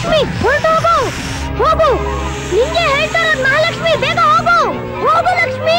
ಮಹಾಲಕ್ಷ್ಮಿ ಹೊರಟೋಗು ಹೋಗು ನಿಂಗೆ ಹೇಳ್ತಾರ ಮಹಾಲಕ್ಷ್ಮಿ ಬೇಗ ಹೋಗು ಹೋಗು ಲಕ್ಷ್ಮಿ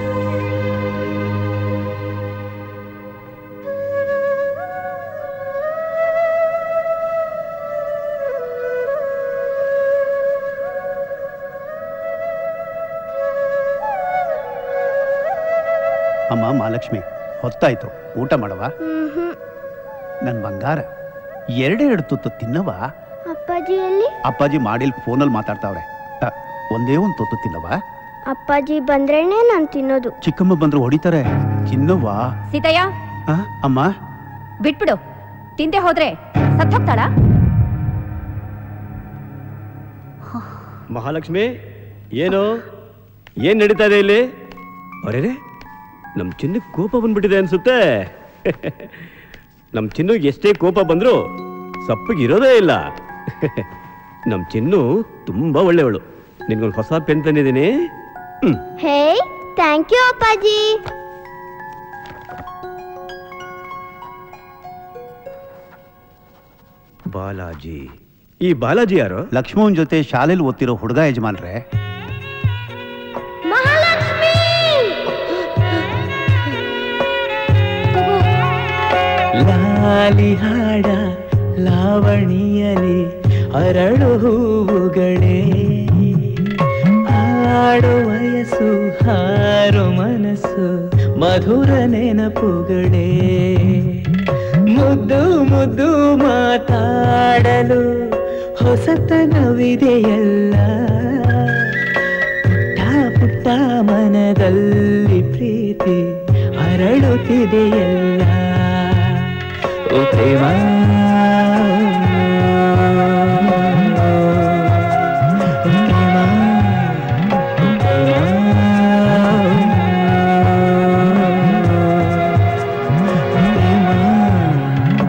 ಅಮ್ಮ ಮಹಾಲಕ್ಷ್ಮಿ ಹೊತ್ತಾಯ್ತು ಊಟ ಮಾಡವ ನನ್ ಬಂಗಾರ ಎರಡೆರಡು ತುತ್ತು ತಿನ್ನವ ಅಪ್ಪಾಜಿಯಲ್ಲಿ ಅಪ್ಪಾಜಿ ಮಾಡಿಲ್ ಫೋನಲ್ಲಿ ಮಾತಾಡ್ತಾವ್ರೆ ಅ, ಒಂದೇ ಒಂದು ತುತ್ತು ತಿನ್ನವ ಅಪ್ಪಾಜಿ ಬಂದ್ರೇನೆ ನಾನು ತಿನ್ನೋದು ಚಿಕ್ಕಮ್ಮ ಬಂದ್ರು ಹೊಡಿತಾರೆ ತಿನ್ನವ್ವ ಸೀತಯ್ಯ ಆ, ಅಮ್ಮ ಬಿಟ್ಬಿಡು ತಿಂದೆ ಹೋದ್ರೆ ಸತ್ತೋಗ್ತಾಳ ಮಹಾಲಕ್ಷ್ಮಿ ಏನು ಏನ್ ನಡೀತಾ ಇದೆ ಇಲ್ಲಿ ಅರೆ ನಮ್ ಚಿನ್ನಕ್ಕೆ ಕೋಪ ಬಂದ್ಬಿಟ್ಟಿದೆ ಅನ್ಸುತ್ತೆ ನಮ್ ಚಿನ್ನುಗೆ ಎಷ್ಟೇ ಕೋಪ ಬಂದ್ರು ಸಪ್ಪಗೆ ಇರೋದೇ ಇಲ್ಲ ನಮ್ ಚಿನ್ನು ತುಂಬಾ ಒಳ್ಳೆಯವಳು ನಿನ್ಗೊಂದು ಹೊಸ ಪೆನ್ ತಂದಿದ್ದೀನಿ ಹ್ಮ್ ಹೇ ಥ್ಯಾಂಕ್ ಯು ಅಪ್ಪಾಜಿ ಬಾಲಾಜಿ ಈ ಬಾಲಾಜಿ ಯಾರು ಲಕ್ಷ್ಮಣ್ ಜೊತೆ ಶಾಲೆಲಿ ಓದ್ತಿರೋ ಹುಡುಗ ಯಜಮಾನ್ರೆ ಮಹಾಲಕ್ಷ್ಮಿ ಲಾಲಿ ಹಾಡ ಲಾವಣಿಯಲಿ ಅರಳು ಹೂವುಗಳೇ ಹಾಡು ವಯಸ್ಸು ಹಾರು ಮನಸ್ಸು ಮಧುರ ನೆನಪುಗಳೇ ಮುದ್ದು ಮುದ್ದು ಮಾತಾಡಲು ಹೊಸತನವಿದೆಯಲ್ಲ ಪುಟ್ಟ ಪುಟ್ಟ ಮನದಲ್ಲಿ ಪ್ರೀತಿ ಅರಳುತ್ತಿದೆಯಲ್ಲ ಓ ಪ್ರೇಮ ಓ ಪ್ರೇಮ, ಓ ಪ್ರೇಮ.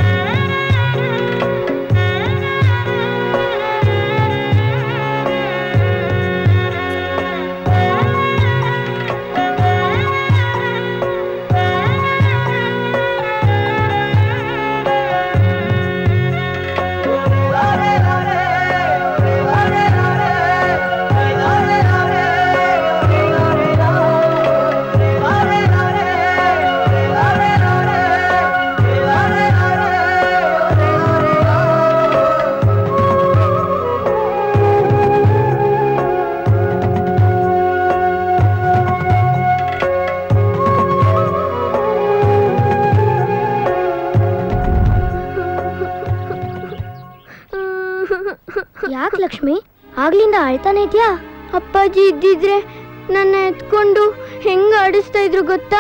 ಯಾಕೆ ಲಕ್ಷ್ಮಿ ಆಗ್ಲಿಂದ ಅಳ್ತಾನೆ ಇದ್ಯಾ ಅಪ್ಪಾಜಿ ಇದ್ದಿದ್ರೆ ನನ್ನ ಎತ್ಕೊಂಡು ಹೆಂಗ ಆಡಿಸ್ತಾ ಇದ್ರು ಗೊತ್ತಾ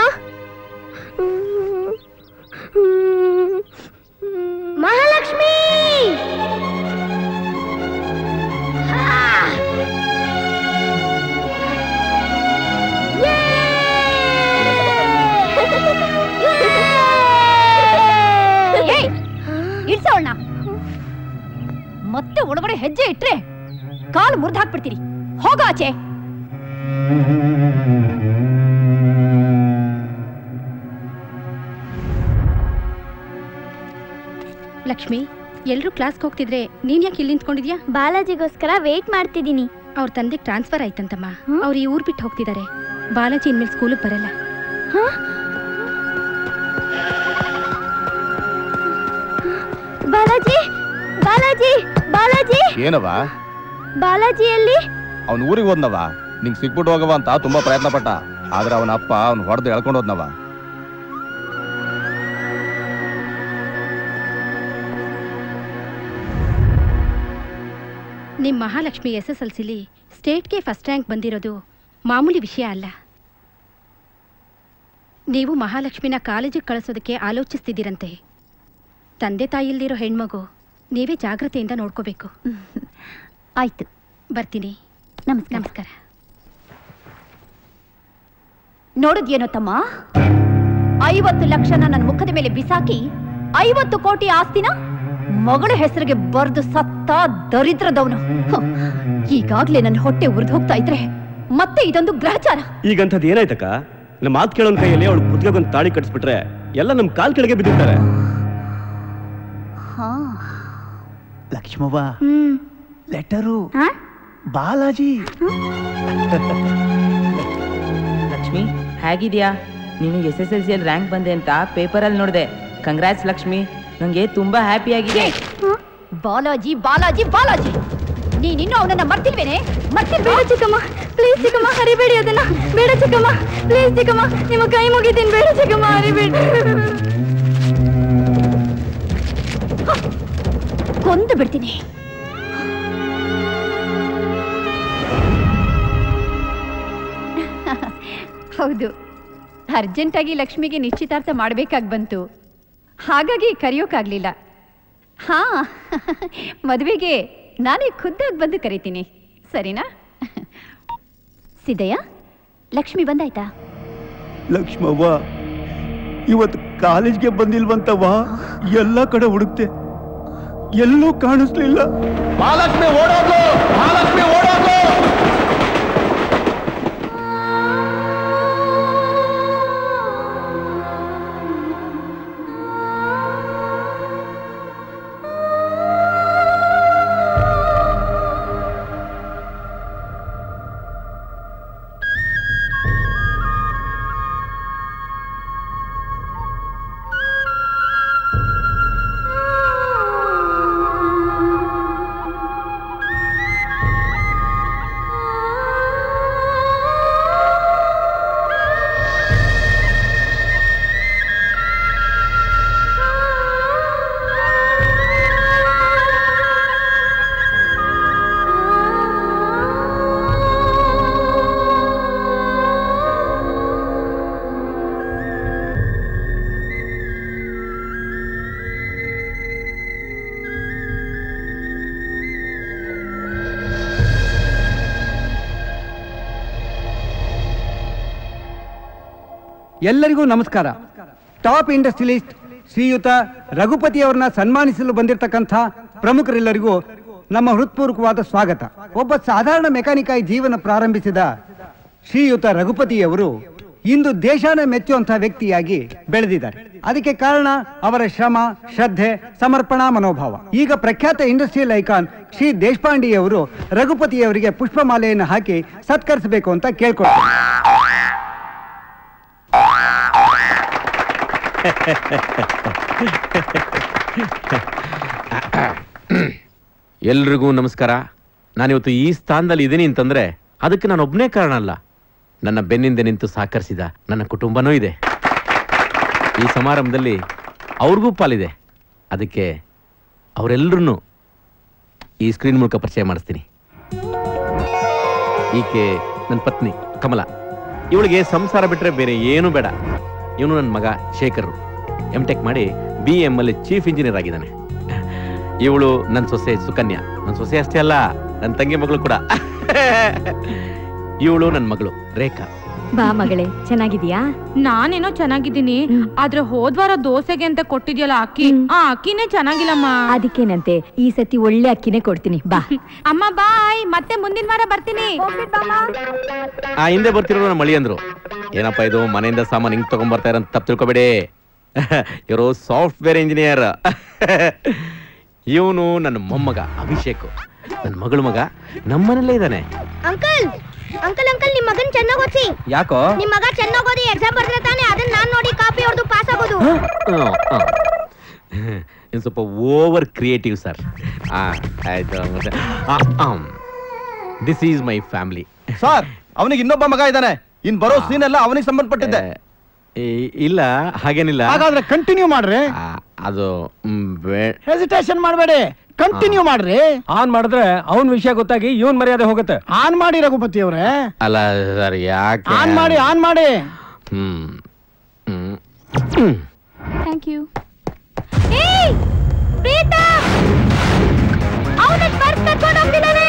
ಮಹಾಲಕ್ಷ್ಮಿ ಏಯ್ ಇಳ್ಸವಳ್ನ ಮತ್ತೆ ಒಳಗಡೆ ಹೆಜ್ಜೆ ಇಟ್ರೆ ಕಾಲು ಮುರಿದು ಹಾಕ್ಬಿಡ್ತೀರಿ ಹೋಗ ಆಚೆ ಲಕ್ಷ್ಮಿ ಎಲ್ರೂ ಕ್ಲಾಸ್ಗೆ ಹೋಗ್ತಿದ್ರೆ ನೀನ್ ಯಾಕೆ ಇಲ್ಲಿ ನಿಂತ್ಕೊಂಡಿದ್ಯಾ ಬಾಲಾಜಿಗೋಸ್ಕರ ವೇಟ್ ಮಾಡ್ತಿದ್ದೀನಿ ಅವ್ರ ತಂದೆಗೆ ಟ್ರಾನ್ಸ್ಫರ್ ಆಯ್ತಂತಮ್ಮ ಅವ್ರು ಈ ಊರ್ ಬಿಟ್ಟು ಹೋಗ್ತಿದ್ದಾರೆ ಬಾಲಾಜಿ ಇನ್ಮೇಲೆ ಸ್ಕೂಲಿಗೆ ಬರಲ್ಲ ಬಾಲಾಜಿ ಬಾಲಾಜಿ ಬಾಲಾಜಿ ಏನವ ಬಾಲಾಜಿ ಎಲ್ಲಿ ಅವ್ನ ಊರಿಗೆ ಹೋದ್ನವ ನಿಂಗ್ ಸಿಕ್ಬಿಟ್ಟು ಹೋಗವ ಅಂತ ತುಂಬಾ ಪ್ರಯತ್ನ ಪಟ್ಟ ಆದ್ರೆ ಅವನ ಅಪ್ಪ ಅವ್ನ ಹೊಡೆದು ಎಳ್ಕೊಂಡು ಹೋದ್ನವ ನಿಮ್ ಮಹಾಲಕ್ಷ್ಮಿ ಎಸ್ ಎಸ್ ಎಲ್ ಸಿಲಿ ಸ್ಟೇಟ್ಗೆ ಫಸ್ಟ್ ರ್ಯಾಂಕ್ ಬಂದಿರೋದು ಮಾಮೂಲಿ ವಿಷಯ ಅಲ್ಲ ನೀವು ಮಹಾಲಕ್ಷ್ಮಿನ ಕಾಲೇಜಿಗೆ ಕಳಿಸೋದಕ್ಕೆ ಆಲೋಚಿಸ್ತಿದ್ದೀರಂತೆ ತಂದೆ ತಾಯಿಲ್ದಿರೋ ಹೆಣ್ಮಗು ನೀವೇ ಜಾಗ್ರತೆಯಿಂದ ನೋಡ್ಕೋಬೇಕು ಆಯ್ತು ಬರ್ತೀನಿ ನಮಸ್ಕಾರ ನಮಸ್ಕಾರ ನೋಡಿದ್ಯೇನೋ ತಮ್ಮ ಐವತ್ತು ಲಕ್ಷನ ನನ್ನ ಮುಖದ ಮೇಲೆ ಬಿಸಾಕಿ ಐವತ್ತು ಕೋಟಿ ಆಸ್ತಿನ ಮಗಳ ಹೆಸರಿಗೆ ಬರ್ದು ಸತ್ತ ದರಿದ್ರದವನು ಹ್ಮ್. ಈಗಾಗ್ಲೇ ನನ್ನ ಹೊಟ್ಟೆ ಉರಿದು ಹೋಗ್ತಾ ಇದ್ರೆ ಮತ್ತೆ ಇದೊಂದು ಗ್ರಹಚಾರ ಈಗಂಥದ್ದು ಏನಾಯ್ತಕ್ಕ ನಮ್ಮ ಮಾತು ಕೇಳೋನ್ ಕೈಯಲ್ಲಿ ಅವಳು ಕುತ್ತಿಗೆಗೊಂದು ತಾಳಿ ಕಟ್ಸ್ಬಿಟ್ರೆ ಎಲ್ಲ ನಮ್ ಕಾಲ್ ಕೆಳಗೆ ಬಿದ್ದಿರ್ತಾರೆ ಹಾ ಲಕ್ಷ್ಮವ್ವ ಹ್ಮ್ ಲೆಟರು ಹಾ ಬಾಲಾಜಿ ಲಕ್ಷ್ಮಿ ಹೇಗಿದ್ಯಾ ನೀನು ಎಸ್ ಎಸ್ ಎಲ್ ಸಿಯಲ್ಲಿ ರ್ಯಾಂಕ್ ಬಂದೆ ಅಂತ ಪೇಪರಲ್ಲಿ ನೋಡಿದೆ ಕಂಗ್ರಾಟ್ಸ್ ಲಕ್ಷ್ಮಿ ನನಗೆ ತುಂಬಾ ಹ್ಯಾಪಿ ಆಗಿದೆ ಬಾಲಾಜಿ ಬಾಲಾಜಿ ಬಾಲಾಜಿ ನೀನಿನ್ನೂ ಅವನನ್ನ ಮರ್ತಿಲ್ವೇನೆ ಮರ್ತಿಲ್ವೇ ಬೇಡ ಚಿಕ್ಕಮ್ಮ ಪ್ಲೀಸ್ ಚಿಕ್ಕಮ್ಮ ಹರಿಬೇಡಿ ಅದನ್ನ ಬೇಡ ಚಿಕ್ಕಮ್ಮ ಪ್ಲೀಸ್ ಚಿಕ್ಕಮ್ಮ ನಿಮ್ಮ ಕೈ ಮುಗಿತೀನಿ ಬೇಡ ಚಿಕ್ಕಮ್ಮ ಹರಿಬೇಡಿ ಕೊಂದು ಬಿಡ್ತೀನಿ ಹೌದು ಅರ್ಜೆಂಟಾಗಿ ಲಕ್ಷ್ಮಿಗೆ ನಿಶ್ಚಿತಾರ್ಥ ಮಾಡಬೇಕಾಗಿ ಬಂತು ಹಾಗಾಗಿ ಕರೆಯೋಕ್ಕಾಗಲಿಲ್ಲ ಹಾ ಮದುವೆಗೆ ನಾನೇ ಖುದ್ದಾಗಿ ಬಂದು ಕರಿತೀನಿ ಸರಿನಾ ಸಿದ್ದಯ್ಯ ಲಕ್ಷ್ಮಿ ಬಂದಾಯ್ತಾ ಲಕ್ಷ್ಮವ್ವ ಇವತ್ತು ಕಾಲೇಜ್ಗೆ ಬಂದಿಲ್ವಂತವ್ವ ಎಲ್ಲ ಕಡೆ ಹುಡುಕ್ತೆ ಎಲ್ಲೂ ಕಾಣಿಸ್ಲಿಲ್ಲ ಮಹಾಲಕ್ಷ್ಮಿ ಓಡೋದು ಮಹಾಲಕ್ಷ್ಮಿ ಓಡೋದು ಎಲ್ಲರಿಗೂ ನಮಸ್ಕಾರ ಟಾಪ್ ಇಂಡಸ್ಟ್ರಿಯಲಿಸ್ಟ್ ಶ್ರೀಯುತ ರಘುಪತಿ ಅವರನ್ನ ಸನ್ಮಾನಿಸಲು ಬಂದಿರತಕ್ಕಂಥ ಪ್ರಮುಖರೆಲ್ಲರಿಗೂ ನಮ್ಮ ಹೃತ್ಪೂರ್ವಕವಾದ ಸ್ವಾಗತ ಒಬ್ಬ ಸಾಧಾರಣ ಮೆಕ್ಯಾನಿಕ್ ಆಗಿ ಜೀವನ ಪ್ರಾರಂಭಿಸಿದ ಶ್ರೀಯುತ ರಘುಪತಿಯವರು ಇಂದು ದೇಶಾನ ಮೆಚ್ಚುವಂತಹ ವ್ಯಕ್ತಿಯಾಗಿ ಬೆಳೆದಿದ್ದಾರೆ ಅದಕ್ಕೆ ಕಾರಣ ಅವರ ಶ್ರಮ ಶ್ರದ್ಧೆ ಸಮರ್ಪಣಾ ಮನೋಭಾವ ಈಗ ಪ್ರಖ್ಯಾತ ಇಂಡಸ್ಟ್ರಿಯಲ್ ಐಕಾನ್ ಶ್ರೀ ದೇಶಪಾಂಡೆಯವರು ರಘುಪತಿಯವರಿಗೆ ಪುಷ್ಪಮಾಲೆಯನ್ನು ಹಾಕಿ ಸತ್ಕರಿಸಬೇಕು ಅಂತ ಕೇಳ್ಕೊಳ್ತಾರೆ ಎಲ್ರಿಗೂ ನಮಸ್ಕಾರ ನಾನಿವತ್ತು ಈ ಸ್ಥಾನದಲ್ಲಿ ಇದ್ದೀನಿ ಅಂತಂದ್ರೆ ಅದಕ್ಕೆ ನಾನು ಒಬ್ಬನೇ ಕಾರಣ ಅಲ್ಲ ನನ್ನ ಬೆನ್ನಿಂದ ನಿಂತು ಸಹಕರಿಸಿದ ನನ್ನ ಕುಟುಂಬನೂ ಇದೆ ಈ ಸಮಾರಂಭದಲ್ಲಿ ಅವ್ರಿಗೂ ಪಾಲಿದೆ ಅದಕ್ಕೆ ಅವರೆಲ್ಲರನ್ನೂ ಈ ಸ್ಕ್ರೀನ್ ಮೂಲಕ ಪರಿಚಯ ಮಾಡಿಸ್ತೀನಿ ಈಕೆ ನನ್ನ ಪತ್ನಿ ಕಮಲ ಇವಳಿಗೆ ಸಂಸಾರ ಬಿಟ್ಟರೆ ಬೇರೆ ಏನೂ ಬೇಡ ಇವನು ನನ್ನ ಮಗ ಶೇಖರ್ ಎಂ ಟೆಕ್ ಮಾಡಿ ಬಿ ಎಂ ಅಲ್ಲಿ ಚೀಫ್ ಇಂಜಿನಿಯರ್ ಆಗಿದ್ದಾನೆ ಇವಳು ನನ್ನ ಸೊಸೆ ಸುಕನ್ಯಾ ನನ್ನ ಸೊಸೆ ಅಷ್ಟೇ ಅಲ್ಲ ನನ್ನ ತಂಗಿ ಮಗಳು ಕೂಡ ಇವಳು ನನ್ನ ಮಗಳು ರೇಖಾ ಬಾ ಮಗಳೇ ಚೆನ್ನಾಗಿದ್ಯಾ ನಾನೇನೋ ಚೆನ್ನಾಗಿದ್ದೀನಿ ಆದ್ರೆ ಹೋದ್ವಾರ ದೋಸೆಗೆ ಅಂತ ಕೊಟ್ಟಿದ್ಯಲ್ಲ ಅಕ್ಕಿ ಆ ಅಕ್ಕಿನೇ ಚೆನ್ನಾಗಿಲ್ಲಮ್ಮ ಅದಕ್ಕೇನಂತೆ ಈ ಸತಿ ಒಳ್ಳೆ ಅಕ್ಕಿನೇ ಕೊಡ್ತೀನಿ ಬಾ ಅಮ್ಮ ಬಾಯ್ ಮತ್ತೆ ಮುಂದಿನ ವಾರ ಬರ್ತೀನಿ ಆ ಹಿಂದೆ ಬರ್ತಿರೋ ನಮ್ಮ ಮಳಿ ಅಂದ್ರು ಏನಪ್ಪ ಇದು ಮನೆಯಿಂದ ಸಾಮಾನು ಹಿಂಗ್ ತಗೊಂಡ್ಬರ್ತಾ ಇರಂತ ತಪ್ಪು ತಿಳ್ಕೊಬೇಡಿ ಇವರು ಸಾಫ್ಟ್ವೇರ್ ಇಂಜಿನಿಯರ್ ಇವನು ನನ್ನ ಮೊಮ್ಮಗ ಅಭಿಷೇಕ್ ನನ್ನ ಮಗಳ ಮಗ ನಮ್ಮನೇಲೇ ಇದ್ದಾನೆ ಅಂಕಲ್ ಅಂಕಲ್ ಅಂಕಲ್ ನಿಮ್ ಮಗನ್ ಚೆನ್ನಾಗ್ ಓದ್ಸಿ ಯಾಕೋ ನಿಮ್ ಮಗ ಚೆನ್ನಾಗ್ ಓದಿ ಎಕ್ಸಾಮ್ ಬರ್ದ್ರೆ ತಾನೆ ಅದನ್ನ ನಾನ್ ನೋಡಿ ಕಾಪಿ ಹೊಡೆದು ಪಾಸ್ ಆಗೋದು ಇನ್ನು ಸ್ವಲ್ಪ ಓವರ್ ಕ್ರಿಯೇಟಿವ್ ಸರ್ ಆಯ್ತು this is my family sir ಅವನಿಗೆ ಇನ್ನೊಬ್ಬ ಮಗ ಇದ್ದಾನೆ ಇನ್ ಬರೋ ಸೀನ್ ಎಲ್ಲ ಅವನಿಗೆ ಸಂಬಂಧಪಟ್ಟಿದ್ದೆ ಇಲ್ಲ ಹಾಗೇನಿಲ್ಲ ಹಾಗಾದ್ರೆ ಕಂಟಿನ್ಯೂ ಮಾಡ್ರಿ ಆ, ಅದು ಮ್, ಬೇ- ಹೆಸಿಟೇಷನ್ ಮಾಡಬೇಡಿ ಕಂಟಿನ್ಯೂ ಮಾಡ್ರಿ ಆನ್ ಮಾಡಿದ್ರೆ ಅವನ್ ವಿಷಯ ಗೊತ್ತಾಗಿ ಇವನ್ ಮರ್ಯಾದೆ ಹೋಗುತ್ತೆ ಆನ್ ಮಾಡಿ ರಘುಪತಿ ಅವ್ರೆ ಅಲ್ಲ ಸರ್ ಯಾಕೆ ಆನ್ ಮಾಡಿ ಆನ್ ಮಾಡಿ ಹ್ಮ್ ಹ್ಮ್ ಥ್ಯಾಂಕ್ ಯು ಏಯ್ ಪ್ರೀತಾ ಅವನ ಪರ್ಸ್ ಕರ್ಕೊಂಡು ಹೋಗ್ತಿದ್ದಾನೆ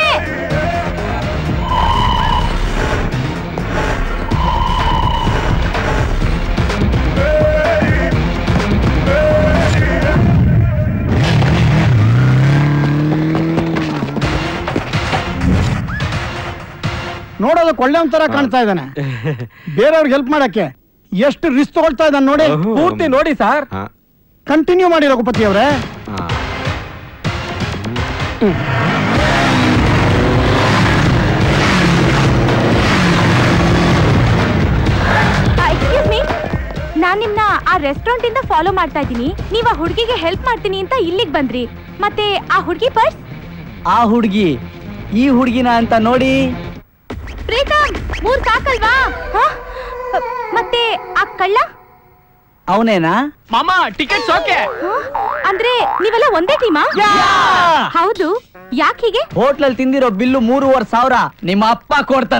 ನೋಡೋದಕ್ಕೆ ಒಳ್ಳೆ ಒಂಥರ ಕಾಣ್ತಾ ಇದ್ದಾನೆ ಬೇರೆಯವ್ರಿಗೆ ಹೆಲ್ಪ್ ಮಾಡಕ್ಕೆ ಎಷ್ಟು ರಿಸ್ಕ್ ತಗೊಳ್ತಾ ಇದ್ದಾನೆ ನೋಡಿ ಪೂರ್ತಿ ನೋಡಿ ಸರ್ ಹಾ ಕಂಟಿನ್ಯೂ ಮಾಡಿ ರಘುಪತಿ ಅವ್ರೆ ಹಾ ಎಕ್ಸ್ಕ್ಯೂಸ್ ಮೀ ನಾನ್ ನಿಮ್ನ ಆ ರೆಸ್ಟೋರೆಂಟ್ ಇಂದ ಫಾಲೋ ಮಾಡ್ತಾ ಇದ್ದೀನಿ ನೀವ್ ಆ ಹುಡುಗಿಗೆ ಹೆಲ್ಪ್ ಮಾಡ್ತೀನಿ ಅಂತ ಇಲ್ಲಿಗೆ ಬಂದ್ರಿ ಮತ್ತೆ ಆ ಹುಡುಗಿ ಪರ್ಸ್ ಆ ಹುಡುಗಿ ಈ ಹುಡುಗಿನ ಅಂತ ನೋಡಿ ಪ್ರೀತಮ್ ಮೂರ್ ಸಾಕಲ್ವಾ ಹ? ಮತ್ತೆ ಆ ಕಳ್ಳ ಅವನೇನಾ ಮಾಮ ಟಿಕೆಟ್ಸ್ ಓಕೆ ಹ? ಅಂದ್ರೆ ನೀವೆಲ್ಲ ಒಂದೇ ಟೀಮಾ ಹೌದು ಯಾಕೆ ಹೀಗೆ ಹೋಟ್ಲಲ್ಲಿ ತಿಂದಿರೋ ಬಿಲ್ಲು ಮೂರುವರೆ ಸಾವಿರ ನಿಮ್ಮ ಅಪ್ಪ ಕೊಡ್ತಾನ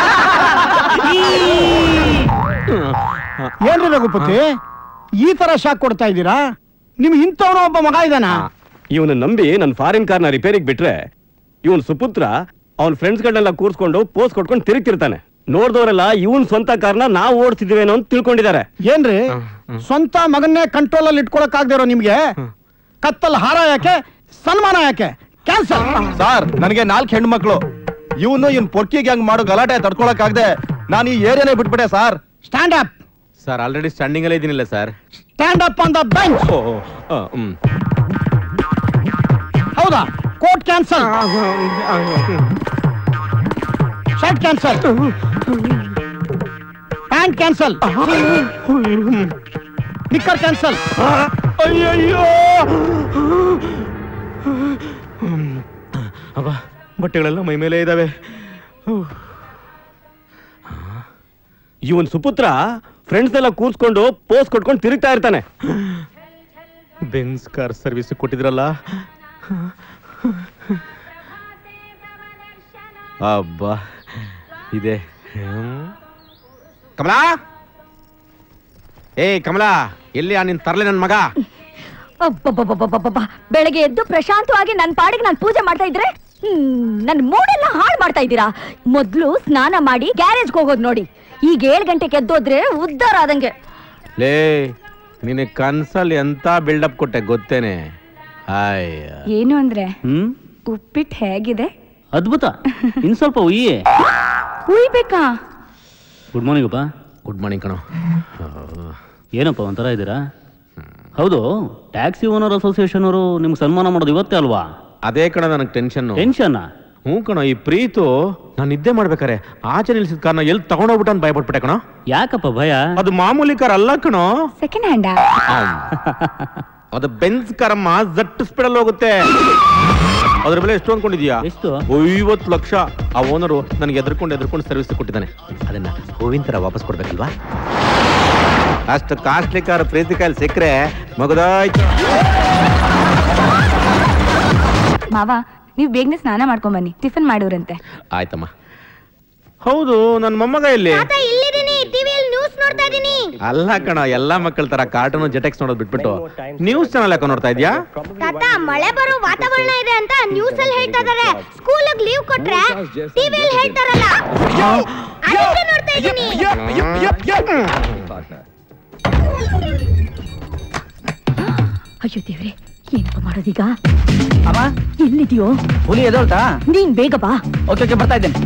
ಏನ್ರಿ ರಘುಪತಿ ಈ ತರ ಶಾಕ್ ಕೊಡ್ತಾ ಇದ್ದೀರಾ ನಿಮ್ ಇಂಥವನು ಒಬ್ಬ ಮಗ ಇದಾನ ಇವನ ನಂಬಿ ನನ್ನ ಫಾರಿನ್ ಕಾರ್ನ ರಿಪೇರಿಗೆ ಬಿಟ್ರೆ ಇವನ್ ಸುಪುತ್ರ ಅವನ ಫ್ರೆಂಡ್ಸ್ಗಳನ್ನೆಲ್ಲ ಕೂರ್ಸ್ಕೊಂಡು ಪೋಸ್ ಕೊಟ್ಕೊಂಡು ತಿರುಗ್ತಿರ್ತಾನೆ ನೋಡ್ದವರೆಲ್ಲ ಇವನ್ ಸ್ವಂತ ಕಾರ್ನ ನಾವು ಓಡಿಸಿದಿವೇನೋ ಅಂತ ತಿಳ್ಕೊಂಡಿದ್ದಾರೆ ಏನ್ರಿ ಸ್ವಂತ ಮಗನ್ನೇ ಕಂಟ್ರೋಲ್ ಅಲ್ಲಿ ಇಟ್ಕೊಳಕ್ ಆಗದೆ ಇರೋ ನಿಮ್ಗೆ ಕತ್ತಲ್ ಹಾರ ಯಾಕೆ ಸನ್ಮಾನ ಯಾಕೆ ಕ್ಯಾನ್ಸಲ್ ಸರ್ ನನಗೆ ನಾಲ್ಕು ಹೆಣ್ಣು ಮಕ್ಕಳು ಇವನು ಇವ್ನ ಪೊರ್ಕಿ ಗ್ಯಾಂಗ್ ಮಾಡೋ ಗಲಾಟೆ ತಡ್ಕೊಳಕ್ ಆಗದೆ ನಾನು ಈ ಏರಿಯಾನೇ ಬಿಟ್ಬಿಟ್ಟೆ sir stand up sir already standing ಅಲ್ಲೇ ಇದೀನಿಲ್ಲ sir stand up on the bench ಓ ಆ, ಹ್ಮ್ ಹೌದಾ coat cancel shirt cancel pant cancel knicker cancel ಅಯ್ಯಯ್ಯೋ ಅಬ್ಬ ಬಟ್ಟೆಗಳೆಲ್ಲ ಮೈ ಮೇಲೆ ಇದಾವೆ ಇವನ್ ಸುಪುತ್ರ ಫ್ರೆಂಡ್ಸ್ ಎಲ್ಲ ಕೂರ್ಸ್ಕೊಂಡು ಪೋಸ್ ಕೊಟ್ಕೊಂಡು ತಿರುಗ್ತಾ ಇರ್ತಾನೆ ಬೆನ್ಸ್ ಕಾರ್ ಸರ್ವಿಸ್ ಕೊಟ್ಟಿದ್ರಲ್ಲ ಅಬ್ಬಾ ಇದೆ ಹ್ಮ್. ಕಮಲಾ ಏ ಕಮಲಾ ಎಲ್ಲಿ ಆ ನಿನ್ ತರ್ಲೆ ನನ್ ಮಗ ಅಬ್ಬಬ್ಬಬ್ಬಬ್ಬಬ್ಬಬ್ಬ. ಬೆಳಗ್ಗೆ ಎದ್ದು ಪ್ರಶಾಂತವಾಗಿ ನನ್ನ ಪಾಡಿಗೆ ನಾನು ಪೂಜೆ ಮಾಡ್ತಾ ಇದ್ರೆ ನನ್ನ ಮೂಡೆಲ್ಲ ಹಾಳು ಮಾಡ್ತಾ ಇದ್ದೀರಾ ಮೊದ್ಲು ಸ್ನಾನ ಮಾಡಿ ಗ್ಯಾರೇಜ್ಗೆ ಹೋಗೋದು ನೋಡಿ ಈಗ ಏಳು ಗಂಟೆಗೆ ಎದ್ದೋದ್ರೆ ಉದ್ಧಾರ ಆದಂಗೆ ಲೇ ನಿನಗೆ ಕನ್ಸಲ್ಲಿ ಎಂತ ಬಿಲ್ಡಪ್ ಕೊಟ್ಟೆ ಗೊತ್ತೇನೆ ಹಾಯ್ ಏನು ಅಂದ್ರೆ ಹ್ಮ್ ಉಪ್ಪಿಟ್ಟು ಹೇಗಿದೆ ಅದ್ಭುತ ಇನ್ ಸ್ವಲ್ಪ ಉಯ್ಯೆ ಉಯ್ಬೇಕಾ ಗುಡ್ ಮಾರ್ನಿಂಗ್ ಅಪ್ಪ ಗುಡ್ ಮಾರ್ನಿಂಗ್ ಕಣೋ ಏನಪ್ಪ ಒಂಥರ ಇದ್ದೀರಾ ಹೌದು ಟ್ಯಾಕ್ಸಿ ಓನರ್ ಅಸೋಸಿಯೇಷನ್ ಅವರು ನಿಮ್ಗೆ ಸನ್ಮಾನ ಮಾಡೋದು ಇವತ್ತೇ ಅಲ್ವಾ ಅದೇ ಕಣ ನನಗೆ ಟೆನ್ಷನ್ ಟೆನ್ಷನ್ ಹ್ಞೂ ಕಣೋ ಈ ಪ್ರೀತು ನಾನು ನಿದ್ದೆ ಮಾಡ್ಬೇಕಾರೆ ಆಚೆ ನಿಲ್ಸಿದ ಕಾರ್ನ ಎಲ್ಲಿ ತಗೊಂಡೋಗ್ಬಿಟ್ಟು ಅಂತ ಭಯಪಟ್ಬಿಟ್ಟೆ ಕಣೋ ಯಾಕಪ್ಪ ಭಯ ಅದು ಮಾಮೂಲಿ ಕಾರ್ ಅಲ್ಲ ಕಣೋ ಸೆಕೆಂಡ್ ಹ್ಯಾಂಡಾ ಅದು ಬೆನ್ಸ್ ಕಾರಮ್ಮ ಜಟ್ ಸ್ಪೀಡಲ್ಲಿ ಹೋಗುತ್ತೆ ಅದ್ರ ಬೆಲೆ ಎಷ್ಟು ಅನ್ಕೊಂಡಿದ್ಯಾ ಎಷ್ಟು ಐವತ್ತು ಲಕ್ಷ ಆ ಓನರು ನನಗೆ ಎದ್ರಕೊಂಡು ಎದ್ರಕೊಂಡು ಸರ್ವಿಸ್ ಕೊಟ್ಟಿದ್ದಾನೆ ಅದನ್ನ ಹೂವಿನ ತರ ವಾಪಸ್ ಕೊಡ್ಬೇಕಲ್ವಾ ಅಷ್ಟು ಕಾಸ್ಟ್ಲಿ ಕಾರ್ ಪ್ರೀತಿ ಕಾಯಲ್ಲಿ ಸಿಕ್ಕರೆ ಮಗದಾಯ್ತು ಮಾವ ನೀವು ಬೇಗನೆ ಸ್ನಾನ ಮಾಡ್ಕೊಂಡ್ ಬನ್ನಿ ಟಿಫನ್ ಮಾಡೋರಂತೆ ಆಯ್ತಮ್ಮ ಹೌದು ನನ್ನ ಮೊಮ್ಮಗ ಇಲ್ಲಿ ಇಲ್ಲಿದ್ದೀನಿ ಟಿವಿಯಲ್ಲಿ ನ್ಯೂಸ್ ನೋಡ್ತಾ ಇದ್ದೀನಿ ಅಲ್ಲ ಕಣ ಎಲ್ಲಾ ಮಕ್ಕಳ ತರ ಕಾರ್ಟೂನ್ ಜೆಟೆಕ್ಸ್ ನೋಡೋದ್ ಬಿಟ್ಬಿಟ್ಟು ನ್ಯೂಸ್ ಚಾನಲ್ ಯಾಕೋ ನೋಡ್ತಾ ಇದ್ಯಾ ತಾತ ಮಳೆ ಬರೋ ವಾತಾವರಣ ಇದೆ ಅಂತ ನ್ಯೂಸ್ ಅಲ್ಲಿ ಹೇಳ್ತಾ ಇದಾರೆ ಸ್ಕೂಲ್ ಲೀವ್ ಕೊಟ್ರೆ ಟಿವಿಯಲ್ಲಿ ಹೇಳ್ತಾರಲ್ಲ ಅದಕ್ಕೆ ನೋಡ್ತಾ ಇದ್ದೀನಿ ಅಯ್ಯೋ ದೇವ್ರೆ ಏನಪ್ಪ ಮಾಡೋದೀಗ ಅಮ್ಮ ಎಲ್ಲಿದ್ಯೋ ಹುಲಿ ಎದೋಳ್ತಾ ನೀನ್ ಬೇಗ ಬಾ ಓಕೆ ಓಕೆ ಬರ್ತಾ ಇದ್ದೇನೆ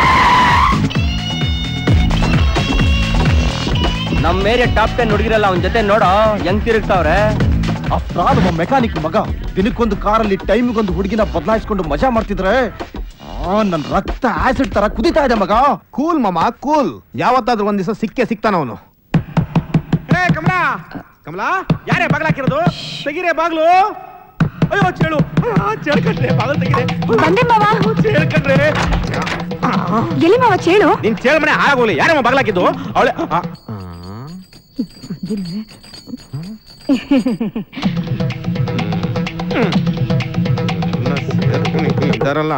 ನಮ್ಮ ಏರಿಯಾ ಟಾಪ್ ಟೆನ್ ಹುಡುಗಿರಲ್ಲ ಅವನ ಜೊತೆ ನೋಡೋ ಹೆಂಗ್ ತಿರುಗ್ತಾವ್ರೆ ಅಫ್ರಾದ್ ಒಬ್ಬ ಮೆಕ್ಯಾನಿಕ್ ಮಗ ದಿನಕ್ಕೊಂದು ಕಾರಲ್ಲಿ ಟೈಮಿಗೊಂದು ಹುಡುಗಿನ ಬದಲಾಯಿಸ್ಕೊಂಡು ಮಜಾ ಮಾಡ್ತಿದ್ರೆ ಆ, ನನ್ ರಕ್ತ ಆಸಿಡ್ ತರ ಕುದಿತಾ ಇದೆ ಮಗ ಕೂಲ್ ಮಾಮ ಕೂಲ್ ಯಾವತ್ತಾದ್ರೂ ಒಂದ್ ದಿವಸ ಸಿಕ್ಕೇ ಸಿಗ್ತಾನ ಅವನು ಕಮಲಾ ಕಮಲಾ ಯಾರೇ ಬಾಗ್ಲ ಹಾಕಿರೋದು ತೆಗೀರೆ ಬಾಗ್ಲು ಅಯ್ಯೋ ಚೇಳು ಆ, ಚೇಳು ಕಟ್ರೆ ಬಾಗಲ್ ತೆಗೀರೆ ಬಂದೆ ಮಾವ ಚೇಳು ಕಟ್ರೆ ಎಲ್ಲಿ ಮಾವ ಚೇಳು ನಿನ್ ಚೇಳು ಮನೆ ಹಾಳಾಗೋಗ್ಲಿ ಯಾರಮ್ಮ ಬಾಗ್ಲ ಹಾಕಿದ್ದು ಅವಳೆ ಇದ್ದಾರಲ್ಲ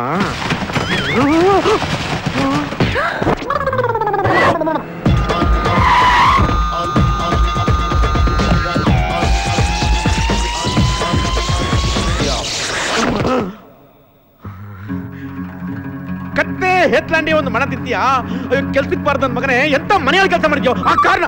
ಕತ್ತೆ ಹೆತ್ಲಾಂಡಿ ಒಂದು ಮನ ತಿಂತೀಯಾ ಅಯ್ಯೋ ಕೆಲ್ಸಕ್ಕೆ ಬಾರ್ದು ನನ್ ಮಗನೇ ಎಂತ ಮನೆಯಲ್ಲಿ ಕೆಲಸ ಮಾಡಿದ್ಯೋ ಆ ಕಾರಣ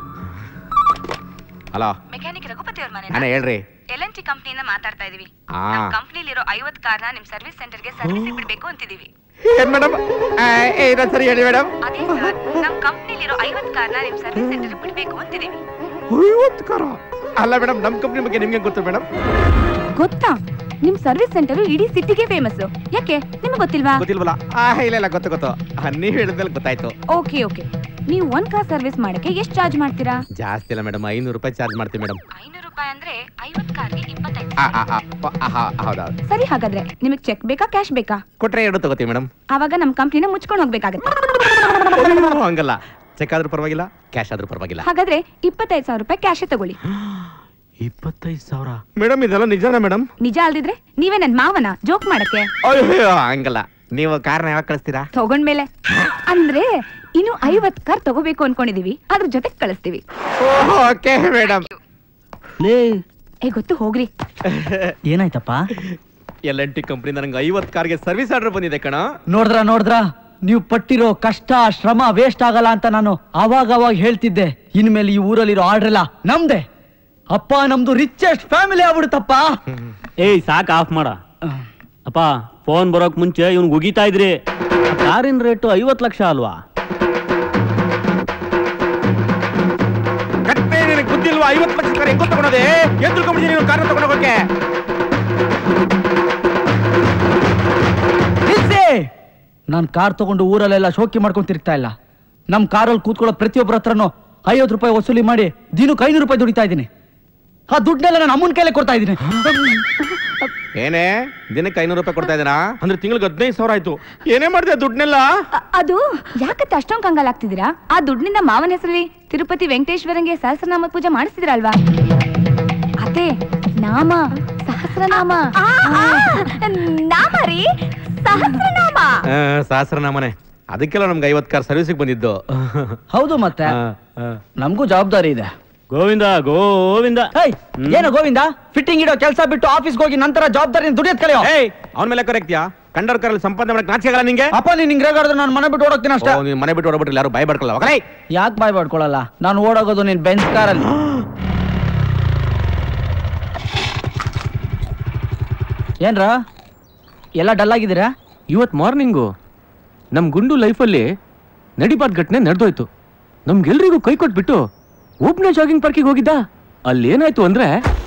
ಅಲ್ಲ ಮೆಕ್ಯಾನಿಕ್ ರಘುಪತಿ ಅವ್ರ ಮನೆ ಅಣ್ಣ ಹೇಳ್ರಿ ಎಲ್ ಎನ್ ಟಿ ಕಂಪ್ನಿಯಿಂದ ಮಾತಾಡ್ತಾ ಇದೀವಿ ಆ. ನಮ್ ಕಂಪ್ನಿಲಿರೋ ಐವತ್ ಕಾರ್ನ ನಿಮ್ ಸರ್ವಿಸ್ ಸೆಂಟರ್ಗೆ ಸರ್ವಿಸ್ ಬಿಡ್ಬೇಕು ಅಂತಿದೀವಿ ಏನ್ ಮೇಡಮ್ ಏನ ಸರಿ ಹೇಳಿ ಮೇಡಮ್ ಅದೇ ಸರ್ ನಮ್ ಕಂಪ್ನಿಲಿರೋ ಐವತ್ ಕಾರ್ನ ನಿಮ್ ಸರ್ವಿಸ್ ಸೆಂಟರ್ ಬಿಡ್ಬೇಕು ಅಂತಿದೀವಿ ಐವತ್ತು ಕಾರ ಅಲ್ಲ ಮೇಡಮ್ ನಮ್ ಕಂಪ್ನಿ ಬಗ್ಗೆ ನಿಮ್ಗೆ ಗೊತ್ತು ಮೇಡಮ್ ಗೊತ್ತಾ ನಿಮ್ ಸರ್ವಿಸ್ ಸೆಂಟರ್ ಇಡೀ ಸಿಟಿಗೆ ಫೇಮಸ್ ಯಾಕೆ ನಿಮ್ಗೆ ಗೊತ್ತಿಲ್ವಾ ಗೊತ್ತಿಲ್ವಲ್ಲ ಆ ಇಲ್ಲ ಇಲ್ಲ ಗೊತ್ತು ಗೊತ್ತು ಆ, ನೀವ್ ಹೇಳಿದ್ಮೇಲೆ ಗೊತ್ತಾಯ್ತು ಓಕೆ ಓಕೆ ನೀವು ಒಂದ್ ಕಾರ್ ಸರ್ವಿಸ್ ಮಾಡಕ್ಕೆ ಎಷ್ಟು ಚಾರ್ಜ್ ಮಾಡ್ತೀರಾ ಜಾಸ್ತಿ ಇಲ್ಲ ಮೇಡಮ್ ಐನೂರು ರೂಪಾಯಿ ಚಾರ್ಜ್ ಮಾಡ್ತೀವಿ ಮೇಡಮ್ ಐನೂರು ರೂಪಾಯಿ ಅಂದ್ರೆ ಐವತ್ ಕಾರ್ಗೆ ಇಪ್ಪತ್ತೈದು ಹೌದೌದು ಸರಿ ಹಾಗಾದ್ರೆ ನಿಮಗೆ ಚೆಕ್ ಬೇಕಾ ಕ್ಯಾಶ್ ಬೇಕಾ ಕೊಟ್ರೆ ಎರಡು ತಗೋತೀವಿ ಮೇಡಮ್ ಆವಾಗ ನಮ್ ಕಂಪ್ನಿನ ಮುಚ್ಕೊಂಡು ಹೋಗ್ಬೇಕಾಗತ್ತೆ ಹಂಗಲ್ಲ ಚೆಕ್ ಆದ್ರೂ ಪರವಾಗಿಲ್ಲ ಕ್ಯಾಶ್ ಆದ್ರೂ ಪರವಾಗಿಲ್ಲ ಹಾಗಾದ್ರೆ ಇಪ್ಪತ್ತೈದು ಸಾವಿರ ರೂಪಾಯಿ ಕ್ಯಾಶೇ ತಗೊಳ್ಳಿ ಇಪ್ಪತ್ತೈದು ಸಾವಿರ ಮೇಡಮ್ ಇದೆಲ್ಲ ನಿಜಾನ ಮೇಡಮ್ ನಿಜ ಅಲ್ದಿದ್ರೆ ನೀವೇ ನನ್ ಮಾವನ ಜೋಕ್ ಮಾಡಕ್ಕೆ ಅಯ್ಯೋ ಹಂಗಲ್ಲ ನೀವು ಕಾರ್ನ ಯಾವಾಗ ಕಳಿಸ್ತೀರಾ ತಗೊಂಡ್ಮೇಲೆ ಅಂದ್ರೆ ಇನ್ನು ಐವತ್ ಕಾರ್ ತಗೋಬೇಕು ಅನ್ಕೊಂಡಿದೀವಿ ಅದ್ರ ಜೊತೆ ಕಳಿಸ್ತೀವಿ ಓಕೆ ಮೇಡಮ್ ಏ ಗೊತ್ತು ಹೋಗ್ರಿ ಏನಾಯ್ತಪ್ಪ ಎಲ್ ಎನ್ ಟಿ ಕಂಪ್ನಿ ನನಗೆ ಐವತ್ತು ಕಾರ್ಗೆ ಸರ್ವಿಸ್ ಆರ್ಡರ್ ಬಂದಿದೆ ಕಣ ನೋಡಿದ್ರ ನೋಡಿದ್ರ ನೀವು ಪಟ್ಟಿರೋ ಕಷ್ಟ ಶ್ರಮ ವೇಸ್ಟ್ ಆಗಲ್ಲ ಅಂತ ನಾನು ಅವಾಗ ಅವಾಗ ಹೇಳ್ತಿದ್ದೆ ಇನ್ಮೇಲೆ ಈ ಊರಲ್ಲಿರೋ ಆರ್ಡರ್ ಎಲ್ಲ ನಮ್ದೆ ಅಪ್ಪ ನಮ್ದು ರಿಚೆಸ್ಟ್ ಫ್ಯಾಮಿಲಿ ಆಗ್ಬಿಡುತ್ತಪ್ಪ ಏಯ್ ಸಾಕ್ ಆಫ್ ಮಾಡ ಅಪ್ಪ ಫೋನ್ ಬರೋಕ್ ಮುಂಚೆ ಇವ್ನ್ ಉಗಿತಾ ಇದ್ರಿ ಆ ಕಾರಿನ ರೇಟು ಐವತ್ ಲಕ್ಷ ಅಲ್ವಾ ಕತ್ತೆ ನಿನಗೆ ಗೊತ್ತಿಲ್ವಾ ಐವತ್ತು ಲಕ್ಷ ಕಾರ್ ಹೆಂಗ್ ತಗೊಳೋದೆ ಏನ್ ತಿಳ್ಕೊಂಬಿದ್ದೀನಿ ನೀನು ಕಾರ್ನ ತಗೊಂಡು ಹೋಗಕ್ಕೆ ನಾನು ಕಾರ್ ತಗೊಂಡು ಊರಲ್ಲೆಲ್ಲ ಶೋಕಿ ಮಾಡ್ಕೊಂಡು ತಿರುಗ್ತಾ ಇಲ್ಲ ನಮ್ ಕಾರಲ್ಲಿ ಕೂತ್ಕೊಳ್ಳೋ ಪ್ರತಿಯೊಬ್ಬರ ಹತ್ರನೂ ಐವತ್ತು ರೂಪಾಯಿ ವಸೂಲಿ ಮಾಡಿ ದಿನಕ್ಕೆ ಐನೂರು ರೂಪಾಯಿ ದುಡಿತಾ ಇದ್ದೀನಿ ಆ ದುಡ್ಡನ್ನೆಲ್ಲ ನಾನು ಅಮ್ಮನ ಕೈಲೇ ಕೊಡ್ತಾ ಇದ್ದೀನಿ ಏನೇ ದಿನಕ್ಕೆ ಐನೂರು ರೂಪಾಯಿ ಕೊಡ್ತಾ ಇದ್ದೀನಾ ಅಂದ್ರೆ ತಿಂಗಳಿಗೆ ಹದಿನೈದು ಸಾವಿರ ಆಯ್ತು ಏನೇ ಮಾಡಿದೆ ದುಡ್ಡನ್ನೆಲ್ಲ ಅದು ಯಾಕತ್ತೆ ಅಷ್ಟೊಂದ್ ಕಂಗಾಲ್ ಆಗ್ತಿದ್ದೀರಾ ಆ ದುಡ್ಡಿನಿಂದ ಮಾವನ ಹೆಸರಲ್ಲಿ ತಿರುಪತಿ ವೆಂಕಟೇಶ್ವರಂಗೆ ಸಹಸ್ರನಾಮ ಪೂಜೆ ಮಾಡಿಸ್ತಿದ್ರಲ್ವಾ ಅದೇ ನಾಮ ಸಹಸ್ರನಾಮ ನಾಮ ರೀ ಸಹಸ್ರನಾಮ ಸಹಸ್ರನಾಮನೆ ಅದಕ್ಕೆಲ್ಲ ನಮ್ಗೆ ಐವತ್ತು ಕಾರ್ ಸರ್ವಿಸಿಗೆ ಬಂದಿದ್ದು ಹೌದು ಮತ್ತೆ ನಮಗೂ ಜವಾಬ್ದಾರಿ ಇದೆ ಗೋವಿಂದ ಗೋವಿಂದ ಏನು ಗೋವಿಂದ ಫಿಟ್ಟಿಂಗ್ ಇಡೋ ಕೆಲಸ ಬಿಟ್ಟು ಆಫೀಸ್ಗೆ ಹೋಗಿ ನಂತರ ಜವಾಬ್ದಾರಿ ದುಡಿಯೋದ್ ಕಲಿಯೋ ಅವನ ಮೇಲೆ ಕರೆಕ್ಟ್ಯಾ ಕಂಡರ್ ಕಾರಲ್ಲಿ ಸಂಪಾದನೆ ಮಾಡಕ್ ನಾಚಿಕೆ ಆಗಲ್ಲ ನಿಂಗೆ ಅಪ್ಪ ನೀನ್ ಹಿಂಗ್ ರೇಗಾಡಿದ್ರೆ ನಾನು ಮನೆ ಬಿಟ್ಟು ಓಡೋಗ್ತೀನಿ ಅಷ್ಟೇ ಓ, ನೀನ್ ಮನೆ ಬಿಟ್ಟು ಹೊರಬಿಟ್ರೆ ಯಾರು ಬಾಯ್ ಬಡ್ಕೊಳ್ಳ ಹೋಗಲೇ ಯಾಕೆ ಬಾಯ್ ಮಾಡ್ಕೊಳಲ್ಲ ನಾನು ಓಡೋಗೋದು ನಿನ್ ಬೆಂಚ್ ಕಾರಲ್ಲಿ ಏನ್ರ ಎಲ್ಲ ಡಲ್ ಆಗಿದ್ದೀರಾ ಇವತ್ ಮಾರ್ನಿಂಗು ನಮ್ ಗುಂಡು ಲೈಫಲ್ಲಿ ನಡಿಬಾರ್ದು ಘಟನೆ ನಡೆದೋಯ್ತು ನಮ್ಗೆಲ್ರಿಗೂ ಕೈ ಕೊಟ್ಬಿಟ್ಟು ಒಬ್ನೇ ಜಾಗಿಂಗ್ ಪಾರ್ಕಿಗೆ ಹೋಗಿದ್ದ ಅಲ್ಲಿ ಏನಾಯ್ತು ಅಂದ್ರೆ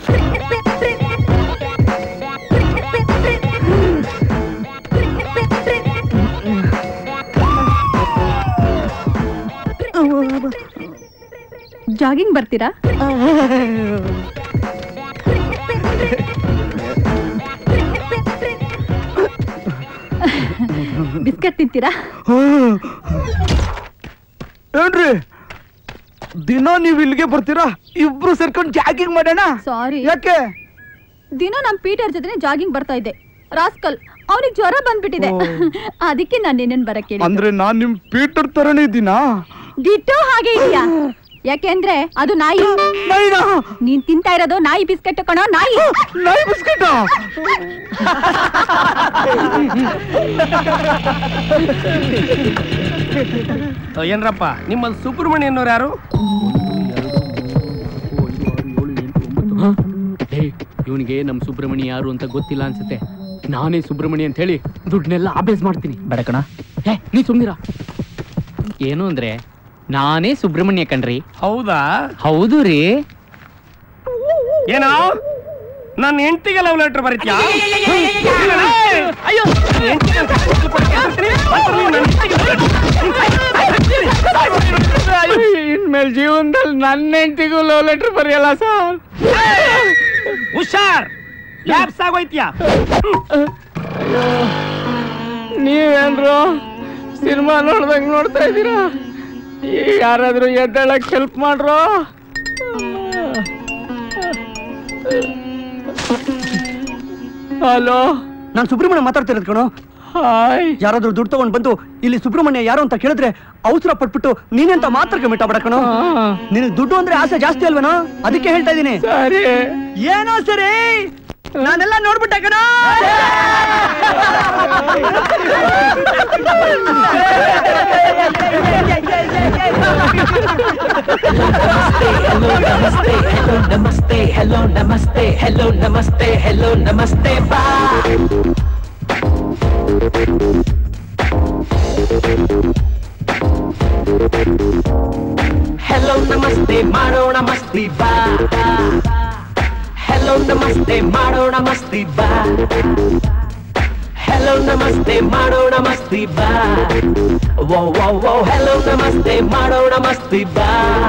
ಜಾಗಿಂಗ್ ಬರ್ತೀರಾ ಬಿಸ್ಕೆಟ್ ತಿಂತೀರಾ ಏನ್ರಿ ದಿನ ನೀವ್ ಇಲ್ಲಿಗೆ ಬರ್ತೀರಾ ಇಬ್ರು ಸೇರ್ಕೊಂಡು ಜಾಗಿಂಗ್ ಮಾಡೋಣ ಸಾರಿ ಯಾಕೆ ದಿನ ನಮ್ ಪೀಟರ್ ಜೊತೆ ಜಾಗಿಂಗ್ ಬರ್ತಾ ಇದ್ದೆ ರಾಸ್ಕಲ್ ಅವನಿಗೆ ಜ್ವರ ಬಂದ್ಬಿಟ್ಟಿದೆ ಅದಕ್ಕೆ ನಾನು ನಿನ್ನನ್ ಬರಕ್ಕೆ ಹೇಳಿದ್ದು. ಅಂದ್ರೆ ನಾನ್ ನಿಮ್ ಪೀಟರ್ ತರನೇ ಇದ್ದೀನಾ ದಿಟ್ಟು ಹಾಗೆ ಇದೆಯಾ ಯಾಕೆಂದ್ರೆ ಅದು ನಾಯಿ ನೀನ್ ತಿಂತಾ ಇರೋದು ನಾಯಿ ಬಿಸ್ಕೆಟ್ ಕಣೋ ನಾಯಿ ನಾಯಿ ಬಿಸ್ಕೆಟ್ ಏನ್ರಪ್ಪ ನಿಮ್ಮಲ್ಲಿ ಸುಬ್ರಹ್ಮಣ್ಯನವ್ರು ಯಾರು ಇವನಿಗೆ ನಮ್ ಸುಬ್ರಹ್ಮಣ್ಯ ಯಾರು ಅಂತ ಗೊತ್ತಿಲ್ಲ ಅನ್ಸುತ್ತೆ ನಾನೇ ಸುಬ್ರಹ್ಮಣ್ಯ ಅಂತ ಹೇಳಿ ದುಡ್ಡನ್ನೆಲ್ಲ ಅಭ್ಯಾಸ ಮಾಡ್ತೀನಿ ಬೇಡ ಕಣ ಏ ನೀ ಸುಮ್ನಿರ ಏನು ಅಂದ್ರೆ ನಾನೇ ಸುಬ್ರಹ್ಮಣ್ಯ ಕಣ್ರಿ ಹೌದಾ ಹೌದು ರೀ ಏನೋ ನನ್ನ ಹೆಂಡತಿಗೆ ಲವ್ ಲೆಟರ್ ಬರೀತ್ಯಾ ಅಯ್ಯೋ ಇನ್ಮೇಲೆ ಜೀವನದಲ್ಲಿ ನನ್ನ ಹೆಂಡತಿಗೂ ಲವ್ ಲೆಟರ್ ಬರೆಯಲ್ಲ ಸರ್ ಹುಷಾರ್ ಲ್ಯಾಬ್ಸ್ ಆಗೋಯ್ತ್ಯಾ ನೀವೇನ್ರು ಸಿನಿಮಾ ನೋಡ್ದಂಗ್ ನೋಡ್ತಾ ಇದ್ದೀರಾ ಈಗ ಯಾರಾದ್ರೂ ಎದ್ದೇಳಕ್ ಹೆಲ್ಪ್ ಮಾಡ್ರೋ ಹಲೋ ನಾನು ಸುಬ್ರಹ್ಮಣ್ಯ ಮಾತಾಡ್ತಿರೋದು ಕಣೋ ಹಾಯ್ ಯಾರಾದ್ರೂ ದುಡ್ಡು ತಗೊಂಡ್ ಬಂದು ಇಲ್ಲಿ ಸುಬ್ರಹ್ಮಣ್ಯ ಯಾರು ಅಂತ ಕೇಳಿದ್ರೆ ಅವಸರ ಪಟ್ಬಿಟ್ಟು ನೀನೆಂತ ಮಾತ್ರಕ್ಕೆ ಮಿಟ್ಟ ಕಣೋ ನಿನಗೆ ದುಡ್ಡು ಅಂದ್ರೆ ಆಸೆ ಜಾಸ್ತಿ ಅಲ್ವೇನೋ ಅದಕ್ಕೆ ಹೇಳ್ತಾ ಇದ್ದೀನಿ ಸರಿ ಏನೋ ಸರಿ ನಾನೆಲ್ಲ ನೋಡ್ಬಿಟ್ಟೆ ಕಣೋ ನಮಸ್ತೆ ಹೆಲೋ ನಮಸ್ತೆ ಹೆಲೋ ನಮಸ್ತೆ ಹೆಲೋ ನಮಸ್ತೆ ಬಾ ಹೆಲೋ ನಮಸ್ತೆ ಮಾಡೋಣ ಮಸ್ತಿ ಬಾ ಹೆಲೋ ಹೆಲೋ ನಮಸ್ತೆ ಮಾಡೋಣ ಮಸ್ತಿ ಬಾ ಹೆಲೋ ನಮಸ್ತೆ ಮಾಡೋಣ ಮಸ್ತಿ ಬಾ ವೋ ವೋ ವೋ ಹೆಲೋ ನಮಸ್ತೆ ಮಾಡೋಣ ಮಸ್ತಿ ಬಾ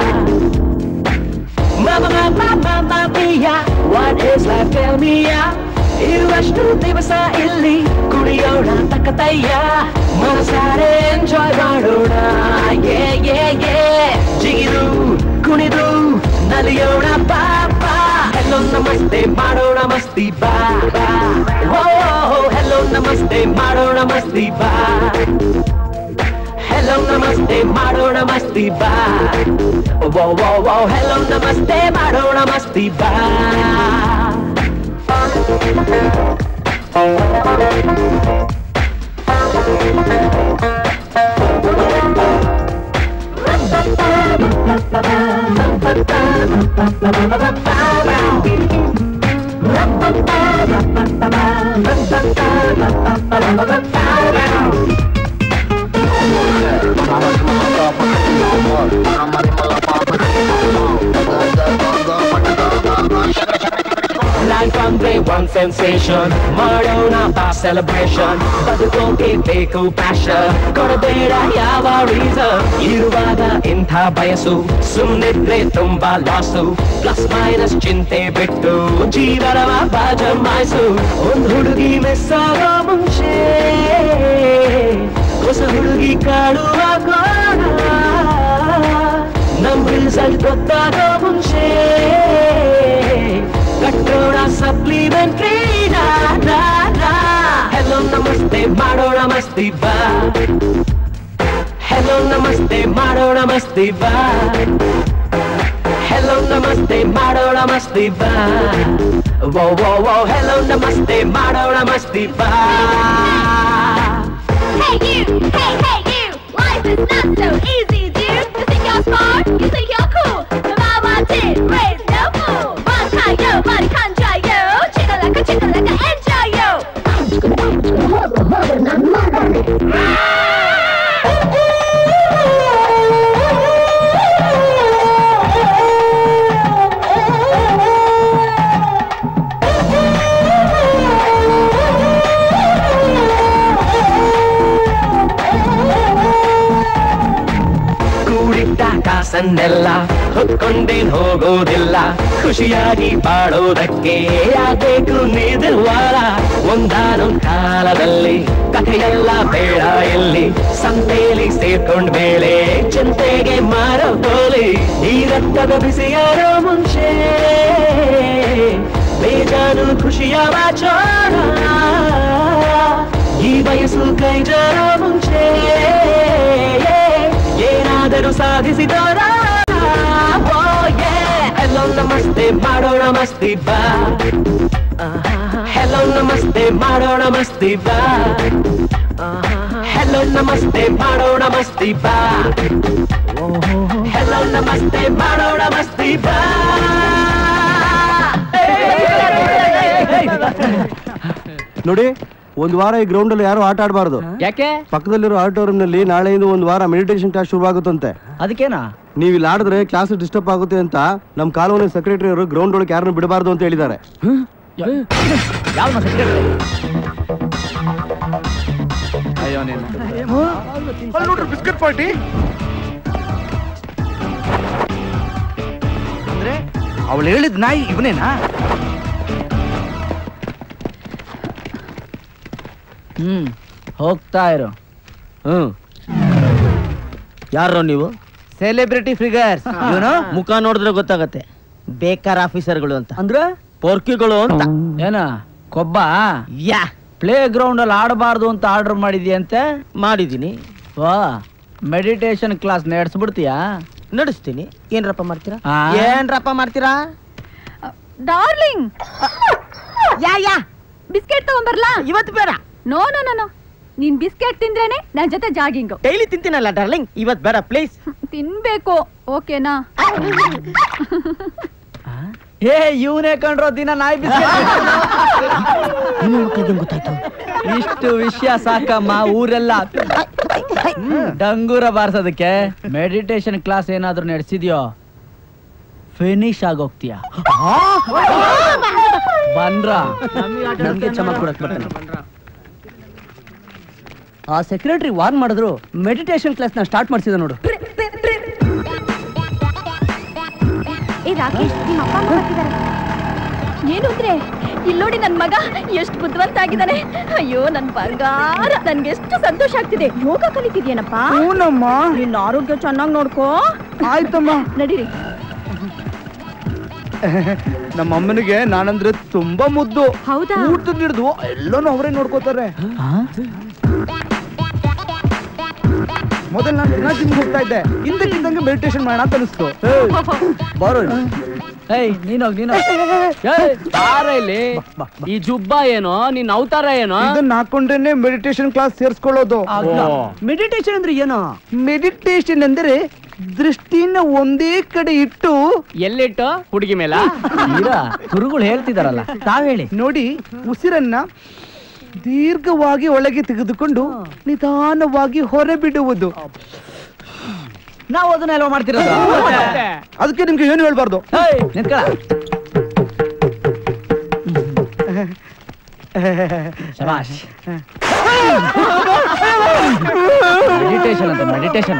Mama, mama, mama mia, what is life? Tell me, yeah. ಇರುವಷ್ಟು ದಿವಸ ಇಲ್ಲಿ ಕುಡಿಯೋಣ ತಕ್ಕತಯ್ಯ ಮನಸಾರೆ ಎಂಜಾಯ್ ಮಾಡೋಣ ಏ ಏ ಏ ಜಿಗಿದು ಕುಣಿದು ನಲಿಯೋಣ ಪಾಪ ಹೆಲೋ ನಮಸ್ತೆ ಮಾಡೋಣ ಮಸ್ತಿ ಬಾ ಬಾ ಓ ಹೆಲೋ ನಮಸ್ತೆ ಮಾಡೋಣ ಮಸ್ತಿ ಬಾ ಹೆಲೋ ನಮಸ್ತೆ ಮಾಡೋಣ ಮಸ್ತಿ ಬಾ ವೋ ವೋ ವೋ ಹೆಲೋ ನಮಸ್ತೆ ಮಾಡೋಣ ಮಸ್ತಿ ಬಾ ಲೈಫ್ ಅಂದ್ರೆ ಒನ್ ಸೆನ್ಸೇಷನ್ ಮಾಡೋಣ ಬಾ ಸೆಲೆಬ್ರೇಷನ್ ಬದುಕೋಕೆ ಬೇಕು ಪ್ಯಾಷನ್ ಕೊಡಬೇಡ ಯಾವ ರೀಸನ್ ಇರುವಾಗ ಇಂಥ ಬಯಸು ಸುಮ್ಮನಿದ್ರೆ ತುಂಬಾ ಲಾಸು ಪ್ಲಸ್ ಮೈನಸ್ ಚಿಂತೆ ಬಿಟ್ಟು ಜೀವನವ ಬಾ ಜಮಾಯಿಸು ಒಂದ್ ಹುಡುಗಿ ಮಿಸ್ ಆಗೋ ಮುಂಚೆ ಹೊಸ ಹುಡುಗಿ ಕಾಡುವ ಕೋಣ ನಮ್ ರಿಸಲ್ಟ್ ಗೊತ್ತಾಗೋ ಮುಂಚೆ ಕಟ್ಟೋಣ ಸಪ್ಲಿಮೆಂಟ್ರಿ ಹೆಲೋ ನಮಸ್ತೆ ಮಾಡೋಣ ಮಸ್ತಿ ಬಾ ಹೆಲೋ ನಮಸ್ತೆ ಮಾಡೋಣ ಮಸ್ತಿ ಬಾ ಹೆಲೋ ನಮಸ್ತೆ ಮಾಡೋಣ ಮಸ್ತಿ ಬಾ ವೋ ವೋ ವೋ ಹೆಲೋ ನಮಸ್ತೆ ಮಾಡೋಣ ಮಸ್ತಿ ಬಾ Hey you, hey hey you, life is not so easy, dude. You think you're smart, you think you're cool. The mama did raise no fool. One time yo, body conjure yo, chicka like a chicka like a enjoy yo. ಕೂಡಿಟ್ಟ ಕಾಸನ್ನೆಲ್ಲ ಹೊತ್ಕೊಂಡೇನ್ ಹೋಗೋದಿಲ್ಲ ಖುಷಿಯಾಗಿ ಬಾಳೋದಕ್ಕೆ ಯಾಬೇಕು ನಿರ್ವಾರ ಒಂದಾನೊಂದ್ ಕಾಲದಲ್ಲಿ ಕಥೆಯೆಲ್ಲ ಬೇಡ ಎಲ್ಲಿ ಸಂತೆಯಲ್ಲಿ ಸೇರ್ಕೊಂಡ್ ಮೇಲೆ ಚಿಂತೆಗೆ ಮಾರೋ ತೋಲಿ ಈ ರಕ್ತದ ಬಿಸಿಯಾರೋ ಮುಂಚೆ ಬೇಜಾನು ಖುಷಿಯ ವಾಚೋಣ ಈ ವಯಸ್ಸು ಕೈ ಜಾರೋ ಮುಂಚೆ ಏನಾದರೂ ಸಾಧಿಸಿದೋರ ಹೆಲೋ ನಮಸ್ತೆ ಮಾಡೋಣ ಮಸ್ತಿ ಬಾ ಹೆಲೋ ನಮಸ್ತೆ ಮಾಡೋಣ ಮಸ್ತಿ ಬಾ ಹೆಲೋ ನಮಸ್ತೆ ಮಾಡೋಣ ಮಸ್ತಿ ಬಾ ಹೆಲೋ ನಮಸ್ತೆ ಮಾಡೋಣ ಮಸ್ತಿ ಬಾ ನೋಡಿ ಒಂದ್ ವಾರ ಈ ಗ್ರೌಂಡ್ ಅಲ್ಲಿ ಯಾರು ಆಟ ಆಡಬಾರ್ದು ಯಾಕೆ ಪಕ್ಕದಲ್ಲಿರೋ ಆಡಿಟೋರಿಯಂ ನಲ್ಲಿ ನಾಳೆಯಿಂದ ಒಂದ್ ವಾರ ಮೆಡಿಟೇಷನ್ ಕ್ಲಾಸ್ ಶುರುವಾಗುತ್ತಂತೆ ಅದಕ್ಕೇನಾ ನೀವು ಇಲ್ಲಿ ಆಡಿದ್ರೆ ಕ್ಲಾಸ್ ಡಿಸ್ಟರ್ಬ್ ಆಗುತ್ತೆ ಅಂತ ನಮ್ ಕಾಲೋನಿ ಸೆಕ್ರೆಟರಿ ಅವರು ಗ್ರೌಂಡ್ ಒಳಗೆ ಯಾರನ್ನು ಬಿಡಬಾರ್ದು ಅಂತ ಹೇಳಿದ್ದಾರೆ ಯಾವ ಸೆಕ್ರೆಟರಿ ನೋಡ್ರಿ ಬಿಸ್ಕೆಟ್ ಪಾರ್ಟಿ ಅಂದ್ರೆ ಅವಳು ಹೇಳಿದ ನಾಯಿ ಇವನೇನಾ ಹ್ಮ್ ಹೋಗ್ತಾ ಇರು ಹ್ಮ್ ಯಾರೋ ನೀವು ಸೆಲೆಬ್ರಿಟಿ ಫಿಗರ್ಸ್ ಇವನು ಮುಖ ನೋಡಿದ್ರೆ ಗೊತ್ತಾಗತ್ತೆ ಬೇಕಾರ ಆಫೀಸರ್ಗಳು ಅಂತ ಅಂದ್ರೆ ಪೊರ್ಕಿಗಳು ಅಂತ ಏನ ಕೊಬ್ಬ ಯಾ ಪ್ಲೇ ಗ್ರೌಂಡ್ ಅಲ್ಲಿ ಆಡಬಾರ್ದು ಅಂತ ಆರ್ಡರ್ ಮಾಡಿದ್ಯಂತೆ ಮಾಡಿದೀನಿ ವಾ ಮೆಡಿಟೇಷನ್ ಕ್ಲಾಸ್ ನಡೆಸ್ಬಿಡ್ತೀಯಾ ನಡೆಸ್ತೀನಿ ಏನ್ರಪ್ಪ ಮಾಡ್ತೀರಾ ಆ? ಏನ್ರಪ್ಪ ಮಾಡ್ತೀರಾ ಡಾರ್ಲಿಂಗ್ ಯಾ ಯಾ ಬಿಸ್ಕೆಟ್ ತಗೊಂಬರ್ಲಾ ಇವತ್ತು ಬೇಡ ನೋ ನೋ ನೋ ನೋ ನೀನ್ ಬಿಸ್ಕೆಟ್ ತಿಂದ್ರೇನೆ ನನ್ ಜೊತೆ ಜಾಗಿಂಗ್ ಡೈಲಿ ತಿಂತೀನಲ್ಲ ಡಾರ್ಲಿಂಗ್ ಇವತ್ ಬೇಡ ಪ್ಲೀಸ್ ತಿನ್ಬೇಕು ಓಕೆನಾ ಏ ಇವನೇ ಕಂಡ್ರೋ ದಿನ ನಾಯಿ ಗೊತ್ತಾಯ್ತು ಇಷ್ಟು ವಿಷಯ ಸಾಕಮ್ಮ ಊರೆಲ್ಲ ಡಂಗೂರ ಬಾರ್ಸೋದಕ್ಕೆ ಮೆಡಿಟೇಷನ್ ಕ್ಲಾಸ್ ಏನಾದ್ರೂ ನಡೆಸಿದ್ಯೋ ಫಿನಿಶ್ ಆಗೋಗ್ತೀಯ ಬನ್ರ ನಮ್ಗೆ ಚಮಕ್ ಕೊಡಕ್ ಬರ್ತಾನೆ ಆ ಸೆಕ್ರೆಟರಿ ವಾರ್ನ್ ಮಾಡಿದ್ರು ಮೆಡಿಟೇಷನ್ ಕ್ಲಾಸ್ ನ ಸ್ಟಾರ್ಟ್ ಮಾಡಿಸಿದ ನೋಡು ಏ ರಾಕೇಶ್ ನಿಮ್ಮ ಅಪ್ಪ ಅಮ್ಮ ಬರ್ತಿದ್ದಾರೆ ಏನು ಅಂದ್ರೆ ಇಲ್ಲಿ ನೋಡಿ ನನ್ ಮಗ ಎಷ್ಟು ಬುದ್ಧಿವಂತ ಆಗಿದ್ದಾನೆ ಅಯ್ಯೋ ನನ್ ಬಂಗಾರ ನನ್ಗೆ ಎಷ್ಟು ಸಂತೋಷ ಆಗ್ತಿದೆ ಯೋಗ ಕಲಿತಿದ್ಯೇನಪ್ಪ ಹೂನಮ್ಮ ನಿನ್ನ ಆರೋಗ್ಯ ಚೆನ್ನಾಗಿ ನೋಡ್ಕೋ ಆಯ್ತಮ್ಮ ನಡೀರಿ ನಮ್ಮ ಅಮ್ಮನಿಗೆ ನಾನಂದ್ರೆ ತುಂಬಾ ಮುದ್ದು ಹೌದಾ ಊಟದ ಹಿಡಿದು ಎಲ್ಲಾನು ಅವರೇ ನೋಡ್ಕೋತಾರೆ ಮೊದಲು ನಾನು ದಿನ ಜಿಮ್ಗೆ ಹೋಗ್ತಾ ಇದ್ದೆ ಹಿಂದಕ್ಕಿದ್ದಂಗೆ ಮೆಡಿಟೇಷನ್ ಮಾಡೋಣ ಅಂತ ಅನಿಸ್ತು ಬಾರೋ ಏಯ್ ನೀನೋಗ್ ನೀನೋಗ್ ಏಯ್, ಬಾರ ಇಲ್ಲಿ ಈ ಜುಬ್ಬ ಏನೋ ನಿನ್ ಅವತಾರ ಏನೋ ಇದನ್ನ ಹಾಕೊಂಡ್ರೇನೆ ಮೆಡಿಟೇಷನ್ ಕ್ಲಾಸ್ ಸೇರಿಸ್ಕೊಳ್ಳೋದು ಮೆಡಿಟೇಷನ್ ಅಂದ್ರೆ ಏನೋ ಮೆಡಿಟೇಷನ್ ಅಂದ್ರೆ ದೃಷ್ಟಿನ ಒಂದೇ ಕಡೆ ಇಟ್ಟು ಎಲ್ಲಿಟ್ಟು ಹುಡುಗಿ ಮೇಲ ಗುರುಗಳು ಹೇಳ್ತಿದಾರಲ್ಲ ತಾವ್ ಹೇಳಿ ನೋಡಿ ಉಸಿರನ್ನ ದೀರ್ಘವಾಗಿ ಒಳಗೆ ತೆಗೆದುಕೊಂಡು ನಿಧಾನವಾಗಿ ಹೊರಬಿಡುವುದು ನಾವು ಅದನ್ನ ಎಲ್ಲ ಮಾಡ್ತಿರೋದು ಅದಕ್ಕೆ ನಿಮ್ಗೆ ಏನು ಹೇಳ್ಬಾರ್ದು ನಿಂತ್ಕೊಳ ಶಬಾಷ್ ಮೆಡಿಟೇಷನ್ ಅಂತ ಮೆಡಿಟೇಷನ್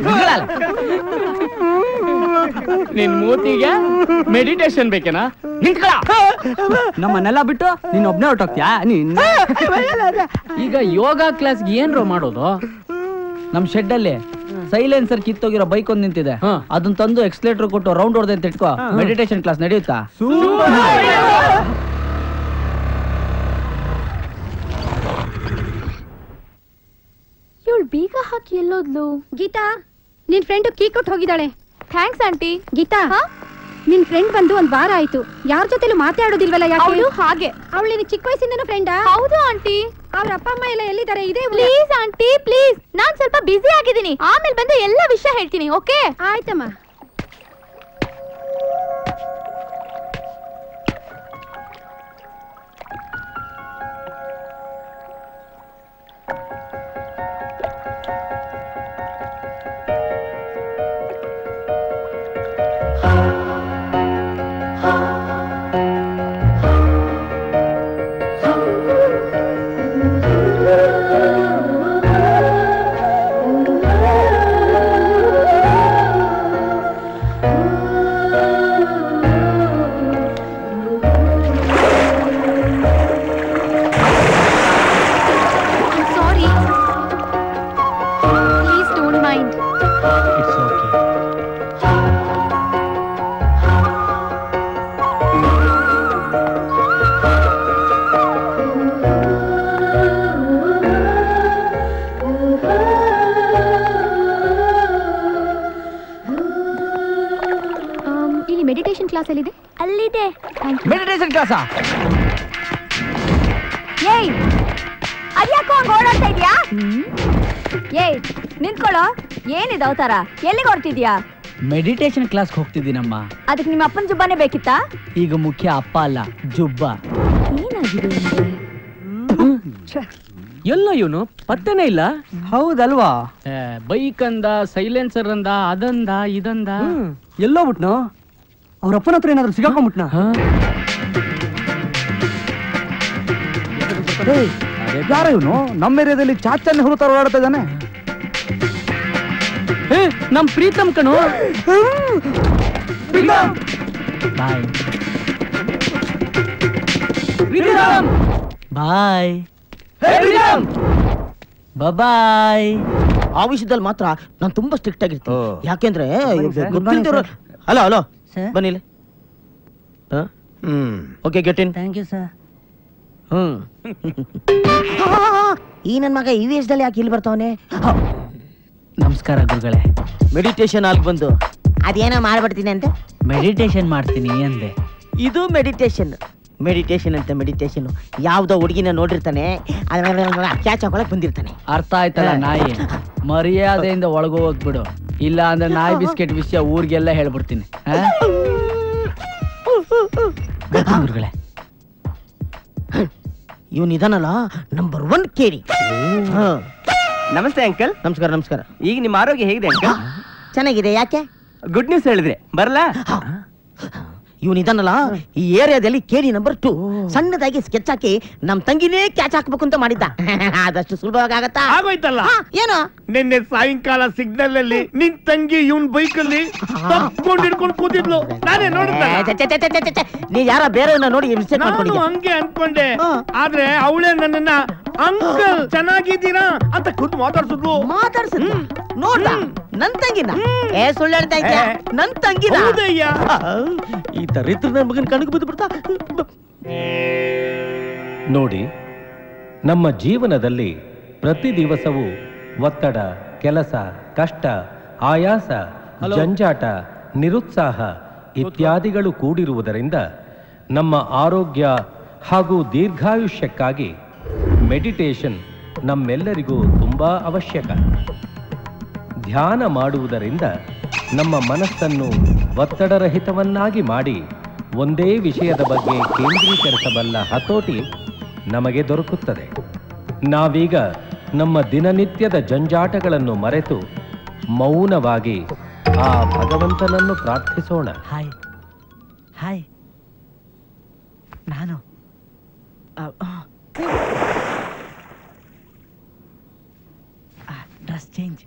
ನಿನ್ ಮೂತಿಗೆ ಮೆಡಿಟೇಷನ್ ಬೇಕೇನಾ ನಿಂತ್ಕೊಳ ನಮ್ಮನ್ನೆಲ್ಲ ಬಿಟ್ಟು ನೀನ್ ಒಬ್ನೇ ಹೊರಟೋಗ್ತೀಯಾ ನೀನ್ ಈಗ ಯೋಗ ಕ್ಲಾಸ್ಗೆ ಏನ್ರೋ ಮಾಡೋದು ನಮ್ ಶೆಡ್ ಅಲ್ಲಿ ಸೈಲೆನ್ಸರ್ ಕಿತ್ತೋಗಿರೋ ಬೈಕ್ ಒಂದ್ ನಿಂತಿದೆ ಅದನ್ನ ತಂದು ಎಕ್ಸ್ಲೇಟರ್ ಕೊಟ್ಟು ರೌಂಡ್ ಹೊಡೆದೆ ಅಂತ ಇಟ್ಕೋ ಮೆಡಿಟೇಷನ್ ಕ್ಲಾಸ್ ನಡೆಯುತ್ತಾ ಇವಳು ಬೀಗ ಹಾಕಿ ಎಲ್ಲೋದ್ಲು ಗೀತಾ ನಿನ್ ಫ್ರೆಂಡ್ ಕೀ ಕೊಟ್ಟು ಹೋಗಿದ್ದಾಳೆ ಥ್ಯಾಂಕ್ಸ್ ಆಂಟಿ ಗೀತಾ ನಿನ್ ಫ್ರೆಂಡ್ ಬಂದು ಒಂದ್ ವಾರ ಆಯ್ತು ಯಾರ ಜೊತೆಲೂ ಮಾತಾಡೋದಿಲ್ವಲ್ಲ ಯಾಕೆ ಹಾಗೆ ಅವಳು ನಿನ್ ಚಿಕ್ಕ ವಯಸ್ಸಿಂದನೂ ಫ್ರೆಂಡಾ ಹೌದು ಆಂಟಿ ಅವ್ರ ಅಪ್ಪ ಅಮ್ಮ ಎಲ್ಲ ಎಲ್ಲಿದ್ದಾರೆ ಇದೇ ಪ್ಲೀಸ್ ಆಂಟಿ ಪ್ಲೀಸ್ ನಾನ್ ಸ್ವಲ್ಪ ಬಿಸಿ ಆಗಿದ್ದೀನಿ ಆಮೇಲೆ ಬಂದು ಎಲ್ಲ ವಿಷಯ ಹೇಳ್ತೀನಿ ಓಕೆ ಆಯ್ತಮ್ಮ sorry please don't mind it's okay ಇಲ್ಲಿ ಮೆಡಿಟೇಷನ್ ಕ್ಲಾಸ್ ಎಲ್ಲಿದೆ ಅಲ್ಲಿದೆ ಮೆಡಿಟೇಷನ್ ಕ್ಲಾಸಾ ಏಯ್ ಅದ್ಯಾಕೋ ಹಂಗ್ ಓಡಾಡ್ತಾ ಇದ್ಯಾ ಏಯ್ ನಿಂತ್ಕೊಳ್ಳೋ ಏನಿದೆ ಅವತಾರ ಎಲ್ಲಿಗೆ ಹೊರಟಿದ್ಯಾ ಮೆಡಿಟೇಷನ್ ಕ್ಲಾಸ್ಗೆ ಹೋಗ್ತಿದ್ದೀನಮ್ಮ ಅದಕ್ಕೆ ನಿಮ್ಮ ಅಪ್ಪನ ಜುಬ್ಬಾನೇ ಬೇಕಿತ್ತಾ ಈಗ ಮುಖ್ಯ ಅಪ್ಪ ಅಲ್ಲ ಜುಬ್ಬ ಏನಾಗಿದೆ ಎಲ್ಲ ಇವನು ಪತ್ತೆನೇ ಇಲ್ಲ ಹೌದಲ್ವಾ ಬೈಕ್ ಅಂದ ಸೈಲೆನ್ಸರ್ ಅಂದ ಅದಂದ ಇದಂದ ಎಲ್ಲೋ ಬಿಟ್ನು ಅವ್ರ ಅಪ್ಪನ ಹತ್ರ ಏನಾದ್ರು ಸಿಗಾಕೊಂಡ್ಬಿಟ್ನ ಯಾರ ಇವನು ನಮ್ಮ ಏರಿಯಾದಲ್ಲಿ ಚಾಚನ್ನ ಹುರುತ್ತಾರ ಓಡಾಡ್ತಾ ಇದ್ದಾನೆ ಏ ನಮ್ ಪ್ರೀತಮ್ ಕಣು ಬಾಯ್ ಬಾಯ್ ಬಾಯ್ ಆ ವಿಷಯದಲ್ಲಿ ಮಾತ್ರ ನಾನು ತುಂಬಾ ಸ್ಟ್ರಿಕ್ಟ್ ಆಗಿರ್ತೀನಿ ಯಾಕೆಂದ್ರೆ ಗೊತ್ತಿಲ್ದಿರೋ ಹಲೋ ಹಲೋ ಬನ್ನಿ ಇಲ್ಲಿ. ಹ? Hmm okay get in thank you sir hmm ಈ ನನ್ ಮಗ ಈ ವಯಸ್ಸಲ್ಲಿ ಯಾಕೆ ಇಲ್ಲಿ ಬರ್ತಾವನೆ ನಮಸ್ಕಾರ ಗುರುಗಳೇ ಮೆಡಿಟೇಷನ್ ಅಲ್ಲಿ ಬಂದು ಅದೇನೋ ಮಾಡ್ಬಿಡ್ತೀನಿ ಅಂತ ಮೆಡಿಟೇಷನ್ ಮಾಡ್ತೀನಿ ಅಂದೆ ಇದು ಮೆಡಿಟೇಷನ್ ಮೆಡಿಟೇಷನ್ ಅಂತ ಮೆಡಿಟೇಷನ್ ಯಾವ್ದೋ ಹುಡುಗಿನ ನೋಡಿರ್ತಾನೆ ಕ್ಯಾಚ್ ಹಾಕೊಳಕ್ ಬಂದಿರ್ತಾನೆ ಅರ್ಥ ಆಯ್ತಲ್ಲ ನಾಯಿ ಮರ್ಯಾದೆಯಿಂದ ಒಳಗೋಗಕ್ ಬಿಡು ಇಲ್ಲ ಅಂದ್ರೆ ನಾಯಿ ಬಿಸ್ಕೆಟ್ ವಿಷಯ ಊರಿಗೆಲ್ಲ ಹೇಳ್ಬಿಡ್ತೀನಿ ಆ? ಬನ್ನಿ ಗುರುಗಳೇ ಇವನ್ ಇದಾನಲ್ಲ ನಂಬರ್ ಒನ್ ಕೇರಿ ನಮಸ್ತೆ ಅಂಕಲ್ ನಮಸ್ಕಾರ ನಮಸ್ಕಾರ ಈಗ ನಿಮ್ಮ ಆರೋಗ್ಯ ಹೇಗಿದೆ ಅಂಕಲ್ ಚೆನ್ನಾಗಿದೆ ಯಾಕೆ ಗುಡ್ ನ್ಯೂಸ್ ಹೇಳಿದ್ರೆ ಬರಲಾ ಇವನ್ ಇದನ್ನಲ್ಲ ಈ ಏರಿಯಾದಲ್ಲಿ ಕೇಳಿ ನಂಬರ್ ಟು ಸಣ್ಣದಾಗಿ ಸ್ಕೆಚ್ ಹಾಕಿ ನಮ್ ತಂಗಿನೇ ಕ್ಯಾಚ್ ಹಾಕ್ಬೇಕು ಅಂತ ಮಾಡಿದ್ದ ಆದಷ್ಟು ಸುಲಭವಾಗಿ ಆಗತ್ತಾ ಆಗೋಯ್ತಲ್ಲ ಏನು ನಿನ್ನೆ ಸಾಯಂಕಾಲ ಸಿಗ್ನಲ್ ಅಲ್ಲಿ ನಿನ್ ತಂಗಿ ಇವನ್ ಬೈಕ್ ಅಲ್ಲಿ ತಪ್ಕೊಂಡು ಹಿಡ್ಕೊಂಡು ಕೂತಿದ್ಲು ನಾನೇ ನೋಡಿದ್ದೆ ಛೆ, ಛೆ, ಛೆ, ಛೆ, ಛೆ, ಛೆ. ನೀ ಯಾರ ಬೇರೆಯವ್ರನ್ನ ನೋಡಿ ಮಿಸ್ಟೇಕ್ ನಾನು ಮಾಡ್ಕೊಂಡಿದ್ಯಾ ಹಂಗೆ ಅನ್ಕೊಂಡೆ ಆದ್ರೆ ಅವಳೇ ನನ್ನನ್ನ ಅಂಕಲ್ ಚೆನ್ನಾಗಿದ್ದೀರಾ ಅಂತ ಖುದ್ ಮಾತಾಡ್ಸಿದ್ಲು ಮಾತಾಡ್ಸಿದ್ಲ ನೋಡ್ದ ನನ್ ತಂಗಿನ ಏ ಸುಳ್ಳು ಹೇಳ್ತಾ ಇದ್ಯಾ ನನ್ ತಂಗಿನ ಹೌದಯ್ಯ. ಈ ದರಿದ್ರ ನನ್ ಮಗನ್ ಕಣಕ್ ಬಿದ್ದು ಬಿಡ್ತಾ ನೋಡಿ ನಮ್ಮ ಜೀವನದಲ್ಲಿ ಪ್ರತಿ ದಿವಸವೂ ಒತ್ತಡ ಕೆಲಸ ಕಷ್ಟ ಆಯಾಸ ಜಂಜಾಟ ನಿರುತ್ಸಾಹ ಇತ್ಯಾದಿಗಳು ಕೂಡಿರುವುದರಿಂದ ನಮ್ಮ ಆರೋಗ್ಯ ಹಾಗೂ ದೀರ್ಘಾಯುಷ್ಯಕ್ಕಾಗಿ ಮೆಡಿಟೇಷನ್ ನಮ್ಮೆಲ್ಲರಿಗೂ ತುಂಬಾ ಅವಶ್ಯಕ ಧ್ಯಾನ ಮಾಡುವುದರಿಂದ ನಮ್ಮ ಮನಸ್ಸನ್ನು ಒತ್ತಡರಹಿತವನ್ನಾಗಿ ಮಾಡಿ ಒಂದೇ ವಿಷಯದ ಬಗ್ಗೆ ಕೇಂದ್ರೀಕರಿಸಬಲ್ಲ ಹತೋಟಿ ನಮಗೆ ದೊರಕುತ್ತದೆ ನಾವೀಗ ನಮ್ಮ ದಿನನಿತ್ಯದ ಜಂಜಾಟಗಳನ್ನು ಮರೆತು ಮೌನವಾಗಿ ಆ ಭಗವಂತನನ್ನು ಪ್ರಾರ್ಥಿಸೋಣ ಹಾಯ್ ಹಾಯ್ ನಾನು ಡ್ರೆಸ್ ಚೇಂಜ್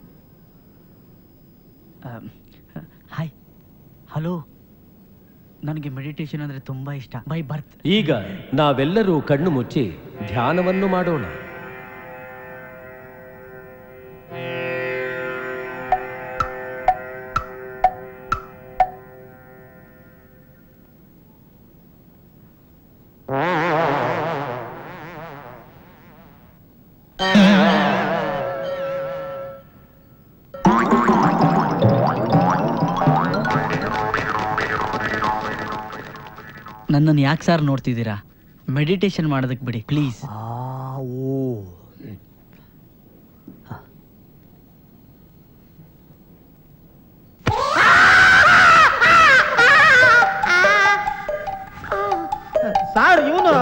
ಹಾಯ್ ಹಲೋ ನನಗೆ ಮೆಡಿಟೇಷನ್ ಅಂದರೆ ತುಂಬ ಇಷ್ಟ ಬೈ ಬರ್ತ್ ಈಗ ನಾವೆಲ್ಲರೂ ಕಣ್ಣು ಮುಚ್ಚಿ ಧ್ಯಾನವನ್ನು ಮಾಡೋಣ ನನ್ನನ್ನು ಯಾಕೆ ಸರ್ ನೋಡ್ತಿದ್ದೀರಾ ಮೆಡಿಟೇಷನ್ ಮಾಡೋದಕ್ಕೆ ಬಿಡಿ ಪ್ಲೀಸ್ ಸಾರ್ ಇವನು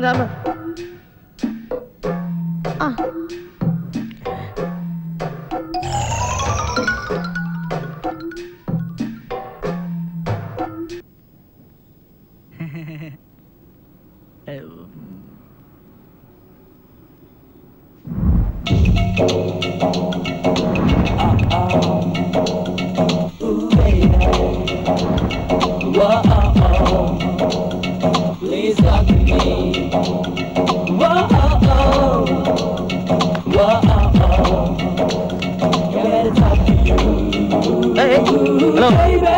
Please talk to me. Whoa, oh, oh. Whoa, oh, oh. Gotta talk to you. Hey, hey. Hello. Baby.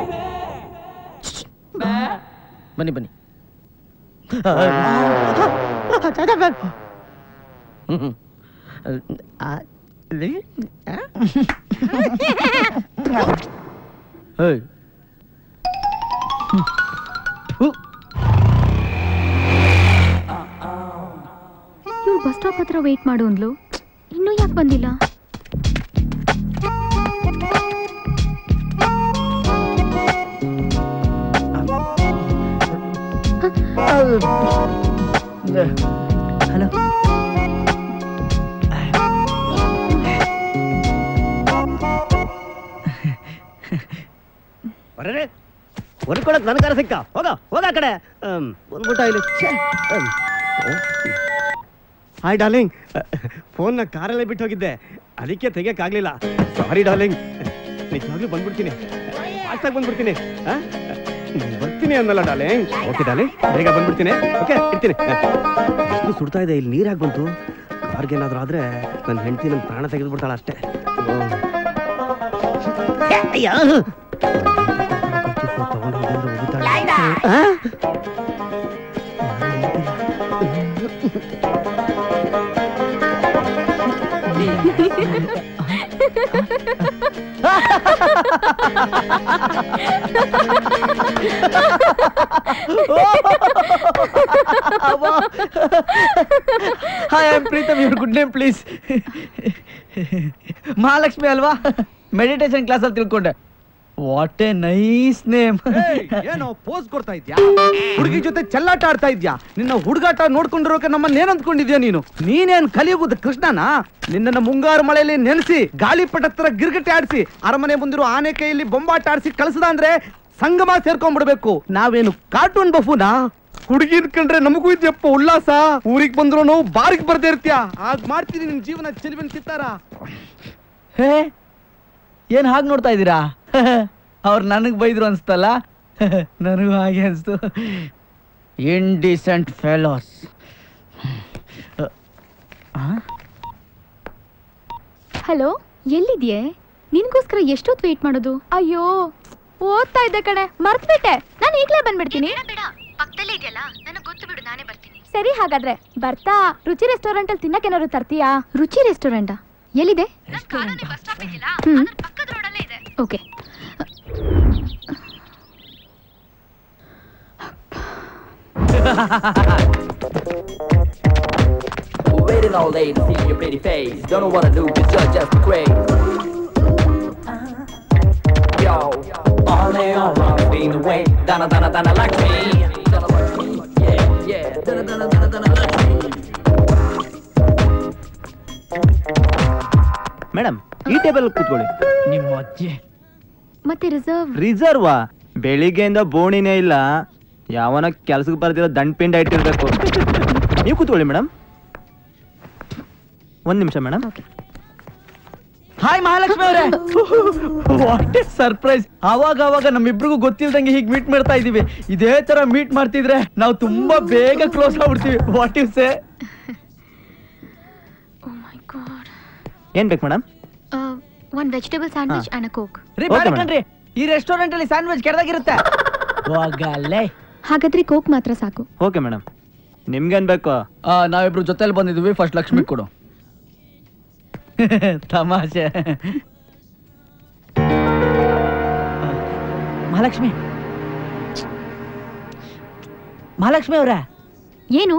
ಬನ್ನಿ ಬನ್ನಿ ಹೇಯ್ ಇವ್ಳು ಬಸ್ ಸ್ಟಾಪ್ ಹತ್ರ ವೇಟ್ ಮಾಡು ಅಂದ್ಲು ಇನ್ನೂ ಯಾಕೆ ಬಂದಿಲ್ಲ ಹಲೋ ಬರೇ ಹೊರ್ಕೊಳಕ್ ನನ್ ಕಾರ ಸಿಕ್ಕ ಹೋಗ ಹೋಗ ಆ ಕಡೆ ಅಮ್, ಬಂದ್ಬಿಟ್ಟ ಇಲ್ಲಿ ಹಾಯ್ ಡಾರ್ಲಿಂಗ್ ಫೋನ್ನ ಕಾರಲ್ಲೇ ಬಿಟ್ಟು ಹೋಗಿದ್ದೆ ಅದಕ್ಕೆ ತೆಗಿಯಕ್ಕಾಗ್ಲಿಲ್ಲ ಸಾರಿ ಡಾರ್ಲಿಂಗ್ ನಿಜವಾಗ್ಲೂ ಬಂದ್ಬಿಡ್ತೀನಿ ಫಾಸ್ಟಾಗಿ ಬಂದ್ಬಿಡ್ತೀನಿ ಆ? ನೀನ್ ಬರ್ತೀನಿ ಅನ್ನಲ್ಲ ಡಾರ್ಲಿಂಗ್ ಓಕೆ ಡಾರ್ಲಿಂಗ್ ಬೇಗ ಬಂದ್ಬಿಡ್ತೀನಿ ಓಕೆ ಇರ್ತೀನಿ ಎಷ್ಟು ಸುಡ್ತಾ ಇದೆ ಇಲ್ಲಿ ನೀರಾಗಿ ಬಂತು ಕಾರ್ಗೆ ಏನಾದ್ರೂ ಆದ್ರೆ ನನ್ನ ಹೆಂಡತಿ ನನ್ನ ಪ್ರಾಣ ತೆಗೆದ್ಬಿಡ್ತಾಳ ಅಷ್ಟೇ hi I am Pritam your good name please Mahalakshmi ಅಲ್ವಾ ಮೆಡಿಟೇಷನ್ ಕ್ಲಾಸಲ್ಲಿ ತಿಳ್ಕೊಂಡೆ ವಾಟ್ ಎ ನೈಸ್ ನೇಮ್ ಏನೋ ಪೋಸ್ ಕೊಡ್ತಾ ಇದ್ಯಾ ಹುಡುಗಿ ಜೊತೆ ಚೆಲ್ಲಾಟ ಆಡ್ತಾ ಇದ್ಯಾ ನಿನ್ನ ಹುಡುಗಾಟ ನೋಡ್ಕೊಂಡಿರೋಕೆ ನಮ್ಮನ್ನ ಏನ್ ಅಂದ್ಕೊಂಡಿದ್ಯಾ ನೀನು ನೀನೇನ್ ಕಲಿಯುವುದು ಕೃಷ್ಣನ ನಿನ್ನನ್ನ ಮುಂಗಾರು ಮಳೆಯಲ್ಲಿ ನೆನೆಸಿ ಗಾಳಿಪಟ ಹತ್ರ ಗಿರ್ಗಟ್ಟೆ ಆಡಿಸಿ ಅರಮನೆ ಮುಂದಿರೋ ಆನೆ ಕೈಯಲ್ಲಿ ಬೊಂಬಾಟ ಆಡಿಸಿ ಕಳಿಸ್ದ ಅಂದ್ರೆ ಸಂಗಮ ಸೇರ್ಕೊಂಡ್ಬಿಡ್ಬೇಕು ನಾವೇನು ಕಾರ್ಟೂನ್ ಬಫುನಾ ಹುಡುಗಿನ್ ಕಂಡ್ರೆ ನಮಗೂ ಇದೆಯಪ್ಪ ಉಲ್ಲಾಸ ಊರಿಗೆ ಬಂದ್ರು ಬಾರಿಗೆ ಬರ್ದೇ ಇರ್ತೀಯ ಆಗ ಮಾಡ್ತೀನಿ ನಿನ್ ಜೀವನ ಚೆಲುವಿನ ಚಿತ್ತಾರ ಹೇ ಏನ್ ಹಾಗೆ ನೋಡ್ತಾ ಇದ್ದೀರಾ ಅವ್ರು ನನಗೆ ಬೈದ್ರು ಅನ್ಸ್ತಲ್ಲ ನನಗೂ ಹಾಗೆ ಅನ್ಸ್ತು ಇಂಡಿಸೆಂಟ್ ಫೆಲೋಸ್ ಹಲೋ ಎಲ್ಲಿದ್ಯೆ ನಿನ್ಗೋಸ್ಕರ ಎಷ್ಟೊತ್ತು ವೇಟ್ ಮಾಡೋದು ಅಯ್ಯೋ ಓದ್ತಾ ಇದ್ದೆ ಕಡೆ ಮರ್ತ್ಬಿಟ್ಟೆ ನಾನು ಈಗ್ಲೇ ಬಂದ್ಬಿಡ್ತೀನಿ ಪಕ್ಕದಲ್ಲೇ ಇದೆಯಲ್ಲ ನನಗೆ ಗೊತ್ತು ಬಿಡು ನಾನೇ ಬರ್ತೀನಿ ಸರಿ ಹಾಗಾದ್ರೆ ಬರ್ತಾ ರುಚಿ ರೆಸ್ಟೋರೆಂಟ್ ಅಲ್ಲಿ ತಿನ್ನಕ್ಕೇನಾದ್ರು ತರ್ತೀಯಾ ರುಚಿ ರೆಸ್ಟೋರೆಂಟಾ ಎಲ್ಲಿದೆ okay Waiting all day to see your pretty face. Don't know what to do, cause you're just crazy. Yo, all day all I've been away. Donna, Donna, Donna, like me. Donna, like me. Yeah, yeah. Donna, Donna, Donna, Donna, like me. Madam ಈ table ಕೂತ್ಕೊಳ್ಳಿ ನಿಮ್ಮ ಅಜ್ಜಿ ಮತ್ತೆ reserve ರಿಸರ್ವಾ ಬೆಳಿಗ್ಗೆಯಿಂದ ಬೋಣಿನೇ ಇಲ್ಲ ಯಾವನ ಕೆಲ್ಸಕ್ಕೆ ಬರ್ದಿರೋ ದಂಡ್ ಪಿಂಡ ಇಟ್ಟಿರ್ಬೇಕು ನೀವು ಕೂತ್ಕೊಳ್ಳಿ ಮೇಡಮ್ ಒಂದ್ ನಿಮಿಷ ಮೇಡಮ್ ಹಾಯ್ ಮಹಾಲಕ್ಷ್ಮಿ ಅವರೇ ವಾಟ್ ಸರ್ಪ್ರೈಸ್ ಅವಾಗ ಅವಾಗ ನಮ್ಮಿಬ್ರಿಗೂ ಗೊತ್ತಿಲ್ದಂಗೆ ಹೀಗೆ ಮೀಟ್ ಮಾಡ್ತಾ ಇದೀವಿ ಇದೇ ತರ ಮೀಟ್ ಮಾಡ್ತಿದ್ರೆ ನಾವು ತುಂಬಾ ಬೇಗ ಕ್ಲೋಸ್ ಆಗ್ಬಿಡ್ತೀವಿ ವಾಟ್ ಯು ಸೇ ಏನ್ ಬೇಕು madam one vegetable sandwich and coke ರೀ Okay, ಬೇಡ madam. ಕಣ್ರಿ ಈ ರೆಸ್ಟೋರೆಂಟ್ ಅಲ್ಲಿ ಸ್ಯಾಂಡ್ವಿಚ್ ಕೆಡದಾಗಿರುತ್ತೆ ಹೋಗಲ್ಲೇ ಹಾಗಾದ್ರೆ ಕೋಕ್ ಮಾತ್ರ ಸಾಕು ಓಕೆ ಮೇಡಮ್ ನಿಮ್ಗೇನ್ ಬೇಕು ನಾವಿಬ್ರು ಜೊತೆಲಿ ಬಂದಿದ್ವಿ ಫಸ್ಟ್ ಲಕ್ಷ್ಮಿ ಕೊಡು ತಮಾಷೆ ಮಹಾಲಕ್ಷ್ಮಿ ಮಹಾಲಕ್ಷ್ಮಿ ಅವ್ರ ಏನು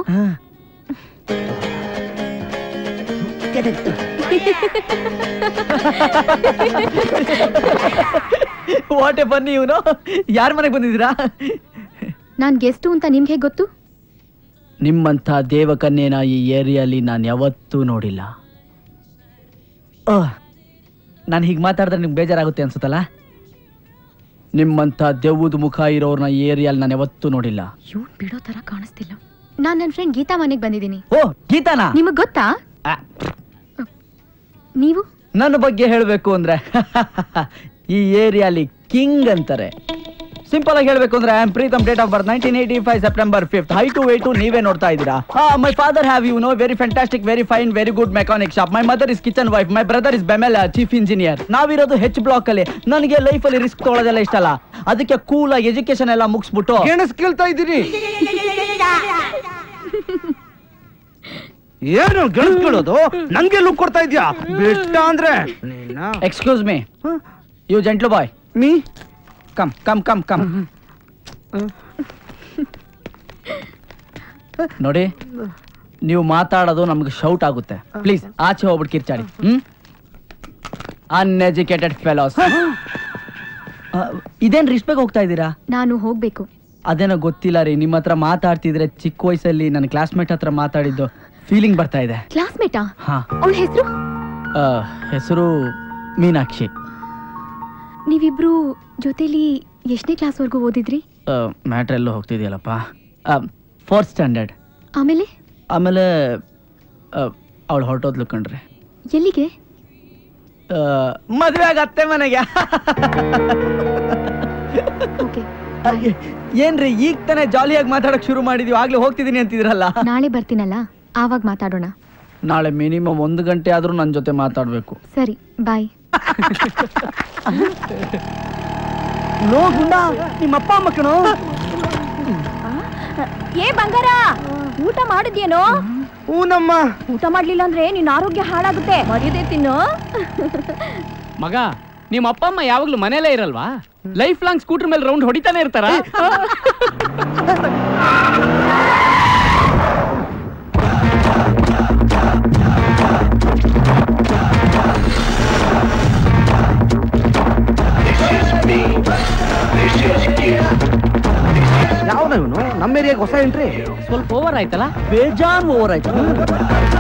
ವಾಟ್ ಎ ಬನ್ನಿ ಇವನು ಯಾರ ಮನೆಗೆ ಬಂದಿದ್ದೀರಾ ನಾನ್ ಗೆಸ್ಟು ಅಂತ ನಿಮ್ಗೆ ಹೇಗ್ ಗೊತ್ತು ನಿಮ್ಮಂಥ ದೇವಕನ್ಯೆನ ಈ ಏರಿಯಲ್ಲಿ ನಾನು ಯಾವತ್ತೂ ನೋಡಿಲ್ಲ ನಾನು ಹೀಗೆ ಮಾತಾಡಿದ್ರೆ ನಿಮ್ಗೆ ಬೇಜಾರಾಗುತ್ತೆ ಅನ್ಸುತ್ತಲ್ಲ ನಿಮ್ಮಂಥ ದೆವ್ವದ ಮುಖ ಇರೋರ್ನ ಈ ಏರಿಯಲ್ಲಿ ನಾನು ಯಾವತ್ತೂ ನೋಡಿಲ್ಲ ಇವ್ನ್ ಬಿಡೋ ತರ ಕಾಣಿಸ್ತಿಲ್ಲ ನಾನ್ ನನ್ ಫ್ರೆಂಡ್ ಗೀತಾ ಮನೆಗ್ ಬಂದಿದ್ದೀನಿ ಓ ಗೀತಾನಾ ನಿಮಗ್ ಗೊತ್ತಾ ನೀವು ನನ್ನ ಬಗ್ಗೆ ಹೇಳಬೇಕು ಅಂದ್ರೆ ಈ ಏರಿಯಾಲಿ ಕಿಂಗ್ ಅಂತಾರೆ ಸಿಂಪಲ್ ಆಗಿ ಹೇಳ್ಬೇಕು ಅಂದ್ರೆ I am Pritam date of birth nineteen eighty five September fifth height weight ನೀವೇ ನೋಡ್ತಾ ಇದ್ದೀರಾ my father have you know very fantastic very fine very good mechanic shop my mother is kitchen wife my brother is BEML chief engineer ನಾವಿರೋದು H block ಅಲ್ಲಿ ನನಗೆ life ಅಲ್ಲಿ risk ತೊಗೊಳೋದೆಲ್ಲ ಇಷ್ಟ ಅಲ್ಲ ಅದಕ್ಕೆ ಕೂಲ್ ಆಗಿ ಎಜುಕೇಶನ್ ಎಲ್ಲ ಮುಗಿಸ್ಬಿಟ್ಟು ಗೆಣಸ್ ಕೇಳ್ತಾ ಇದ್ದೀನಿ ಏನು ಗೆಣಸ್ಕೊಳ್ಳೋದು ನಂಗೆ ಲುಕ್ ಕೊಡ್ತಾ ಇದ್ಯಾ ಬೆಟ್ಟ ಅಂದ್ರೆ excuse me you gentle boy me come come come come ನೋಡಿ ನೀವು ಮಾತಾಡೋದು ನಮ್ಗೆ ಶೌಟ್ ಆಗುತ್ತೆ ಪ್ಲೀಸ್ ಆಚೆ ಹೋಗ್ಬಿಟ್ಟು ಕಿರ್ಚಾಡಿ ಹ್ಮ್ ಅನ್ಎಜುಕೇಟೆಡ್ ಫೆಲೋಸ್ ಇದೇನ್ ರಿಸ್ಪೆಕ್ಟ್ ಹೋಗ್ತಾ ಇದ್ದೀರಾ ನಾನು ಹೋಗ್ಬೇಕು ಅದೇನೋ ಗೊತ್ತಿಲ್ಲ ರೀ ನಿಮ್ಮ ಹತ್ರ ಮಾತಾಡ್ತಿದ್ರೆ ಚಿಕ್ಕ ವಯಸ್ಸಲ್ಲಿ ನನ್ನ ಕ್ಲಾಸ್ಮೇಟ್ ಹತ್ರ ಮಾತಾಡಿದ್ದು ಫೀಲಿಂಗ್ ಬರ್ತಾ ಇದೆ ಕ್ಲಾಸ್ಮೇಟಾ ಹಾ ಅವಳ ಹೆಸರು ಹೆಸರು ಮೀನಾಕ್ಷಿ ನೀವಿಬ್ರು ಜೊತೆಲಿ ಎಷ್ಟನೇ ಕ್ಲಾಸ್ವರೆಗೂ ಓದಿದ್ರಿ ಮ್ಯಾಟ್ರ್ ಎಲ್ಲೋ ಹೋಗ್ತಿದ್ಯಲ್ಲಪ್ಪ ಫೋರ್ತ್ ಸ್ಟ್ಯಾಂಡರ್ಡ್ ಆಮೇಲೆ ಆಮೇಲೆ ಅವಳು ಹೊರಟೋದ್ಲು ಕಣ್ರಿ ಎಲ್ಲಿಗೆ ಮದುವೆ ಆಗ ಅತ್ತೆ ಮನೆಗೆ ಏನ್ರಿ ಈಗ ತಾನೇ ಜಾಲಿಯಾಗಿ ಮಾತಾಡಕ್ ಶುರು ಮಾಡಿದೀವಿ ಆಗ್ಲೇ ಹೋಗ್ತಿದೀನಿ ಅಂತಿದ್ರಲ್ಲ ನಾಳೆ ಬರ್ತೀನಲ್ಲ ಆವಾಗ ಮಾತಾಡೋಣ ನಾಳೆ ಮಿನಿಮಮ್ ಒಂದು ಗಂಟೆ ಆದ್ರೂ ನನ್ನ ಜೊತೆ ಮಾತಾಡ್ಬೇಕು ಸರಿ ಬಾಯ್ ಲೋ ಗುಂಡ ನಿಮ್ಮ ಅಪ್ಪ ಅಮ್ಮ ಕಣೋ ಏ ಬಂಗಾರ ಊಟ ಮಾಡಿದ್ಯೇನೋ ಹೂನಮ್ಮ ಊಟ ಮಾಡ್ಲಿಲ್ಲ ಅಂದ್ರೆ ನಿನ್ನ ಆರೋಗ್ಯ ಹಾಳಾಗುತ್ತೆ ಮರ್ಯಾದೆ ತಿನ್ನು ಮಗ ನಿಮ್ಮ ಅಪ್ಪ ಅಮ್ಮ ಯಾವಾಗ್ಲೂ ಮನೇಲೇ ಇರಲ್ವಾ ಲೈಫ್ ಲಾಂಗ್ ಸ್ಕೂಟರ್ ಮೇಲೆ ರೌಂಡ್ ಹೊಡಿತಾನೆ ಇರ್ತಾರ ಯಾವನ ಇವನು ನಮ್ಮ ಏರಿಯಾಗ ಹೊಸ ಎಂಟ್ರಿ ಸ್ವಲ್ಪ ಓವರ್ ಆಯ್ತಲ್ಲ ಬೇಜಾನ್ ಓವರ್ ಆಯ್ತು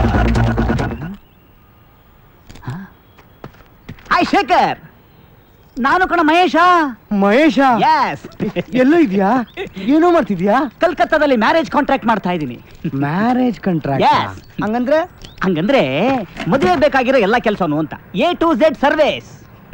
ಹಾಯ್ ಶೇಖರ್ ನಾನು ಕಣ ಮಹೇಶ ಮಹೇಶ ಯಸ್ ಎಲ್ಲೋ ಇದೆಯಾ ಏನೋ ಮಾಡ್ತಿದ್ಯಾ ಕಲ್ಕತ್ತಾದಲ್ಲಿ ಮ್ಯಾರೇಜ್ ಕಾಂಟ್ರಾಕ್ಟ್ ಮಾಡ್ತಾ ಇದ್ದೀನಿ ಮ್ಯಾರೇಜ್ ಕಂಟ್ರಾಕ್ಟ್ Yes. ಹಂಗಂದ್ರೆ ಹಂಗಂದ್ರೆ ಮದುವೆ ಬೇಕಾಗಿರೋ ಎಲ್ಲ ಕೆಲಸನು ಅಂತ ಎ ಟು ಝೆಡ್ ಸರ್ವೇಸ್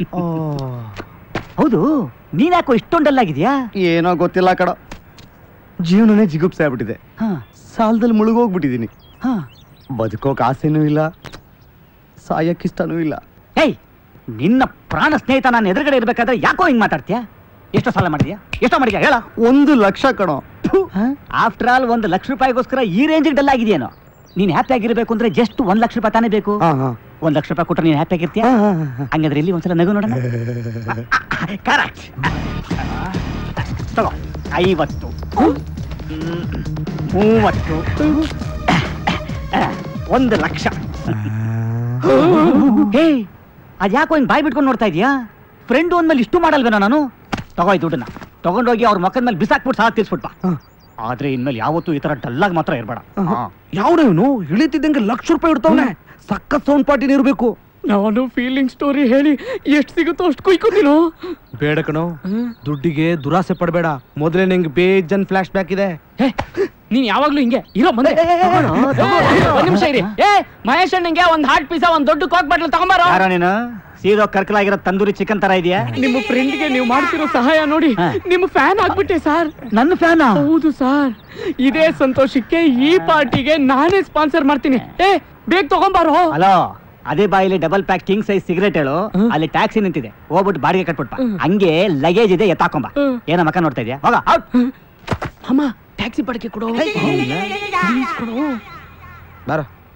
ಹೌದು ನೀನ್ಯಾಕೋ ಇಷ್ಟೊಂಡಲ್ಲಾಗಿದ್ಯಾ ಏನೋ ಗೊತ್ತಿಲ್ಲ ಕಡ ಜೀವನನೇ ಜಿಗುಪ್ಸೆ ಆಗ್ಬಿಟ್ಟಿದೆ ಸಾಲದಲ್ಲಿ ಮುಳುಗೋಗ್ಬಿಟ್ಟಿದೀನಿ ಬದುಕೋಕ್ ಆಸೆನೂ ಇಲ್ಲ ಸಾಯಕ್ಕಿಷ್ಟನೂ ಇಲ್ಲ ಏಯ್ ನಿನ್ನ ಪ್ರಾಣ ಸ್ನೇಹಿತ ನಾನು ಎದುರುಗಡೆ ಇರ್ಬೇಕಾದ್ರೆ ಯಾಕೋ ಹಿಂಗ್ ಮಾತಾಡ್ತೀಯಾ ಎಷ್ಟು ಸಾಲ ಮಾಡಿದ್ಯಾ ಎಷ್ಟೋ ಮಾಡಿದ್ಯಾ ಹೇಳ ಒಂದು ಲಕ್ಷ ಕಣೋ ಆಫ್ಟರ್ ಆಲ್ ಒಂದು ಲಕ್ಷ ರೂಪಾಯಿಗೋಸ್ಕರ ಈ ರೇಂಜಿಗೆ ಡಲ್ ಆಗಿದೆಯೇನೋ ನೀನ್ ಹ್ಯಾಪಿ ಆಗಿರ್ಬೇಕು ಅಂದ್ರೆ ಜಸ್ಟ್ ಒಂದ್ ಲಕ್ಷ ರೂಪಾಯಿ ತಾನೇ ಬೇಕು ಒಂದ್ ಲಕ್ಷ ರೂಪಾಯಿ ಕೊಟ್ರೆ ನೀನ್ ಹ್ಯಾಪಿ ಆಗಿರ್ತೀಯ ಹಂಗಾದ್ರೆ ಇಲ್ಲಿ ಒಂದ್ಸಲ ನಗು ನೋಡೋಣ ಕರೆಕ್ಟ್ ತಗೋ ಐವತ್ತು ಹ್ಮ್, ಮೂವತ್ತು ಒಂದು ಲಕ್ಷ ಹೇ ಅದ್ಯಾಕೋ ಹಿಂಗ್ ಬಾಯ್ ಬಿಟ್ಕೊಂಡು ನೋಡ್ತಾ ಇದೀಯಾ ಫ್ರೆಂಡ್ ಅಂದ್ಮೇಲೆ ಇಷ್ಟು ಮಾಡಲ್ವೇನೋ ನಾನು ತಗೋ ಈ ದುಡ್ಡನ್ನ ತಗೊಂಡೋಗಿ ಅವ್ರ ಮಕ್ಕದ ಮೇಲೆ ಬಿಸಾಕ್ಬಿಟ್ಟು ಸಾಲ ತೀರ್ಸ್ಬಿಟ್ಟ ಆದ್ರೆ ಇನ್ಮೇಲೆ ಯಾವತ್ತೂ ಈ ತರ ಡಲ್ಲಾಗಿ ಮಾತ್ರ ಇರ್ಬೇಡ ಯಾವನು ಇಳಿತಿದ್ದಂಗೆ ಲಕ್ಷ ರೂಪಾಯಿ ಇಡ್ತಾವನೆ ಸಖತ್ ಸೌಂಡ್ ಪಾರ್ಟಿನ ಇರ್ಬೇಕು ನಾನು ಫೀಲಿಂಗ್ ಸ್ಟೋರಿ ಹೇಳಿ ಎಷ್ಟು ಸಿಗುತ್ತೋ ಅಷ್ಟು ಕುಯ್ಕೋತೀನೋ ಬೇಡ ಕಣೋ ದುಡ್ಡಿಗೆ ದುರಾಸೆ ಪಡಬೇಡ ಮೊದಲೇ ನಿಂಗೆ ಬೇಜನ್ ಫ್ಲಾಶ್ ಬ್ಯಾಕ್ ಇದೆ ನೀನ್ ಯಾವಾಗ್ಲೂ ಹಿಂಗೆ ಇರೋ ಬಂದೆ ಒಂದ್ ನಿಮಿಷ ಇರಿ ಏ ಮಹೇಶ್ ಅಣ್ಣಂಗೆ ಒಂದ್ ಹಾಟ್ ಪಿಜ್ಜಾ ಒಂದ್ ದೊಡ್ಡ ಕೋಕ್ ಬಾಟ್ಲ್ ತಗೊಂಬಾರೋ ಯಾರೋ ನೀನು ಸೀದೋ ಕರ್ಕಲಾಗಿರೋ ತಂದೂರಿ ಚಿಕನ್ ತರ ಇದೆಯಾ ನಿಮ್ಮ ಫ್ರೆಂಡ್ಗೆ ನೀವು ಮಾಡ್ತಿರೋ ಸಹಾಯ ನೋಡಿ ನಿಮ್ಮ ಫ್ಯಾನ್ ಆಗ್ಬಿಟ್ಟೆ ಸರ್ ನನ್ನ ಫ್ಯಾನ್ ಹೌದು ಸರ್ ಇದೇ ಸಂತೋಷಕ್ಕೆ ಈ ಪಾರ್ಟಿಗೆ ನಾನೇ ಸ್ಪಾನ್ಸರ್ ಮಾಡ್ತೀನಿ ಏ ಬೇಗ ತಗೊಂಬಾರೋ ಹಲೋ ಅದೇ ಬಾಯಲ್ಲಿ double pack king size cigarette ಹೇಳು ಅಲ್ಲಿ ಟ್ಯಾಕ್ಸಿ ನಿಂತಿದೆ ಹೋಗ್ಬಿಟ್ಟು ಬಾಡಿಗೆ ಕಟ್ಬಿಟ್ಪ ಹಂಗೆ ಲಗೇಜ್ ಇದೆ ಎತ್ತಾಕೊಂಬ ಏನ ಮಕ್ಕ ನೋಡ್ತಾ ಇದೆಯಾ ಹೋಗ out. ಅಮ್ಮ ಟ್ಯಾಕ್ಸಿ ಬಾಡಿಗೆ ಕೊಡು Please ಕೊಡು ಬಾರ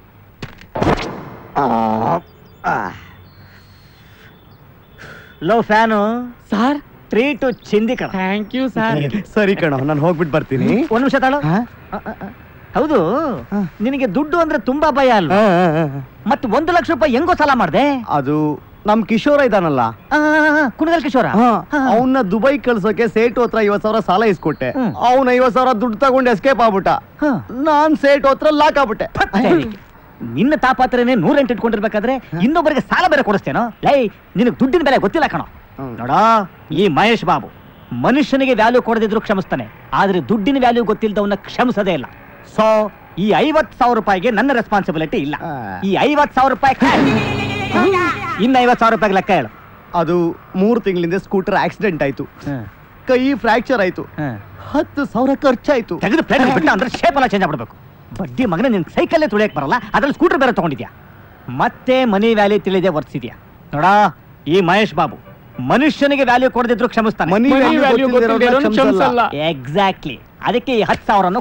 ಲೋ ಫ್ಯಾನು ಸರ್ ತ್ರೀ ಟು ಚಿಂದಿ ಕಣ ಥ್ಯಾಂಕ್ ಯು ಸರ್ ಸರಿ ಕಣೋ ನಾನು ಹೋಗ್ಬಿಟ್ಟು ಬರ್ತೀನಿ ಒಂದ್ ನಿಮಿಷ ತಾಳು ಹೌದು ನಿನಗೆ ದುಡ್ಡು ಅಂದ್ರೆ ತುಂಬಾ ಭಯ ಅಲ್ವಾ ಮತ್ತೆ ಒಂದು ಲಕ್ಷ ರೂಪಾಯಿ ಹೆಂಗೋ ಸಾಲ ಮಾಡ್ದೆ ಅದು ನಮ್ ಕಿಶೋರ ಇದಾನಲ್ಲ ಕುಣಗಲ್ ಕಿಶೋರ ಅವನ್ನ ದುಬೈ ಕಳ್ಸೋಕೆ ಸೇಟು ಹತ್ರ ಐವತ್ ಸಾವಿರ ಸಾಲ ಇಸ್ಕೊಟ್ಟೆ ಅವ್ನ ಐವತ್ ಸಾವಿರ ದುಡ್ಡು ತಗೊಂಡು ಎಸ್ಕೇಪ್ ಆಗ್ಬಿಟ್ಟ ನಾನ್ ಸೇಟು ಹತ್ರ ಲಾಕ್ ಆಗ್ಬಿಟ್ಟೆ ನಿನ್ನ ತಾಪಾತ್ರನೇ ನೂರೆಂಟು ಇಟ್ಕೊಂಡಿರ್ಬೇಕಾದ್ರೆ ಇನ್ನೊಬ್ಬರಿಗೆ ಸಾಲ ಬೇರೆ ಕೊಡಿಸ್ತೇನೋ ಲೈ ನಿನಗೆ ದುಡ್ಡಿನ ಬೆಲೆ ಗೊತ್ತಿಲ್ಲ ಕಣೋ ನೋಡ ಈ ಮಹೇಶ್ ಬಾಬು ಮನುಷ್ಯನಿಗೆ ವ್ಯಾಲ್ಯೂ ಕೊಡದಿದ್ರು ಕ್ಷಮಿಸ್ತಾನೆ ಆದ್ರೆ ದುಡ್ಡಿನ ವ್ಯಾಲ್ಯೂ ಗೊತ್ತಿಲ್ಲದವನ್ನ ಕ್ಷಮಿಸೋದೇ ಇಲ್ಲ ಸೊ ಈ ಐವತ್ ಸಾವಿರ ರೂಪಾಯಿಗೆ ನನ್ನ ರೆಸ್ಪಾನ್ಸಿಬಿಲಿಟಿ ಇಲ್ಲ ಈ ಐವತ್ ಸಾವಿರ ರೂಪಾಯಿ ಇನ್ನ ಐವತ್ ಸಾವಿರ ರೂಪಾಯಿಗೆ ಲೆಕ್ಕ ಹೇಳು ಅದು ಮೂರು ತಿಂಗಳಿಂದ ಸ್ಕೂಟರ್ ಆಕ್ಸಿಡೆಂಟ್ ಆಯ್ತು ಕೈ ಫ್ರಾಕ್ಚರ್ ಆಯ್ತು ಹತ್ತು ಸಾವಿರ ಖರ್ಚಾಯ್ತು ತೆಗೆದು ಪ್ಲೇಟ್ ಬಿಟ್ಟ ಅಂದ್ರೆ ಶೇಪ್ ಎಲ್ಲ ಚೇಂಜ್ ಮಾಡ್ಬಿಡ್ಬೇಕು ಬಡ್ಡಿ ಮಗನ ನಿನ್ ಸೈಕಲ್ಲೇ ತುಳಿಯಕ್ ಬರಲ್ಲ ಅದ್ರಲ್ಲಿ ಸ್ಕೂಟರ್ ಬೇರೆ ತಗೊಂಡಿದ್ಯಾ ಮತ್ತೆ ಮನಿ ವ್ಯಾಲ್ಯೂ ತಿಳಿದೆ ವರ್ತಿದ್ಯಾ ನೋಡ ಈ ಮಹೇಶ್ ಬಾಬು ಮನುಷ್ಯನಿಗೆ ವ್ಯಾಲ್ಯೂ ಕೊಡದಿದ್ರು ಕ್ಷಮಿಸ್ತಾನೆ Money value value ಗೊತ್ತಿಲ್ದೇ ಇರೋರ್ನ ಕ್ಷಮಿಸಲ್ಲ. ಎಕ್ಸಾಕ್ಟ್ಲಿ ಅದಕ್ಕೆ ಈ ಹತ್ತು ಸಾವಿರನ್ನು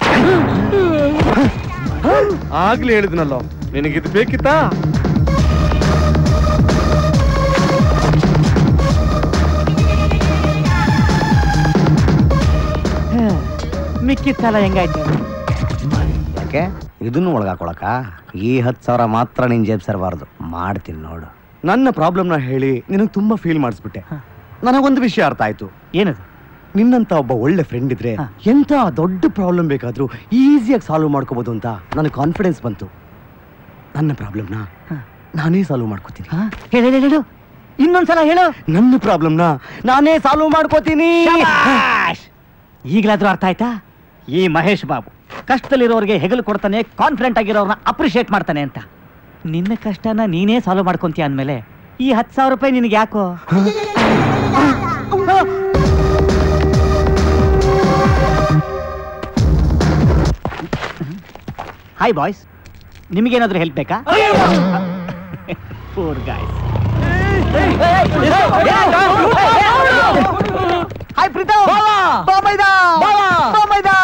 ಆಗ್ಲೇ ಹೇಳಿದ್ನಲ್ಲೋ ನಿನಗಿದು ಬೇಕಿತ್ತಾ ಮಿಕ್ಕಿದ ಸಾಲ ಹೆಂಗಾಯ್ತು ಯಾಕೆ ಇದನ್ನು ಒಳಗಾಕೊಳಕ ಈ ಹತ್ತು ಸಾವಿರ ಮಾತ್ರ ನಿನ್ ಜೇಬ್ ಸರ್ಬಾರ್ದು ಮಾಡ್ತೀನಿ ನೋಡು ನನ್ನ ಪ್ರಾಬ್ಲಮ್ನ ಹೇಳಿ ನಿನಗೆ ತುಂಬಾ ಫೀಲ್ ಮಾಡಿಸ್ಬಿಟ್ಟೆ ನನಗೊಂದು ವಿಷಯ ಅರ್ಥ ಆಯ್ತು ಏನದು ನಿನ್ನಂತ ಒಬ್ಬ ಒಳ್ಳೆ ಫ್ರೆಂಡ್ ಇದ್ರೆ ಎಂತ ದೊಡ್ಡ ಪ್ರಾಬ್ಲಮ್ ಬೇಕಾದ್ರೂ ಈಸಿಯಾಗಿ ಸಾಲ್ವ್ ಮಾಡ್ಕೋಬಹುದು ಅಂತ ನನಗೆ ಕಾನ್ಫಿಡೆನ್ಸ್ ಬಂತು ನನ್ನ ಪ್ರಾಬ್ಲಮ್ನ ನಾನೇ ಸಾಲ್ವ್ ಮಾಡ್ಕೋತೀನಿ ಹೇಳು ಹೇಳು, ಹೇಳು ಇನ್ನೊಂದ್ಸಲ ಹೇಳು ನನ್ನ ಪ್ರಾಬ್ಲಮ್ನ ನಾನೇ ಸಾಲ್ವ್ ಮಾಡ್ಕೋತೀನಿ ಶಭಾಷ್! ಈಗ್ಲಾದ್ರೂ ಅರ್ಥ ಆಯ್ತಾ ಈ ಮಹೇಶ್ ಬಾಬು ಕಷ್ಟದಲ್ಲಿರೋರಿಗೆ ಹೆಗಲು ಕೊಡ್ತಾನೆ ಕಾನ್ಫಿಡೆಂಟ್ ಆಗಿರೋರ್ನ ಅಪ್ರಿಶಿಯೇಟ್ ಮಾಡ್ತಾನೆ ಅಂತ ನಿನ್ನ ಕಷ್ಟನ ನೀನೇ ಸಾಲ್ವ್ ಮಾಡ್ಕೊಂತೀಯ ಅಂದ್ಮೇಲೆ ಈ ಹತ್ತು ಸಾವಿರ ರೂಪಾಯಿ ನಿನಗೆ ಯಾಕೋ ಹಾಯ್ ಬಾಯ್ಸ್ ನಿಮಗೇನಾದ್ರೂ ಹೆಲ್ಪ್ ಬೇಕಾ ಪೂರ್ ಗಾಯ್ಸ್ ಹಾಯ್ ಪ್ರೀತಮ್ ಬಾಬೈದಾ ಬಾಬೈದಾ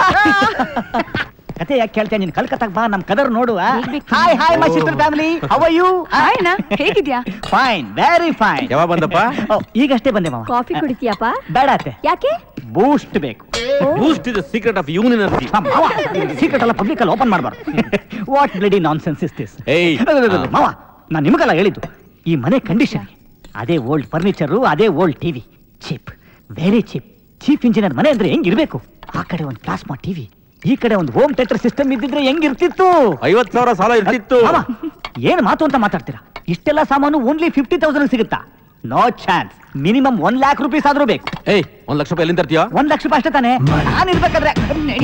ಕತೆ ಯಾಕೆ ಕೇಳ್ತೀಯ ನೀನು ಕಲ್ಕತ್ತಾಗ ಬಾ ನಮ್ ಕದರ್ ನೋಡು hi hi my sister family how are you hi ಅಣ್ಣ ಹೇಗಿದ್ಯಾ ಫೈನ್ ವೆರಿ ಫೈನ್ ಯಾವಾಗ ಬಂದಪ್ಪ ಈಗಷ್ಟೇ ಬಂದೆ ಮಾವ ಕಾಫಿ ಕುಡಿತೀಯಪ್ಪ ಬೇಡ ಅತ್ತೆ ಯಾಕೆ ಬೂಸ್ಟ್ ಬೇಕು boost is secret of your energy secret ಎಲ್ಲ ಪಬ್ಲಿಕ್ ಅಲ್ಲಿ ಓಪನ್ ಮಾಡಬಾರ್ದು what bloody nonsense is this ಏಯ್ ಮಾವ ನಾನು ನಿಮಗೆಲ್ಲ ಹೇಳಿದ್ದು ಈ ಮನೆ ಕಂಡೀಷನ್ ಅದೇ ಓಲ್ಡ್ ಫರ್ನಿಚರು ಅದೇ old TV cheap very cheap chief engineer ಮನೆ ಅಂದ್ರೆ ಹೆಂಗಿರ್ಬೇಕು ಆ ಕಡೆ ಒಂದು ಪ್ಲಾಸ್ಮಾ ಟಿವಿ ಈ ಕಡೆ ಒಂದು ಹೋಮ್ ಥಿಯೇಟರ್ ಸಿಸ್ಟಮ್ ಇದ್ದಿದ್ರೆ ಹೆಂಗಿರ್ತಿತ್ತು ಐವತ್ ಸಾವಿರ ಸಾಲ ಇರ್ತಿತ್ತು ಮಾವ, ಏನ್ ಮಾತು ಅಂತ ಮಾತಾಡ್ತೀರಾ ಇಷ್ಟೆಲ್ಲ ಸಾಮಾನು ಓನ್ಲಿ ಫಿಫ್ಟಿ ತೌಸಂಡ್ ಸಿಗುತ್ತಾ no chance minimum one lakh rupees ಆದ್ರೂ ಬೇಕು ಏಯ್ ಒಂದ್ ಲಕ್ಷ ರೂಪಾಯಿ ಎಲ್ಲಿಂದ ತರ್ತೀಯೋ ಒಂದ್ ಲಕ್ಷ ರೂಪಾಯಿ ಅಷ್ಟೇ ತಾನೆ ನಾನು ಇರ್ಬೇಕಾದ್ರೆ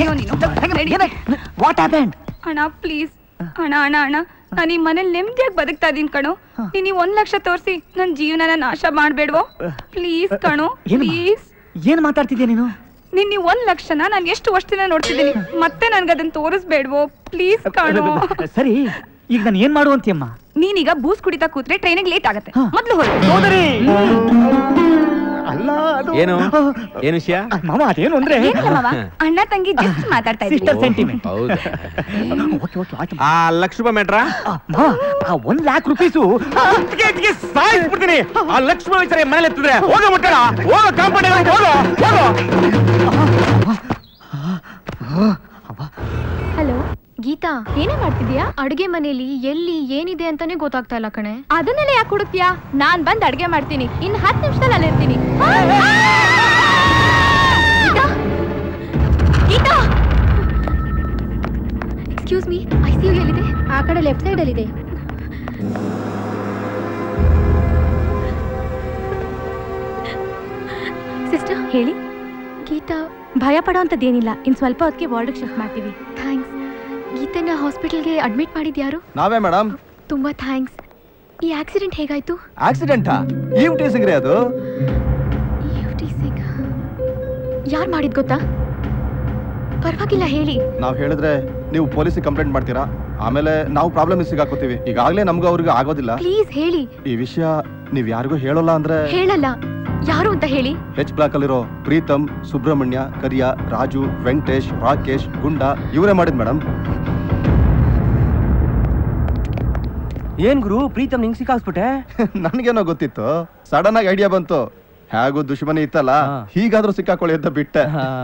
ವಾಟ್ ಹ್ಯಾಪೆಂಡ್ ಅಣ್ಣ ಪ್ಲೀಸ್ ಅಣ್ಣ ಅಣ್ಣ ಅಣ್ಣ ನಾನು ಈ ಮನೇಲಿ ನೆಮ್ಮದಿಯಾಗಿ ಬದುಕ್ತಾ ಇದೀನಿ ಕಣೋ ನೀನ್ ಈ ಒಂದ್ ಲಕ್ಷ ತೋರಿಸಿ ನನ್ನ ಜೀವನನ ನಾಶ ಮಾಡ್ಬೇಡ್ವೋ ಪ್ಲೀಸ್ ಕಣೋ ಏನು? ಪ್ಲೀಸ್ ಏನ್ ಮಾತಾಡ್ತಿದ್ಯಾ ನೀನು ನಿನ್ ಈ ಒಂದ್ ಲಕ್ಷನ ನಾನು ಎಷ್ಟು ವರ್ಷದಿಂದ ನೋಡ್ತಿದ್ದೀನಿ ಮತ್ತೆ ನನ್ಗೆ ಅದನ್ನ ತೋರಿಸ್ಬೇಡ್ವೋ ಪ್ಲೀಸ್ ಕಣೋ ಸರಿ ಈಗ ನಾನು ಏನ್ ಮಾಡು ಅಂತೀಯಮ್ಮ ನೀನೀಗ ಬೂಸ್ ಕುಡಿತಾ ಕೂತ್ರೆ ಟ್ರೈನಿಗೆ ಲೇಟ್ ಆಗತ್ತೆ ಮೊದ್ಲು ಹೋಗಿ ಅಲ್ಲ ಅದು ಏನು ಏನು ವಿಷಯ ಮಾಮ ಅದೇನು ಅಂದ್ರೆ ಏನಿಲ್ಲ ಮಾವ ಅಣ್ಣ ತಂಗಿ ಜಸ್ಟ್ ಮಾತಾಡ್ತಾ ಸಿಸ್ಟರ್ ಇದ್ದೀವಿ ಸೆಂಟಿಮೆಂಟ್ ಹೌದಾ ಆ ಲಕ್ಷ ರೂಪಾಯಿ ಮೇಟ್ರಾ ಆ ಒಂದ್ ಲ್ಯಾಕ್ ರುಪೀಸು ಸಾಯಿಸ್ಬಿಡ್ತೀನಿ ಆ ಲಕ್ಷ್ಮಣ ವಿಚಾರ ಮನೇಲಿ ಎತ್ತಿದ್ರೆ ಹೋಗ ಮುಟ್ಟಣ ಹೋಗ ಕಾಂಪೌಂಡ್ ಹೋಗೋ ಹೋಗೋ ಹಲೋ ಗೀತಾ ಏನೇ ಮಾಡ್ತಿದ್ಯಾ ಅಡುಗೆ ಮನೇಲಿ ಎಲ್ಲಿ ಏನಿದೆ ಅಂತಾನೆ ಗೊತ್ತಾಗ್ತಾ ಇಲ್ಲ ಕಣೆ ಅದನ್ನೆಲ್ಲ ಯಾಕೆ ಹುಡುಕ್ತಿಯಾ ನಾನ್ ಬಂದ್ ಅಡ್ಗೆ ಮಾಡ್ತೀನಿ ಇನ್ ಹತ್ತು ನಿಮಿಷದಲ್ಲಿ ಅಲ್ಲಿರ್ತೀನಿ Geeta? Geeta excuse me I C U ಎಲ್ಲಿದೆ ಆ ಕಡೆ ಲೆಫ್ಟ್ ಸೈಡ್ ಅಲ್ಲಿದೆ ಸಿಸ್ಟರ್ ಹೇಳಿ ಗೀತಾ ಭಯ ಪಡೋಂಥದ್ದೇನಿಲ್ಲ ಇನ್ ಸ್ವಲ್ಪ ಹೊತ್ತಿಗೆ ವಾರ್ಡ್ಗೆ ಶಿಫ್ಟ್ ಮಾಡ್ತೀವಿ ಥ್ಯಾಂಕ್ಸ್ ಗೀತನ ಹಾಸ್ಪಿಟಲ್ಗೆ ಅಡ್ಮಿಟ್ ಮಾಡಿದ್ಯಾರು ನಾವೇ ಮೇಡಮ್ ತುಂಬಾ ಥ್ಯಾಂಕ್ಸ್ ಈ ಆಕ್ಸಿಡೆಂಟ್ ಹೇಗಾಯ್ತು ಆಕ್ಸಿಡೆಂಟಾ ಈವ್ ಟೀಸಿಂಗ್ ರೀ ಅದು ಯಾರು ಮಾಡಿದ್ ಗೊತ್ತಾ ಪರವಾಗಿಲ್ಲ ಹೇಳಿ ನಾವ್ ಹೇಳಿದ್ರೆ ನೀವು ಪೊಲೀಸಿಗೆ ಕಂಪ್ಲೇಂಟ್ ಮಾಡ್ತೀರಾ ಆಮೇಲೆ ನಾವು ಪ್ರಾಬ್ಲಮ್ ಸಿಗಾಕೋತೀವಿ ಈಗಾಗಲೇ ನಮ್ಗೂ ಅವ್ರಿಗೆ ಆಗೋದಿಲ್ಲ ಪ್ಲೀಸ್ ಹೇಳಿ ಈ ವಿಷಯ ನೀವ್ ಯಾರಿಗೂ ಹೇಳೋಲ್ಲ ಅಂದ್ರೆ ಹೇಳಲ್ಲ ಯಾರು ಅಂತ ಹೇಳಿ ಹೆಚ್ ಬ್ಲಾಕ್ ಅಲ್ಲಿರೋ ಪ್ರೀತಮ್ ಸುಬ್ರಹ್ಮಣ್ಯ ಕರಿಯ ರಾಜು ವೆಂಕಟೇಶ್ ರಾಕೇಶ್ ಗುಂಡ ಇವರೇ ಮಾಡಿದ್ ಮೇಡಮ್ ಏನ್ ಗುರು ಪ್ರೀತಮ್ ನಿಂಗ್ ಸಿಕ್ಕಾಕ್ಸ್ಬಿಟ್ಟೆ ನನ್ಗೇನೋ ಗೊತ್ತಿತ್ತು ಸಡನ್ ಆಗಿ ಐಡಿಯಾ ಬಂತು ಹೇಗೂ ದುಶ್ಮನಿ ಇತ್ತಲ್ಲ ಹೀಗಾದ್ರೂ ಸಿಕ್ಕಾಕೊಳ್ಳಿ ಅಂತ ಬಿಟ್ಟೆ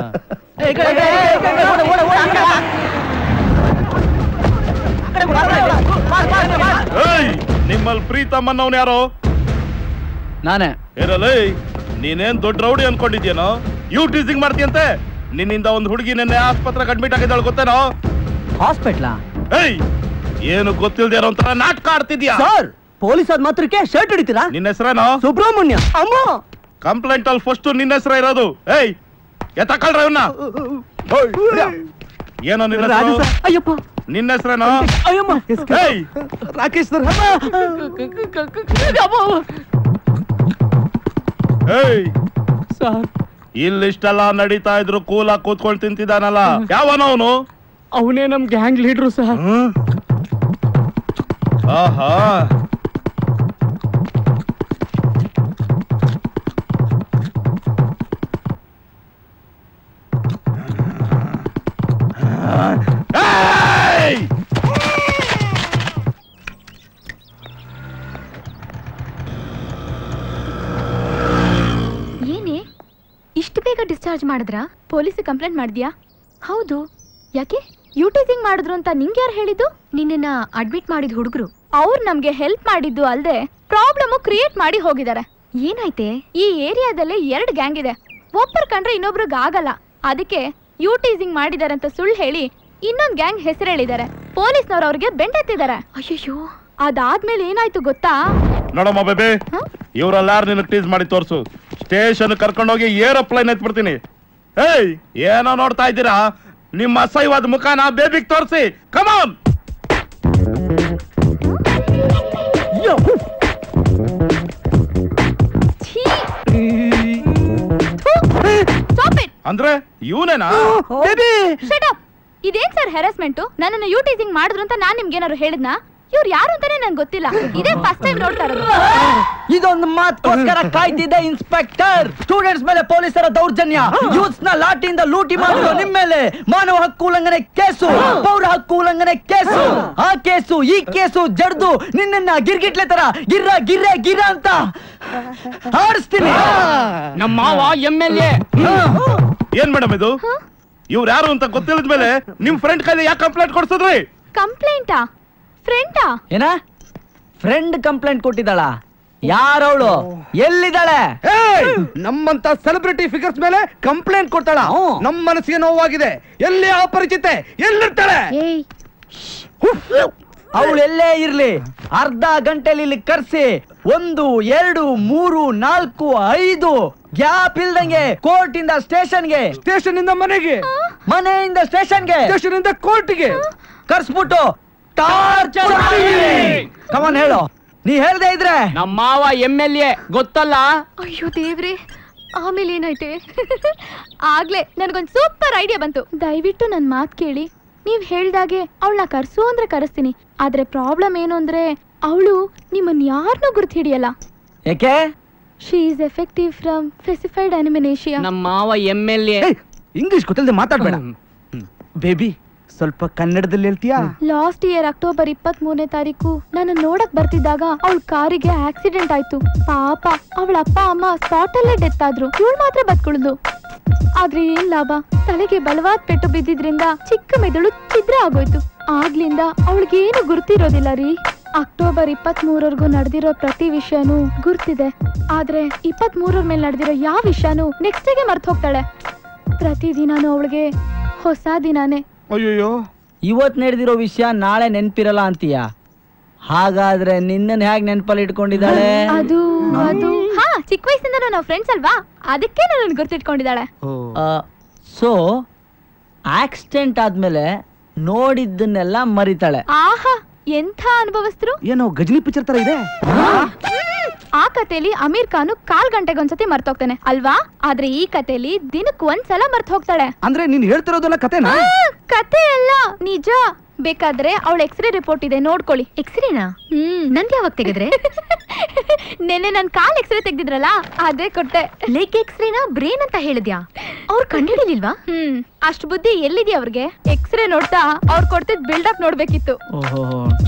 ನಿಮ್ಮಲ್ಲಿ ಪ್ರೀತಮ್ ಅನ್ನೋನ್ ಯಾರು ನಾನೇ ಇರಲೇ ನೀನೇನ್ ದೊಡ್ಡ ರೌಡಿ ಅನ್ಕೊಂಡಿದ್ಯೇನೋ ಯು ಟೀಸಿಂಗ್ ಮಾಡ್ತೀಯಂತೆ ನಿನ್ನಿಂದ ಒಂದು ಹುಡುಗಿ ನಿನ್ನೆ ಆಸ್ಪತ್ರೆಗೆ ಅಡ್ಮಿಟ್ ಆಗಿದ್ದಾಳೆ ಗೊತ್ತೇನೋ ಹಾಸ್ಪಿಟ್ಲಾ ಏಯ್ ಏನು ಗೊತ್ತಿಲ್ದೇ ಇರೋ ಒಂಥರ ನಾಟಕ ಆಡ್ತಿದ್ಯಾ ಸರ್ ಪೊಲೀಸ್ ಆದ ಮಾತ್ರಕ್ಕೆ ಶರ್ಟ್ ಹಿಡಿತೀರಾ ನಿನ್ನ ಹೆಸರೇನೋ ಸುಬ್ರಹ್ಮಣ್ಯ ಅಮ್ಮ ಕಂಪ್ಲೇಂಟ್ ಅಲ್ಲಿ ಫಸ್ಟ್ ನಿನ್ನ ಹೆಸರ ಇರೋದು ಏಯ್ ಎತ್ತಕಳ್ರ ಇವನ್ನ ಏನೋ ನಿನ್ನ ರಾಜು ಹೆಸರು ಸರ್ ಅಯ್ಯಪ್ಪ ನಿನ್ನ ಹೆಸರೇನೋ ಅಯ್ಯಮ್ಮ ಏಯ್ ರಾಕೇಶ್ ಸರ್ ಏಯ್ ಸರ್ ಇಲ್ಲಿಷ್ಟೆಲ್ಲ ನಡೀತಾ ಇದ್ರು ಕೂಲಾಗಿ ಕೂತ್ಕೊಂಡು ತಿಂತಿದ್ದಾನಲ್ಲ ಯಾವನ ಅವನು ಅವನೇ ನಮ್ ಗ್ಯಾಂಗ್ ಲೀಡ್ರು ಸರ್ ಆಹಾ ಏಯ್! ಏನೇ ಇಷ್ಟು ಬೇಗ ಡಿಸ್ಚಾರ್ಜ್ ಮಾಡಿದ್ರಾ ಪೊಲೀಸ್ ಕಂಪ್ಲೇಂಟ್ ಮಾಡಿದ್ಯಾ ಹೌದು ಯಾಕೆ ಯೂಟಿಸಿಂಗ್ ಮಾಡಿದ್ರು ಅಂತ ನಿಂಗೆ ಯಾರು ಹೇಳಿದ್ದು ನಿನ್ನನ್ನ ಅಡ್ಮಿಟ್ ಮಾಡಿದ ಹುಡುಗರು ಅವ್ರು ನಮ್ಗೆ ಹೆಲ್ಪ್ ಮಾಡಿದ್ದು ಅಲ್ದೆ ಪ್ರಾಬ್ಲಮ್ ಕ್ರಿಯೇಟ್ ಮಾಡಿ ಹೋಗಿದ್ದಾರೆ ಏನಾಯ್ತೆ ಈ ಏರಿಯಾದಲ್ಲಿ ಎರಡು ಗ್ಯಾಂಗ್ ಇದೆ ಒಬ್ಬರು ಕಂಡ್ರೆ ಇನ್ನೊಬ್ರಿಗೆ ಆಗಲ್ಲ ಅದಕ್ಕೆ ಯೂಟೀಸಿಂಗ್ ಮಾಡಿದಾರೆ ಅಂತ ಸುಳ್ಳು ಹೇಳಿ ಇನ್ನೊಂದ್ ಗ್ಯಾಂಗ್ ಹೆಸರು ಹೇಳಿದ್ದಾರೆ ಪೊಲೀಸ್ನವ್ರು ಅವ್ರಿಗೆ ಬೆಂಡೆತ್ತಿದ್ದಾರೆ ಅಯ್ಯೋ ಅದಾದ್ಮೇಲೆ ಏನಾಯ್ತು ಗೊತ್ತಾ ನೋಡಮ್ಮ ಬೇಬಿ ಇವ್ರೆಲ್ಲಾರು ನಿನ್ನ ಟೀಸ್ ಮಾಡಿ ತೋರ್ಸು ಸ್ಟೇಷನ್ ಕರ್ಕೊಂಡೋಗಿ ಏರೋಪ್ಲೈನ್ ಎತ್ಬಿಡ್ತೀನಿ ಏಯ್ ಏನೋ ನೋಡ್ತಾ ಇದ್ದೀರಾ ನಿಮ್ಮ ಅಸಹ್ಯವಾದ ಮುಖನ ಬೇಬಿಗ್ ತೋರಿಸಿ ಕಮಾನ್ Stop it! ಅಂದ್ರೆ ಇವನೇನಾ Shut up! ಇದೇನ್ ಸರ್ ಹೆರಾಸ್ಮೆಂಟ್ ನನ್ನನ್ನು ಯೂಟೀಸಿಂಗ್ ಮಾಡಿದ್ರು ಅಂತ ನಾನ್ ನಿಮ್ಗೆ ಏನಾದ್ರು ಹೇಳಿದ್ನಾ ಇವ್ರು ಯಾರು ಅಂತಾನೆ ನಂಗೆ ಗೊತ್ತಿಲ್ಲ ಇದೇ ಫಸ್ಟ್ ಟೈಮ್ ನೋಡ್ತಾ ಇರೋದು ಇದೊಂದು ಮಾತ್ಕೋಸ್ಕರ ಕಾಯ್ತಿದ್ದೆ ಇನ್ಸ್ಪೆಕ್ಟರ್ ಸ್ಟೂಡೆಂಟ್ಸ್ ಮೇಲೆ ಪೊಲೀಸರ ದೌರ್ಜನ್ಯ ಯೂತ್ಸ್ ನ ಲಾಠಿಯಿಂದ ಲೂಟಿ ಮಾಡಿರೋ ನಿಮ್ ಮೇಲೆ ಮಾನವ ಹಕ್ಕು ಉಲ್ಲಂಘನೆ ಕೇಸು ಪೌರ ಹಕ್ಕು ಉಲ್ಲಂಘನೆ ಕೇಸು ಆ ಕೇಸು ಈ ಕೇಸು ಜಡ್ದು ನಿನ್ನನ್ನ ಗಿರ್ಗಿಟ್ಲೆ ತರ ಗಿರ್ರ ಗಿರ್ರೆ ಗಿರ್ರ ಅಂತ ಆಡಿಸ್ತೀನಿ ನಮ್ಮ ಮಾವ ಎಂ ಎಲ್ ಎ ಏನ್ ಮೇಡಮ್ ಇದು ಇವ್ರು ಯಾರು ಅಂತ ಗೊತ್ತಿಲ್ಲದ ಮೇಲೆ ನಿಮ್ ಫ್ರೆಂಡ್ ಕೈಲಿ ಯಾಕೆ ಕಂಪ್ಲೇಂಟ್ ಕೊಡ್ಸಿದ್ರಿ ಕಂಪ್ಲೇಂಟಾ ಫ್ರೆಂಡಾ ಏನ ಫ್ರೆಂಡ್ ಕಂಪ್ಲೇಂಟ್ ಕೊಟ್ಟಿದ್ದಾಳ ಯಾರವಳು ಎಲ್ಲಿದ್ದಾಳೆ ನಮ್ಮಂತ ಸೆಲೆಬ್ರಿಟಿ ಫಿಗರ್ಸ್ ಮೇಲೆ ಕಂಪ್ಲೇಂಟ್ ಕೊಡ್ತಾಳ ನಮ್ಮ ಮನಸ್ಸಿಗೆ ನೋವಾಗಿದೆ ಎಲ್ಲಿ ಅಪರಿಚಿತೆ ಎಲ್ಲಿರ್ತಾಳೆ ಅವಳು ಎಲ್ಲೇ ಇರ್ಲಿ ಅರ್ಧ ಗಂಟೆಲಿ ಇಲ್ಲಿ ಕರ್ಸಿ ಒಂದು ಎರಡು ಮೂರು ನಾಲ್ಕು ಐದು ಗ್ಯಾಪ್ ಇಲ್ದಂಗೆ ಕೋರ್ಟ್ ಇಂದ ಸ್ಟೇಷನ್ಗೆ ಸ್ಟೇಷನ್ ಇಂದ ಮನೆಗೆ ಮನೆಯಿಂದ ಸ್ಟೇಷನ್ಗೆ ಸ್ಟೇಷನ್ ಇಂದ ಕೋರ್ಟ್ಗೆ ಕರ್ಸ್ಬಿಟ್ಟು ಟಾರ್ಚರ್ ಕಮನ್ ಹೇಳು ನೀ ಹೇಳ್ದೆ ಇದ್ರೆ ನಮ್ಮ ಮಾವ ಎಂ ಎಲ್ ಎ ಗೊತ್ತಲ್ಲ ಅಯ್ಯೋ ದೇವ್ರೆ ಆಮೇಲೆ ಏನಾಯ್ತೆ ಆಗ್ಲೇ ನನಗೊಂದು ಸೂಪರ್ ಐಡಿಯಾ ಬಂತು ದಯವಿಟ್ಟು ನನ್ನ ಮಾತು ಕೇಳಿ ನೀವ್ ಹೇಳ್ದಾಗೆ ಅವಳನ್ನ ಕರ್ಸು ಅಂದ್ರೆ ಕರೆಸ್ತೀನಿ ಆದ್ರೆ ಪ್ರಾಬ್ಲಮ್ ಏನು ಅಂದ್ರೆ ಅವಳು ನಿಮ್ಮನ್ನ ಯಾರನ್ನೂ ಗುರ್ತು ಹಿಡಿಯಲ್ಲ ಯಾಕೆ she is effective from specified amnesia ನಮ್ಮ ಮಾವ ಎಂ ಎಲ್ ಎ ಇಂಗ್ಲಿಷ್ ಗೊತ್ತಿಲ್ಲದೆ ಮಾತಾಡ್ಬೇಡ ಬೇಬಿ ಸ್ವಲ್ಪ ಕನ್ನಡದಲ್ಲಿ ಹೇಳ್ತೀಯಾ ಲಾಸ್ಟ್ ಇಯರ್ ಅಕ್ಟೋಬರ್ ಇಪ್ಪತ್ತ್ ಮೂರನೇ ತಾರೀಕು ನನ್ನ ನೋಡಕ್ ಬರ್ತಿದ್ದಾಗ ಅವಳ ಕಾರಿಗೆ ಆಕ್ಸಿಡೆಂಟ್ ಆಯ್ತು ಪಾಪ ಅವಳ ಅಪ್ಪ ಅಮ್ಮ ಸ್ಪಾಟ್ ಅಲ್ಲೇ ಡೆತ್ ಆದ್ರು ಇವಳು ಮಾತ್ರ ಬದ್ಕುಳಿದು ಆದ್ರೆ ಏನ್ ಲಾಭ ತಲೆಗೆ ಬಲವಾದ ಪೆಟ್ಟು ಬಿದ್ದಿದ್ರಿಂದ ಚಿಕ್ಕ ಮೆದುಳು ಛಿದ್ರ ಆಗೋಯ್ತು ಆಗ್ಲಿಂದ ಅವಳಿಗೇನು ಗುರ್ತಿರೋದಿಲ್ಲ ರೀ ಅಕ್ಟೋಬರ್ ಇಪ್ಪತ್ತ್ ಮೂರವರೆಗೂ ನಡೆದಿರೋ ಪ್ರತಿ ವಿಷಯನೂ ಗುರ್ತಿದೆ ಆದ್ರೆ ಇಪ್ಪತ್ತ್ ಮೂರರ ಮೇಲೆ ನಡೆದಿರೋ ಯಾವ ವಿಷಯನೂ ನೆಕ್ಸ್ಟ್ ಡೇಗೆ ಮರ್ತು ಹೋಗ್ತಾಳೆ ಪ್ರತಿದಿನಾನು ಅವಳಿಗೆ ಹೊಸ ದಿನಾನೇ ಅಯ್ಯೋ ಇವತ್ ನಡೆದಿರೋ ವಿಷಯ ನಾಳೆ ನೆನ್ಪಿರಲ್ಲ ಅಂತೀಯ ಹಾಗಾದ್ರೆ ನಿನ್ನನ್ ಹೇಗ್ ನೆನ್ಪಲ್ಲಿ ಇಟ್ಕೊಂಡಿದ್ದಾಳೆ ಅದು ಅದು ಹಾ ಚಿಕ್ಕ ವಯಸ್ಸಿಂದ ನಾವು ಫ್ರೆಂಡ್ಸ್ ಅಲ್ವಾ ಅದಕ್ಕೆ ನನ್ನ ಗುರ್ತಿಟ್ಕೊಂಡಿದ್ದಾಳೆ ಸೊ ಆಕ್ಸಿಡೆಂಟ್ ಆದ್ಮೇಲೆ ನೋಡಿದ್ದನ್ನೆಲ್ಲ ಮರಿತಾಳೆ ಆಹಾ ಎಂಥ ಅನುಭವಸ್ಥರು ಏನೋ ಗಜನಿ ಪಿಕ್ಚರ್ ತರ ಇದೆ ಆ ಕಥೆಲಿ ಅಮೀರ್ ಖಾನ್ ಕಾಲ್ ಗಂಟೆಗೆ ಒಂದ್ಸತಿ ಮರ್ತೋಗ್ತಾನೆ ಅಲ್ವಾ ಆದ್ರೆ ಈ ಕಥೆಲಿ ದಿನಕ್ ಒಂದ್ಸಲ ಮರ್ತ್ ಹೋಗ್ತಾಳೆ ಅಂದ್ರೆ ನೀನ್ ಹೇಳ್ತಿರೋದೆಲ್ಲ ಕತೆನಾ ಆ, ಕತೆ ಅಲ್ಲ ನಿಜ ಬೇಕಾದ್ರೆ ಅವಳ ಎಕ್ಸ್ರೇ ರಿಪೋರ್ಟ್ ಇದೆ ನೋಡ್ಕೊಳ್ಳಿ ಎಕ್ಸ್ರೇನಾ ಹ್ಮ್ ನಂದ್ ಯಾವಾಗ ತೆಗೆದ್ರೆ ನೆನ್ನೆ ನನ್ ಕಾಲ್ ಎಕ್ಸ್ರೇ ತೆಗ್ದಿದ್ರಲ್ಲ ಅದೇ ಕೊಟ್ಟೆ ಲೆಗ್ ಎಕ್ಸ್ರೇನಾ ಬ್ರೇನ್ ಅಂತ ಹೇಳಿದ್ಯಾ ಅವ್ರು ಕಂಡಿಡಿಲಿಲ್ವಾ ಹ್ಮ್ ಅಷ್ಟ್ ಬುದ್ಧಿ ಎಲ್ಲಿದ್ಯಾ ಅವ್ರಿಗೆ ಎಕ್ಸ್ರೇ ನೋಡ್ತಾ ಅವ್ರು ಕೊಡ್ತಿದ್ ಬಿಲ್ಡಪ್ ನೋಡ್ಬೇಕಿತ್ತು ಓಹೋ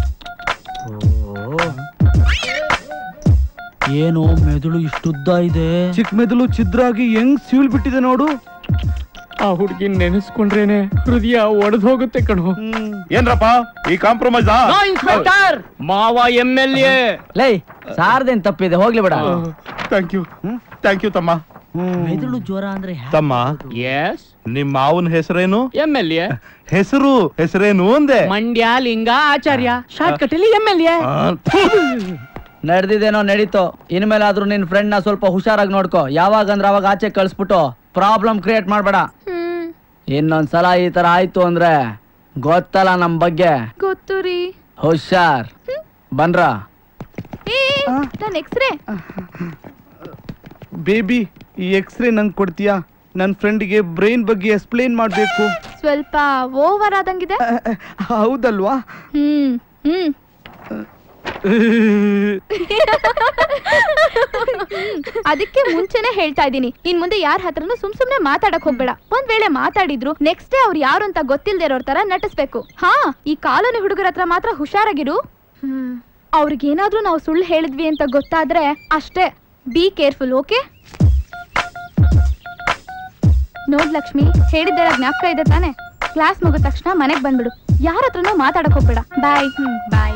ಏನು ಮೆದುಳು ಇಷ್ಟುದ್ದ ಇದೆ ಚಿಕ್ಕ ಮೆದುಳು ಛಿದ್ರಾಗಿ ಹೆಂಗ್ ಸೀಳ್ ಬಿಟ್ಟಿದೆ ನೋಡು ಆ ಹುಡುಗಿ ನೆನೆಸ್ಕೊಂಡ್ರೇನೆ ಹೃದಯ ಒಡೆದು ಹೋಗುತ್ತೆ ಕಣೋ ಏನ್ರಪ್ಪ ಈ ಕಾಂಪ್ರಮೈಸ್ ಇನ್ಸ್ಪೆಕ್ಟರ್ ಮಾವ ಎಂ ಎಲ್ ಎ ಲೈ ಸಾರ್ದೇನ್ ತಪ್ಪಿದೆ ಹೋಗ್ಲಿ ಬೇಡ ಥ್ಯಾಂಕ್ ಯು ಥ್ಯಾಂಕ್ ಯು ತಮ್ಮ ಮೆದುಳು ಜ್ವರ ಅಂದ್ರೆ ತಮ್ಮ ಎಸ್ ನಿಮ್ಮ ಮಾವನ ಹೆಸರೇನು ಎಂ ಎಲ್ ಎ ಹೆಸರು ಹೆಸರೇನು ಅಂದೆ ಮಂಡ್ಯ ಲಿಂಗ ಆಚಾರ್ಯ ಶಾರ್ಟ್ ಕಟ್ ಅಲ್ಲಿ ಎಂ ಎಲ್ ಎ ನಡೆದಿದ್ದೇನೋ ನಡೀತು ಇನ್ಮೇಲಾದ್ರೂ ನಿನ್ ಫ್ರೆಂಡ್ ನ ಸ್ವಲ್ಪ ಹುಷಾರಾಗಿ ನೋಡ್ಕೋ ಯಾವಾಗ ಅಂದ್ರೆ ಅವಾಗ ಆಚೆ ಕಳ್ಸ್ಬಿಟ್ಟು ಪ್ರಾಬ್ಲಮ್ ಕ್ರಿಯೇಟ್ ಮಾಡ್ಬೇಡ ಇನ್ನೊಂದ್ಸಲ ಈ ತರ ಆಯ್ತು ಅಂದ್ರೆ ಗೊತ್ತಲ್ಲ ನಮ್ ಬಗ್ಗೆ ಗೊತ್ತು ರೀ ಹುಷಾರ್ ಬನ್ರ ಏ ನನ್ ಎಕ್ಸ್ರೇ ಬೇಬಿ ಈ ಎಕ್ಸ್ರೇ ನಂಗೆ ಕೊಡ್ತೀಯಾ ನನ್ನ ಫ್ರೆಂಡ್ಗೆ ಬ್ರೈನ್ ಬಗ್ಗೆ ಎಕ್ಸ್ಪ್ಲೇನ್ ಮಾಡಬೇಕು ಸ್ವಲ್ಪ ಓವರ್ ಆದಂಗಿದೆ ಹೌದಲ್ವಾ ಹ್ಮ್ ಹ್ಮ್ ಅದಕ್ಕೆ ಮುಂಚೆನೆ ಹೇಳ್ತಾ ಇದ್ದೀನಿ ಇನ್ ಮುಂದೆ ಯಾರ ಹತ್ರನು ಸುಮ್ ಸುಮ್ನೆ ಮಾತಾಡಕ್ ಹೋಗ್ಬೇಡ ಒಂದ್ ವೇಳೆ ಮಾತಾಡಿದ್ರು ನೆಕ್ಸ್ಟ್ ಡೇ ಅವ್ರು ಯಾರು ಅಂತ ಗೊತ್ತಿಲ್ದೇ ಇರೋರ್ ತರ ನಟಿಸ್ಬೇಕು ಹಾ ಈ ಕಾಲೋನಿ ಹುಡುಗರ ಹತ್ರ ಮಾತ್ರ ಹುಷಾರಾಗಿರು ಅವ್ರಿಗೇನಾದ್ರೂ ನಾವು ಸುಳ್ಳು ಹೇಳಿದ್ವಿ ಅಂತ ಗೊತ್ತಾದ್ರೆ ಅಷ್ಟೇ ಬಿ ಕೇರ್ಫುಲ್ ಓಕೆ ನೋಡ್ ಲಕ್ಷ್ಮಿ ಹೇಳಿದ್ದೆಲ್ಲ ಜ್ಞಾಪಕ ಇದೆ ತಾನೆ ಕ್ಲಾಸ್ ಮುಗಿದ ತಕ್ಷಣ ಮನೆಗ್ ಬಂದ್ಬಿಡು ಯಾರ ಹತ್ರನೂ ಮಾತಾಡಕ್ ಹೋಗ್ಬೇಡ ಬಾಯ್ ಬಾಯ್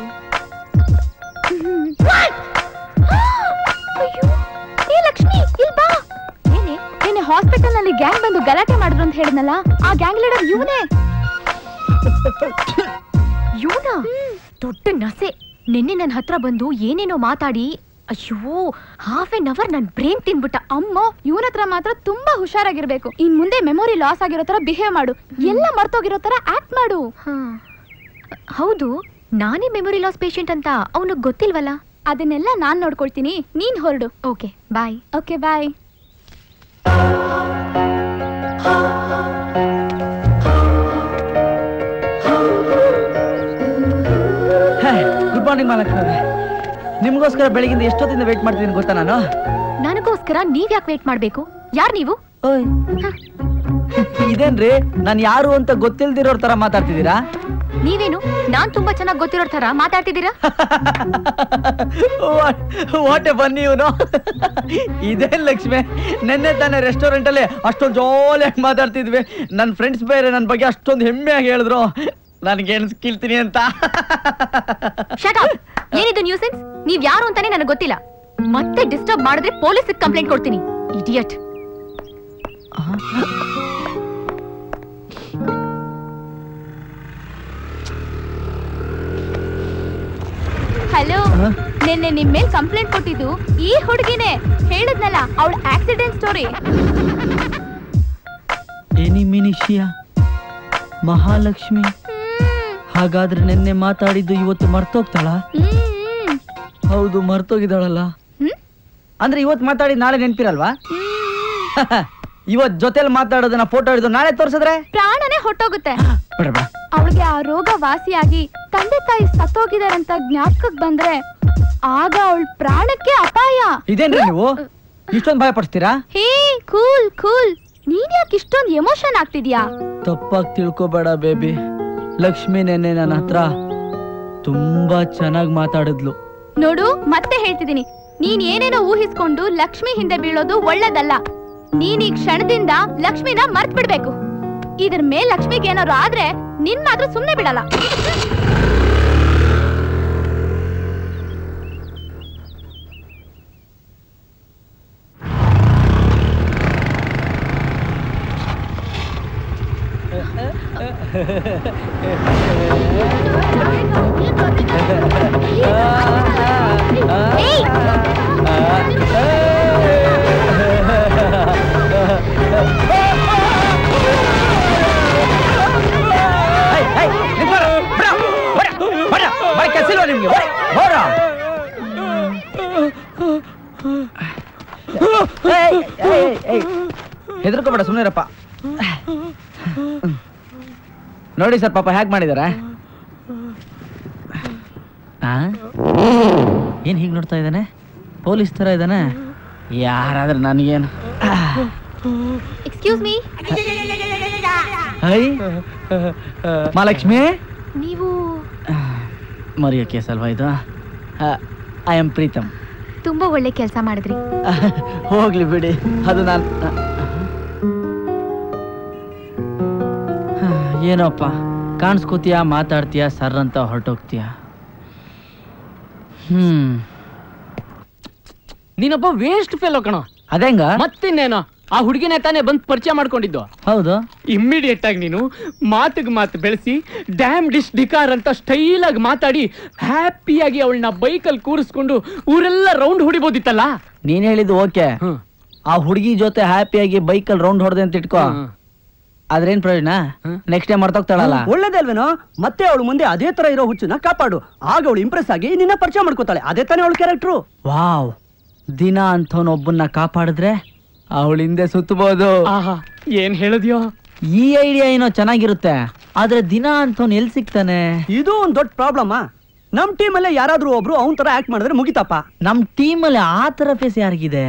ಅಯ್ಯೋ ಏ ಲಕ್ಷ್ಮಿ ಇಲ್ ಬಾ ಏನೇ ಏನೇ ಹಾಸ್ಪಿಟಲ್ ನಲ್ಲಿ ಗ್ಯಾಂಗ್ ಬಂದು ಗಲಾಟೆ ಮಾಡಿದ್ರು ಅಂತ ಹೇಳಿದ್ನಲ್ಲ ಆ ಗ್ಯಾಂಗ್ ಲೀಡರ್ ಇವನೇ ಇವನ ದೊಡ್ಡ ನಸೆ ನಿನ್ನೆ ನನ್ನ ಹತ್ರ ಬಂದು ಏನೇನೋ ಮಾತಾಡಿ ಅಯ್ಯೋ ಹಾಫ್ ಎನ್ ಅವರ್ ನನ್ ಬ್ರೇನ್ ತಿನ್ಬಿಟ್ಟ ಅಮ್ಮ ಇವನ ಹತ್ರ ಮಾತ್ರ ತುಂಬಾ ಹುಷಾರಾಗಿರ್ಬೇಕು ಇನ್ ಮುಂದೆ ಮೆಮೊರಿ ಲಾಸ್ ಆಗಿರೋ ತರ ಬಿಹೇವ್ ಮಾಡು ಎಲ್ಲ ಮರ್ತೋಗಿರೋ ತರ ಆಕ್ಟ್ ಮಾಡು ಹೌದು ನಾನೇ ಮೆಮೊರಿ ಲಾಸ್ ಪೇಷಂಟ್ ಅಂತ ಅವನಿಗೆ ಗೊತ್ತಿಲ್ವಲ್ಲ ಅದನ್ನೆಲ್ಲ ನಾನ್ ನೋಡ್ಕೊಳ್ತೀನಿ ನೀನ್ ಹೊರಡು okay bye okay bye good morning ಮಾಲಕ್ನವ್ರೆ ನಿಮ್ಗೋಸ್ಕರ ಬೆಳಗಿಂದ ಎಷ್ಟೊತ್ತಿಂದ ವೇಟ್ ಮಾಡ್ತಿದ್ದೀನಿ ಗೊತ್ತಾ ನಾನು ನನಗೋಸ್ಕರ ನೀವ್ ಯಾಕೆ ವೇಟ್ ಮಾಡ್ಬೇಕು ಯಾರ್ ನೀವು ಇದೇನ್ರಿ ನಾನು ಯಾರು ಅಂತ ಗೊತ್ತಿಲ್ದಿರೋರ್ ತರ ಮಾತಾಡ್ತಿದ್ದೀರಾ ನೀವೇನು ನಾನ್ ತುಂಬಾ ಚೆನ್ನಾಗಿ ಗೊತ್ತಿರೋ ತರ ಮಾತಾಡ್ತಿದ್ದೀರಾ ವಾಟ್ ಎ ಬನ್ನಿ ಇವನು ಇದೇನ್ ಲಕ್ಷ್ಮಿ ನಿನ್ನೆ ತಾನೇ ರೆಸ್ಟೋರೆಂಟ್ ಅಲ್ಲಿ ಅಷ್ಟೊಂದು ಜೋಲಿಯಾಗಿ ಮಾತಾಡ್ತಿದ್ವಿ ನನ್ನ ಫ್ರೆಂಡ್ಸ್ ಬೇರೆ ನನ್ನ ಬಗ್ಗೆ ಅಷ್ಟೊಂದು ಹೆಮ್ಮೆಯಾಗಿ ಹೇಳಿದ್ರು ನನ್ಗೆ ಕೇಳ್ತೀನಿ ಅಂತ ಶಟ್ ಅಪ್ ಏನಿದು ನ್ಯೂಸೆನ್ಸ್ ನೀವ್ ಯಾರು ಅಂತಾನೆ ನನಗೆ ಗೊತ್ತಿಲ್ಲ ಮತ್ತೆ ಡಿಸ್ಟರ್ಬ್ ಮಾಡಿದ್ರೆ ಪೊಲೀಸ್ ಕಂಪ್ಲೇಂಟ್ ಕೊಡ್ತೀನಿ ಇಡಿಯಟ್ ಹಲೋ ನಿನ್ನೆ ನಿಮ್ ಮೇಲ್ ಕಂಪ್ಲೇಂಟ್ ಕೊಟ್ಟಿದ್ದು ಈ ಹುಡುಗಿನೇ ಹೇಳಿದ್ನಲ್ಲ ಅವಳ accident story amnesia Mahalakshmi ಹಾಗಾದ್ರೆ ನಿನ್ನೆ ಮಾತಾಡಿದ್ದು ಇವತ್ತು ಮರ್ತೋಗ್ತಾಳ ಹೌದು ಮರ್ತೋಗಿದ್ದಾಳಲ್ಲ ಅಂದ್ರೆ ಇವತ್ತು ಮಾತಾಡಿ ನಾಳೆ ನೆನ್ಪಿರಲ್ವಾ ಇವತ್ ಜೊತೆಲಿ ಮಾತಾಡೋದನ್ನ ಫೋಟೋ ಹಿಡಿದು ನಾಳೆ ತೋರ್ಸಿದ್ರೆ ಪ್ರಾಣನೇ ಹೊಟ್ಟೋಗುತ್ತೆ ಬೇಡ ಬೇಡ ಅವಳಿಗೆ ಆ ರೋಗ ವಾಸಿಯಾಗಿ ತಂದೆ ತಾಯಿ ಸತ್ತೋಗಿದಾರಂತ ಜ್ಞಾಪಕಕ್ ಬಂದ್ರೆ ಆಗ ಅವಳ ಪ್ರಾಣಕ್ಕೆ ಅಪಾಯ ಇದೇನ್ರಿ ನೀವು ಇಷ್ಟೊಂದು ಭಯ ಪಡಿಸ್ತೀರಾ ಹೇ ಕೂಲ್ ಕೂಲ್ ನೀನ್ ಯಾಕೆ ಇಷ್ಟೊಂದು ಎಮೋಷನ್ ಆಗ್ತಿದ್ಯಾ ತಪ್ಪಾಗಿ ತಿಳ್ಕೊಬೇಡ ಬೇಬಿ ಲಕ್ಷ್ಮಿ ನೆನ್ನೆ ನನ್ನ ಹತ್ರ ತುಂಬಾ ಚೆನ್ನಾಗಿ ಮಾತಾಡಿದ್ಲು ನೋಡು ಮತ್ತೆ ಹೇಳ್ತಿದ್ದೀನಿ ನೀನ್ ಏನೇನೋ ಊಹಿಸ್ಕೊಂಡು ಲಕ್ಷ್ಮಿ ಹಿಂದೆ ಬೀಳೋದು ಒಳ್ಳೇದಲ್ಲ ನೀನ್ ಈ ಕ್ಷಣದಿಂದ ಲಕ್ಷ್ಮಿನ ಮರ್ತ್ ಬಿಡ್ಬೇಕು ಇದ್ರ ಮೇಲ್ ಲಕ್ಷ್ಮಿಗೆ ಏನಾದ್ರು ಆದ್ರೆ ನಿನ್ ಮಾತ್ರ ಸುಮ್ನೆ ಬಿಡಲ್ಲ ಕೆಲ್ಸಿಲ್ವಾ ನಿಮ್ಗೆ ಹೋರ ಹೆದರ್ಕೋಬೇಡ ಸುಮ್ಮನಿರಪ್ಪ ನೋಡಿ ಸರ್ ಪಾಪ ಹ್ಯಾಕ್ ಮಾಡಿದಾರೆ ಆ? ಏನ್ ಹೀಗ್ ನೋಡ್ತಾ ಇದ್ದಾನೆ ಪೊಲೀಸ್ ತರ ಇದ್ದಾನೆ ಯಾರಾದ್ರೆ ನನಗೇನು ಎಕ್ಸ್ಕ್ಯೂಸ್ ಮೀ ಹೈ ಮಹಾಲಕ್ಷ್ಮಿ ನೀವು ಮರಿಯೋ ಕೇಸ್ ಅಲ್ವಾ ಇದು ಐ ಆಮ್ ಪ್ರೀತಮ್ ತುಂಬಾ ಒಳ್ಳೆ ಕೆಲಸ ಮಾಡಿದ್ರಿ ಹೋಗ್ಲಿ ಬಿಡಿ ಅದು ನಾನು ಏನೋಪ್ಪ ಕಾಣಿಸ್ಕೋತೀಯ ಮಾತಾಡ್ತೀಯ ಸರ್ ಅಂತ ಹೊರಟೋಗ್ತೀಯ ಹ್ಮ್ ನೀನೊಬ್ಬ ವೇಸ್ಟ್ ಫೆಲೋ ಕಣೋ ಅದೇಂಗ ಮತ್ತಿನ್ನೇನೋ ಆ ಹುಡುಗಿನೇ ತಾನೇ ಬಂದು ಪರಿಚಯ ಮಾಡ್ಕೊಂಡಿದ್ದು ಹೌದು ಇಮ್ಮಿಡಿಯೇಟ್ ಆಗಿ ನೀನು ಮಾತಿಗೆ ಮಾತು ಬೆಳೆಸಿ ಡ್ಯಾಮ್ ಡಿಶ್ ಡಿಕಾರ್ ಅಂತ ಸ್ಟೈಲ್ ಆಗಿ ಮಾತಾಡಿ ಹ್ಯಾಪಿಯಾಗಿ ಅವಳನ್ನ ಬೈಕಲ್ಲಿ ಕೂರಿಸ್ಕೊಂಡು ಊರೆಲ್ಲ ರೌಂಡ್ ಹೊಡಿಬೋದಿತ್ತಲ್ಲ ನೀನ್ ಹೇಳಿದ್ದು ಓಕೆ ಆ ಹುಡುಗಿ ಜೊತೆ ಹ್ಯಾಪಿಯಾಗಿ ಬೈಕಲ್ಲಿ ರೌಂಡ್ ಹೊಡೆದೆ ಅಂತ ಇಟ್ಕೋ ಅದ್ರೇನ್ ಪ್ರಯೋಜನ ನೆಕ್ಸ್ಟ್ ಟೈಮ್ ಮರ್ತೋಗ್ತಾಳಲ್ಲ ಒಳ್ಳೇದೇ ಅಲ್ವೇನೋ ಮತ್ತೆ ಅವಳು ಮುಂದೆ ಅದೇ ತರ ಇರೋ ಹುಚ್ಚನ್ನ ಕಾಪಾಡು ಆಗ ಅವಳು ಇಂಪ್ರೆಸ್ ಆಗಿ ನಿನ್ನ ಪರಿಚಯ ಮಾಡ್ಕೋತಾಳೆ ಅದೇ ತಾನೇ ಅವಳ ಕ್ಯಾರೆಕ್ಟ್ರು ವಾವ್ ದಿನ ಅಂಥವನೊಬ್ಬನ್ನ ಕಾಪಾಡಿದ್ರೆ ಅವಳ ಹಿಂದೆ ಸುತ್ತಬಹುದು ಆಹಾ ಏನ್ ಹೇಳಿದ್ಯೋ ಈ ಐಡಿಯಾ ಏನೋ ಚೆನ್ನಾಗಿರುತ್ತೆ ಆದ್ರೆ ದಿನ ಅಂಥವ್ನು ಎಲ್ಲಿ ಸಿಗ್ತಾನೆ ಇದು ಒಂದ್ ದೊಡ್ಡ ಪ್ರಾಬ್ಲಮ್ ನಮ್ ಟೀಮ್ ಅಲ್ಲೇ ಯಾರಾದ್ರೂ ಒಬ್ರು ಅವನ್ ತರ ಆಕ್ಟ್ ಮಾಡಿದ್ರೆ ಮುಗಿತಪ್ಪ ನಮ್ ಟೀಮಲ್ಲಿ ಆ ತರ ಫೇಸ್ ಯಾರಿಗಿದೆ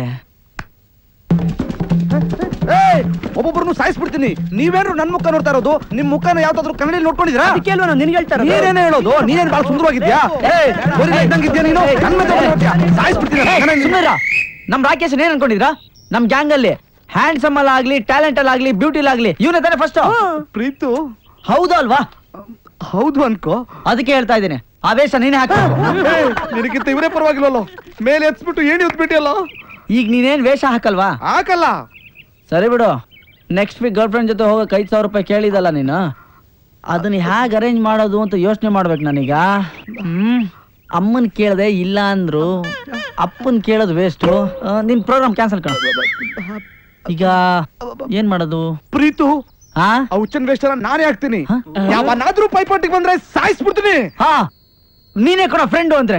ಒಬ್ಬೊಬ್ಬರನ್ನು ಸಾಯಿಸ್ಬಿಡ್ತೀನಿ ನೀವೇನು ನನ್ ಮುಖ ನೋಡ್ತಾ ಇರೋದು ನಿಮ್ ಮುಖನ ಯಾವ್ದಾದ್ರು ಕನ್ನಡಿ ನೋಡ್ಕೊಂಡಿದ್ರಾ ಅದಕ್ಕೆ ಅಲ್ವಾ ನಾನು ನಿನ್ಗೆ ಹೇಳ್ತಾ ಇರೋದು? ನೀನೇನೇ ಹೇಳೋದು ನೀನೇನ್ ಬಾಳ ಸುಂದರವಾಗಿದ್ಯಾ ಏಯ್, ಬರೀ ಇದ್ದಂಗಿದ್ಯಾ ನೀನು ನನ್ ಮೇಲೆ ನೋಡ್ತೀಯಾ? ಸಾಯಿಸ್ಬಿಡ್ತೀನಿ ನಾನು. ಸುಮ್ಮನಿರ ನಮ್ ರಾಕೇಶ್ ಏನ್ ಅನ್ಕೊಂಡಿದ್ರಾ ನಮ್ ಗ್ಯಾಂಗ್ ಅಲ್ಲಿ ಹ್ಯಾಂಡ್ಸಮ್ ಅಲ್ಲಿ ಆಗ್ಲಿ ಟ್ಯಾಲೆಂಟ್ ಅಲ್ಲಿ ಆಗ್ಲಿ ಬ್ಯೂಟಿ ಆಗ್ಲಿ ಇವನೇ ತಾನೆ ಫಸ್ಟ್ ಪ್ರೀತು ಹೌದು ಅಲ್ವಾ ಹೌದು ಅನ್ಕೋ ಅದಕ್ಕೆ ಹೇಳ್ತಾ ಇದ್ದೀನಿ ಆವೇಶ ನೀನೇ ಹಾಕ ಏಯ್, ನಿನಗಿಂತ ಇವರೇ ಪರವಾಗಿಲ್ಲಲ್ಲ ಮೇಲೆ ಎತ್ಸ್ಬಿಟ್ಟು ಏಣಿ ಹೊತ್ಬಿಟ್ಟಿಯಲ್ಲ ಈಗ ನೀನೇನ್ ವೇಷ ಹಾಕಲ್ವಾ ಹಾಕಲ್ಲ ಸರಿ ಬಿಡು ನೆಕ್ಸ್ಟ್ ವೀಕ್ ಗರ್ಲ್ ಫ್ರೆಂಡ್ ಜೊತೆ ಹೋಗಕ್ಕೆ ಐದು ಸಾವಿರ ರೂಪಾಯಿ ಕೇಳಿದಲ್ಲ ನೀನು ಅದನ್ನ ಹೇಗೆ ಅರೇಂಜ್ ಮಾಡೋದು ಅಂತ ಯೋಚನೆ ಮಾಡ್ಬೇಕು ನಾನೀಗ ಹ್ಮ್ ಅಮ್ಮನ್ ಕೇಳದೆ ಇಲ್ಲ ಅಂದ್ರು ಅಪ್ಪನ್ ಕೇಳೋದು ವೇಸ್ಟು ನಿನ್ ಪ್ರೋಗ್ರಾಮ್ ಕ್ಯಾನ್ಸಲ್ ಕಣ ಈಗ ಏನ್ ಮಾಡೋದು ಪ್ರೀತು ಹಾ ಆ ಹುಚ್ಚನ್ ವೇಷನ ನಾನೇ ಹಾಕ್ತೀನಿ ಯಾವನಾದ್ರೂ ಪೈಪೋಟಿಗೆ ಬಂದ್ರೆ ಸಾಯಿಸ್ಬಿಡ್ತೀನಿ ಹಾ ನೀನೇ ಕೊಡೋ ಫ್ರೆಂಡು ಅಂದ್ರೆ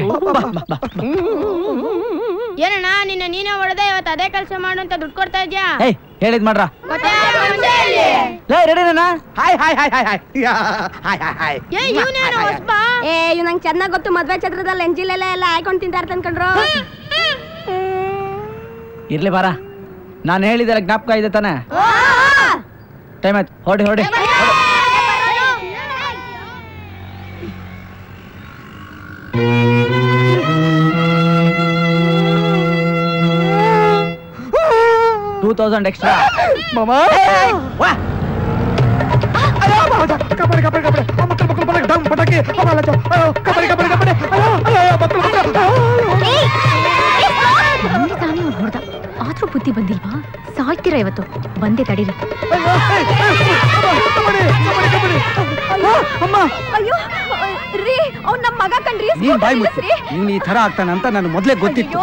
ಏನಣ್ಣ ನಿನ್ನ ನೀನೇ ಹೊಡೆದೆ ಇವತ್ತು ಅದೇ ಕೆಲಸ ಮಾಡು ಅಂತ ದುಡ್ಡು ಕೊಡ್ತಾ ಇದ್ಯಾ ಏಯ್ ಹೇಳಿದ್ ಮಾಡ್ರ ಲೇ ರೆಡಿನಾ hi hi hi hi hi hi hi hi ಏ ಇವನೇನು ಹೊಸ್ಬಾ ಏ ಇವ್ ನಂಗೆ ಚೆನ್ನಾಗ್ ಗೊತ್ತು ಮದ್ವೆ ಛತ್ರದಲ್ಲಿ ಎಂಜಿಲೆಲ್ಲ ಎಲ್ಲ ಹಾಕೊಂಡ್ ತಿಂತಾ ಇರ್ತಾನೆ ಕಣ್ರು ಇರ್ಲಿ ಬಾರ ನಾನು ಹೇಳಿದೆಲ್ಲ ಜ್ಞಾಪಕ ಇದೆ ತಾನೆ ಟೈಮ್ ಆಯ್ತು ಹೊಡಿ ಹೊಡಿ ಟೂ ತೌಸಂಡ್ ಎಕ್ಸ್ಟ್ರಾ ಮಾಮಾ ಅಯ್ಯೋ ಮಾಮ ಕಬಡ್ಡಿ ಕಬಡ್ಡಿ ಕಬಡ್ಡಿ ಆ ಮಕ್ಕಳು ಮಕ್ಕಳು ಬರಕ್ಕೆ ಡಂಗ್ ಪಟಾಕಿ ಅಮ್ಮ ಅಲ್ಲ ಚೋ ಅಯ್ಯೋ ಕಬಡ್ಡಿ ಕಬಡ್ಡಿ ಕಬಡ್ಡಿ ಅಯ್ಯೋ ಅಯ್ಯೋ ಮಕ್ಕಳು ಮಕ್ಕಳು ತಾನೇ ಅವ್ನು ಹೊಡೆದ ಆದ್ರೂ ಬುದ್ಧಿ ಬಂದಿಲ್ವಾ ಸಾಯ್ತೀರಾ ಇವತ್ತು ಬಂದೆ ತಡೀರಿ ಅಮ್ಮ ಅಯ್ಯೋ ರೀ ಅವ್ನ್ ನಮ್ ಮಗ ಕಣ್ರಿ ನೀನ್ ಬಾಯ್ ಮುಚ್ಚು ನಿಲ್ಲಿಸ್ರಿ. ನೀನ್ ಈ ತರ ಆಗ್ತಾನೆ ಅಂತ ನಾನು ಮೊದ್ಲೇ ಗೊತ್ತಿತ್ತು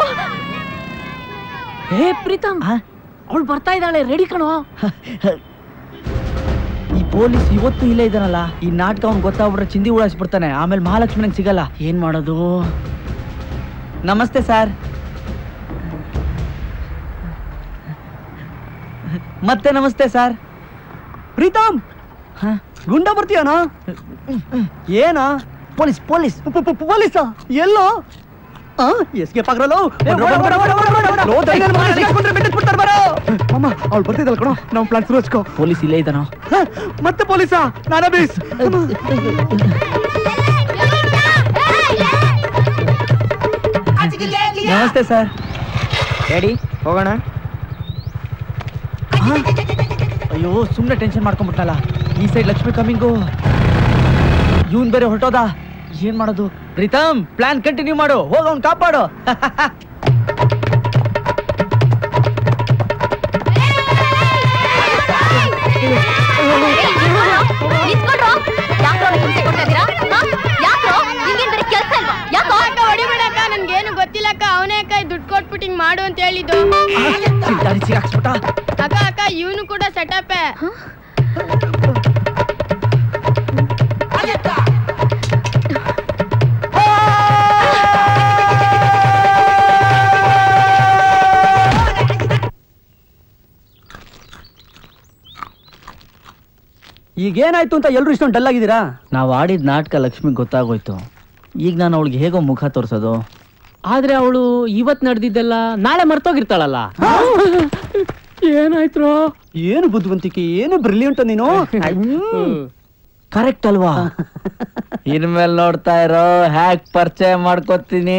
ಹೇ ಪ್ರೀತಮ್ ಅವಳು ಬರ್ತಾ ಇದ್ದಾಳೆ ರೆಡಿ ಕಣೋ ಈ ಪೊಲೀಸ್ ಇವತ್ತು ಇಲ್ಲೇ ಇದ್ದಾನಲ್ಲ ಈ ನಾಟಕ ಅವ್ನು ಗೊತ್ತಾಗ್ಬಿಟ್ರೆ ಚಿಂದಿ ಉಳಾಯಿಸ್ಬಿಡ್ತಾನೆ ಆಮೇಲೆ ಮಹಾಲಕ್ಷ್ಮಿ ಸಿಗಲ್ಲ ಏನ್ ಮಾಡೋದು ನಮಸ್ತೆ ಸರ್ ಮತ್ತೆ ನಮಸ್ತೆ ಸರ್ ಪ್ರೀತಮ್ ಗುಂಡ ಬರ್ತೀಯನೋ ಏನ ಪೊಲೀಸ್ ಪೊಲೀಸ್ ಪೊಲೀಸ ಎಲ್ಲೋ ಎಸ್ಕೇಪ್ ಆಗ್ರಲ್ಲ ಅಮ್ಮ ಅವ್ಳು ಬರ್ತಿದ್ದಲ್ಲ ಕಣೋ ನಾವು ಪ್ಲಾನ್ ಶುರು ಹಚ್ಕೋ ಪೊಲೀಸ್ ಇಲ್ಲೇ ಇದ್ದಾನೋ ಹ, ಮತ್ತೆ ಪೊಲೀಸ ನಾನಾ ಬೀಸ್ ನಮಸ್ತೆ ಸರ್ ರೆಡಿ ಹೋಗೋಣ ಅಯ್ಯೋ ಸುಮ್ಮನೆ ಟೆನ್ಷನ್ ಮಾಡ್ಕೊಂಡ್ಬಿಟ್ಟಲ್ಲ ಈ ಸೈಡ್ ಲಕ್ಷ್ಮಿ ಕಮಿಂಗು ಇವನ್ ಬೇರೆ ಹೊರಟೋದ ಏನ್ ಮಾಡೋದು ಪ್ರೀತಮ್ ಪ್ಲಾನ್ ಕಂಟಿನ್ಯೂ ಮಾಡು ಹೋಗ ಅವ್ನ್ ಕಾಪಾಡು ನಿಂತ್ಕೊಳ್ರೋ. ಯಾಕ್ರೋ ಅವ್ನಿಗೆ ಹಿಂಸೆ ಕೊಡ್ತಾ ಇದ್ದೀರಾ? ಹಾ? ಯಾಕ್ರೋ? ನಿಂಗೇನ್ ಬೇರೆ ಕೆಲ್ಸ ಇಲ್ವಾ? ಯಾಕೋ? ಅಕ್ಕ ಹೊಡಿಬೇಡಕ್ಕ ನನ್ಗೇನು ಗೊತ್ತಿಲ್ಲಕ್ಕ ಅವನೇ ಅಕ್ಕ ದುಡ್ಡು ಕೊಟ್ಬಿಟ್ಟು ಹಿಂಗ್ ಮಾಡು ಅಂತ ಹೇಳಿದ್ದು ದಾರಿ ಸಿಗಾಕ್ಸ್ಬಿಟ್ಟ ಅಕ್ಕ ಅಕ್ಕ ಇವನು ಕೂಡ ಸೆಟಪ್ ಈಗ ಏನಾಯ್ತು ಅಂತ ಎಲ್ರು ಇಷ್ಟೊಂದು ಡಲ್ ಆಗಿದ್ದೀರಾ ನಾವ್ ಆಡಿದ ನಾಟಕ ಲಕ್ಷ್ಮಿಗೆ ಗೊತ್ತಾಗೋಯ್ತು ಈಗ ನಾನು ಅವಳಿಗೆ ಹೇಗೋ ಮುಖ ತೋರ್ಸೋದು ಆದ್ರೆ ಅವಳು ಇವತ್ ನಡೆದಿದ್ದೆಲ್ಲ ನಾಳೆ ಮರ್ತೋಗಿರ್ತಾಳಲ್ಲ ಏನಾಯ್ತು ಏನು ಬುದ್ಧಿವಂತಿಕೆ ಏನು ಬ್ರಿಲಿಯಂಟ್ ನೀನು ಕರೆಕ್ಟ್ ಅಲ್ವಾ ಇನ್ಮೇಲೆ ನೋಡ್ತಾ ಇರೋ ಹ್ಯಾಕ್ ಪರಿಚಯ ಮಾಡ್ಕೊತೀನಿ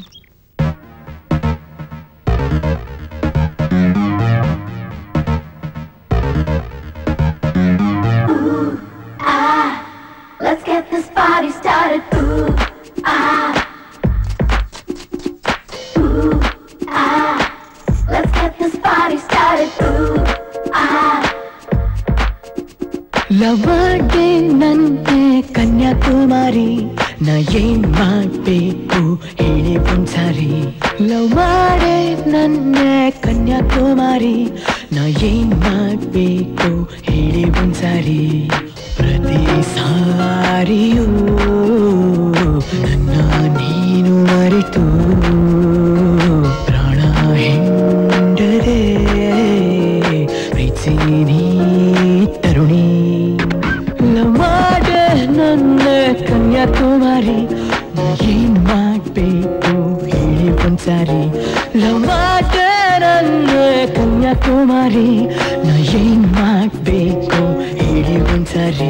Let's get this party started. Ooh, ah. Ooh, ah. Let's get this party started. Ooh, ah. ಲವಾಡೆ ನನ್ನೆ ಕನ್ಯಾಕುಮಾರಿ ನಾ ಏನ್ ಮಾಡ್ಬೇಕು ಹೇಳಿ ಒಂದ್ಸಾರಿ ಲವ್ ಮಾಡೆ ನನ್ನೆ ಕನ್ಯಾಕುಮಾರಿ ನಾ ಏನ್ ಮಾಡ್ಬೇಕು ಹೇಳಿ ಒಂದ್ಸಾರಿ ಪ್ರತಿ ಸಾರಿಯೂ ನನ್ನ ನೀನು ಮರೆತು ಪ್ರಾಣ ಹಿಂಡದೆ ಪ್ರೀತಿ ನೀ ತರುಣಿ ಲವ್ ಮಾಡೆ ನನ್ನ ಕನ್ಯಾಕುಮಾರಿ ನಾ ಏನ್ ಮಾಡ್ಬೇಕು ಹೇಳಿ ಒಂದ್ಸಾರಿ ಲವ್ ಮಾಡೆ ನನ್ನ ಕನ್ಯಾಕುಮಾರಿ ನಾ ಏನ್ ಮಾಡ್ಬೇಕು ಹೇಳಿ ಒಂದ್ಸಾರಿ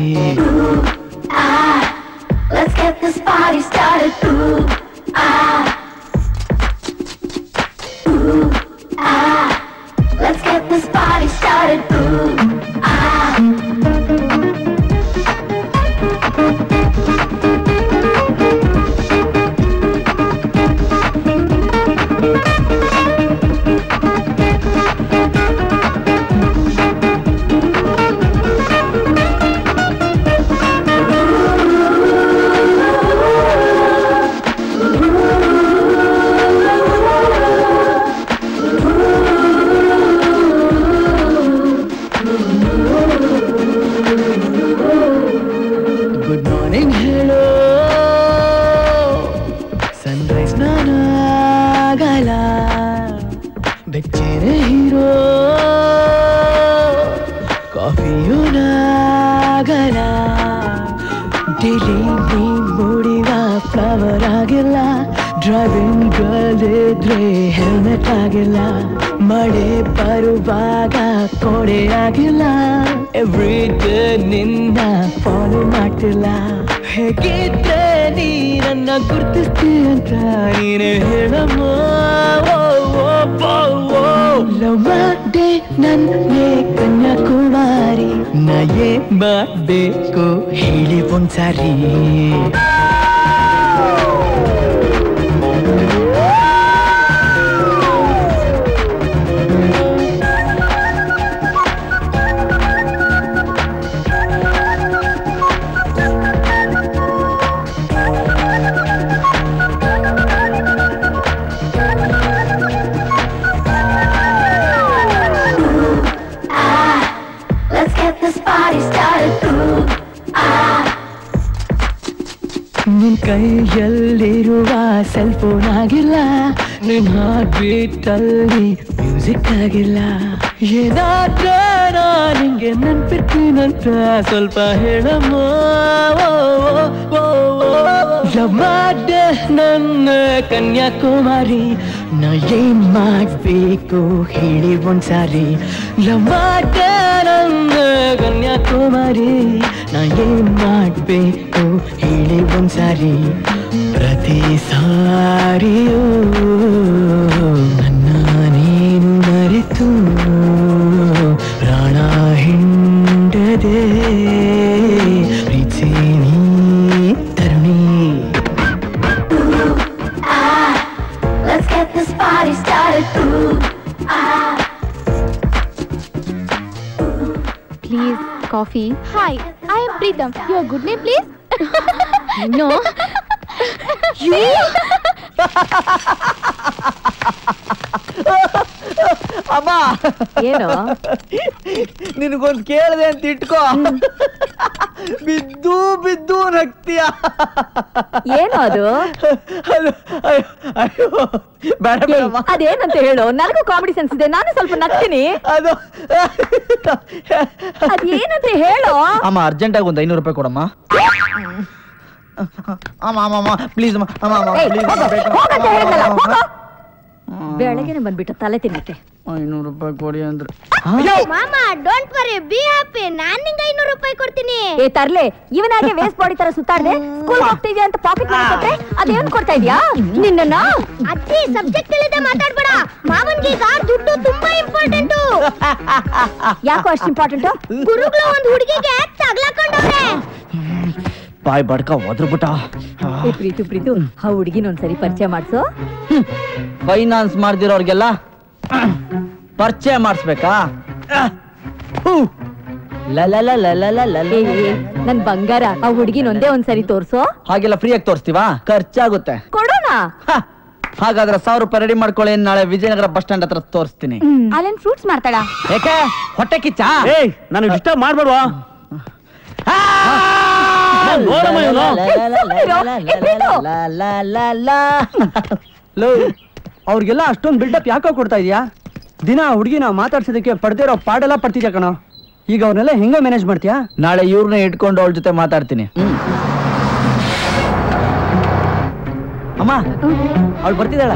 Ah, let's get this party started. Ooh, ah. Ooh, ah. Let's get this party started. Ooh, ah. Good morning ಹೇಳೋ ಸನ್ರೈಸ್ ನಾನಾಗಲ್ಲ ಬೆಚ್ಚನೆ ಹೀರೋ ಕಾಫಿಯೂ ನಾಗಲ್ಲ ಡೈಲಿ ನೀ ಮೂಡಿವ ಫ್ಲವರ್ ಆಗಿಲ್ಲ ಡ್ರೈವಿಂಗ್ ಗರ್ಲ್ ಇದ್ರೆ ಹೆಲ್ಮೆಟ್ ಆಗಿಲ್ಲ ಮಳೆ ಬರುವಾಗ ಕೊಡೆ ಆಗಿಲ್ಲ ಎವ್ರಿ ಡೇ ನಿನ್ನ ಫಾಲೋ ಮಾಡ್ತಿಲ್ಲ ಹೇಗಿದ್ರೆ ನೀ ನನ್ನ ಗುರ್ತಿಸ್ತಿ ಅಂತ ನೀನೆ ಹೇಳಮ್ಮ ಲವ್ ಮಾಡ್ದೆ ನನ್ನೇ ಕನ್ಯಾಕುಮಾರಿ ನಯೇ ಮಾಡ್ಬೇಕು ಹೇಳಿ ಒಂದ್ಸಾರಿ ನಿನ್ ಕೈಯಲ್ಲಿರುವ ಸೆಲ್ ಫೋನ್ ಆಗಿಲ್ಲ ನಿನ್ ಹಾರ್ಟ್ ಬೀಟ್ ಅಲ್ಲಿ ಮ್ಯೂಸಿಕ್ ಆಗಿಲ್ಲ ಏನಾದ್ರೆ ನಾ ನಿಂಗೆ ನೆನ್ಪಿರ್ತೀನಂತ ಸ್ವಲ್ಪ ಹೇಳಮ್ಮ ಲವ್ ಮಾಡ್ದೆ ನನ್ನ ಕನ್ಯಾಕುಮಾರಿ ನಾ ಏನ್ ಮಾಡ್ಬೇಕು ಹೇಳಿ ಒಂದ್ಸಾರಿ ಲವ್ ಮಾಡ್ದೆ ನನ್ನ ಕನ್ಯಾಕುಮಾರಿ ನಾ ಏನ್ ಮಾಡ್ಬೇಕು ಹೇಳಿ ಒಂದ್ಸಾರಿ ಪ್ರತಿ ಸಾರಿಯೂ ನನ್ನ ನೀನು ಮರೆತು ಪ್ರಾಣ ಹಿಂಡದೆ ಪ್ರೀತಿ ನೀ ತರುಣಿ Let's get this party started. Ooh, ah. Please coffee hi I am Pritam your good name please no ಅಮ್ಮ ಏನು ನಿನಗೊಂದು ಕೇಳಿದೆ ಅಂತ ಇಟ್ಕೋ ಬಿದ್ದು ಬಿದ್ದು ನಗ್ತೀಯ ಏನು ಅದು ಅದು ಅಯ್ಯೋ, ಅಯ್ಯೋ ಬೇಡ ಬೇಡಮ್ಮ ಅದೇನಂತ ಹೇಳು ನನಗೂ ಕಾಮಿಡಿ ಸೆನ್ಸ್ ಇದೆ ನಾನು ಸ್ವಲ್ಪ ನಗ್ತೀನಿ ಅದು ಅದೇನಂತ ಹೇಳು ಅಮ್ಮ ಅರ್ಜೆಂಟಾಗಿ ಒಂದು ಐನೂರು ರೂಪಾಯಿ ಕೊಡಮ್ಮ ಅಮ್ಮ ಅಮ್ಮ ಅಮ್ಮ ಪ್ಲೀಸ್ ಅಮ್ಮ ಅಮ್ಮ ಅಮ್ಮ ಏಯ್, ಪ್ಲೀಸ್ ಹೋಗು, ಹೋಗಂತ ಹೇಳಿದ್ನಲ್ಲ, ಹೋಗು. ಬೆಳಗ್ಗೆನೆ ಬಂದ್ಬಿಟ್ಟು ತಲೆ ತಿನ್ನಕ್ಕೆ ಐನೂರು ರೂಪಾಯಿ ಕೊಡಿ ಅಂದ್ರೆ ಮಾಮ ಡೋಂಟ್ ವರಿ ಬಿ ಹ್ಯಾಪಿ ನಾನ್ ನಿಂಗೆ ಐನೂರು ರೂಪಾಯಿ ಕೊಡ್ತೀನಿ ಏ ತರ್ಲೆ ಇವನಾಗೆ ವೇಸ್ಟ್ ಬಾಡಿ ತರ ಸುತ್ತಾಡ್ದೆ ಸ್ಕೂಲ್ ಹೋಗ್ತಿದ್ಯಾ ಅಂತ ಪಾಕೆಟ್ ಮನಿ ಕೊಟ್ರೆ ಅದೇನ್ ಕೊಡ್ತಾ ಇದ್ಯಾ ನಿನ್ನ ಅಜ್ಜಿ ಸಬ್ಜೆಕ್ಟ್ ತಿಳಿದೆ ಮಾತಾಡ್ಬೇಡ ಮಾವನ್ಗೆ ಈಗ ದುಡ್ಡು ತುಂಬಾ ಇಂಪಾರ್ಟೆಂಟ್ ಯಾಕೋ ಅಷ್ಟು ಇಂಪಾರ್ಟೆಂಟ್ ಗುರುಗಳು ಒಂದ್ ಹುಡುಗಿಗೆ ತಗ್ಲಾಕೊಂಡವ್ರೆ ಬಾಯ್ ಬಡ್ಕ ಒದ್ರುಬಿಟ್ಟ ಏ ಪ್ರೀತು ಪ್ರೀತು ಆ ಹುಡುಗಿನ ಒಂದ್ಸರಿ ಪರಿಚಯ ಮಾಡ್ಸು ಫೈನಾನ್ಸ್ ಮಾಡ್ದಿರೋರ್ಗೆಲ್ಲ ಪರಿಚಯ ಮಾಡಿಸ್ಬೇಕಾ ಏ, ಏ, ನನ್ ಬಂಗಾರ ಆ ಹುಡುಗಿನ ಒಂದೇ ಒಂದ್ಸರಿ ತೋರ್ಸು ಹಾಗೆಲ್ಲ ಫ್ರೀಯಾಗಿ ತೋರಿಸ್ತೀವಾ ಖರ್ಚಾಗುತ್ತೆ ಕೊಡೋಣ ಹಾಗಾದ್ರೆ ಸಾವಿರ ರೂಪಾಯಿ ರೆಡಿ ಮಾಡ್ಕೊಳ್ಳಿ ನಾಳೆ ವಿಜಯನಗರ ಬಸ್ ಸ್ಟ್ಯಾಂಡ್ ಹತ್ರ ತೋರಿಸ್ತೀನಿ ಅಲ್ಲೇನ್ ಫ್ರೂಟ್ಸ್ ಮಾಡ್ತಾಳ ಯಾಕೆ ಹೊಟ್ಟೆ ಕಿಚ್ಚ ಏಯ್ ನನಗೆ ಡಿಸ್ಟರ್ಬ್ ಮಾಡ್ಬೇಡ್ವಾ ನೋಡಮ್ಮ ಇವ್ನು. ಅವ್ರಿಗೆಲ್ಲ ಅಷ್ಟೊಂದು ಬಿಲ್ಡಪ್ ಯಾಕೋ ಕೊಡ್ತಾ ಇದೀಯಾ ದಿನ ಹುಡುಗಿನ ಮಾತಾಡ್ಸೋದಕ್ಕೆ ಪಡ್ದಿರೋ ಪಾಡೆಲ್ಲ ಪಡ್ತಿದ್ಯಾ ಕಣೋ ಈಗ ಅವ್ರನ್ನೆಲ್ಲ ಹೆಂಗ ಮ್ಯಾನೇಜ್ ಮಾಡ್ತೀಯಾ ನಾಳೆ ಇವ್ರನ್ನ ಇಟ್ಕೊಂಡು ಅವಳ ಜೊತೆ ಮಾತಾಡ್ತೀನಿ ಅಮ್ಮ ಅವಳು ಬರ್ತಿದ್ದಾಳ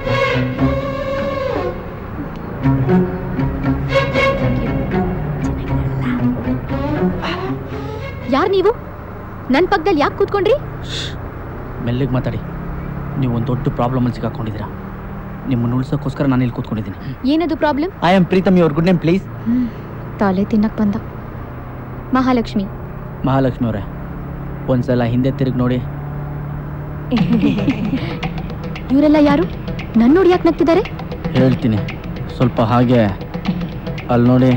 ಯಾರ್ ನೀವು ನನ್ ಪಕ್ಕದಲ್ಲಿ ಯಾಕೆ ಕೂತ್ಕೊಂಡ್ರಿ ಮೆಲ್ಲಿಗೆ ಮಾತಾಡಿ ನೀವು ಒಂದು ದೊಡ್ಡ ಪ್ರಾಬ್ಲಮ್ ಅಲ್ಲಿ ಸಿಕ್ಕಾಕೊಂಡಿದ್ದೀರಾ ನಿಮ್ಮನ್ನ ಉಳ್ಸೋಕ್ಕೋಸ್ಕರ ನಾನು ಇಲ್ಲಿ ಕೂತ್ಕೊಂಡಿದ್ದೀನಿ ಏನದು problem I am Pritam your good name please ತಲೆ ತಿನ್ನಕ್ ಬಂದ ಮಹಾಲಕ್ಷ್ಮಿ ಮಹಾಲಕ್ಷ್ಮಿ ಅವರೇ ಒಂದ್ಸಲ ಹಿಂದೆ ತಿರುಗಿ ನೋಡಿ ಇವರೆಲ್ಲ ಯಾರು ನನ್ ನೋಡಿ ಯಾಕೆ ನಗ್ತಿದ್ದಾರೆ ಹೇಳ್ತೀನಿ ಸ್ವಲ್ಪ ಹಾಗೆ ಅಲ್ಲಿ ನೋಡಿ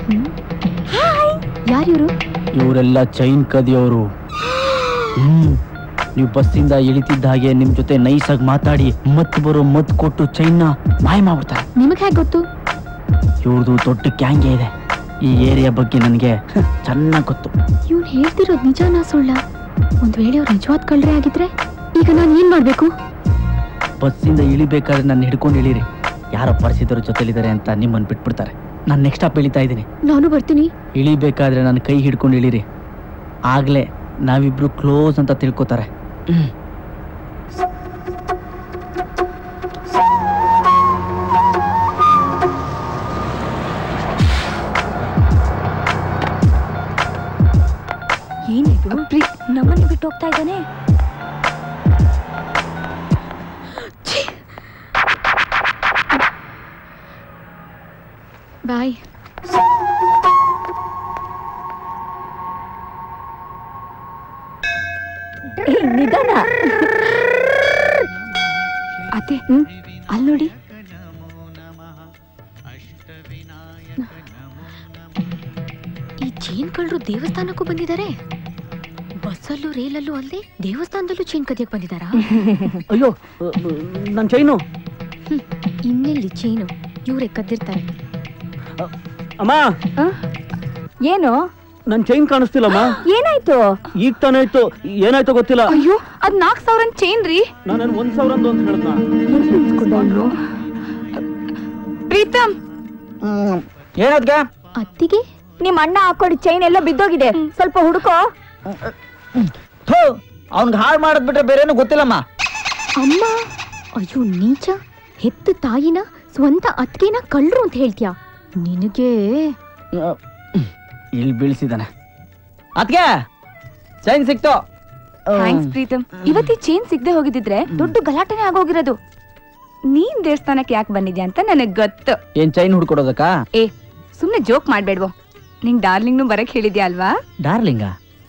ಯಾರಿವ್ರು ಇವರೆಲ್ಲ ಚೈನ್ ಕದಿಯೋರು ಹ್ಮ್ ನೀವು ಬಸ್ಸಿಂದ ಇಳಿತಿದ್ದ ಹಾಗೆ ನಿಮ್ ಜೊತೆ ನೈಸಾಗಿ ಮಾತಾಡಿ ಮತ್ ಬರೋ ಮತ್ ಕೊಟ್ಟು ಚೈನ್ನ ಮಾಯ ಮಾಡ್ಬಿಡ್ತಾರೆ ನಿಮಗ್ ಹೇಗೆ ಗೊತ್ತು ಇವ್ರದ್ದು ದೊಡ್ಡ ಗ್ಯಾಂಗೆ ಇದೆ ಈ ಏರಿಯಾ ಬಗ್ಗೆ ನನಗೆ ಚೆನ್ನಾಗಿ ಗೊತ್ತು ಇವ್ನು ಹೇಳ್ತಿರೋದು ನಿಜಾನಾ ಸುಳ್ಳ ಒಂದ್ ವೇಳೆ ಅವ್ರು ನಿಜವಾದ ಕಳ್ರೆ ಆಗಿದ್ರೆ ಈಗ ನಾನು ಏನ್ ಮಾಡ್ಬೇಕು ಬಸ್ಸಿಂದ ಇಳಿಬೇಕಾದ್ರೆ ನನ್ನ ಹಿಡ್ಕೊಂಡು ಇಳಿರಿ ಯಾರೋ ಪರಿಚಿತರ ಜೊತೆಲಿದ್ದಾರೆ ಅಂತ ನಿಮ್ಮನ್ನು ಬಿಟ್ಬಿಡ್ತಾರೆ ನಾನು ನೆಕ್ಸ್ಟ್ ಸ್ಟಾಪ್ ಇಳಿತಾ ಇದ್ದೀನಿ ನಾನು ಬರ್ತೀನಿ ಇಳಿಬೇಕಾದ್ರೆ ನನ್ನ ಕೈ ಹಿಡ್ಕೊಂಡು ಇಳಿರಿ ಆಗ್ಲೇ ನಾವಿಬ್ರು ಕ್ಲೋಸ್ ಅಂತ ತಿಳ್ಕೊತಾರೆ ಏನಿದು ನಮ್ಮನ್ನ ಬಿಟ್ಟು ಹೋಗ್ತಾ ಇದ್ದಾನೆ ಬಾಯ್ ನಿಧಾನ ಅತ್ತೆ ಅಲ್ಲಿ ನೋಡಿ ಈ ಚೇನ್ ಕಳ್ಳರು ದೇವಸ್ಥಾನಕ್ಕೂ ಬಂದಿದ್ದಾರೆ ಬಸ್ಸಲ್ಲೂ ರೈಲಲ್ಲೂ ಅಲ್ಲದೆ ದೇವಸ್ಥಾನದಲ್ಲೂ ಚೇನ್ ಕದಿಯಕ್ ಬಂದಿದ್ದಾರಾ ಅಯ್ಯೋ ನನ್ನ ಚೈನು ಇನ್ನೆಲ್ಲಿ ಚೇನು ಇವರೇ ಕದ್ದಿರ್ತಾರೆ ಅಮ್ಮ ಏನು ನನ್ ಚೈನ್ ಕಾಣಿಸ್ತಿಲ್ಲಮ್ಮ ಏನಾಯ್ತು ಈಗ ತಾನೇ ಇತ್ತು ಏನಾಯ್ತು ಗೊತ್ತಿಲ್ಲ ಅಯ್ಯೋ ಅದ್ ನಾಲ್ಕ್ ಸಾವಿರ ಚೈನ್ ರೀ ನಾನು ಒಂದ್ ಸಾವಿರ ಅಂತ ಹೇಳ್ದ ಪ್ರೀತಮ್ ಏನದ್ಗ ಅತ್ತಿಗೆ ನಿಮ್ ಅಣ್ಣ ಹಾಕೊಡಿ ಚೈನ್ ಎಲ್ಲ ಬಿದ್ದೋಗಿದೆ ಸ್ವಲ್ಪ ಹುಡುಕೋ ಥೋ ಅವ್ನ್ಗ್ ಹಾಳು ಮಾಡದ್ ಬಿಟ್ರೆ ಬೇರೇನು ಗೊತ್ತಿಲ್ಲಮ್ಮ ಅಮ್ಮ ಅಯ್ಯೋ ನೀಚ ಹೆತ್ತ ತಾಯಿನ ಸ್ವಂತ ಅತ್ಗೆನ ಕಳ್ರು ಅಂತ ಹೇಳ್ತೀಯ ನಿನಗೆ ಇಲ್ಲಿ ಬೀಳ್ಸಿದಾನೆ ಅದ್ಗೆ ಚೈನ್ ಸಿಕ್ತು ಥ್ಯಾಂಕ್ಸ್ ಪ್ರೀತಮ್ ಇವತ್ತಿ ಚೇನ್ ಸಿಗದೆ ಹೋಗಿದ್ರೆ ದೊಡ್ಡ ಗಲಾಟೆನೇ ಆಗೋಗಿರೋದು ನೀನ್ ದೇವಸ್ಥಾನಕ್ಕೆ ಯಾಕೆ ಬಂದಿದ್ಯಾ ಅಂತ ನನಗ್ ಗೊತ್ತು ಏನ್ ಚೈನ್ ಹುಡ್ಕೊಡೋದಕ್ಕ ಏ ಸುಮ್ನೆ ಜೋಕ್ ಮಾಡ್ಬೇಡ್ವೋ ನಿಂಗ್ ಡಾರ್ಲಿಂಗ್ನು ಬರಕ್ ಹೇಳಿದ್ಯಾ ಅಲ್ವಾ ಡಾರ್ಲಿಂಗ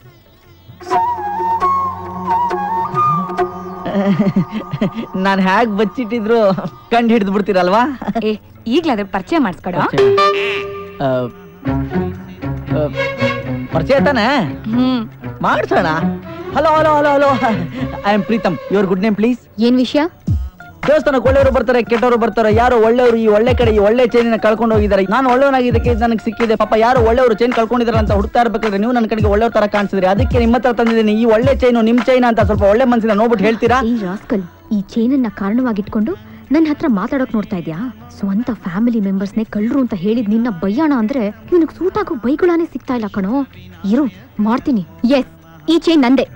ನಾನ್ ಹ್ಯಾಗ್ ಬಚ್ಚಿಟ್ಟಿದ್ರು ಕಂಡು ಹಿಡಿದು ಬಿಡ್ತೀರಲ್ವಾ ಏ ಈಗ್ಲಾದ್ರೆ ಪರಿಚಯ ಮಾಡಿಸ್ಕೊಡ ಆ, ಆ, ಪರಿಚಯ ತಾನೆ ಹ್ಮ್ ಮಾಡ್ಸೋಣ hello hello hello hello I am Pritam your good name please ಏನ್ ವಿಷಯ ದೇವಸ್ಥಾನಕ್ಕೆ ಒಳ್ಳೆಯವರು ಬರ್ತಾರೆ ಕೆಟ್ಟವರು ಬರ್ತಾರೆ ಯಾರು ಒಳ್ಳೆಯವರು ಈ ಒಳ್ಳೆ ಕಡೆ ಈ ಒಳ್ಳೆ ಚೈನಿನ ಕಳ್ಕೊಂಡು ಹೋಗಿದ್ದಾರೆ ನಾನು ಒಳ್ಳೆಯವನಾಗಿದ್ದಕ್ಕೆ ನನಗೆ ಸಿಕ್ಕಿದೆ ಪಾಪ ಯಾರು ಒಳ್ಳೆಯವರು ಚೈನ್ ಕಳ್ಕೊಂಡಿದ್ದಾರೆ ಅಂತ ಹುಡುಕ್ತಾ ಇರ್ಬೇಕಾದ್ರೆ ನೀವು ನನ್ನ ಕಡೆಗೆ ಒಳ್ಳೆಯವ್ರ ತರ ಕಾಣಿಸಿದ್ರಿ ಅದಕ್ಕೆ ನಿಮ್ಮ ಹತ್ರ ತಂದಿದ್ದೀನಿ ಈ ಒಳ್ಳೆ ಚೈನು ನಿಮ್ ಚೈನ್ ಅಂತ ಸ್ವಲ್ಪ ಒಳ್ಳೆ ಮನಸ್ಸಿನ ನೋಡ್ಬಿಟ್ಟು ಹೇಳ್ತೀರಾ ಈ ರಾಸ್ಕಲ್ ಈ ಚೈನನ್ನ ಕಾರಣವಾಗಿಟ್ಕೊಂಡು ನನ್ನ ಹತ್ರ ಮಾತಾಡೋಕ್ ನೋಡ್ತಾ ಇದ್ಯಾ ಸ್ವಂತ ಫ್ಯಾಮಿಲಿ ಮೆಂಬರ್ಸ್ನೇ ಕಳ್ರು ಅಂತ ಹೇಳಿದ್ ನಿನ್ನ ಬಯ್ಯಾಣ ಅಂದ್ರೆ ನಿನಗ್ ಸೂಟ್ ಆಗೋ ಬೈಗುಳಾನೇ ಸಿಗ್ತಾ ಇಲ್ಲ ಕಣೋ ಇರು ಮಾಡ್ತೀನಿ ಎಸ್ ಈ ಚೈನ್ ನಂದೆ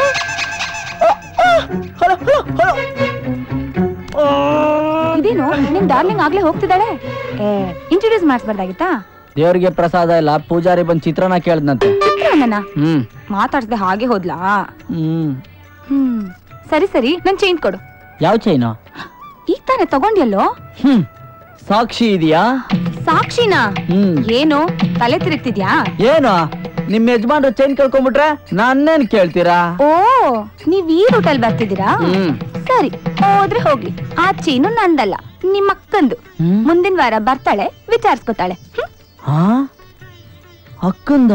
ಇದೇನು ನಿಮ್ ಡಾರ್ಲಿಂಗ್ ಆಗ್ಲೇ ಹೋಗ್ತಿದ್ದಾಳೆ ಏ ಇಂಟ್ರೊಡ್ಯೂಸ್ ಮಾಡಿಸ್ಬಾರ್ದಾಗಿತ್ತಾ ದೇವರಿಗೆ ಪ್ರಸಾದ ಇಲ್ಲ ಪೂಜಾರಿ ಬಂದ್ ಚಿತ್ರಾನ್ನ ಕೇಳ್ದಂತೆ ಚಿತ್ರಾನ್ನನ ಹ್ಮ್ ಮಾತಾಡ್ಸದೆ ಹಾಗೆ ಹೋದ್ಲಾ ಹ್ಮ್ ಹ್ಮ್ ಸರಿ ಸರಿ ನನ್ ಚೈನ್ ಕೊಡು ಯಾವ ಚೈನು ಈಗ ತಾನೇ ತಗೊಂಡ್ಯಲ್ಲೋ ಹ್ಮ್ ಸಾಕ್ಷಿ ಇದೆಯಾ ಸಾಕ್ಷಿನಾ ಹ್ಮ್ ಏನು ತಲೆ ತಿರುಗ್ತಿದ್ಯಾ ಏನು ನಿಮ್ ಯಜಮಾನ್ರು ಚೈನ್ ಕಳ್ಕೊಂಡ್ಬಿಟ್ರೆ ನನ್ನೇನ್ ಕೇಳ್ತೀರಾ ಓ ನೀವ್ ಈ ರೂಟಲ್ಲಿ ಬರ್ತಿದ್ದೀರಾ ಹ್ಮ್ ಸರಿ ಹೋದ್ರೆ ಹೋಗ್ಲಿ ಆ ಚೀನು ನಂದಲ್ಲ ನಿಮ್ಮ ಅಕ್ಕಂದು ಮುಂದಿನ ವಾರ ಬರ್ತಾಳೆ ವಿಚಾರಿಸ್ಕೊತಾಳೆ ಹ್ಮ್? ಹಾ ಅಕ್ಕಂದ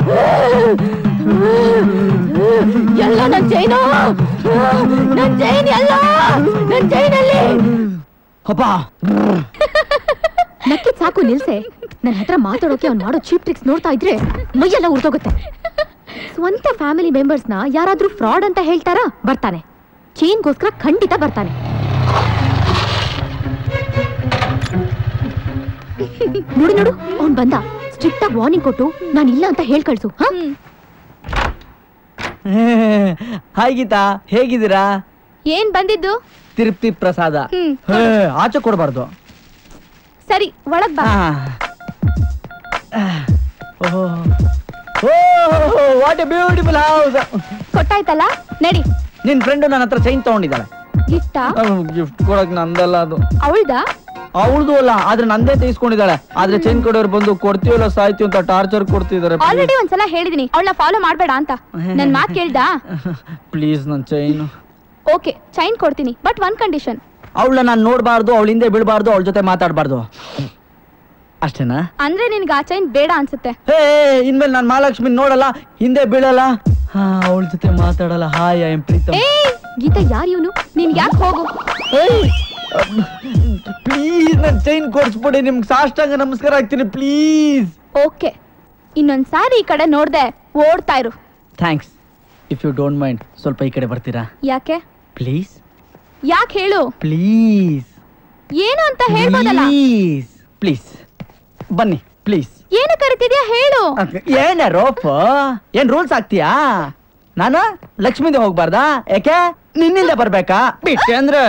ಎಲ್ಲ ನನ್ ಚೈನು ನನ್ ಚೈನ್ ಎಲ್ಲ ನನ್ ಚೈನಲ್ಲಿ ಅಪ್ಪ ನಕ್ಕಿದ್ ಸಾಕು ನಿಲ್ಸೆ ನನ್ನ ಹತ್ರ ಮಾತಾಡೋಕೆ ಅವ್ನು ಮಾಡೋ ಚೀಪ್ ಟ್ರಿಕ್ಸ್ ನೋಡ್ತಾ ಇದ್ರೆ ಮೈಯೆಲ್ಲ ಉರ್ತೋಗುತ್ತೆ ಸ್ವಂತ ಫ್ಯಾಮಿಲಿ ಮೆಂಬರ್ಸ್ನ ಯಾರಾದ್ರೂ ಫ್ರಾಡ್ ಅಂತ ಹೇಳ್ತಾರಾ ಬರ್ತಾನೆ ಚೇನ್ಗೋಸ್ಕರ ಖಂಡಿತ ಬರ್ತಾನೆ ನೋಡು ನೋಡು ಅವ್ನ್ ಬಂದ ಸ್ಟ್ರಿಕ್ಟ್ ಆಗಿ ವಾರ್ನಿಂಗ್ ಕೊಟ್ಟು ನಾನು ಇಲ್ಲ ಅಂತ ಹೇಳ್ ಕಳ್ಸು ಹಾ ಹಾಯ್ ಗೀತಾ ಹೇಗಿದ್ದೀರಾ ಏನ್ ಬಂದಿದ್ದು ತಿರುಪ್ತಿ ಪ್ರಸಾದ ಹ್ಮ್. ಹೇ, ಆಚೆ ಕೊಡಬಾರ್ದು ಸರಿ ಒಳಗ್ ಬಾ ವಾಟ್ ಎ ಬ್ಯೂಟಿಫುಲ್ ಹೌಸ್ ಕೊಟ್ಟಾಯ್ತಲ್ಲ ನಡಿ ನಿನ್ ಫ್ರೆಂಡ್ ನನ್ನ ಹತ್ರ ಚೈನ್ ತಗೊಂಡಿದ್ದಾಳೆ ಗಿಫ್ಟಾ ಗಿಫ್ಟ್ ಕೊಡಕ್ ನಂದಲ್ಲ ಅದು ಅವಳ್ದಾ ಅವಳದು ಅಲ್ಲ ಆದ್ರೆ ನಂದೇ ತೆಗಿಸ್ಕೊಂಡಿದ್ದಾಳೆ ಆದ್ರೆ ಚೈನ್ ಕೊಡೋರು ಬಂದು ಕೊಡ್ತೀವಲ್ಲ ಸಾಯ್ತೀವಿ ಅಂತ ಟಾರ್ಚರ್ ಕೊಡ್ತಿದ್ದಾರೆ ಆಲ್ರೆಡಿ ಒಂದ್ಸಲ ಹೇಳಿದೀನಿ ಅವಳನ್ನ ಫಾಲೋ ಮಾಡ್ಬೇಡ ಅಂತ ನನ್ ಮಾತ್ ಕೇಳ್ದಾ ಪ್ಲೀಸ್ ನನ್ ಚೈನ್ ಓಕೆ ಚೈನ್ ಕೊಡ್ತೀನಿ ಬಟ್ ಒನ್ ಕಂಡೀಷನ್ ಅವಳನ್ನ ನಾನು ನೋಡ್ಬಾರ್ದು ಅವಳ ಹಿಂದೆ ಬೀಳ್ಬಾರ್ದು ಅವಳ ಜೊತೆ ಮಾತಾಡ್ಬಾರ್ದು ಅಷ್ಟೇನಾ ಅಂದ್ರೆ ನಿನ್ಗೆ ಆ ಚೈನ್ ಬೇಡ ಅನ್ಸುತ್ತೆ ಹೇ ಇನ್ಮೇಲೆ ನಾನು ಮಹಾಲಕ್ಷ್ಮಿ ನೋಡಲ್ಲ ಹಿಂದೆ ಬೀಳಲ್ಲ ಹಾ ಅವಳ ಜೊತೆ ಮಾತಾಡಲ್ಲ ಹಾಯ್ ಐ ಎಂ ಪ್ರೀತಮ್ ಏ ಗೀತಾ ಯಾರು ಇವನು ನೀನ್ ಯಾಕೆ ಹೋಗು ಪ್ಲೀಸ್ ನನ್ ಚೈನ್ ಕೊಡ್ಸ್ಬಿಡಿ ನಿಮ್ಗೆ ಸಾಷ್ಟಾಂಗ ನಮಸ್ಕಾರ ಆಗ್ತೀನಿ ಪ್ಲೀಸ್ ಓಕೆ ಇನ್ನೊಂದ್ ಸಾರಿ ಈ ಕಡೆ ನೋಡ್ದೆ ಓಡ್ತಾ ಇರು thanks if you don't mind ಸ್ವಲ್ಪ ಈ ಕಡೆ ಬರ್ತೀರಾ ಯಾಕೆ ಪ್ಲೀಸ್ ಯಾಕೆ ಹೇಳು ಪ್ಲೀಸ್ ಏನು ಅಂತ ಹೇಳ್ಬೋದಲ್ಲ ಪ್ಲೀಸ್ ಪ್ಲೀಸ್ ಬನ್ನಿ ಪ್ಲೀಸ್ ಏನು ಕರಿತಿದ್ಯಾ ಹೇಳು ಏನ ರೋಪ್ ಏನ್ ರೂಲ್ಸ್ ಆಗ್ತೀಯಾ ನಾನು ಲಕ್ಷ್ಮಿಂದ ಹೋಗ್ಬಾರ್ದಾ ಯಾಕೆ ನಿನ್ನಿಂದ ಬರ್ಬೇಕಾ ಬಿಟ್ಟೆ ಅಂದ್ರೆ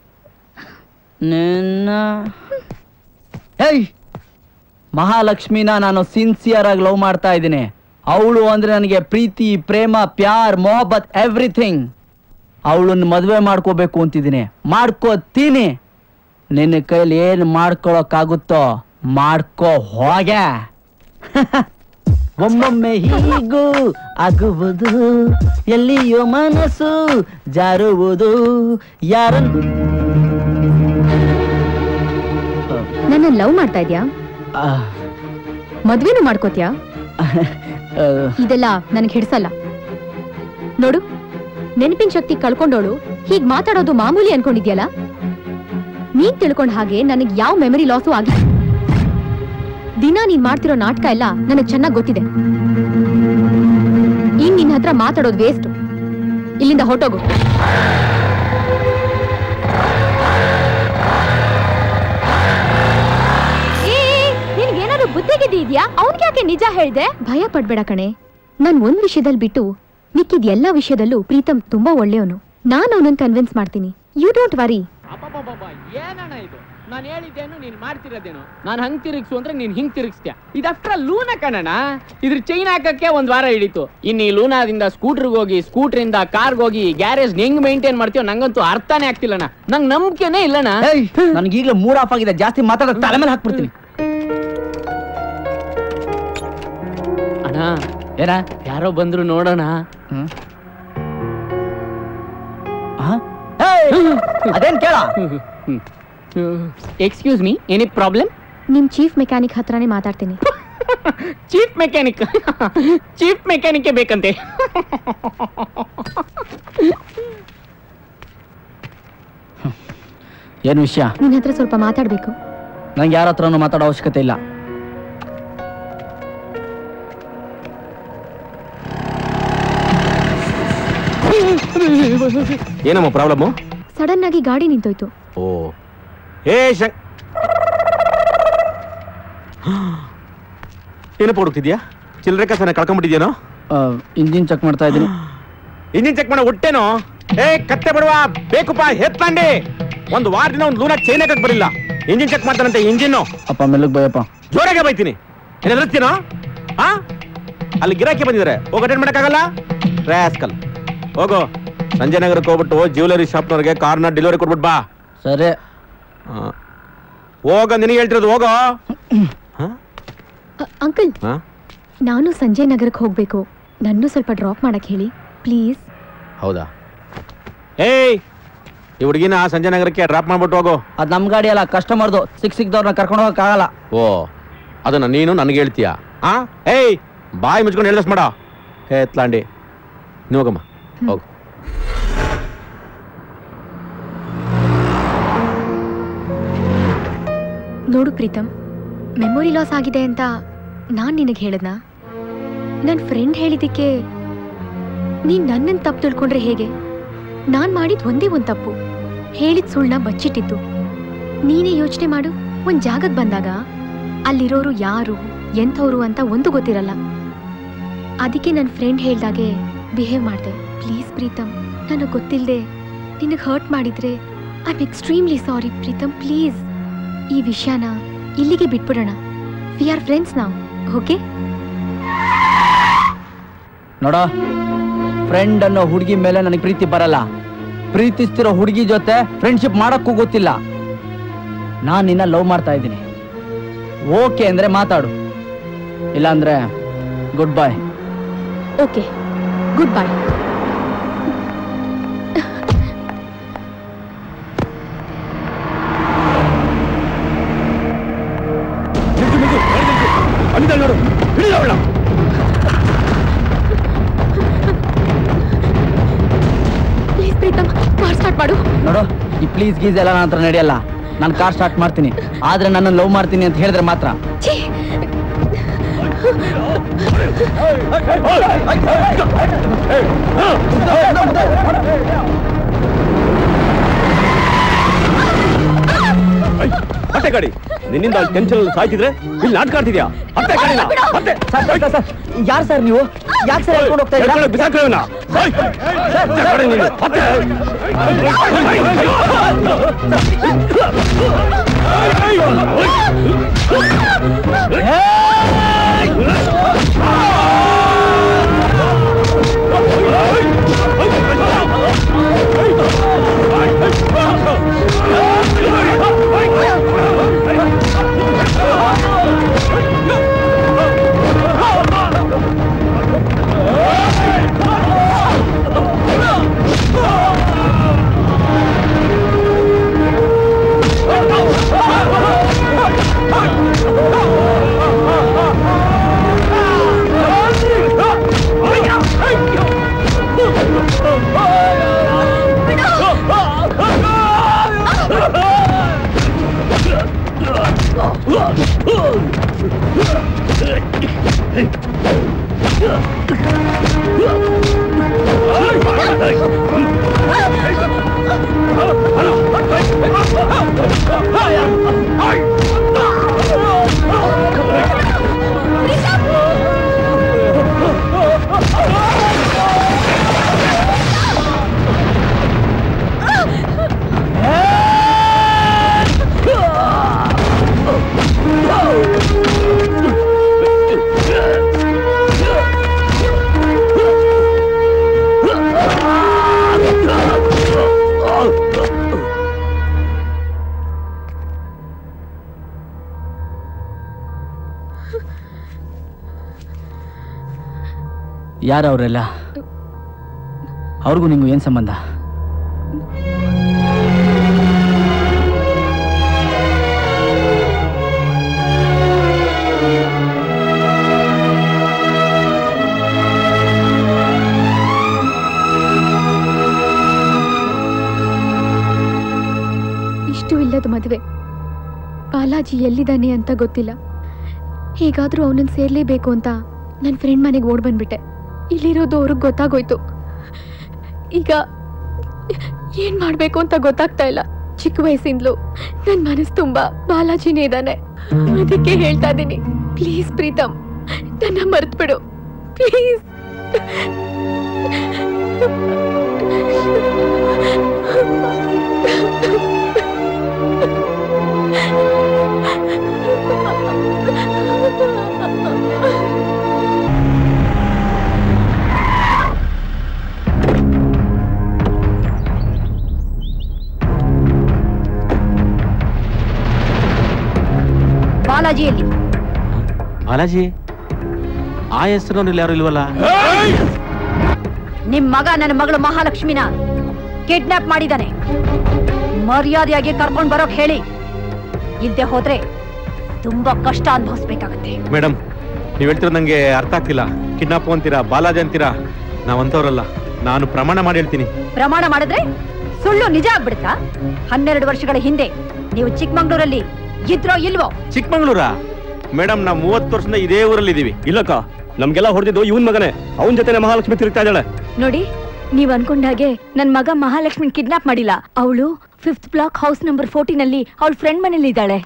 ನಿನ್ನ ಏಯ್ ಮಹಾಲಕ್ಷ್ಮಿನ ನಾನು ಸಿನ್ಸಿಯರ್ ಆಗಿ ಲವ್ ಮಾಡ್ತಾ ಇದ್ದೀನಿ ಅವಳು ಅಂದ್ರೆ ನನಗೆ ಪ್ರೀತಿ ಪ್ರೇಮ ಪ್ಯಾರ್ ಮೊಹಬ್ಬತ್ ಎವ್ರಿಥಿಂಗ್ ಅವಳನ್ನ ಮದುವೆ ಮಾಡ್ಕೋಬೇಕು ಅಂತಿದ್ದೀನಿ ಮಾಡ್ಕೋತೀನಿ ನಿನ್ನ ಕೈಲಿ ಏನು ಮಾಡ್ಕೊಳಕ್ಕಾಗುತ್ತೋ ಮಾಡ್ಕೋ ಹೋಗೆ ಒಮ್ಮೊಮ್ಮೆ ಹೀಗೂ ಆಗುವುದು ಎಲ್ಲಿಯೋ ಮನಸ್ಸು ಜಾರುವುದು ಯಾರನ್ನು ನನ್ನ ಲವ್ ಮಾಡ್ತಾ ಇದ್ಯಾ ಮದ್ವೆನೂ ಮಾಡ್ಕೋತ್ಯಾ ಇದೆಲ್ಲ ನನಗೆ ಹಿಡ್ಸಲ್ಲ ನೋಡು ನೆನಪಿನ ಶಕ್ತಿ ಕಳ್ಕೊಂಡೋಳು ಹೀಗ್ ಮಾತಾಡೋದು ಮಾಮೂಲಿ ಅನ್ಕೊಂಡಿದ್ಯಲ್ಲ ನೀನ್ ತಿಳ್ಕೊಂಡ್ ಹಾಗೆ ನನಗ್ ಯಾವ ಮೆಮರಿ ಲಾಸು ಆಗಿಲ್ಲ ದಿನ ನೀನ್ ಮಾಡ್ತಿರೋ ನಾಟಕ ಎಲ್ಲ ನನಗ್ ಚೆನ್ನಾಗ್ ಗೊತ್ತಿದೆ ಇನ್ ನಿನ್ನ ಹತ್ರ ಮಾತಾಡೋದು ವೇಸ್ಟ್ ಇಲ್ಲಿಂದ ಹೊಟ್ಟೋಗು ನಿನ್ಗೇನಾದ್ರು ಬುದ್ಧಿಗಿದ್ದಿ ಇದ್ಯಾ ಅವನ್ಗೆ ಯಾಕೆ ನಿಜ ಹೇಳ್ದೆ ಭಯ ಪಡ್ಬೇಡ ಕಣೆ ನಾನ್ ಒಂದ್ ವಿಷಯದಲ್ಲಿ ಬಿಟ್ಟು ಮಿಕ್ಕಿದ ಎಲ್ಲಾ ವಿಷಯದಲ್ಲೂ ಪ್ರೀತಮ್ ತುಂಬಾ ಒಳ್ಳೆಯವನು ನಾನ್ ಅವನನ್ನ ಕನ್ವಿನ್ಸ್ ಮಾಡ್ತೀನಿ ಯು ಡೋಂಟ್ ವರಿ ಏನಣ್ಣ ಇದು ನಾನು ಹೇಳಿದ್ದೇನು ನೀನ್ ಮಾಡ್ತಿರೋದೇನು ನಾನು ಹಂಗ್ ತಿರುಗಿಸು ಅಂದ್ರೆ ನೀನ್ ಹಿಂಗ್ ತಿರುಗಿಸ್ತೀಯ ಇದಷ್ಟ್ರ ಲೂನ ಕಣಣ್ಣ ಇದ್ರ ಚೈನ್ ಹಾಕಕ್ಕೆ ಒಂದ್ ವಾರ ಹಿಡಿತು ಇನ್ನು ಈ ಲೂನಾದಿಂದ ಸ್ಕೂಟರ್ಗೆ ಹೋಗಿ ಸ್ಕೂಟ್ರಿಂದ ಕಾರ್ಗೆ ಹೋಗಿ ಗ್ಯಾರೇಜ್ ಹೆಂಗ್ ಮೇಂಟೈನ್ ಮಾಡ್ತೀಯೋ ನಂಗಂತೂ ಅರ್ಥನೇ ಆಗ್ತಿಲ್ಲಣ್ಣ ನಂಗ್ ನಂಬಿಕೆನೇ ಇಲ್ಲಣ್ಣ ನನಗೀಗ್ಲೇ ಮೂಡ್ ಆಫ್ ಆಗಿದೆ ಜಾಸ್ತಿ ಮಾತಾಡೋದು ತಲೆ ಮೇಲೆ ಹಾಕ್ಬಿಡ್ತೀನಿ ಅಣ್ಣ ಏನ ಯಾರೋ ಬಂದ್ರು ನೋಡೋಣ ಅದೇನ್ ಕೇಳ ಎಕ್ಸ್ಕ್ಯೂಸ್ ಮೀ ಎನಿ ಪ್ರಾಬ್ಲಮ್ ನಿಮ್ ಚೀಫ್ ಮೆಕ್ಯಾನಿಕ್ ಹತ್ರನೇ ಮಾತಾಡ್ತೀನಿ ಚೀಫ್ ಮೆಕ್ಯಾನಿಕ್ ಚೀಫ್ ಮೆಕ್ಯಾನಿಕ್ ಬೇಕಂತೆ ಏನ್ ವಿಷಯ ನಿನ್ ಹತ್ರ ಸ್ವಲ್ಪ ಮಾತಾಡ್ಬೇಕು ನಂಗೆ ಯಾರ ಹತ್ರನೂ ಮಾತಾಡೋ ಅವಶ್ಯಕತೆ ಇಲ್ಲ ಏನಮ್ಮ ಪ್ರಾಬ್ಲಮ್ಮು ಸಡನ್ ಆಗಿ ಗಾಡಿ ನಿಂತೋಯ್ತು ಓ ಏ ಶಂಕ್ ಏನಪ್ಪ ಹುಡುಕ್ತಿದ್ಯಾ ಚಿಲ್ಲರೆ ಕಸನ ಕಳ್ಕೊಂಡ್ಬಿಟ್ಟಿದ್ಯಾನೋ ಇಂಜಿನ್ ಚೆಕ್ ಮಾಡ್ತಾ ಇದ್ದೀನಿ ಇಂಜಿನ್ ಚೆಕ್ ಮಾಡೋ ಹೊಟ್ಟೆನೋ ಏ ಕತ್ತೆ ಬಿಡುವ ಬೇಕುಪ್ಪ ಹೆತ್ತಂಡಿ ಒಂದು ವಾರದಿಂದ ಒಂದು ಲೂನ ಚೈನ್ ಹಾಕಕ್ ಬರಿಲ್ಲ ಇಂಜಿನ್ ಚೆಕ್ ಮಾಡ್ತಾನಂತೆ ಇಂಜಿನ್ ಅಪ್ಪ ಮೆಲ್ಲಗ್ ಬೈಯಪ್ಪ ಜೋರಾಗೆ ಬೈತೀನಿ ಏನ್ ಎದುರಿಸ್ತೀನೋ ಹಾ ಅಲ್ಲಿ ಗಿರಾಕಿ ಬಂದಿದ್ದಾರೆ ಹೋಗಿ ಅಟೆಂಡ್ ಮಾಡಕ್ಕಾಗಲ್ಲ ರಾಸ್ಕಲ್ ಹೋಗು ಸಂಜಯ್ ನಗರಕ್ಕೆ ಹೋಗ್ಬಿಟ್ಟು ಜ್ಯುವೆಲರಿ ಶಾಪ್ನವ್ರಿಗೆ ಕಾರ್ನ ಡೆಲಿವರಿ ಕೊಟ್ಬಿಟ್ ಬಾ ಸರಿ ಹೋಗ ನಿನಗೆ ಹೇಳ್ತಿರೋದು ಹೋಗೋ ಅಂಕಲ್ ಹಾ ನಾನು ಸಂಜಯ್ ನಗರಕ್ಕೆ ಹೋಗ್ಬೇಕು ನನ್ನೂ ಸ್ವಲ್ಪ ಡ್ರಾಪ್ ಮಾಡಕ್ ಹೇಳಿ ಪ್ಲೀಸ್ ಹೌದಾ ಏಯ್ ಈ ಹುಡುಗಿನ ಸಂಜಯ್ ನಗರಕ್ಕೆ ಡ್ರಾಪ್ ಮಾಡ್ಬಿಟ್ಟು ಹೋಗು ಅದ್ ನಮ್ ಗಾಡಿ ಅಲ್ಲ ಕಸ್ಟಮರ್ದು ಸಿಕ್ ಸಿಕ್ದವ್ರನ್ನ ಕರ್ಕೊಂಡು ಹೋಗಕ್ ಆಗಲ್ಲ ಓ ಅದನ್ನ ನೀನು ನನಗೆ ಹೇಳ್ತೀಯಾ ಆ ಏಯ್ ಬಾಯಿ ಮುಚ್ಕೊಂಡು ಹೇಳ್ದಸ್ ಮಾಡ ಹೇ ಎತ್ಲಾಂಡಿ ನೀವು ಹೋಗಮ್ಮ ಹೋಗು ನೋಡು ಪ್ರೀತಮ್ ಮೆಮೊರಿ ಲಾಸ್ ಆಗಿದೆ ಅಂತ ನಾನ್ ನಿನಗೆ ಹೇಳದ್ನಾ ನನ್ನ ಫ್ರೆಂಡ್ ಹೇಳಿದ್ದಕ್ಕೆ ನೀನ್ ನನ್ನನ್ನು ತಪ್ಪು ತಿಳ್ಕೊಂಡ್ರೆ ಹೇಗೆ ನಾನ್ ಮಾಡಿದ್ ಒಂದೇ ಒಂದ್ ತಪ್ಪು ಹೇಳಿದ ಸುಳ್ಳ ಬಚ್ಚಿಟ್ಟಿದ್ದು ನೀನೇ ಯೋಚನೆ ಮಾಡು ಒಂದ್ ಜಾಗಕ್ಕೆ ಬಂದಾಗ ಅಲ್ಲಿರೋರು ಯಾರು ಎಂಥವ್ರು ಅಂತ ಒಂದು ಗೊತ್ತಿರಲ್ಲ ಅದಕ್ಕೆ ನನ್ನ ಫ್ರೆಂಡ್ ಹೇಳ್ದಾಗೆ ಬಿಹೇವ್ ಮಾಡಿದೆ ಪ್ಲೀಸ್ ಪ್ರೀತಮ್ ನನಗೆ ಗೊತ್ತಿಲ್ಲದೆ ನಿನಗೆ ಹರ್ಟ್ ಮಾಡಿದ್ರೆ I am extremely sorry Pritam please ಈ ವಿಷಯನ ಇಲ್ಲಿಗೆ ಬಿಟ್ಬಿಡೋಣ ವಿ ಆರ್ ಫ್ರೆಂಡ್ಸ್ ನಾವು ಓಕೆ ನೋಡ ಫ್ರೆಂಡ್ ಅನ್ನೋ ಹುಡುಗಿ ಮೇಲೆ ನನಗೆ ಪ್ರೀತಿ ಬರಲ್ಲ ಪ್ರೀತಿಸ್ತಿರೋ ಹುಡುಗಿ ಜೊತೆ ಫ್ರೆಂಡ್ಶಿಪ್ ಮಾಡಕ್ಕೂ ಗೊತ್ತಿಲ್ಲ ನಾನು ನಿನ್ನ ಲವ್ ಮಾಡ್ತಾ ಇದ್ದೀನಿ ಓಕೆ ಅಂದ್ರೆ ಮಾತಾಡು ಇಲ್ಲಾಂದ್ರೆ good bye okay good bye ನೋಡು ಹಿಡಿದವಳ ಪ್ಲೀಸ್ ಪ್ರೀತಮ್ ಕಾರ್ ಸ್ಟಾರ್ಟ್ ಮಾಡು ನೋಡು ಈ ಪ್ಲೀಸ್ ಗೀಸ್ ಎಲ್ಲ ನನ್ನ ಹತ್ರ ನಡೆಯಲ್ಲ ನಾನು ಕಾರ್ ಸ್ಟಾರ್ಟ್ ಮಾಡ್ತೀನಿ ಆದ್ರೆ ನನ್ನ ಲವ್ ಮಾಡ್ತೀನಿ ಅಂತ ಹೇಳಿದ್ರೆ ಮಾತ್ರ ಛೀ! ಮತ್ತೆ ಗಾಡಿ ನಿನ್ನಿಂದ ಅಲ್ಲಿ ಟೆನ್ಷನ್ ಸಾಯ್ತಿದ್ರೆ ಇಲ್ಲಿ ನಾಟಕ ಆಡ್ತಿದ್ಯಾ ಮತ್ತೆ ಗಾಡಿನ ಮತ್ತೆ ಯಾರು ಸರ್ ನೀವು ಯಾಕೆ ಸರ್ ಹೇಳ್ಕೊಂಡು ಹೋಗ್ತಾ ಇದ್ದೀರಾ? ಎಳ್ಕೊಂಡು ಬಿಸಾಕ್ರು ಇವ್ನ. ಸಾಯ್. ಮತ್ತೆ ಗಾಡಿ ನೀನು. ಮತ್ತೆ. Oh! ಯಾರು ಅವರೆಲ್ಲ ಅವ್ರಿಗೂ ನಿಂಗೂ ಏನ್ ಸಂಬಂಧ ಇಷ್ಟು ಇಲ್ಲದ ಮದುವೆ ಬಾಲಾಜಿ ಎಲ್ಲಿದ್ದಾನೆ ಅಂತ ಗೊತ್ತಿಲ್ಲ ಹೇಗಾದ್ರೂ ಅವನನ್ನ ಸೇರ್ಲೇಬೇಕು ಅಂತ ನನ್ನ ಫ್ರೆಂಡ್ ಮನೆಗೆ ಓಡ್ ಬಂದ್ಬಿಟ್ಟೆ ಇಲ್ಲಿರೋದು ಅವ್ರಿಗೆ ಗೊತ್ತಾಗೋಯ್ತು ಈಗ ಏನ್ ಮಾಡ್ಬೇಕು ಅಂತ ಗೊತ್ತಾಗ್ತಾ ಇಲ್ಲ ಚಿಕ್ಕ ವಯಸ್ಸಿಂದಲೂ ನನ್ನ ಮನಸ್ಸು ತುಂಬಾ ಬಾಲಾಜಿನೇ ಇದ್ದಾನೆ ಅದಕ್ಕೆ ಹೇಳ್ತಾ ಇದ್ದೀನಿ ಪ್ಲೀಸ್ ಪ್ರೀತಮ್ ನನ್ನ ಮರ್ತ್ಬಿಡು ಪ್ಲೀಸ್ ಬಾಲಾಜಿಯಲ್ಲಿ ಬಾಲಾಜಿ ಆ ಹೆಸರಿನಲ್ಲಿ ಯಾರು ಇಲ್ವಲ್ಲ ನಿಮ್ ಮಗ ನನ್ನ ಮಗಳು ಮಹಾಲಕ್ಷ್ಮಿನ ಕಿಡ್ನಾಪ್ ಮಾಡಿದಾನೆ ಮರ್ಯಾದೆಯಾಗಿ ಕರ್ಕೊಂಡ್ ಬರೋಕ್ ಹೇಳಿ ಇಲ್ದೆ ಹೋದ್ರೆ ತುಂಬಾ ಕಷ್ಟ ಅನುಭವಿಸ್ಬೇಕಾಗತ್ತೆ ಮೇಡಮ್ ನೀವು ಹೇಳ್ತಿರೋದು ನಂಗೆ ಅರ್ಥ ಆಗ್ತಿಲ್ಲ ಕಿಡ್ನಾಪ್ ಅಂತೀರಾ ಬಾಲಾಜಿ ಅಂತೀರಾ ನಾವಂತವ್ರಲ್ಲ ನಾನು ಪ್ರಮಾಣ ಮಾಡಿ ಹೇಳ್ತೀನಿ ಪ್ರಮಾಣ ಮಾಡಿದ್ರೆ ಸುಳ್ಳು ನಿಜ ಆಗ್ಬಿಡುತ್ತಾ ಹನ್ನೆರಡು ವರ್ಷಗಳ ಹಿಂದೆ ನೀವು ಚಿಕ್ಕಮಂಗ್ಳೂರಲ್ಲಿ ಇದ್ರೋ ಇಲ್ವೋ ಚಿಕ್ಕಮಂಗ್ಳೂರ ಮೇಡಮ್ ನಾವು ಮೂವತ್ತು ವರ್ಷದಿಂದ ಇದೇ ಊರಲ್ಲಿ ಇದೀವಿ ಇಲ್ಲಕ್ಕ ನಮ್ಗೆಲ್ಲ ಹೊಡೆದಿದ್ದು ಇವನ್ ಮಗನೇ ಅವನ ಜೊತೆನೆ ಮಹಾಲಕ್ಷ್ಮಿ ತಿರುಗ್ತಾ ಇದ್ದಾಳೆ ನೋಡಿ ನೀವ್ ಅನ್ಕೊಂಡಾಗೆ ನನ್ ಮಗ ಮಹಾಲಕ್ಷ್ಮಿ ಕಿಡ್ನಾಪ್ ಮಾಡಿಲ್ಲ ಅವಳು fifth block house number fourteen ಅಲ್ಲಿ ಅವಳ ಫ್ರೆಂಡ್ ಮನೇಲಿ ಇದ್ದಾಳೆ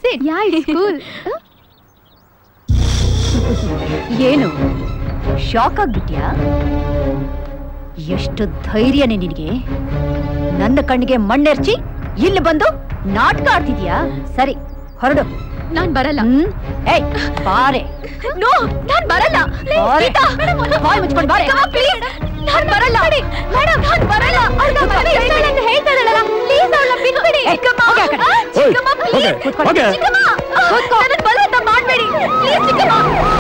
ಏನು ಶಾಕ್ ಆಗ್ಬಿಟ್ಯಾ ಎಷ್ಟು ಧೈರ್ಯನೇ ನಿನಗೆ ನನ್ನ ಕಣ್ಣಿಗೆ ಮಣ್ಣೆರ್ಚಿ ಇಲ್ಲಿ ಬಂದು ನಾಟಕ ಆಡ್ತಿದ್ಯಾ ಸರಿ ಹೊರಡು ನಾನ್ ಬರಲ್ಲ ಏಯ್ ಬಾರೆ ನೋ ನಾನ್ ಬರಲ್ಲ ಬಾರೆ. ಗೀತಾ, ಬಾಯ್ ಮುಚ್ಕೊಂಡು ಬಾರೆ. ಅಕ್ಕ, please, ನಾನ್ ಬರಲ್ಲ ಮೇಡಮ್ ನಾನ್ ಬರಲ್ಲ ಅವ್ಳ್ ನನ್ ಮನೆಗೆ ಹೇಳ್ತಾಳೆ ಅಂತ ಹೇಳ್ತಾ ಇದ್ದಾಳಲ್ಲ ಪ್ಲೀಸ್ ಅವಳನ್ನ ಬಿಟ್ಬಿಡಿ ಚಿಕ್ಕಮ್ಮ ಹೋಗಿ ಆ ಕಡೆ. ಆ, ಚಿಕ್ಕಮ್ಮ ಹೋಗಿ, ಪ್ಲೀಸ್ ಕೂತ್ಕೊಳ್ಳಿ. ಹೋಗಿ. ಚಿಕ್ಕಮ್ಮ ನನ್ನ ಬಲವಂತ ಮಾಡ್ಬೇಡಿ ಪ್ಲೀಸ್ ಚಿಕ್ಕಮ್ಮ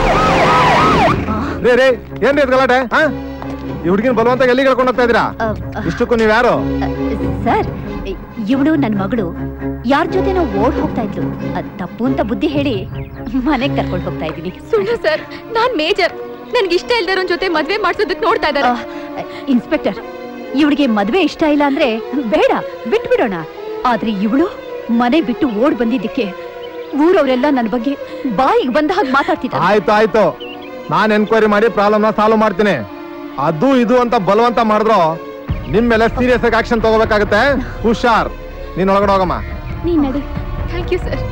ರೇ ರೇ ಏನ್ರಿ ಇದು ಗಲಾಟೆ ಹಾ ಈ ಹುಡುಗಿನ ಬಲವಂತ ಎಲ್ಲಿ ಕಳ್ಕೊಂಡು ಹೋಗ್ತಾ ಇದೀರಾ ಇಷ್ಟಕ್ಕೂ ನೀವ್ ಯಾರು ಸರ್ ಇವಳು ನನ್ನ ಮಗಳು ಯಾರ ಜೊತೆನೋ ಓಡ್ ಹೋಗ್ತಾ ಇದ್ಲು ಅದ್ ತಪ್ಪು ಅಂತ ಬುದ್ಧಿ ಹೇಳಿ ಮನೆಗ್ ಕರ್ಕೊಂಡು ಹೋಗ್ತಾ ಇದೀನಿ ಸುಳ್ಳು ಸರ್ ನಾನ್ ಮೇಜರ್ ನನ್ಗೆ ಇಷ್ಟ ಇಲ್ದಿರೋನ್ ಜೊತೆ ಮದ್ವೆ ಮಾಡ್ಸೋದಕ್ ನೋಡ್ತಾ ಇದ್ದಾರೆ ಇನ್ಸ್ಪೆಕ್ಟರ್ ಇವಳಿಗೆ ಮದ್ವೆ ಇಷ್ಟ ಇಲ್ಲ ಅಂದ್ರೆ ಬೇಡ ಬಿಟ್ಬಿಡೋಣ ಆದ್ರೆ ಇವಳು ಮನೆ ಬಿಟ್ಟು ಓಡ್ ಬಂದಿದ್ದಕ್ಕೆ ಊರವರೆಲ್ಲ ನನ್ನ ಬಗ್ಗೆ ಬಾಯಿಗೆ ಬಂದ ಹಾಗೆ ಮಾತಾಡ್ತಿದ್ದಾರೆ ಆಯ್ತು ಆಯ್ತು ನಾನ್ ಎನ್ಕ್ವೈರಿ ಮಾಡಿ ಪ್ರಾಬ್ಲಮ್ ನ ಸಾಲ್ವ್ ಮಾಡ್ತೀನಿ ಅದು ಇದು ಅಂತ ಬಲವಂತ ಮಾಡಿದ್ರು ನಿಮ್ ಮೇಲೆ ಸೀರಿಯಸ್ ಆಗಿ ಆಕ್ಷನ್ ತಗೋಬೇಕಾಗತ್ತೆ ಹುಷಾರ್ ನೀನ್ ಒಳಗಡೆ ಹೋಗಮ್ಮ ನೀನ್ ನಡಿ ಥ್ಯಾಂಕ್ ಯು ಸರ್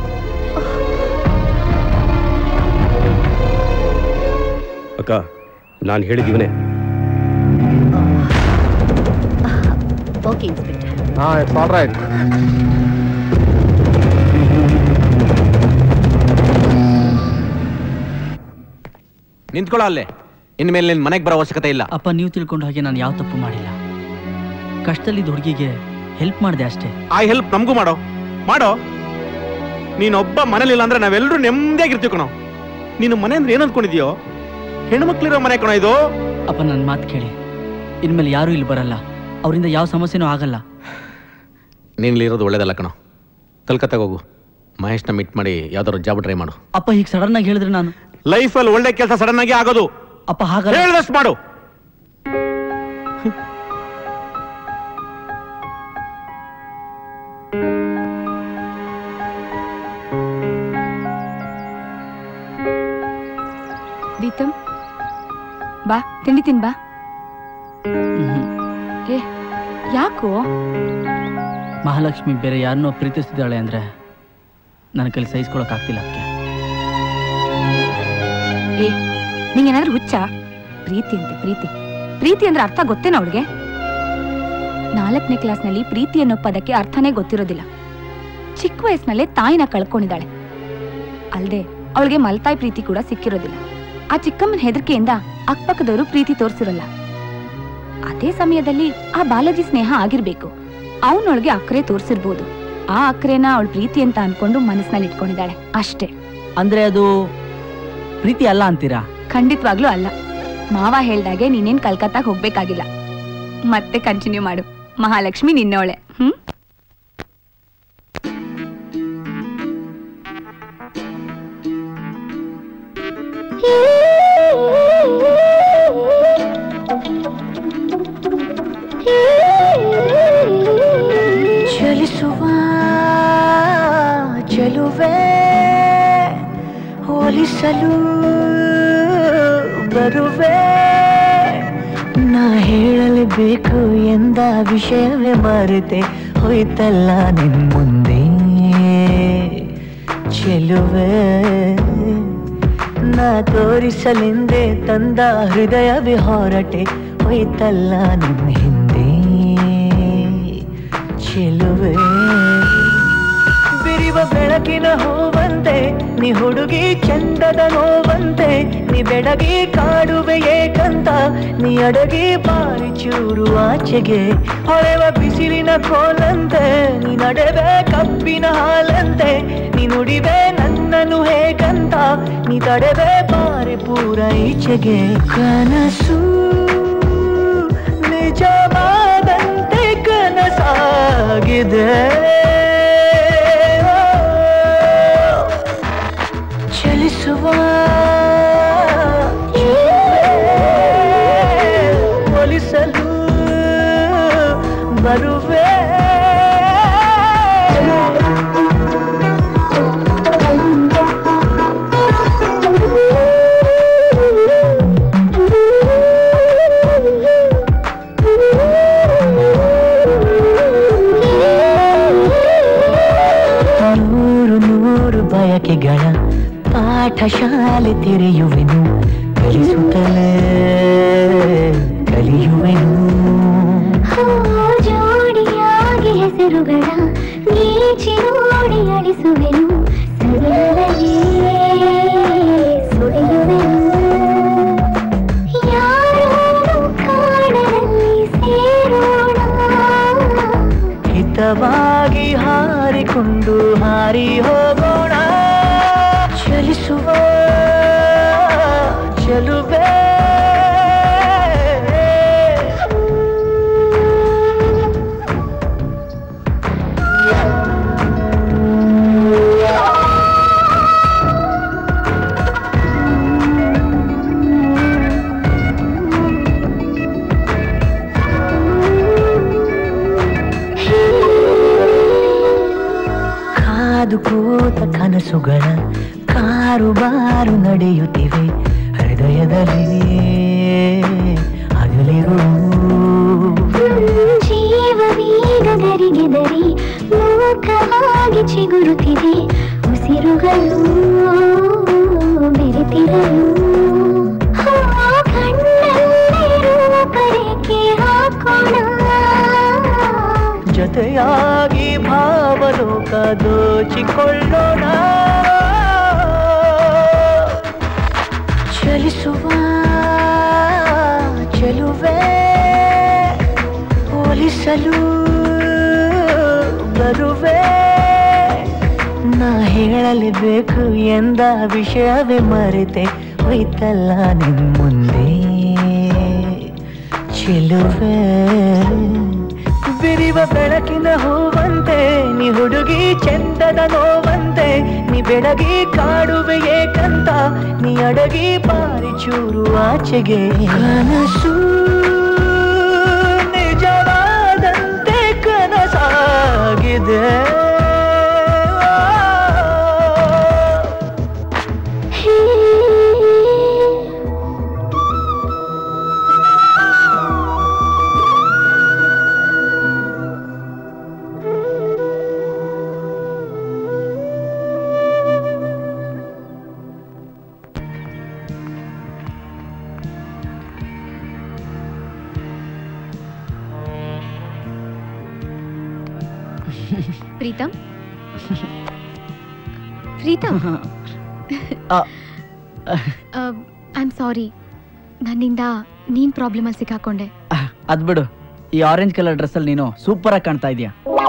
ಅಕ್ಕ ನಾನು ಹೇಳಿದೀವನೇ ಓಕೆ ಇನ್ಸ್ಪೆಕ್ಟರ್ ಹಾ ಇಟ್ಸ್ ಆಲ್ ರೈಟ್ ನಿಂತ್ಕೊಳ್ಳೋ ಅಲ್ಲೇ ಇನ್ಮೇಲೆ ನಿನ್ ಮನೆಗೆ ಬರೋ ಅವಶ್ಯಕತೆ ಇಲ್ಲ ಅಪ್ಪ ನೀವು ತಿಳ್ಕೊಂಡು ಹಾಗೆ ನಾನು ಯಾವ ತಪ್ಪು ಮಾಡಿಲ್ಲ ಕಷ್ಟದಲ್ಲಿದ್ದ ಹುಡುಗಿಗೆ ಹೆಲ್ಪ್ ಮಾಡಿದೆ ಅಷ್ಟೇ ಆ ಹೆಲ್ಪ್ ನಮಗೂ ಮಾಡೋ ಮಾಡೋ ನೀನೊಬ್ಬ ಮನೇಲಿಲ್ಲ ಅಂದ್ರೆ ನಾವೆಲ್ಲರೂ ನೆಮ್ಮದಿಯಾಗಿರ್ತೀವಿ ಕಣೋ ನೀನು ಮನೆ ಅಂದ್ರೆ ಏನ್ ಅನ್ಕೊಂಡಿದ್ಯೋ ಹೆಣ್ಮಕ್ಳಿರೋ ಮನೆ ಕಣೋ ಇದು ಅಪ್ಪ ನನ್ನ ಮಾತು ಕೇಳಿ ಇನ್ಮೇಲೆ ಯಾರೂ ಇಲ್ಲಿ ಬರಲ್ಲ ಅವರಿಂದ ಯಾವ ಸಮಸ್ಯೆನೂ ಆಗಲ್ಲ ನೀನಿಲ್ಲಿರೋದು ಒಳ್ಳೇದಲ್ಲ ಕಣೋ ಕಲ್ಕತ್ತಾಗ ಹೋಗು ಮಹೇಶ್ನ ಮೀಟ್ ಮಾಡಿ ಯಾವ್ದಾದ್ರು ಜಾಬ್ ಟ್ರೈ ಮಾಡು ಅಪ್ಪ ಹೀಗೆ ಸಡನ್ ಆಗಿ ಹೇಳಿದ್ರೆ ನಾನು ಲೈಫಲ್ಲಿ ಒಳ್ಳೆ ಕೆಲಸ ಸಡನ್ ಆಗಿ ಆಗೋದು ಅಪ್ಪ ಹಾಗಲ್ಲ ಹೇಳ್ದಷ್ಟು ಮಾಡು ಪ್ರೀತಮ್ ಬಾ ತಿಂಡಿ ತಿನ್ ಬಾ ಏ ಯಾಕೋ ಮಹಾಲಕ್ಷ್ಮಿ ಬೇರೆ ಯಾರನ್ನೋ ಪ್ರೀತಿಸ್ತಿದ್ದಾಳೆ ಅಂದ್ರೆ ನನ್ನ ಕೈಲಿ ಸಹಿಸ್ಕೊಳಕ್ ಆಗ್ತಿಲ್ಲ ಅದಕ್ಕೆ ಏ ನಿಂಗೇನಾದ್ರೂ ಹುಚ್ಚ ಪ್ರೀತಿ ಅಂತೆ ಪ್ರೀತಿ ಪ್ರೀತಿ ಅಂದ್ರೆ ಅರ್ಥ ಗೊತ್ತೇನ ಅವಳಿಗೆ ನಾಲ್ಕನೇ ಕ್ಲಾಸ್ನಲ್ಲಿ ಪ್ರೀತಿ ಅನ್ನೋ ಪದಕ್ಕೆ ಅರ್ಥನೇ ಗೊತ್ತಿರೋದಿಲ್ಲ ಚಿಕ್ಕ ವಯಸ್ಸಿನಲ್ಲೇ ತಾಯಿನ ಕಳ್ಕೊಂಡಿದ್ದಾಳೆ ಅಲ್ದೆ ಅವಳಿಗೆ ಮಲ್ತಾಯಿ ಪ್ರೀತಿ ಕೂಡ ಸಿಕ್ಕಿರೋದಿಲ್ಲ ಆ ಚಿಕ್ಕಮ್ಮನ ಹೆದರಿಕೆಯಿಂದ ಅಕ್ಕಪಕ್ಕದವರು ಪ್ರೀತಿ ತೋರಿಸಿರಲ್ಲ ಅದೇ ಸಮಯದಲ್ಲಿ ಆ ಬಾಲಾಜಿ ಸ್ನೇಹ ಆಗಿರ್ಬೇಕು ಅವನೊಳಗೆ ಅಕ್ರೆ ತೋರಿಸಿರ್ಬೋದು ಆ ಅಕ್ರೆನ ಅವಳ ಪ್ರೀತಿ ಅಂತ ಅನ್ಕೊಂಡು ಮನಸ್ಸಿನಲ್ಲಿ ಇಟ್ಕೊಂಡಿದ್ದಾಳೆ ಅಷ್ಟೇ ಅಂದ್ರೆ ಅದು ಪ್ರೀತಿ ಅಲ್ಲ ಅಂತೀರಾ ಖಂಡಿತವಾಗ್ಲೂ ಅಲ್ಲ ಮಾವ ಹೇಳ್ದಾಗೆ ನೀನೇನ್ ಕಲ್ಕತ್ತಾಗ ಹೋಗ್ಬೇಕಾಗಿಲ್ಲ ಮತ್ತೆ ಕಂಟಿನ್ಯೂ ಮಾಡು ಮಹಾಲಕ್ಷ್ಮಿ ನಿನ್ನೋಳೆ ಹ್ಮ್ ಚಲಿಸುವ ಚೆಲುವೆ ಹೋಲಿಸಲು ಬರುವೆ ನಾ ಹೇಳಲೇಬೇಕು ಎಂದ ವಿಷಯವೇ ಮರೆತೆ ಹೋಯ್ತಲ್ಲ ನಿನ್ ಮುಂದೆ ಚೆಲುವೆ ನಾ ತೋರಿಸಲೆಂದೇ ತಂದ ಹೃದಯವೇ ಹೊರಟೆ ಹೋಯ್ತಲ್ಲ ನಿನ್ನ ಹಿಂದೆ ಚೆಲುವೆ ಬಿರಿವ ಬೆಳಕಿನ ಹೂವಂತೆ ನೀ ಹುಡುಗಿ ಚಂದದ ನೋವಂತೆ ನೀ ಬೆಡಗಿ ಕಾಡುವೆ ಏಕಂತ ನೀ ಅಡಗಿ ಬಾರಿ ಚೂರು ಆಚೆಗೆ ಹೊಳೆವ ಬಿಸಿಲಿನ ಕೋಲಂತೆ ನೀ ನಡೆವೆ ಕಬ್ಬಿನ ಹಾಲಂತೆ ನೀ ನುಡಿವೆ ನನ್ನನ್ನು ಹೇಗಂತ ನೀ ತಡೆವೆ ಬಾರಿ ಪೂರ ಈಚೆಗೆ ಕನಸು ನಿಜವಾದಂತೆ ಕನಸಾಗಿದೆ ಚಲಿಸುವ ಒಲಿಸಲು ಬರುವೆ ನೂರು ನೂರು ಬಯಕೆಗಳ ಪಾಠಶಾಲೆ ತೆರೆಯುವೆನು ಕಲಿಸುತ್ತಲೇ ಕಲಿಯುವೆನು ಜೋಡಿಯಾಗಿ ಹೆಸರುಗಳ ಗೀಚಿ ನೋಡಿ ಅಳಿಸುವೆನು ಸರಿಯಲ್ಲವೇ ಸುಳಿಯುವೆನು ಯಾರು ಕಾಡಲ್ಲಿ ಸೇರೋಣ ಹಿತವಾಗಿ ಹಾರಿಕೊಂಡು ಹಾರಿ ಹೋಗೋಣ ಚಲಿಸುವ ಚಲುವೆ ಕಾದು ಕೂತ ಕನಸುಗಳ ಕಾರು ಬಾರು ನಡೆಯುತ್ತಿವೆ ಹೃದಯದಲ್ಲಿ ಹಗಲಿರು ಜೀವವೀಗ ಗರಿಗೆದರಿ ಮೂಕವಾಗಿ ಚಿಗುರುತ್ತಿದೆ ಉಸಿರುಗಳು ಬೆರೆತಿರಲು ಹಾ, ಕಣ್ಣಲ್ಲಿ ರೂಪರೇಖೆ ಹಾಕೋಣ ಜೊತೆಯಾಗಿ ಭಾವಲೋಕ ದೋಚಿಕೊಳ್ಳೋಣ ಚಲಿಸುವ ಚೆಲುವೆ ಹೋಲಿಸಲು ಬರುವೆ ನಾ ಹೇಳಲೇಬೇಕು ಎಂದ ವಿಷಯವೇ ಮರೆತೆ ಹೋಯ್ತಲ್ಲ ನಿನ್ ಮುಂದೆ ಚೆಲುವೆ ಬಿರಿವ ಬೆಳಕಿನ ಹೂವಂತೆ ನೀ ಹುಡುಗಿ ಚಂದದ ನೋವಂತೆ ನೀ ಬೆಳಗಿ ಕಾಡುವೆ ಏಕಂತ ನೀ ಅಡಗಿ ಬಾರಿ ಚೂರು ಆಚೆಗೆ ಕನಸು ನಿಜವಾದಂತೆ ಕನಸಾಗಿದೆ Preetham Preetham I am sorry ನನ್ನಿಂದ ನೀನ್ ಪ್ರಾಬ್ಲಮ್ ಅಲ್ಲಿ ಸಿಕ್ಕಾಕೊಂಡೆ ಅದ್ ಬಿಡು ಈ ಆರೆಂಜ್ ಕಲರ್ ಡ್ರೆಸ್ ಅಲ್ಲಿ ನೀನು ಸೂಪರ್ ಆಗಿ ಕಾಣ್ತಾ ಇದೀಯ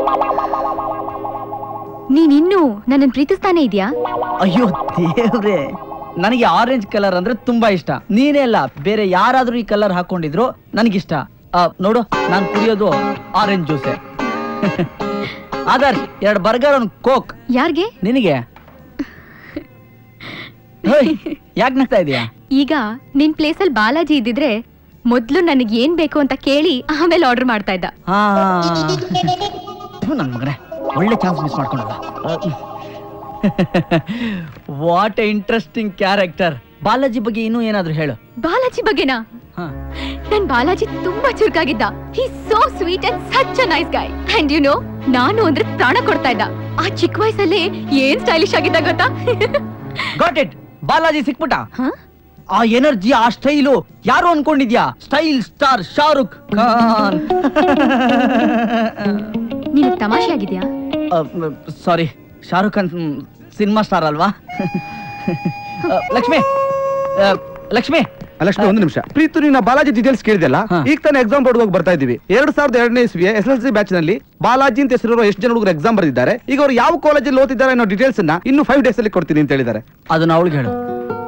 ನೀನ್ ಇನ್ನೂ ನನ್ನನ್ ಪ್ರೀತಿಸ್ತಾನೆ ಇದೆಯಾ ಅಯ್ಯೋ ದೇವ್ರೆ ನನಗೆ ಆರೆಂಜ್ ಕಲರ್ ಅಂದ್ರೆ ತುಂಬಾ ಇಷ್ಟ ನೀನೇ ಅಲ್ಲ ಬೇರೆ ಯಾರಾದ್ರೂ ಈ ಕಲರ್ ಹಾಕೊಂಡಿದ್ರು ನನಗಿಷ್ಟ ಆ, ನೋಡು ನಾನು ಕುಡಿಯೋದು ಆರೆಂಜ್ ಜ್ಯೂಸೆ ಆದರ್ಶ್ ಎರಡು ಬರ್ಗರ್ ಒಂದು ಕೋಕ್ ಯಾರ್ಗೆ ನಿನಗೆ ಯಾಕೆ ನಗ್ತಾ ಇದೀಯಾ ಈಗ ನಿನ್ ಪ್ಲೇಸಲ್ಲಿ ಬಾಲಾಜಿ ಇದ್ದಿದ್ರೆ ಮೊದ್ಲು ನನಗೆ ಏನ್ ಬೇಕು ಅಂತ ಕೇಳಿ ಆಮೇಲೆ ಆರ್ಡರ್ ಮಾಡ್ತಾ ಇದ್ದ ಹಾ ನನ್ನ ಮಗನೇ ಒಳ್ಳೆ ಚಾನ್ಸ್ ಮಿಸ್ ಮಾಡ್ಕೊಂಡಲ್ಲ what a interesting character Balaji ಬಗ್ಗೆ ಇನ್ನೂ ಏನಾದ್ರೂ ಹೇಳು ಬಾಲಾಜಿ ಬಗ್ಗೆನಾ ನನ್ ಬಾಲಾಜಿ ತುಂಬಾ ಚುರುಕಾಗಿದ್ದ he so sweet and such a nice guy and you know ನಾನು ಅಂದ್ರೆ ಪ್ರಾಣ ಕೊಡ್ತಾ ಇದ್ದ ಆ ಚಿಕ್ಕ ವಯಸ್ಸಲ್ಲಿ ಏನ್ ಸ್ಟೈಲಿಶ್ ಆಗಿದ್ದ ಗೊತ್ತಾ ಗಾಟ್ ಇಟ್ ಬಾಲಾಜಿ ಸಿಕ್ಬಿಟ್ಟ ಆ ಎನರ್ಜಿ ಆ ಸ್ಟೈಲು ಯಾರು ಅನ್ಕೊಂಡಿದ್ಯಾ ಸ್ಟೈಲ್ ಸ್ಟಾರ್ ಶಾರುಖ್ ಖಾನ್ ನೀನು ತಮಾಷೆ ಆಗಿದ್ಯಾ sorry Shahrukh Khan cinema star ಅಲ್ವಾ ಆ, ಲಕ್ಷ್ಮಿ ಆ, ಲಕ್ಷ್ಮಿ ಲಕ್ಷ್ಮಿ ಒಂದು ನಿಮಿಷ ಪ್ರೀತು ನೀನು ಬಾಲಾಜಿ ಡೀಟೇಲ್ಸ್ ಕೇಳಿದೆಲ್ಲ ಈಗ ತಾನೇ ಎಕ್ಸಾಮ್ ಬೋರ್ಡ್ ಹೋಗಿ ಬರ್ತಾ ಇದೀವಿ ಎರಡ್ ಸಾವಿರದ ಎರಡನೇ ಇಸ್ವಿಯ ಎಸ್ ಎಲ್ ಸಿ ಬ್ಯಾಚ್ ನಲ್ಲಿ ಬಾಲಾಜಿ ಅಂತ ಹೆಸರಿರೋ ಎಷ್ಟು ಜನ ಹುಡುಗರು ಎಕ್ಸಾಮ್ ಬರೆದಿದ್ದಾರೆ ಈಗ ಅವ್ರು ಯಾವ ಕಾಲೇಜಲ್ಲಿ ಓದಿದ್ದಾರೆ ಅನ್ನೋ ಡೀಟೇಲ್ಸ್ ಅನ್ನ ಇನ್ನು ಫೈವ್ ಡೇಸ್ ಅಲ್ಲಿ ಕೊಡ್ತೀನಿ ಅಂತ ಹೇಳಿದ್ದಾರೆ ಅದನ್ನ ಅವಳಿಗೆ ಹೇಳು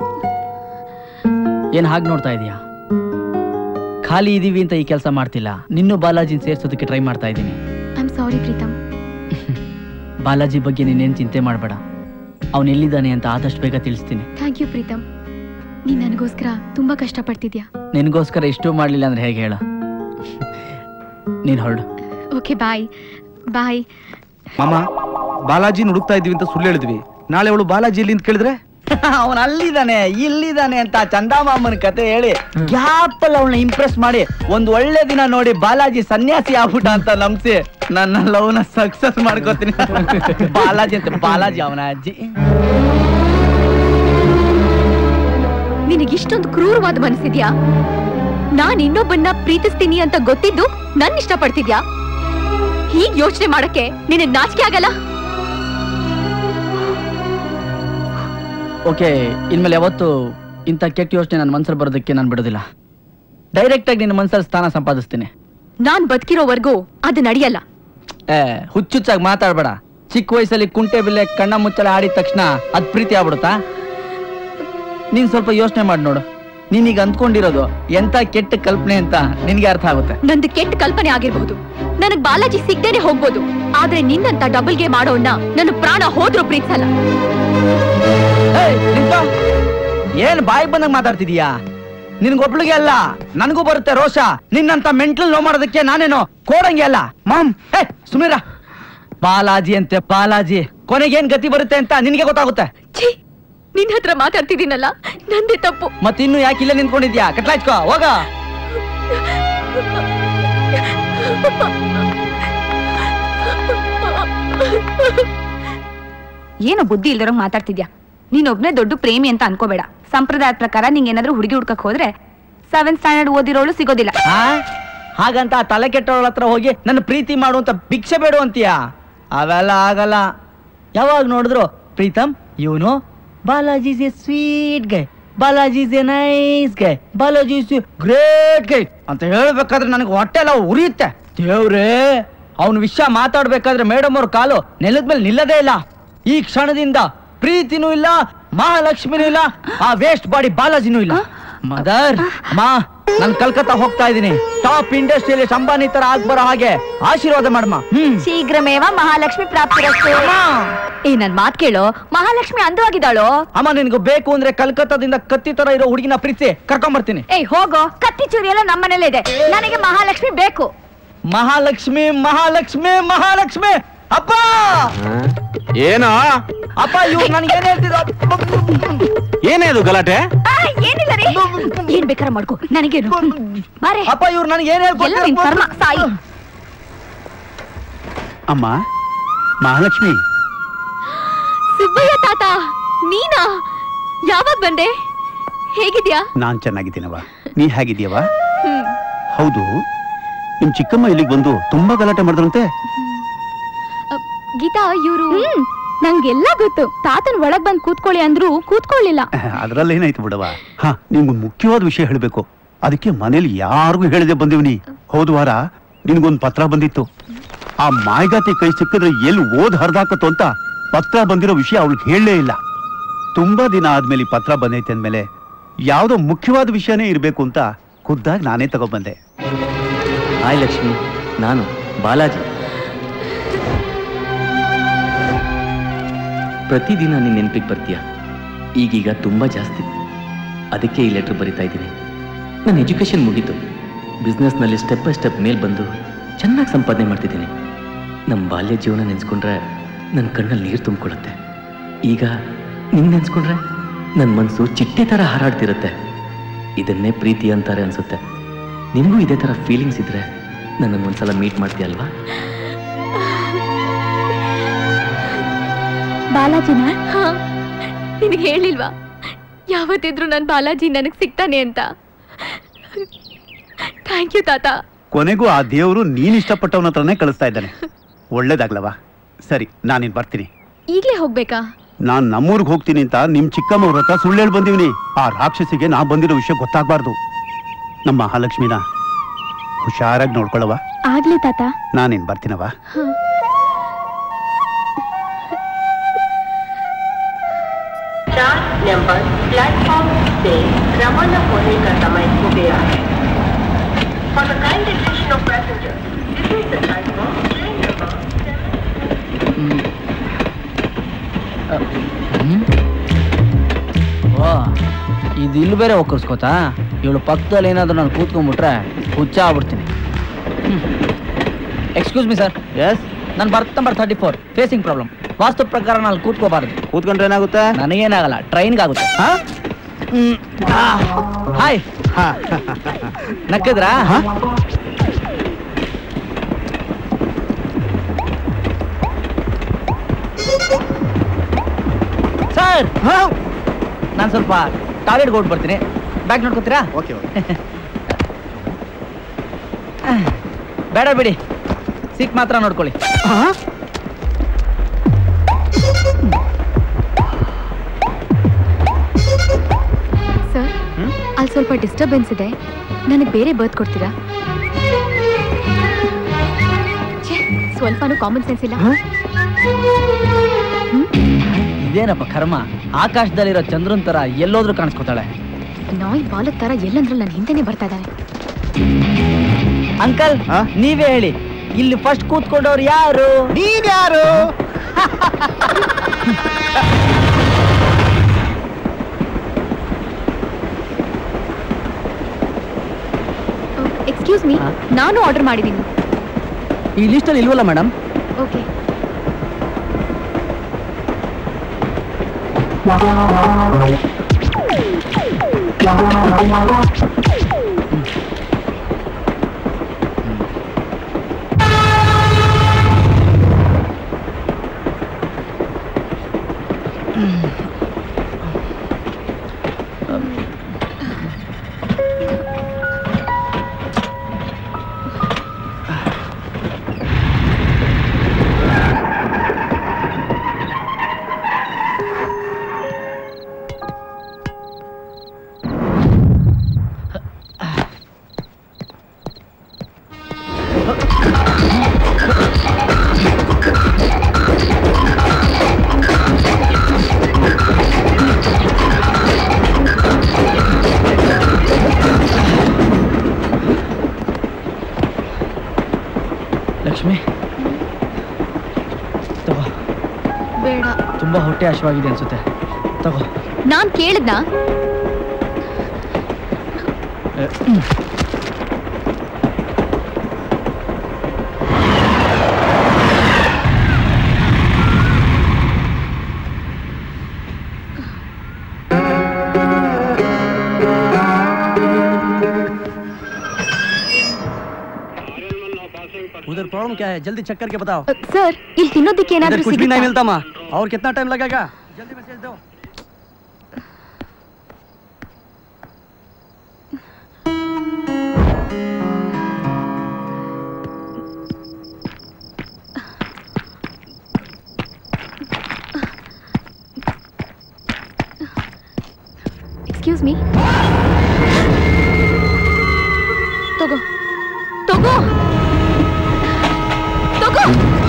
ಏನ್ ಹಾಗೆ ನೋಡ್ತಾ ಇದೀಯಾ ಖಾಲಿ ಇದೀವಿ ಅಂತ ಈ ಕೆಲಸ ಮಾಡ್ತಿಲ್ಲ ನಿನ್ನೂ ಬಾಲಾಜಿನ ಸೇರ್ಸೋದಕ್ಕೆ ಟ್ರೈ ಮಾಡ್ತಾ ಇದ್ದೀನಿ I am sorry Preetham Balaji ಬಗ್ಗೆ ನೀನೇನ್ ಚಿಂತೆ ಮಾಡಬೇಡ ಅವನು ಎಲ್ಲಿದ್ದಾನೆ ಅಂತ ಆದಷ್ಟು ಬೇಗ ತಿಳಿಸ್ತೀನಿ ಥ್ಯಾಂಕ್ ಯು ಪ್ರೀತಮ್ ನೀನ್ ನನಗೋಸ್ಕರ ತುಂಬಾ ಕಷ್ಟಪಡ್ತಿದ್ಯಾ ನಿನಗೋಸ್ಕರ ಇಷ್ಟು ಮಾಡ್ಲಿಲ್ಲ ಅಂದ್ರೆ ಹೇಗೆ ಹೇಳ ನೀನ್ ಹೊರಡು ಓಕೆ ಬಾಯ್ ಬಾಯ್ ಮಾಮ ಬಾಲಾಜಿ ಹುಡುಕ್ತಾ ಇದೀವಿ ಅಂತ ಸುಳ್ಳು ಹೇಳಿದ್ವಿ ನಾಳೆ ಅವಳು ಬಾಲಾಜಿ ಎಲ್ಲಿ ಅಂತ ಕೇಳಿದ್ರೆ ಅವನ್ ಅಲ್ಲಿದ್ದಾನೆ ಇಲ್ಲಿದ್ದಾನೆ ಅಂತ ಚಂದಾಮಾಮನ ಕತೆ ಹೇಳಿ ಗ್ಯಾಪ್ ಅಲ್ಲಿ ಅವಳನ್ನ ಇಂಪ್ರೆಸ್ ಮಾಡಿ ಒಂದ್ ಒಳ್ಳೆ ದಿನ ನೋಡಿ ಬಾಲಾಜಿ ಸನ್ಯಾಸಿ ಆಗ್ಬಿಟ್ಟ ಅಂತ ನಂಬಿಸಿ ನನ್ನ ಲವ್ನ ಸಕ್ಸಸ್ ಮಾಡ್ಕೋತೀನಿ ಬಾಲಾಜಿ ಅಂತ ಬಾಲಾಜಿ ಅವನ ಅಜ್ಜಿ ನಿನಗಿಷ್ಟೊಂದು ಕ್ರೂರವಾದ ಮನಸ್ಸಿದ್ಯಾ ನಾನ್ ಇನ್ನೊಬ್ಬನ್ನ ಪ್ರೀತಿಸ್ತೀನಿ ಅಂತ ಗೊತ್ತಿದ್ದು ನನ್ ಇಷ್ಟಪಡ್ತಿದ್ಯಾ ಹೀಗ್ ಯೋಚನೆ ಮಾಡಕ್ಕೆ ನಿನ್ನ ನಾಚಿಕೆ ಆಗಲ್ಲ ಓಕೆ ಇನ್ಮೇಲೆ ಯಾವತ್ತು ಇಂಥ ಕೆಟ್ಟ ಯೋಚನೆ ನನ್ನ ಮನ್ಸಲ್ಲಿ ಬರೋದಕ್ಕೆ ನಾನು ಬಿಡೋದಿಲ್ಲ ಡೈರೆಕ್ಟ್ ಆಗಿ ನಿನ್ನ ಮನ್ಸಲ್ಲಿ ಸ್ಥಾನ ಸಂಪಾದಿಸ್ತೀನಿ ನಾನ್ ಬದುಕಿರೋವರೆಗೂ ಅದು ನಡೆಯಲ್ಲ ಏ ಹುಚ್ಚುಚ್ಚಾಗಿ ಮಾತಾಡ್ಬೇಡ ಚಿಕ್ಕ ವಯಸ್ಸಲ್ಲಿ ಕುಂಟೆ ಬಿಲ್ಲೆ ಕಣ್ಣ ಮುಚ್ಚಲ ಆಡಿದ ತಕ್ಷಣ ಅದ್ ಪ್ರೀತಿ ಆಗ್ಬಿಡುತ್ತಾ ನೀನ್ ಸ್ವಲ್ಪ ಯೋಚನೆ ಮಾಡಿ ನೋಡು ನೀನೀಗ ಅಂದ್ಕೊಂಡಿರೋದು ಎಂತ ಕೆಟ್ಟ ಕಲ್ಪನೆ ಅಂತ ನಿನ್ಗೆ ಅರ್ಥ ಆಗುತ್ತೆ ನಂದು ಕೆಟ್ಟ ಕಲ್ಪನೆ ಆಗಿರ್ಬಹುದು ನನಗ್ ಬಾಲಾಜಿ ಸಿಗ್ದೇನೆ ಹೋಗ್ಬೋದು ಆದ್ರೆ ನಿನ್ನಂತ ಡಬಲ್ ಗೇಮ್ ಮಾಡೋನ್ನ ನನ್ನ ಪ್ರಾಣ ಹೋದ್ರೂ ಪ್ರೀತಿಸಲ್ಲ ಏಯ್, ನಿಂತ್ಕೋ. ಏನ್ ಬಾಯಿ ಬಂದಂಗ್ ಮಾತಾಡ್ತಿದೀಯಾ ನಿನ್ಗೊಬ್ಳಿಗೆ ಅಲ್ಲ ನನಗೂ ಬರುತ್ತೆ ರೋಷ ನಿನ್ನಂತ ಮೆಂಟಲ್ ಲೋ ಮಾಡೋದಕ್ಕೆ ನಾನೇನು ಕೋಡಂಗೆ ಅಲ್ಲ ಮಾಮ್ ಏ ಸುಮೀರ ಬಾಲಾಜಿ ಅಂತೆ ಬಾಲಾಜಿ ಕೊನೆಗೇನ್ ಗತಿ ಬರುತ್ತೆ ಅಂತ ನಿನ್ಗೆ ಗೊತ್ತಾಗುತ್ತೆ ಛೀ ನಿನ್ ಹತ್ರ ಮಾತಾಡ್ತಿದ್ದೀನಲ್ಲ ನಂದೇ ತಪ್ಪು ಮತ್ತಿನ್ನು ಯಾಕೆ ಇಲ್ಲೇ ನಿಂತ್ಕೊಂಡಿದ್ಯಾ ಕಟ್ಲಾಚ್ಕೋ ಹೋಗ ಏನೋ ಬುದ್ಧಿ ಇಲ್ದಿರೋಂಗ್ ಮಾತಾಡ್ತಿದ್ಯಾ ನೀನೊಬ್ನೇ ದೊಡ್ಡ ಪ್ರೇಮಿ ಅಂತ ಅನ್ಕೋಬೇಡ ಸಂಪ್ರದಾಯದ ಪ್ರಕಾರ ನಿಂಗೆ ಏನಾದ್ರೂ ಹುಡುಗಿ ಹುಡ್ಕಕ್ ಹೋದ್ರೆ ಸೆವೆಂತ್ ಸ್ಟ್ಯಾಂಡರ್ಡ್ ಓದಿರೋಳು ಸಿಗೋದಿಲ್ಲ ಆ? ಹಾಗಂತ ಆ ತಲೆ ಕೆಟ್ಟವಳ ಹತ್ರ ಹೋಗಿ ನನ್ನ ಪ್ರೀತಿ ಮಾಡು ಅಂತ ಭಿಕ್ಷೆ ಬೇಡು ಅಂತೀಯಾ ಅವೆಲ್ಲ ಆಗಲ್ಲ ಯಾವಾಗ ನೋಡಿದ್ರು ಪ್ರೀತಮ್ ಇವನು Balaji is a sweet guy Balaji is a nice guy Balaji is great guy ಅಂತ ಹೇಳ್ಬೇಕಾದ್ರೆ ನನಗೆ ಹೊಟ್ಟೆ ಎಲ್ಲ ಉರಿಯುತ್ತೆ ದೇವ್ರೇ ಅವನ ವಿಷಯ ಮಾತಾಡ್ಬೇಕಾದ್ರೆ ಮೇಡಮ್ ಅವ್ರ ಕಾಲು ನೆಲದ ಮೇಲೆ ನಿಲ್ಲದೇ ಇಲ್ಲ ಈ ಕ್ಷಣದಿಂದ ಪ್ರೀತಿನೂ ಇಲ್ಲ ಮಹಾಲಕ್ಷ್ಮಿನೂ ಇಲ್ಲ ಆ ವೇಸ್ಟ್ ಬಾಡಿ ಬಾಲಾಜಿನೂ ಇಲ್ಲ ಮದರ್ ಮಾ ನಾನ್ ಕಲ್ಕತ್ತಾ ಹೋಗ್ತಾ ಇದ್ದೀನಿ ಟಾಪ್ ಇಂಡಸ್ಟ್ರಿಯಲ್ಲಿ ಅಂಬಾನಿ ತರ ಆಗ್ಬರೋ ಹಾಗೆ ಆಶೀರ್ವಾದ ಮಾಡಮ್ಮ ಹ್ಮ್ ಶೀಘ್ರಮೇವ ಮಹಾಲಕ್ಷ್ಮಿ ಪ್ರಾಪ್ತಿರಸ್ತು ಏ ನನ್ ಮಾತ್ ಕೇಳು ಮಹಾಲಕ್ಷ್ಮಿ ಅಂದವಾಗಿದ್ದಾಳು ಅಮ್ಮ ನಿನ್ಗೆ ಬೇಕು ಅಂದ್ರೆ ಕಲ್ಕತ್ತಾದಿಂದ ಕತ್ತಿ ತರ ಇರೋ ಹುಡುಗಿನ ಪ್ರೀತಿ ಕರ್ಕೊಂಡ್ ಬರ್ತೀನಿ ಏಯ್ ಹೋಗೋ ಕತ್ತಿ ಚೂರಿ ಎಲ್ಲ ನಮ್ಮನೇಲೇ ಇದೆ ನನಗೆ ಮಹಾಲಕ್ಷ್ಮಿ ಬೇಕು ಮಹಾಲಕ್ಷ್ಮಿ ಮಹಾಲಕ್ಷ್ಮಿ ಮಹಾಲಕ್ಷ್ಮಿ ಅಪ್ಪ ಏನೋ ಅಪ್ಪ ಇವ್ರು ನನ್ಗೆ ಏನ್ ಹೇಳ್ತಿದ್ರು ಏನೇ ಅದು ಗಲಾಟೆ ಆ, ಏನಿಲ್ಲ ರೀ ಏನ್ ಬೇಕಾರ ಮಾಡ್ಕೋ ನನಗೇನು ಬಾರೆ ಅಪ್ಪ ಇವ್ರು ನನಗೆ ಏನ್ ಎಲ್ಲ ನಿನ್ ಕರ್ಮ ಸಾಯಿ ಅಮ್ಮ ಮಹಾಲಕ್ಷ್ಮಿ ಸುಬ್ಬಯ್ಯ ತಾತ ನೀನಾ ಯಾವಾಗ ಬಂದೆ ಹೇಗಿದ್ಯಾ ನಾನ್ ಚೆನ್ನಾಗಿದ್ದೀನವ ನೀ ಹೇಗಿದ್ಯವ ಹ್ಮ್ ಹೌದು ನಿಮ್ ಚಿಕ್ಕಮ್ಮ ಇಲ್ಲಿಗೆ ಬಂದು ತುಂಬಾ ಗಲಾಟೆ ಮಾಡಿದ್ರಂತೆ ಅ, ಗೀತಾ ಇವರು ನಂಗೆಲ್ಲ ಗೊತ್ತು ತಾತನ್ ಒಳಗ್ ಬಂದ್ ಕೂತ್ಕೊಳ್ಳಿ ಅಂದ್ರು ಕೂತ್ಕೊಳ್ಳಿಲ್ಲ ಅದ್ರಲ್ಲಿ ಏನಾಯ್ತು ಬಿಡವ ಹಾ ನಿಮ್ಗೊಂದು ಮುಖ್ಯವಾದ ವಿಷಯ ಹೇಳಬೇಕು ಅದಕ್ಕೆ ಮನೇಲಿ ಯಾರಿಗೂ ಹೇಳದೆ ಬಂದಿವ್ನಿ ಹೋದ ವಾರ ನಿನ್ಗೊಂದು ಪತ್ರ ಬಂದಿತ್ತು ಆ ಮಾಯ್ಗಾತಿ ಕೈ ಸಿಕ್ಕಿದ್ರೆ ಎಲ್ಲಿ ಓದ್ ಹರಿದಾಕತ್ತು ಅಂತ ಪತ್ರ ಬಂದಿರೋ ವಿಷಯ ಅವಳಿಗೆ ಹೇಳಲೇ ಇಲ್ಲ ತುಂಬಾ ದಿನ ಆದ್ಮೇಲೆ ಈ ಪತ್ರ ಬಂದೈತೆ ಅಂದ್ಮೇಲೆ ಯಾವ್ದೋ ಮುಖ್ಯವಾದ ವಿಷಯನೇ ಇರಬೇಕು ಅಂತ ಖುದ್ದಾಗಿ ನಾನೇ ತಗೊಬಂದೆ ಹಾಯ್ ಲಕ್ಷ್ಮಿ ನಾನು ಬಾಲಾಜಿ ಪ್ರತಿದಿನ ನಿನ್ನ ನೆನಪಿಗೆ ಬರ್ತೀಯ ಈಗೀಗ ತುಂಬ ಜಾಸ್ತಿ ಅದಕ್ಕೆ ಈ ಲೆಟ್ರ್ ಬರಿತಾ ಇದ್ದೀನಿ ನನ್ನ ಎಜುಕೇಷನ್ ಮುಗೀತು ಬಿಸ್ನೆಸ್ನಲ್ಲಿ ಸ್ಟೆಪ್ ಬೈ ಸ್ಟೆಪ್ ಮೇಲೆ ಬಂದು ಚೆನ್ನಾಗಿ ಸಂಪಾದನೆ ಮಾಡ್ತಿದ್ದೀನಿ ನಮ್ಮ ಬಾಲ್ಯ ಜೀವನ ನೆನೆಸ್ಕೊಂಡ್ರೆ ನನ್ನ ಕಣ್ಣಲ್ಲಿ ನೀರು ತುಂಬಿಕೊಳ್ಳುತ್ತೆ ಈಗ ನಿನ್ನ ನೆನೆಸ್ಕೊಂಡ್ರೆ ನನ್ನ ಮನಸ್ಸು ಚಿಟ್ಟೆ ಥರ ಹಾರಾಡ್ತಿರುತ್ತೆ ಇದನ್ನೇ ಪ್ರೀತಿ ಅಂತಾರೆ ಅನ್ಸುತ್ತೆ ನಿಮಗೂ ಇದೇ ಥರ ಫೀಲಿಂಗ್ಸ್ ಇದ್ರೆ ನನ್ನನ್ನು ಒಂದ್ಸಲ ಮೀಟ್ ಮಾಡ್ತೀಯಲ್ವಾ ಬಾಲಾಜಿನ ನಿನಗೆ ಹೇಳಿಲ್ವಾ ಯಾವತ್ತಿದ್ರು ನನ್ ಬಾಲಾಜಿ ನನಗ್ ಸಿಗ್ತಾನೆ ಅಂತ ಥ್ಯಾಂಕ್ ಯು ತಾತ ಕೊನೆಗೂ ಆ ದೇವರು ನೀನ್ ಇಷ್ಟಪಟ್ಟವನ ಹತ್ರನೇ ಕಳಿಸ್ತಾ ಇದ್ದಾನೆ ಒಳ್ಳೇದಾಗ್ಲವಾ ಸರಿ ನಾನಿನ್ ಬರ್ತೀನಿ ಈಗ್ಲೇ ಹೋಗ್ಬೇಕಾ ನಾನ್ ನಮ್ಮೂರ್ಗ್ ಹೋಗ್ತೀನಿ ಅಂತ ನಿಮ್ ಚಿಕ್ಕಮ್ಮವ್ರ ಹತ್ರ ಸುಳ್ಳು ಹೇಳ್ ಬಂದಿವ್ನಿ ಆ ರಾಕ್ಷಸಿಗೆ ನಾ ಬಂದಿರೋ ವಿಷಯ ಗೊತ್ತಾಗ್ಬಾರ್ದು ನಮ್ಮ ಮಹಾಲಕ್ಷ್ಮಿನ ಹುಷಾರಾಗಿ ನೋಡ್ಕೊಳ್ಳವ ಆಗ್ಲಿ ತಾತ ನಾನೇನ್ ಬರ್ತೀನವ चार नंबर प्लेटफॉर्म से रवाना होने का समय हो गया है For the kind attention of passengers, this is the time of train number ವಾ ಇದು ಇಲ್ಲಿ ಬೇರೆ ಒಕ್ಕರ್ಸ್ಕೋತಾ ಇವಳು ಪಕ್ಕದಲ್ಲಿ ಏನಾದರೂ ನಾನು ಕೂತ್ಕೊಂಡ್ಬಿಟ್ರೆ ಹುಚ್ಚ ಆಗ್ಬಿಡ್ತೀನಿ ಎಕ್ಸ್ಕ್ಯೂಸ್ ಮಿ ಸರ್ ಎಸ್ ನಾನು berth number thirty four facing problem ವಾಸ್ತು ಪ್ರಕಾರ ನಾನು ಕೂತ್ಕೋಬಾರ್ದು ಕೂತ್ಕೊಂಡ್ರೆ ಏನಾಗುತ್ತೆ ನನಗೇನಾಗಲ್ಲ ಟ್ರೈನ್ಗೆ ಆಗುತ್ತೆ ಹಾಯ್ ನಕ್ಕದ್ರಾ ಸರ್ ನಾನು ಸ್ವಲ್ಪ ಟಾಯ್ಲೆಟ್ಗೆ ಹೊಟ್ಟು ಬರ್ತೀನಿ ಬ್ಯಾಗ್ ನೋಡ್ಕೊತೀರಾ ಓಕೆ ಬೇಡ ಬಿಡಿ ಸೀಟ್ ಮಾತ್ರ ನೋಡ್ಕೊಳ್ಳಿ ಸರ್ ಅಲ್ಲಿ ಸ್ವಲ್ಪ ಡಿಸ್ಟರ್ಬೆನ್ಸ್ ಇದೆ ನನಗೆ ಬೇರೆ ಬರ್ತ್ ಕೊಡ್ತೀರಾ ಛೆ, ಸ್ವಲ್ಪನೂ ಕಾಮನ್ ಸೆನ್ಸ್ ಇಲ್ಲ ಇದೇನಪ್ಪ ಕರ್ಮ ಆಕಾಶದಲ್ಲಿರೋ ಚಂದ್ರನ್ ತರ ಎಲ್ಲೋದ್ರೂ ಕಾಣಿಸ್ಕೊತಾಳೆ ನಾಯಿ ಬಾಲದ ತರ ಎಲ್ಲಂದ್ರೂ ನನ್ನ ಹಿಂದೆನೆ ಬರ್ತಾ ಇದ್ದಾನೆ ಅಂಕಲ್ ನೀವೇ ಹೇಳಿ ಇಲ್ಲಿ ಫಸ್ಟ್ ಕೂತ್ಕೊಂಡವ್ರು ಯಾರು ನೀನ್ ಯಾರು ಎಕ್ಸ್ಕ್ಯೂಸ್ ಮೀ ನಾನು ಆರ್ಡರ್ ಮಾಡಿದ್ದೀನಿ ಈ ಲಿಸ್ಟಲ್ಲಿ ಇಲ್ವಲ್ಲ ಮೇಡಮ್ ಓಕೆ ಲಕ್ಷ್ಮಿ ತಗೋ ಬೇಡ ತುಂಬಾ ಹೊಟ್ಟೆ ಹಶ್ವಾಗಿದೆ ಅನ್ಸುತ್ತೆ ತಗೋ ನಾನ್ ಕೇಳಿದ್ನಾ उधर प्रॉब्लम क्या है जल्दी चेक करके बताओ ಸರ್ ಇಲ್ಲಿ ತಿನ್ನೋದಕ್ಕೆ इधर ಏನಾದ್ರೂ कुछ भी नहीं ಸಿಗುತ್ತಾ? मिलता माँ और कितना टाइम लगेगा जल्दी मैसेज दो ಎಕ್ಸ್ಕ್ಯೂಸ್ ಮೀ ತಗೋ ತಗೋ ತಗೋ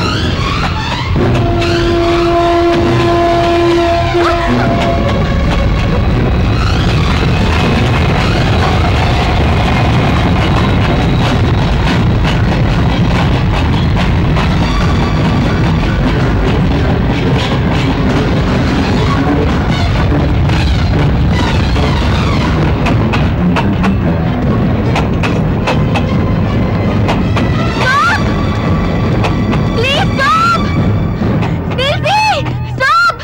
ಪ್ಲೀಸ್ ಸ್ಟಾಪ್ ನಿಲ್ಸಿ ಸ್ಟಾಪ್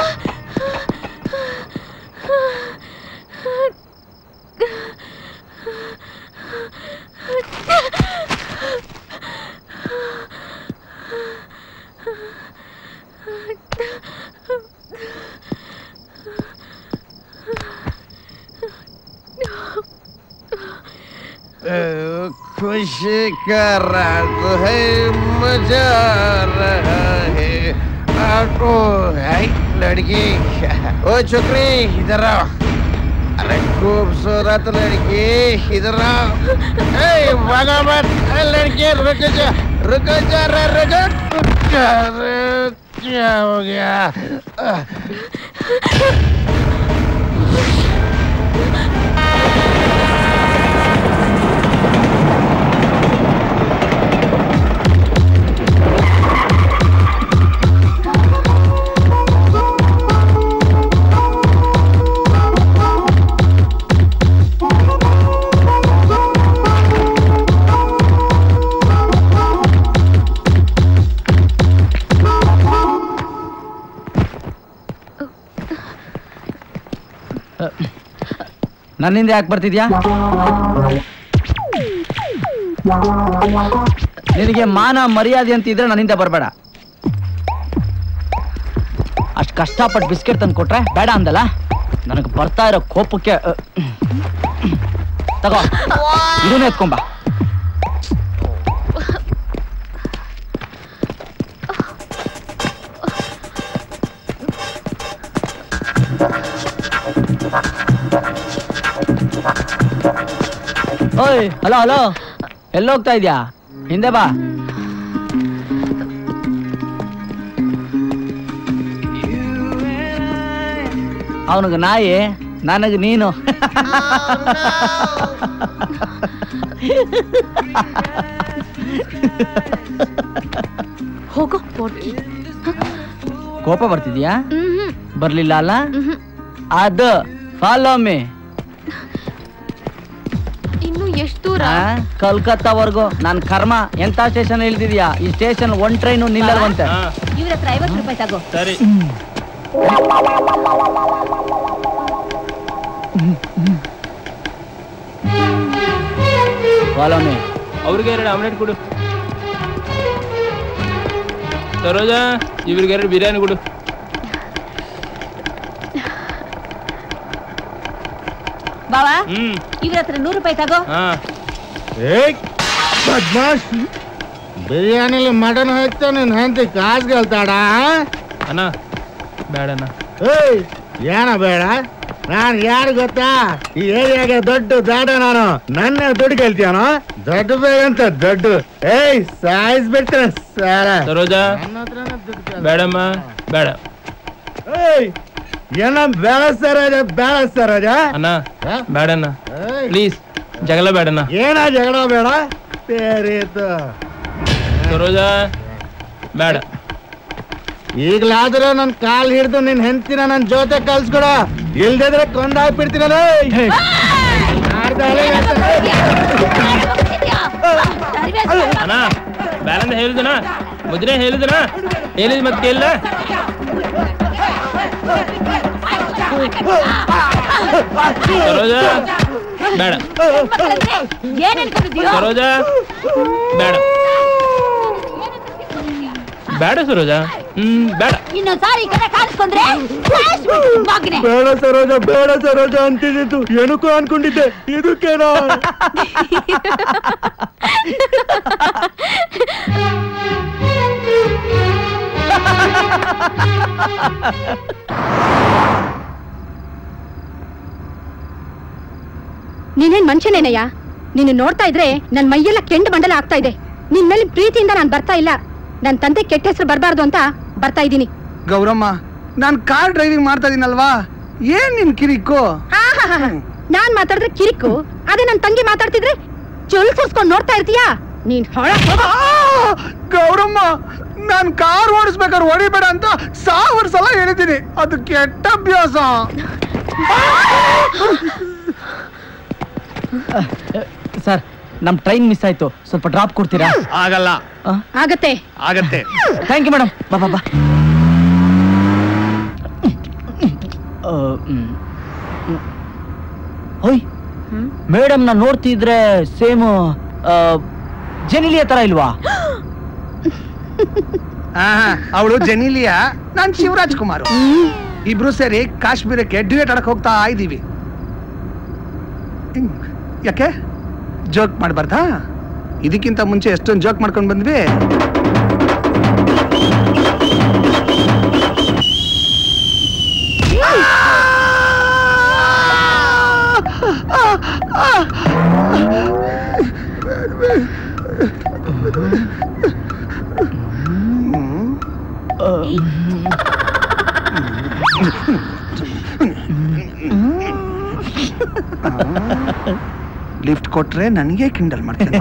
खुशी का रात है मजा आ रहा है आपको है लड़की ओ छोकरी इधर आओ अरे खूबसूरत लड़की इधर आओ ए भागा मत ए, लड़की रुक जा रुक जा रे रुक जा अरे क्या हो गया आह। ನನ್ನಿಂದ ಯಾಕೆ ಬರ್ತಿದ್ಯಾ ನಿನಗೆ ಮಾನ ಮರ್ಯಾದೆ ಅಂತ ಇದ್ರೆ ನನ್ನಿಂದ ಬರಬೇಡ ಅಷ್ಟು ಕಷ್ಟಪಟ್ಟು ಬಿಸ್ಕೆಟ್ ತಂದು ಕೊಟ್ರೆ ಬೇಡ ಅಂದಲ್ಲ ನನಗೆ ಬರ್ತಾ ಇರೋ ಕೋಪಕ್ಕೆ ಅ, ತಗೋ ಇದನ್ನೇ ಎತ್ಕೊಂಬ ಓಯ್ ಹಲೋ ಹಲೋ ಎಲ್ಲೋಗ್ತಾ ಇದ್ಯಾ ಹಿಂದೆ ಬಾ ಅವನಿಗೆ ನಾಯಿ ನನಗೆ ನೀನು ಹೋಗೋ ಪೊಟ್ಟಿ ಕೋಪ ಬರ್ತಿದ್ಯಾ ಬರ್ಲಿಲ್ಲ ಅಲ್ಲ ಅದು ಫಾಲೋ ಮೀ ಇನ್ನು ಎಷ್ಟು ದೂರ ಕಲ್ಕತ್ತಾವರೆಗೂ ನನ್ ಕರ್ಮ ಎಂತ ಸ್ಟೇಷನ್ ಇಳ್ದಿದ್ಯಾ ಈ ಸ್ಟೇಷನ್ ಒನ್ ಟ್ರೈನು ನಿಲ್ಲಲ್ವಂತೆ ಇವ್ರ ಹತ್ರ ಐವತ್ತು ರೂಪಾಯಿ ತಗೋ ಸರಿ ಫಾಲೋ ಮೀ ಅವ್ರಿಗೆ ಎರಡು ಆಮ್ಲೆಟ್ ಕೊಡು ಸರೋಜಾ ಇವ್ರಿಗೆ ಎರಡು ಬಿರಿಯಾನಿ ಕೊಡು ಬಾವಾ ಹ್ಮ್ ಇವ್ರ ಹತ್ರ ನೂರು ರೂಪಾಯಿ ತಗೋ ಹಾ ಏಯ್ ಬದ್ಮಾಶ್ ಬಿರಿಯಾನಿಲಿ ಮಟನ್ ಹಾಕ್ತಾ ನಿನ್ ಹೆಂಡತಿ ಕಾಸು ಗೆಲ್ತಾಡ ಅಣ್ಣ ಬೇಡಣ್ಣ ಏಯ್ ಏನ ಬೇಡ ನಾನ್ ಯಾರು ಗೊತ್ತಾ ಈ ಏರಿಯಾಗೆ ದೊಡ್ಡ ದಾಡ ನಾನು ನನ್ನ ದುಡ್ಡು ಗೆಲ್ತೀಯನೋ ದೊಡ್ಡ ಬೇಗಂತ ದೊಡ್ಡ ಏಯ್ ಸಾಯಿಸ್ಬಿಡ್ತೇನೆ ಸಾರ ಸರೋಜಾ ಬೇಡಮ್ಮ ಬೇಡ ಏಯ್ ಏನ ಬೇಡ ಸರೋಜ ಬೇಡ ಸರೋಜ ಅಣ್ಣ ಬೇಡಣ್ಣ ಪ್ಲೀಸ್ ಜಗಳ ಬೇಡಣ್ಣ ಏನ ಜಗಳ ಬೇಡ ಸೇರಿತು ಸರೋಜಾ ಬೇಡ ಈಗ್ಲಾದ್ರೂ ನನ್ ಕಾಲ್ ಹಿಡ್ದು ನಿನ್ ಹೆಂಡ್ತಿನ ನನ್ ಜೊತೆ ಕಲ್ಸ್ಕೊಡ ಇಲ್ದಿದ್ರೆ ಕೊಂದಾಕ್ಬಿಡ್ತೀನಲ್ಲ ಅಣ್ಣ ಬೇಡಂತ ಹೇಳಿದನ ಮುದ್ರೆ ಹೇಳಿದನ ಹೇಳಿದ್ ಮತ್ತೆ ಕೇಳಿಲ್ಲ ಸರೋಜಾ ಬೇಡ ಏನ್ ಅನ್ಕೊಂಡಿದ್ಯೋ ಸರೋಜಾ ಬೇಡ ಬೇಡ ಸರೋಜಾ ಹ್ಮ್ ಬೇಡ ಇನ್ನೊಂದ್ಸಾರಿ ಈ ಕಡೆ ಕಾಣಿಸ್ಕೊಂಡ್ರೆ flash ಬಿಡ್ತೀನಿ ಮಗನೇ. ಬೇಡ ಸರೋಜ ಬೇಡ ಸರೋಜ ಅಂತಿದ್ದು ಏನಕ್ಕೂ ಅನ್ಕೊಂಡಿದ್ದೆ ಇದಕ್ಕೇನೋ ನೀನೇನ್ ಮನುಷ್ಯನೇನಯ್ಯ ನೀನು ನೋಡ್ತಾ ಇದ್ರೆ ನನ್ ಮೈಯೆಲ್ಲ ಕೆಂಡು ಮಂಡಲ ಆಗ್ತಾ ಇದೆ ನಿನ್ ಮೇಲೆ ಪ್ರೀತಿಯಿಂದ ನಾನ್ ಬರ್ತಾ ಇಲ್ಲ ನನ್ ತಂದೆ ಕೆಟ್ಟ ಹೆಸರು ಬರಬಾರ್ದು ಅಂತ ಬರ್ತಾ ಇದ್ದೀನಿ ಗೌರಮ್ಮ ನಾನ್ ಕಾರ್ ಡ್ರೈವಿಂಗ್ ಮಾಡ್ತಾ ಇದೀನಲ್ವಾ ಏನ್ ನಿನ್ ಕಿರಿಕು ನಾನ್ ಮಾತಾಡಿದ್ರೆ ಕಿರಿಕು ಅದೇ ನನ್ ತಂಗಿ ಮಾತಾಡ್ತಿದ್ರೆ ಚೊಲ್ ಸುರ್ಸ್ಕೊಂಡ್ ನೋಡ್ತಾ ಇರ್ತೀಯಾ ನೀನ್ ಹೊಳ ಗೌರಮ್ಮ ನಾನ್ ಕಾರ್ ಓಡಿಸ್ಬೇಕಾದ್ರೆ ಹೊಡಿಬೇಡ ಅಂತ ಸಾವಿರ ಸಲ ಹೇಳಿದ್ದೀನಿ ಅದು ಕೆಟ್ಟ ಅಭ್ಯಾಸ ಸರ್ ನಮ್ ಟ್ರೈನ್ ಮಿಸ್ ಆಯ್ತು ಸ್ವಲ್ಪ ಡ್ರಾಪ್ ಕೊಡ್ತೀರಾ ಆಗಲ್ಲ ಆಗತ್ತೆ ಆಗತ್ತೆ ಥ್ಯಾಂಕ್ ಯು ಮೇಡಮ್ ಬಾ ಬಾ ಬಾ ಹೊಯ್ ಮೇಡಮ್ ನಾ ನೋಡ್ತಿದ್ರೆ ಸೇಮ್ ಜೆನಿಲಿಯ ತರ ಇಲ್ವಾ ಅವಳು ಜೆನಿಲಿಯಾ ನಾನ್ ಶಿವರಾಜ್ ಕುಮಾರ್ ಇಬ್ರು ಸೇರಿ ಕಾಶ್ಮೀರಕ್ಕೆ ಡ್ಯೂಯೇಟ್ ಆಡಕ್ ಹೋಗ್ತಾ ಇದೀವಿ ಹಿಂಗ್. ಯಾಕೆ ಜೋಕ್ ಮಾಡ್ಬಾರ್ದಾ ಇದಕ್ಕಿಂತ ಮುಂಚೆ ಎಷ್ಟೊಂದು ಜೋಕ್ ಮಾಡ್ಕೊಂಡ್ ಬಂದ್ವಿ ಲಿಫ್ಟ್ ಕೊಟ್ರೆ ನನಗೆ ಕಿಂಡಲ್ ಮಾಡ್ತೇನೆ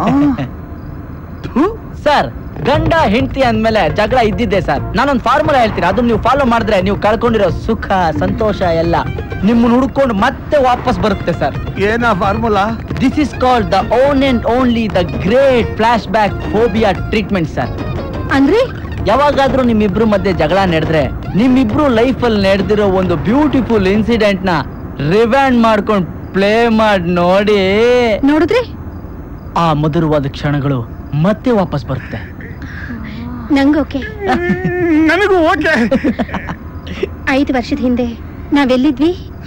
ಸರ್ ಗಂಡ ಹೆಂಡತಿ ಅಂದ್ಮೇಲೆ ಜಗಳ ಇದ್ದಿದ್ದೆ ಸರ್ ನಾನೊಂದು ಫಾರ್ಮುಲಾ ಹೇಳ್ತೀನಿ ಅದನ್ನ ನೀವು ಫಾಲೋ ಮಾಡಿದ್ರೆ ನೀವು ಕಳ್ಕೊಂಡಿರೋ ಸುಖ ಸಂತೋಷ ಎಲ್ಲ ನಿಮ್ಮನ್ನ ಹುಡ್ಕೊಂಡು ಮತ್ತೆ ವಾಪಸ್ ಬರುತ್ತೆ ಸರ್ ಏನ formula this is called the one and only the great flash back phobia treatment sir ಅಂದ್ರೆ ಯಾವಾಗಾದ್ರೂ ನಿಮ್ಮಿಬ್ರು ಮಧ್ಯೆ ಜಗಳ ನಡೆದ್ರೆ ನಿಮ್ಮಿಬ್ರು ಲೈಫ್ ಅಲ್ಲಿ ನಡೆದಿರೋ ಒಂದು ಬ್ಯೂಟಿಫುಲ್ ಇನ್ಸಿಡೆಂಟ್ ನ ರಿವ್ಯಾಂಡ್ ಮಾಡ್ಕೊಂಡು ಪ್ಲೇ ಮಾಡಿ ನೋಡಿ ನೋಡಿದ್ರೆ ಆ ಮಧುರವಾದ ಕ್ಷಣಗಳು ಮತ್ತೆ ವಾಪಸ್ ಬರುತ್ತೆ ನಂಗೋಕೆ ನನಗೂ ಓಕೆ ಐದು ವರ್ಷದ ಹಿಂದೆ ನಾವೆಲ್ಲಿದ್ವಿ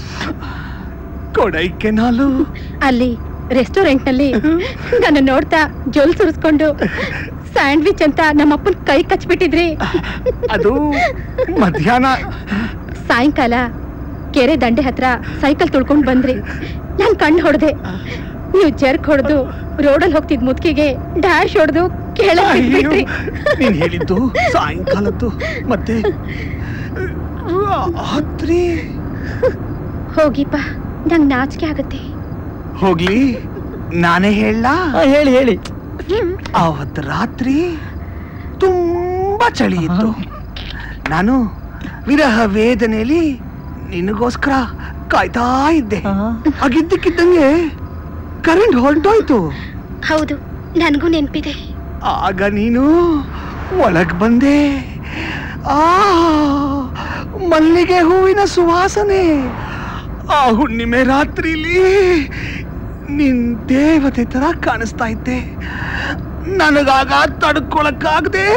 ಕೊಡೈಕೆನಾಲು ಅಲ್ಲಿ ರೆಸ್ಟೋರೆಂಟ್ ನಲ್ಲಿ ನನ್ನ ನೋಡ್ತಾ ಜೊಲ್ ಸುರಿಸ್ಕೊಂಡು ಸ್ಯಾಂಡ್ವಿಚ್ ಅಂತ ನಮ್ಮಪ್ಪನ್ ಕೈ ಕಚ್ಬಿಟ್ಟಿದ್ರಿ ಅದು ಮಧ್ಯಾಹ್ನ ಸಾಯಂಕಾಲ ಕೆರೆ ದಂಡೆ ಹತ್ರ ಸೈಕಲ್ ತುಳ್ಕೊಂಡ್ ಬಂದ್ರಿ ನಾನ್ ಕಣ್ಣು ಹೊಡೆದೆ ನೀವು ಜರ್ಕ್ ಹೊಡೆದು ರೋಡಲ್ಲಿ ಹೋಗ್ತಿದ್ ಮುದ್ಕಿಗೆ ಡ್ಯಾಶ್ ಹೊಡೆದು ಕೆಳಗೆ ಅಯ್ಯೋ, ಬಿಟ್ರಿ ನೀನ್ ಹೇಳಿದ್ದು ಸಾಯಂಕಾಲದ್ದು ಮತ್ತೆ ರಾತ್ರಿ ಹೋಗಿಪ್ಪ ನಂಗ್ ನಾಚಿಕೆ ಆಗುತ್ತೆ ಹೋಗ್ಲಿ ನಾನೇ ಹೇಳ ಹೇಳಿ ಹೇಳಿ ಅವತ್ ರಾತ್ರಿ ತುಂಬಾ ಚಳಿ ಇತ್ತು ನಾನು ವಿರಹ ವೇದನೆಯಲ್ಲಿ ನಿನಗೋಸ್ಕರ ಕಾಯ್ತಾ ಇದ್ದೆ ಹಾಗಿದ್ದಕ್ಕಿದ್ದಂಗೆ ಕರೆಂಟ್ ಹೊರಟೋಯ್ತು ಹೌದು ನನಗೂ ನೆನ್ಪಿದೆ ಆಗ ನೀನು ಒಳಗ್ ಬಂದೆ ಆ ಮಲ್ಲಿಗೆ ಹೂವಿನ ಸುವಾಸನೆ ಆ ಹುಣ್ಣಿಮೆ ರಾತ್ರಿಲಿ ನಿನ್ ದೇವತೆ ತರ ಕಾಣಿಸ್ತಾ ಇದ್ದೆ ನನಗಾಗ ತಡ್ಕೊಳಕ್ಕಾಗದೆ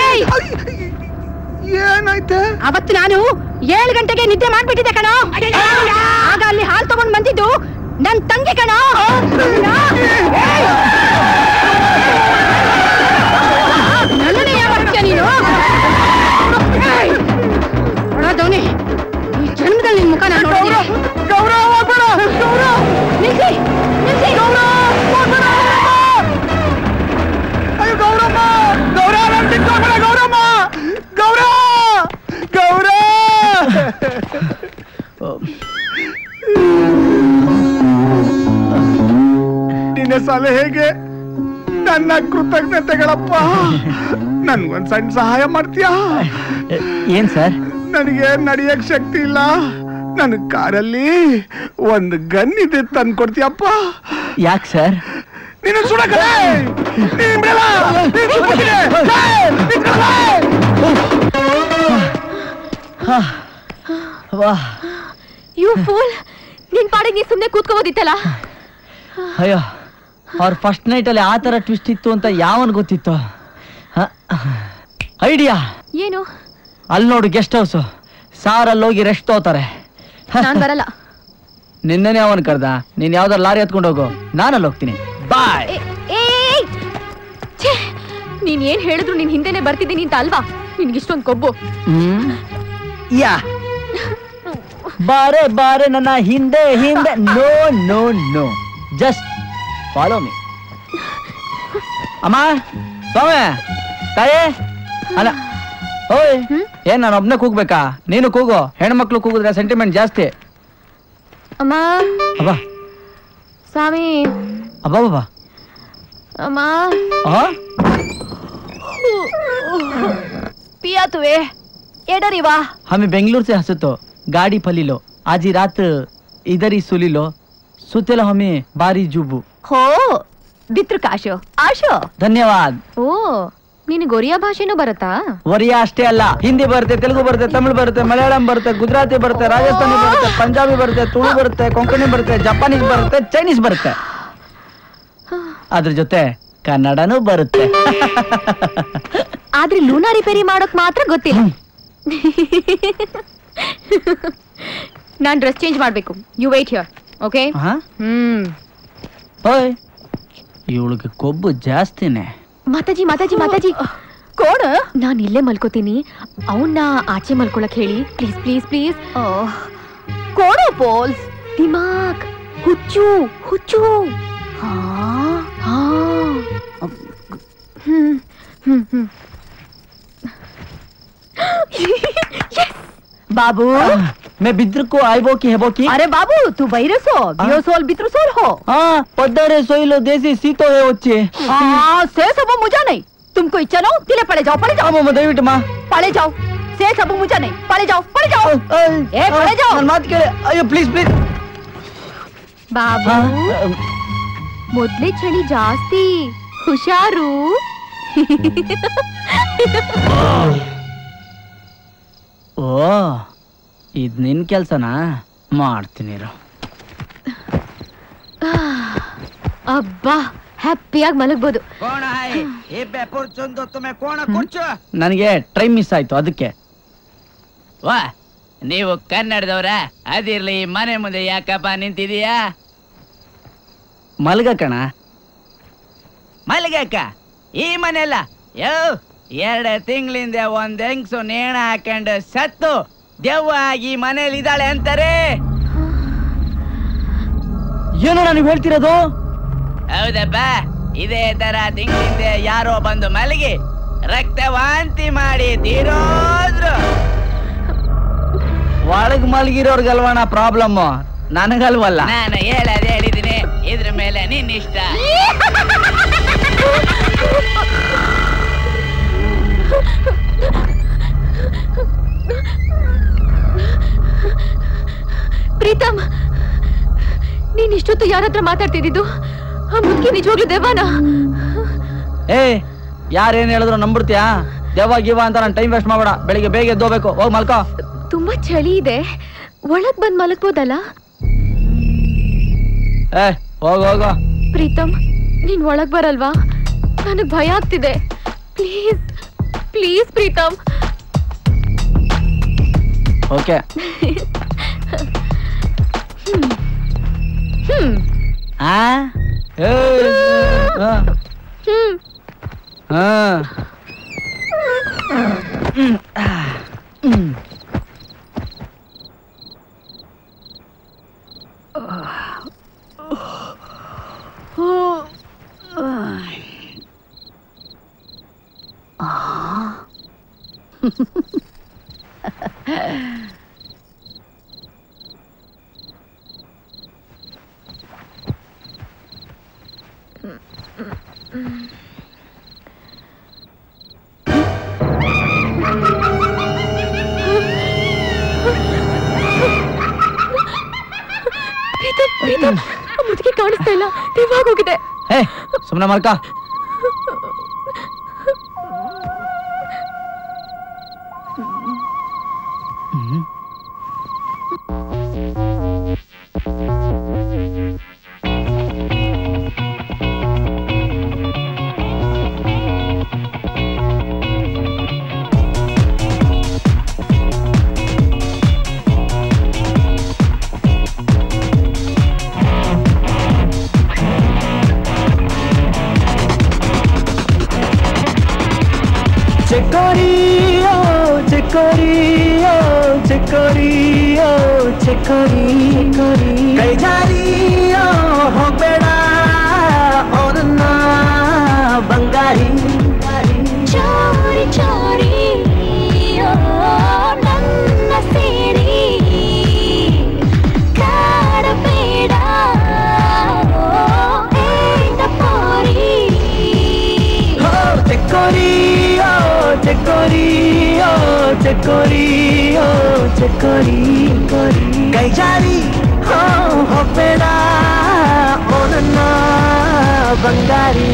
ಏನಾಯ್ತೆ ಅವತ್ತು ನಾನು ಏಳು ಗಂಟೆಗೆ ನಿದ್ದೆ ಮಾಡ್ಬಿಟ್ಟಿದ್ದೆ ಕಣೋ ಆಗ ಅಲ್ಲಿ ಹಾಲ್ ತಗೊಂಡ್ ಬಂದಿದ್ದು ನನ್ ತಂಗಿ ಕಣೋ ನನ್ನನ್ನೇ ಯಾವಾಗ್ತೀಯ ನೀನು ಏಯ್! ಹೊರದವ್ನೆ, ಈ ಜನ್ಮದಲ್ಲಿ ನಿನ್ ಮುಖ ನಾನು ನೋಡಿಲ್ಲ ನಿಲ್ಸಿ ನಿಲ್ಸಿ ಅಯ್ಯೋ ಗೌರಮ್ಮ ಗೌರ ಗೌರಮ್ಮ ಗೌರ ಗೌರ ನಿನ್ನ ಸಲಹೆಗೆ ನನ್ನ ಕೃತಜ್ಞತೆಗಳಪ್ಪ ನನ್ಗೊಂದ್ ಸಣ್ಣ ಸಹಾಯ ಮಾಡ್ತೀಯಾ ಏನ್ ಸರ್ ನನಗೆ ನಡೆಯಕ್ ಶಕ್ತಿ ಇಲ್ಲ ನನ್ನ ಕಾರಲ್ಲಿ ಒಂದು ಗನ್ ಇದೆ ತಂದು ಕೊಡ್ತೀಯಪ್ಪ ಯಾಕೆ ಸರ್ ನೀನು ಸುಡಕಲೆ ನೀನ್ ಬಿಡಲ್ಲ ನೀನ್ ಸುಟ್ಬಿಡ್ತೀನಿ. ಏಯ್, ನಿಂತ್ಕೊಳ್ಳಲ್ಲ. ವಾಹ್ ಯು ಫೂಲ್ ನಿನ್ ಪಾಡಿಗೆ ನೀ ಸುಮ್ನೆ ಕೂತ್ಕೋಬೋದಿತ್ತಲ್ಲ ಅಯ್ಯೋ ಅವ್ರ ಫಸ್ಟ್ ನೈಟ್ ಅಲ್ಲಿ ಆ ತರ ಟ್ವಿಸ್ಟ್ ಇತ್ತು ಅಂತ ಯಾವನ್ ಗೊತ್ತಿತ್ತು ಐಡಿಯಾ ಏನು ಅಲ್ಲಿ ನೋಡು ಗೆಸ್ಟ್ ಹೌಸ್ ಸಾರ್ ಅಲ್ಲಿ ಹೋಗಿ ರೆಸ್ಟ್ ತಗೋತಾರೆ ನಾನ್ ಬರಲ್ಲ ನಿನ್ನೆನೆ ಅವನ್ ಕರ್ದ ನೀನ್ ಯಾವ್ದಾರು ಲಾರಿ ಹತ್ಕೊಂಡು ಹೋಗು ನಾನಲ್ಲಿ ಹೋಗ್ತೀನಿ ಬಾಯ್ ಏ- ಏಯ್! ಛೇ, ನೀನ್ ಏನ್ ಹೇಳಿದ್ರು ನೀನ್ ಹಿಂದೆನೆ ಬರ್ತಿದ್ದೀನಿ ಅಂತ ಅಲ್ವಾ ನಿನ್ಗಿಷ್ಟೊಂದ್ ಕೊಬ್ಬು ಹ್ಮ್ ಯಾ ಬಾರೆ ಬಾರೆ ನನ್ನ ಹಿಂದೆ ಹಿಂದೆ no no no just follow me ಅಮ್ಮ ಸ್ವಾಮಿ ತಾಯೇ ಅಲ್ಲ ಓಯ್ ಏನ್ ನಾನು ಒಬ್ನೇ ಕೂಗ್ಬೇಕಾ ನೀನು ಕೂಗು ಹೆಣ್ಮಕ್ಳು ಕೂಗಿದ್ರೆ ಸೆಂಟಿಮೆಂಟ್ ಜಾಸ್ತಿ ಅಮ್ಮ ಅಬ್ಬಾ ಸ್ವಾಮಿ ಅಬ್ಬಾ ಬಾಬಾ ಅಮ್ಮ ಆ पिया तुवे एडरी वा हमें बेंगलुरु से हंसे तो गाड़ी फली लो आज ही रात इधर ही सुली लो सुतेलो हमें बारी जुबु हो ಬಿತ್ರು ಕಾಶು ಆಶು ಧನ್ಯವಾದ ಓ ನಿನಗೆ ಒರಿಯಾ ಭಾಷೆನೂ ಬರುತ್ತಾ ಒರಿಯಾ ಅಷ್ಟೇ ಅಲ್ಲ ಹಿಂದಿ ಬರುತ್ತೆ ತೆಲುಗು ಬರುತ್ತೆ ತಮಿಳು ಬರುತ್ತೆ ಮಲಯಾಳಂ ಬರುತ್ತೆ ಗುಜರಾತಿ ಬರುತ್ತೆ ರಾಜಸ್ಥಾನಿ ಬರುತ್ತೆ ಪಂಜಾಬಿ ಬರುತ್ತೆ ತುಳು ಬರುತ್ತೆ ಕೊಂಕಣಿ ಬರುತ್ತೆ ಜಪಾನೀಸ್ ಬರುತ್ತೆ ಚೈನೀಸ್ ಬರುತ್ತೆ ಅದ್ರ ಜೊತೆ ಕನ್ನಡನೂ ಬರುತ್ತೆ ಆದ್ರೆ ಲೂನಾ ರಿಪೇರಿ ಮಾಡೋಕ್ ಮಾತ್ರ ಗೊತ್ತಿಲ್ಲ ನಾನ್ ಡ್ರೆಸ್ ಚೇಂಜ್ ಮಾಡ್ಬೇಕು ಯು ವೇಟ್ ಹಿಯರ್ ಓಕೆ ಹಾ? ಹ್ಮ್ ಓಯ್ ಇವಳಿಗೆ ಕೊಬ್ಬು ಜಾಸ್ತಿನೇ ಮಾತಾಜಿ ಮಾತಾಜಿ ಮಾತಾಜಿ ಕೋಣ ನಾನ್ ಇಲ್ಲೇ ಮಲ್ಕೋತೀನಿ ಅವನ್ನ ಆಚೆ ಮಲ್ಕೊಳಕ್ ಹೇಳಿ ಪ್ಲೀಸ್ ಪ್ಲೀಸ್ ಪ್ಲೀಸ್ ಕೋಣ ಪೋಲ್ಸ್ ದಿಮಾಕ್ ಹುಚ್ಚು ಹುಚ್ಚು ಹಾ ಹಾ ಹ್ಮ್ ಹ್ಮ್ ಹ್ಮ್ बाबू मैं बिद्र को आइबो की हेबो की अरे बाबू तू बैरसो बियोसोल बित्रसोल हो हाँ पद्दरे सोइलो देसी सीतो है వచ్చి हाँ से सब मुझा नहीं तुमको इच्छा ना हो, तिले पड़े जाओ पड़े जाओ ಅಮ್ಮ ದಯವಿಟ್ಟು ಮಾ पड़े जाओ से सब मुझा नहीं पड़े जाओ पड़े जाओ ए पड़े जाओ ನನ್ನ ಮಾತು ಕೇಳಿ ಅಯ್ಯೋ ಪ್ಲೀಸ್ ಪ್ಲೀಸ್ ಬಾಬು ಮೊದ್ಲೇ ಚಳಿ ಜಾಸ್ತಿ ಹುಷಾರು ಓ ಇದ್ ನಿನ್ ಕೆಲ್ಸನಾ ಮಾಡ್ತೀನಿ ಇರು. ಅಬ್ಬಾ ಹ್ಯಾಪಿಯಾಗಿ ಮಲಗ್ಬೋದು ನನಗೆ ಟ್ರೈನ್ ಮಿಸ್ ಆಯ್ತು ಅದಕ್ಕೆ ವಾ ನೀವು ಕನ್ನಡದವ್ರ ಅದಿರ್ಲಿ ಈ ಮನೆ ಮುಂದೆ ಯಾಕಪ್ಪ ನಿಂತಿದೀಯಾ ಮಲ್ಗ ಕಣ ಮಲ್ಲಿಗಕ್ಕ ಈ ಮನೆಯಲ್ಲ ಯೋ ಎರಡು ತಿಂಗಳಿಂದ ಒಂದ್ ಹೆಂಗ್ಸು ನೇಣ ಹಾಕೊಂಡು ಸತ್ತು ದೆವ್ವ ಆಗಿ ಮನೇಲಿ ಇದ್ದಾಳೆ ಅಂತಾರೆ ಏನೋ ನೀವು ಹೇಳ್ತಿರೋದು ಹೌದಪ್ಪ ಇದೇ ತರ ತಿಂಗಳಿಂದ ಯಾರೋ ಬಂದು ಮಲಗಿ ರಕ್ತ ವಾಂತಿ ಮಾಡಿ ತೀರೋದ್ರು ಒಳಗ್ ಮಲಗಿರೋರ್ಗಲ್ವಣ ಪ್ರಾಬ್ಲಮ್ ನನಗಲ್ವಲ್ಲ ನಾನು ಹೇಳದ್ ಹೇಳಿದೀನಿ ಇದ್ರ ಮೇಲೆ ನಿನ್ ಇಷ್ಟ ಪ್ರೀತಮ್ ನೀನ್ ಇಷ್ಟೊತ್ತು ಯಾರ ಹತ್ರ ಮಾತಾಡ್ತಿದ್ದು ಆ ಮುದುಕಿ ನಿಜವಾಗ್ಲೂ ದೆವ್ವನಾ ಏ ಯಾರೇನ್ ಹೇಳಿದ್ರು ನಂಬಿಡ್ತೀಯಾ ದೆವ್ವ ಗಿವ ಅಂತ ನಾನು ಟೈಮ್ ವೇಸ್ಟ್ ಮಾಡ್ಬೇಡ ಬೆಳಿಗ್ಗೆ ಬೇಗ ಎದ್ದೋಗ್ಬೇಕು ಹೋಗ್ ಮಲ್ಕೋ ತುಂಬಾ ಚಳಿ ಇದೆ ಒಳಗ್ ಬಂದ್ ಮಲಗ್ಬೋದಲ್ಲ ಏ ಹೋಗ್ ಹೋಗೋ ಪ್ರೀತಮ್ ನೀನ್ ಒಳಗ್ ಬರಲ್ವಾ ನನಗ್ ಭಯ ಆಗ್ತಿದೆ ಪ್ಲೀಸ್ ಪ್ಲೀಸ್ ಪ್ರೀತಮ್ ಓಕೆ ಹ್ಮ್ ಆ ಏ ಆ. ಹ್ಮ್ ಆ. ಹ್ಮ್. ಆ. ಹ್ಮ್. ಪ್ರೀತಮ್ ಪ್ರೀತಮ್ ಆ ಮುದುಕಿ ಕಾಣಿಸ್ತಾ ಇಲ್ಲ ದೆವ್ವ ಹೋಗಿದೆ ಏ ಸುಮ್ಮನೆ ಮಲ್ಕ ಚಿಕ್ಕೋರಿಯೋ ಚಿಕ್ಕೋರಿಯೋ ಚೆಕ್ಕೋರಿ ಓ ಚೆಕ್ಕೋರಿ ಕೈ ಜಾರಿ ಓ ಹೋಗ್ಬೇಡ ಓ ನನ್ನ ಬಂಗಾರಿ ಚೋರಿ ಚೋರಿ ಓ ನನ್ನ ಸೇರಿ ಕಾಡಬೇಡ ಓ ಏಟ ಪೋರಿ ಓ ಚೆಕ್ಕೋರಿ ಓ ಚೆಕ್ಕೋರಿ ಓ ಚೆಕ್ಕೋರಿ ಓ ಚೆಕ್ಕೋರಿ ಕೈ ಜಾರಿ ಓ ಹೋಗ್ಬೇಡ ಓ ನನ್ನ ಬಂಗಾರಿ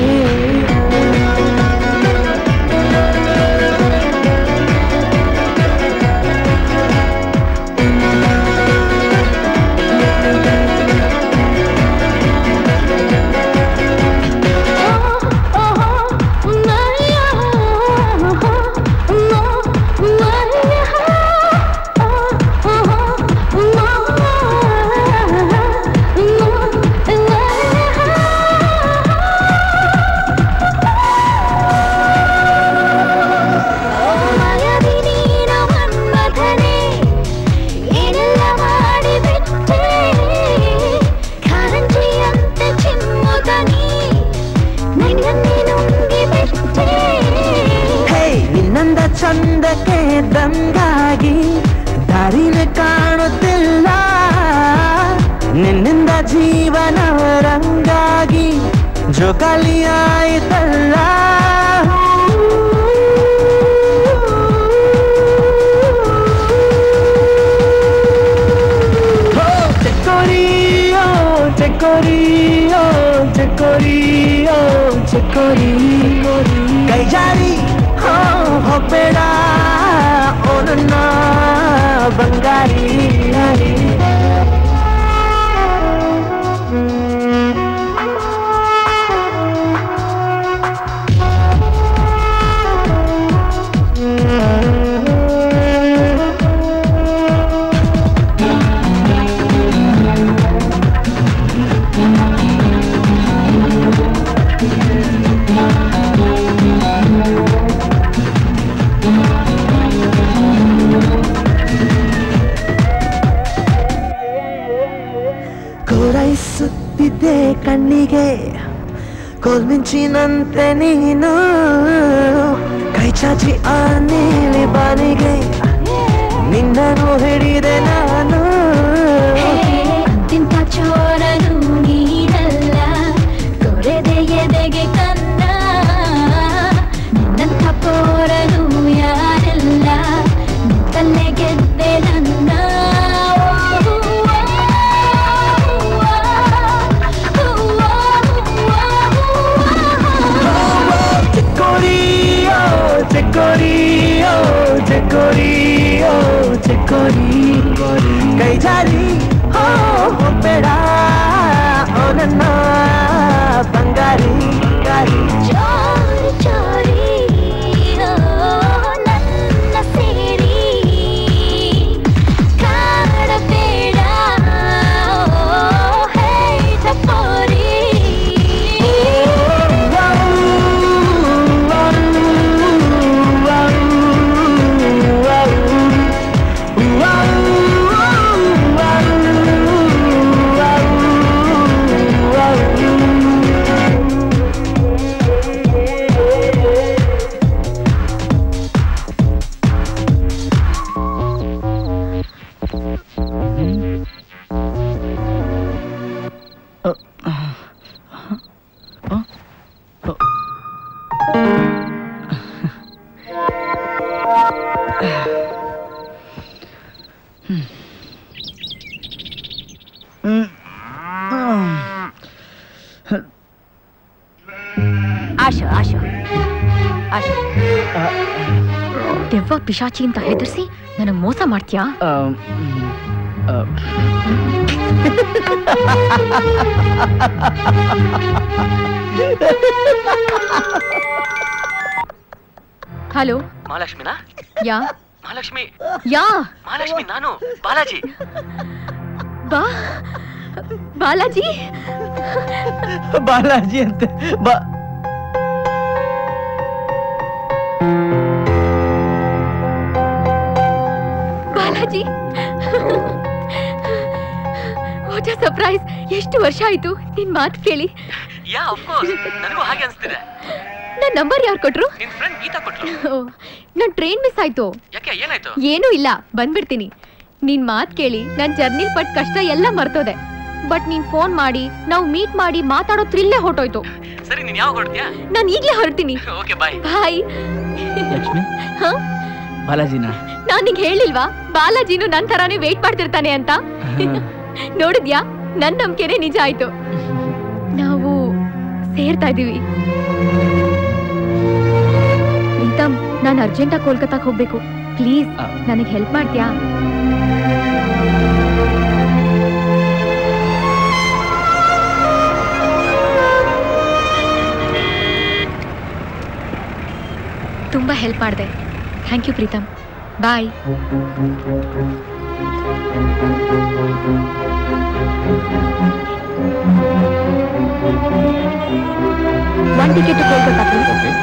ಏನೆಲ್ಲ ಮಾಡಿಬಿಟ್ಟೆ ಕಾರಂಜಿಯಂತೆ ಚಿಮ್ಮುದನಿ ನಿನ್ನನ್ನೇ ನುಂಗಿಬಿಟ್ಟೆ ಹೇ ನಿನ್ನಂದ ಚಂದಕ್ಕೆ ದಂಗಾಗಿ ದಾರಿನ ಕಾಣುತ್ತಿಲ್ಲ ನಿನ್ನಿಂದ ಜೀವನ ರಂಗಾಗಿ ಜೋಕಾಲಿ ಆಯ್ತಲ್ಲ ಹೋ, ಚೆಕ್ಕೋರಿ ಓ ಚೆಕ್ಕೋರಿ ಓ ಚೆಕ್ಕೋರಿ ಓ ಚೆಕ್ಕೋರಿ ಕೈ ಜಾರಿ ಹೋ ಹೋಗ್ಬೇಡ ಓ ನನ್ನ ಬಂಗಾರಿ ಕೋರೈಸುತ್ತಿದ್ದೆ ಕಣ್ಣಿಗೆ ಕೋಲ್ಮಿಂಚಿನಂತೆ ನೀನು ಕೈ ಚಾಚಿ ಆ ನೀಲಿ ಬಾನಿಗೆ ನಿನ್ನನ್ನು ಹಿಡಿದೆ ನಾನು ಅಂತಿಂತ ಚೋರನು ನೀನಲ್ಲ ಕೊರೆದೆ ಎದೆಗೆ ಕನ್ನ ನಿನ್ನಂಥ ಪೋರನು ಯಾರೆಲ್ಲ ನಿಂತಲ್ಲೇ ಗೆದ್ದೆ ನನ್ನ ಚೆಕ್ಕೋರಿ ಓ ಚೆಕ್ಕೋರಿ ಓ ಚೆಕ್ಕೋರಿ ಓ ಚೆಕ್ಕೋರಿ ಕೈ ಜಾರಿ ಹೋ ಹೋಗ್ಬೇಡ ಓ ನನ್ನ ಬಂಗಾರಿ ಗಾರಿ ಚೋರಿ ಚೋರಿ ಓ ನನ್ನ ಸೇರಿ ಕಾಡಬೇಡ ಓ ಹೇಟ ಪೋರಿ ಆಶು ಆಶು ಆಶು ದೆವ್ವ ಪಿಶಾಚಿ ಅಂತ ಹೆದರ್ಸಿ ನನಗ್ ಮೋಸ ಮಾಡ್ತೀಯಾ ಹಲೋ ಮಹಾಲಕ್ಷ್ಮಿನಾ ಯಾ ಮಹಾಲಕ್ಷ್ಮಿ ಯಾ ಮಹಾಲಕ್ಷ್ಮಿ ನಾನು ಬಾಲಾಜಿ ಬಾ ಬಾಲಾಜಿ ಬಾಲಾಜಿ ಅಂತೆ ಬಾ Balaji Balaji what a surprise ಎಷ್ಟು ವರ್ಷ ಆಯ್ತು ನಿನ್ ಮಾತು ಕೇಳಿ ಯಾ ಅಫ್ಕೋರ್ಸ್ ನನಗೂ ಹಾಗೆ ಅನಿಸ್ತಿದೆ ನನ್ ನಂಬರ್ ಯಾರು ಕೊಟ್ರು ನಿನ್ ಫ್ರೆಂಡ್ ಗೀತಾ ಕೊಟ್ಲು ನನ್ ಟ್ರೈನ್ ಮಿಸ್ ಆಯ್ತು ಯಾಕೆ ಏನಾಯ್ತು ಏನೂ ಇಲ್ಲ ಬಂದ್ಬಿಡ್ತೀನಿ ನಿನ್ ಮಾತ್ ಕೇಳಿ ನನ್ ಜರ್ನಿ ಪಟ್ ಕಷ್ಟ ಎಲ್ಲ ಮರ್ತೋದೆ ಬಟ್ ನೀನ್ ಫೋನ್ ಮಾಡಿ ನಾವು ಮೀಟ್ ಮಾಡಿ ಮಾತಾಡೋ ಥ್ರಿಲ್ಲೇ ಹೊರಟೋಯ್ತು ಸರಿ ನೀನ್ ಯಾವಾಗ ಹೊರಡ್ತೀಯಾ ನಾನ್ ಈಗ್ಲೇ ಹೊರಡ್ತೀನಿ ಓಕೆ ಬಾಯ್ ಬಾಯ್ ಲಕ್ಷ್ಮಿ ಹ ಬಾಲಾಜಿನ ನಾನ್ ನಿಂಗ್ ಹೇಳಿಲ್ವಾ ಬಾಲಾಜಿನು ನನ್ ತರಾನೇ ವೇಟ್ ಮಾಡ್ತಿರ್ತಾನೆ ಅಂತ ನೋಡಿದ್ಯಾ ನನ್ ನಂಬಿಕೆನೆ ನಿಜ ಆಯ್ತು ನಾವು ಸೇರ್ತಾ ಇದೀವಿ ಪ್ರೀತಮ್ ನಾನು ಅರ್ಜೆಂಟಾಗಿ ಕೋಲ್ಕತ್ತಾಕ್ ಹೋಗ್ಬೇಕು ಪ್ಲೀಸ್ ನನಗೆ ಹೆಲ್ಪ್ ಮಾಡ್ತೀಯಾ ತುಂಬಾ ಹೆಲ್ಪ್ ಮಾಡಿದೆ thank you Preetham bye one ticket Kolkata please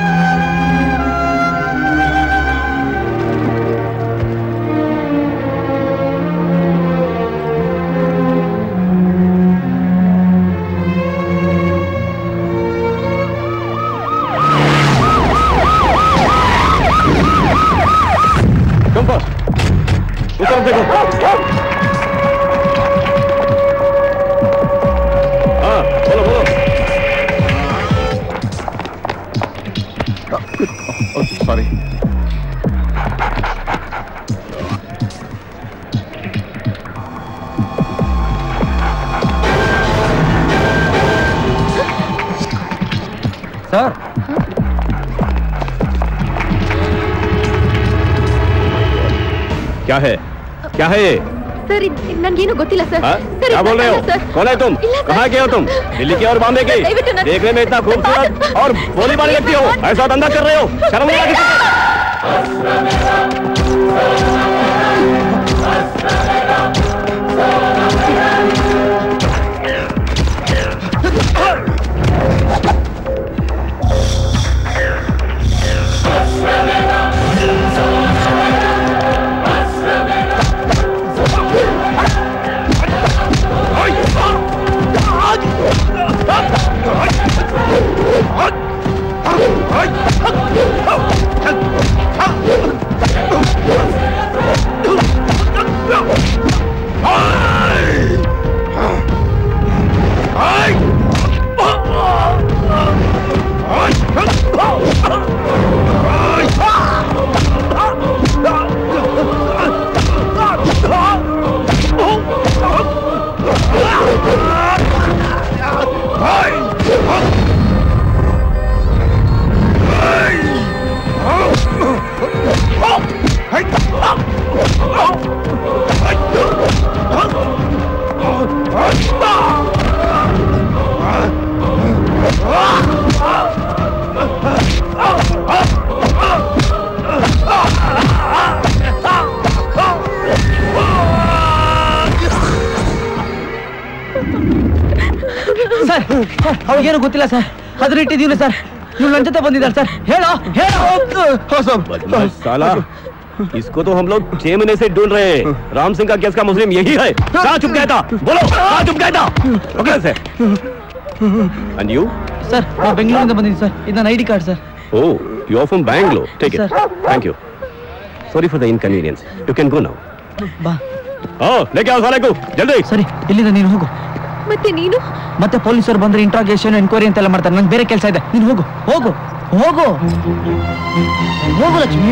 compass उस तरफ देखो हाँ बोलो बोलो ಸಾರಿ ಸರ್ क्या है क्या है ये ಸರ್ ನನ್ಗೇನು ಗೊತ್ತಿಲ್ಲ ಸರ್ हाँ? ಸರ್ क्या बोल रहे हो सर कौन है तुम ಇಲ್ಲ, सर। कहाँ के हो तुम दिल्ली की और बॉम्बे की दयविಟ್ಟು ನನ್ನ- देखने में इतना खूबसूरत और भोली भाली लगती हो ऐसा धंधा कर रहे हो शर्म नहीं आती तुझे? ಸರ್ ಅವ್ರಿಗೇನು ಗೊತ್ತಿಲ್ಲ ಸರ್ ಅದ್ರ ಇಟ್ಟಿದ್ದೀವಿ ಸರ್ ನೀವು ನನ್ನ ಜೊತೆ ಬಂದಿದ್ದಾರೆ ಸರ್ ಹೇಳೋ ಹೇಳೋ बदमाश साला इसको तो हम लोग छह महीने से ढूंढ रहे हैं राम सिंह का केस का मुस्लिम यही है कहाँ चुप गया था बोलो कहाँ चुप गया था ओके से एंड यू ಸರ್ ನಾವು ಬೆಂಗಳೂರಿಂದ ಬಂದಿದ್ದೀನಿ ಸರ್ ಇದು ನನ್ನ I D card sir Oh, you are from Bangalore. Take it. Sir. Thank you. Sorry for the inconvenience. You can go now. ಬಾ Oh, लेके आओ साले को जल्दी ಸರಿ ಇಲ್ಲಿಂದ ನೀನು ಹೋಗು ಮತ್ತೆ ನೀನು ಮತ್ತೆ ಪೊಲೀಸರು ಬಂದ್ರೆ ಇಂಟ್ರಾಗೇಷನ್ ಎನ್ಕ್ವೈರಿ ಅಂತೆಲ್ಲ ಮಾಡ್ತಾರೆ ನಂಗೆ ಬೇರೆ ಕೆಲಸ ಇದೆ ನೀನು ಹೋಗು ಹೋಗು ಹೋಗು ಹೋಗು ಲಕ್ಷ್ಮಿ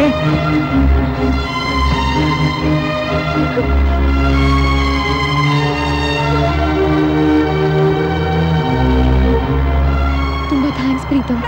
ತುಂಬಾ ಥ್ಯಾಂಕ್ಸ್ ಪ್ರೀತಮ್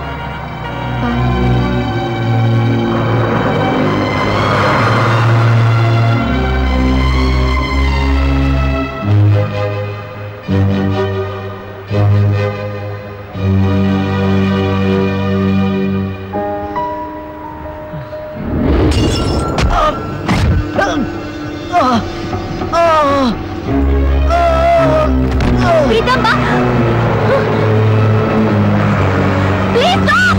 ಪ್ರೀತಮ್ ಬಾ please stop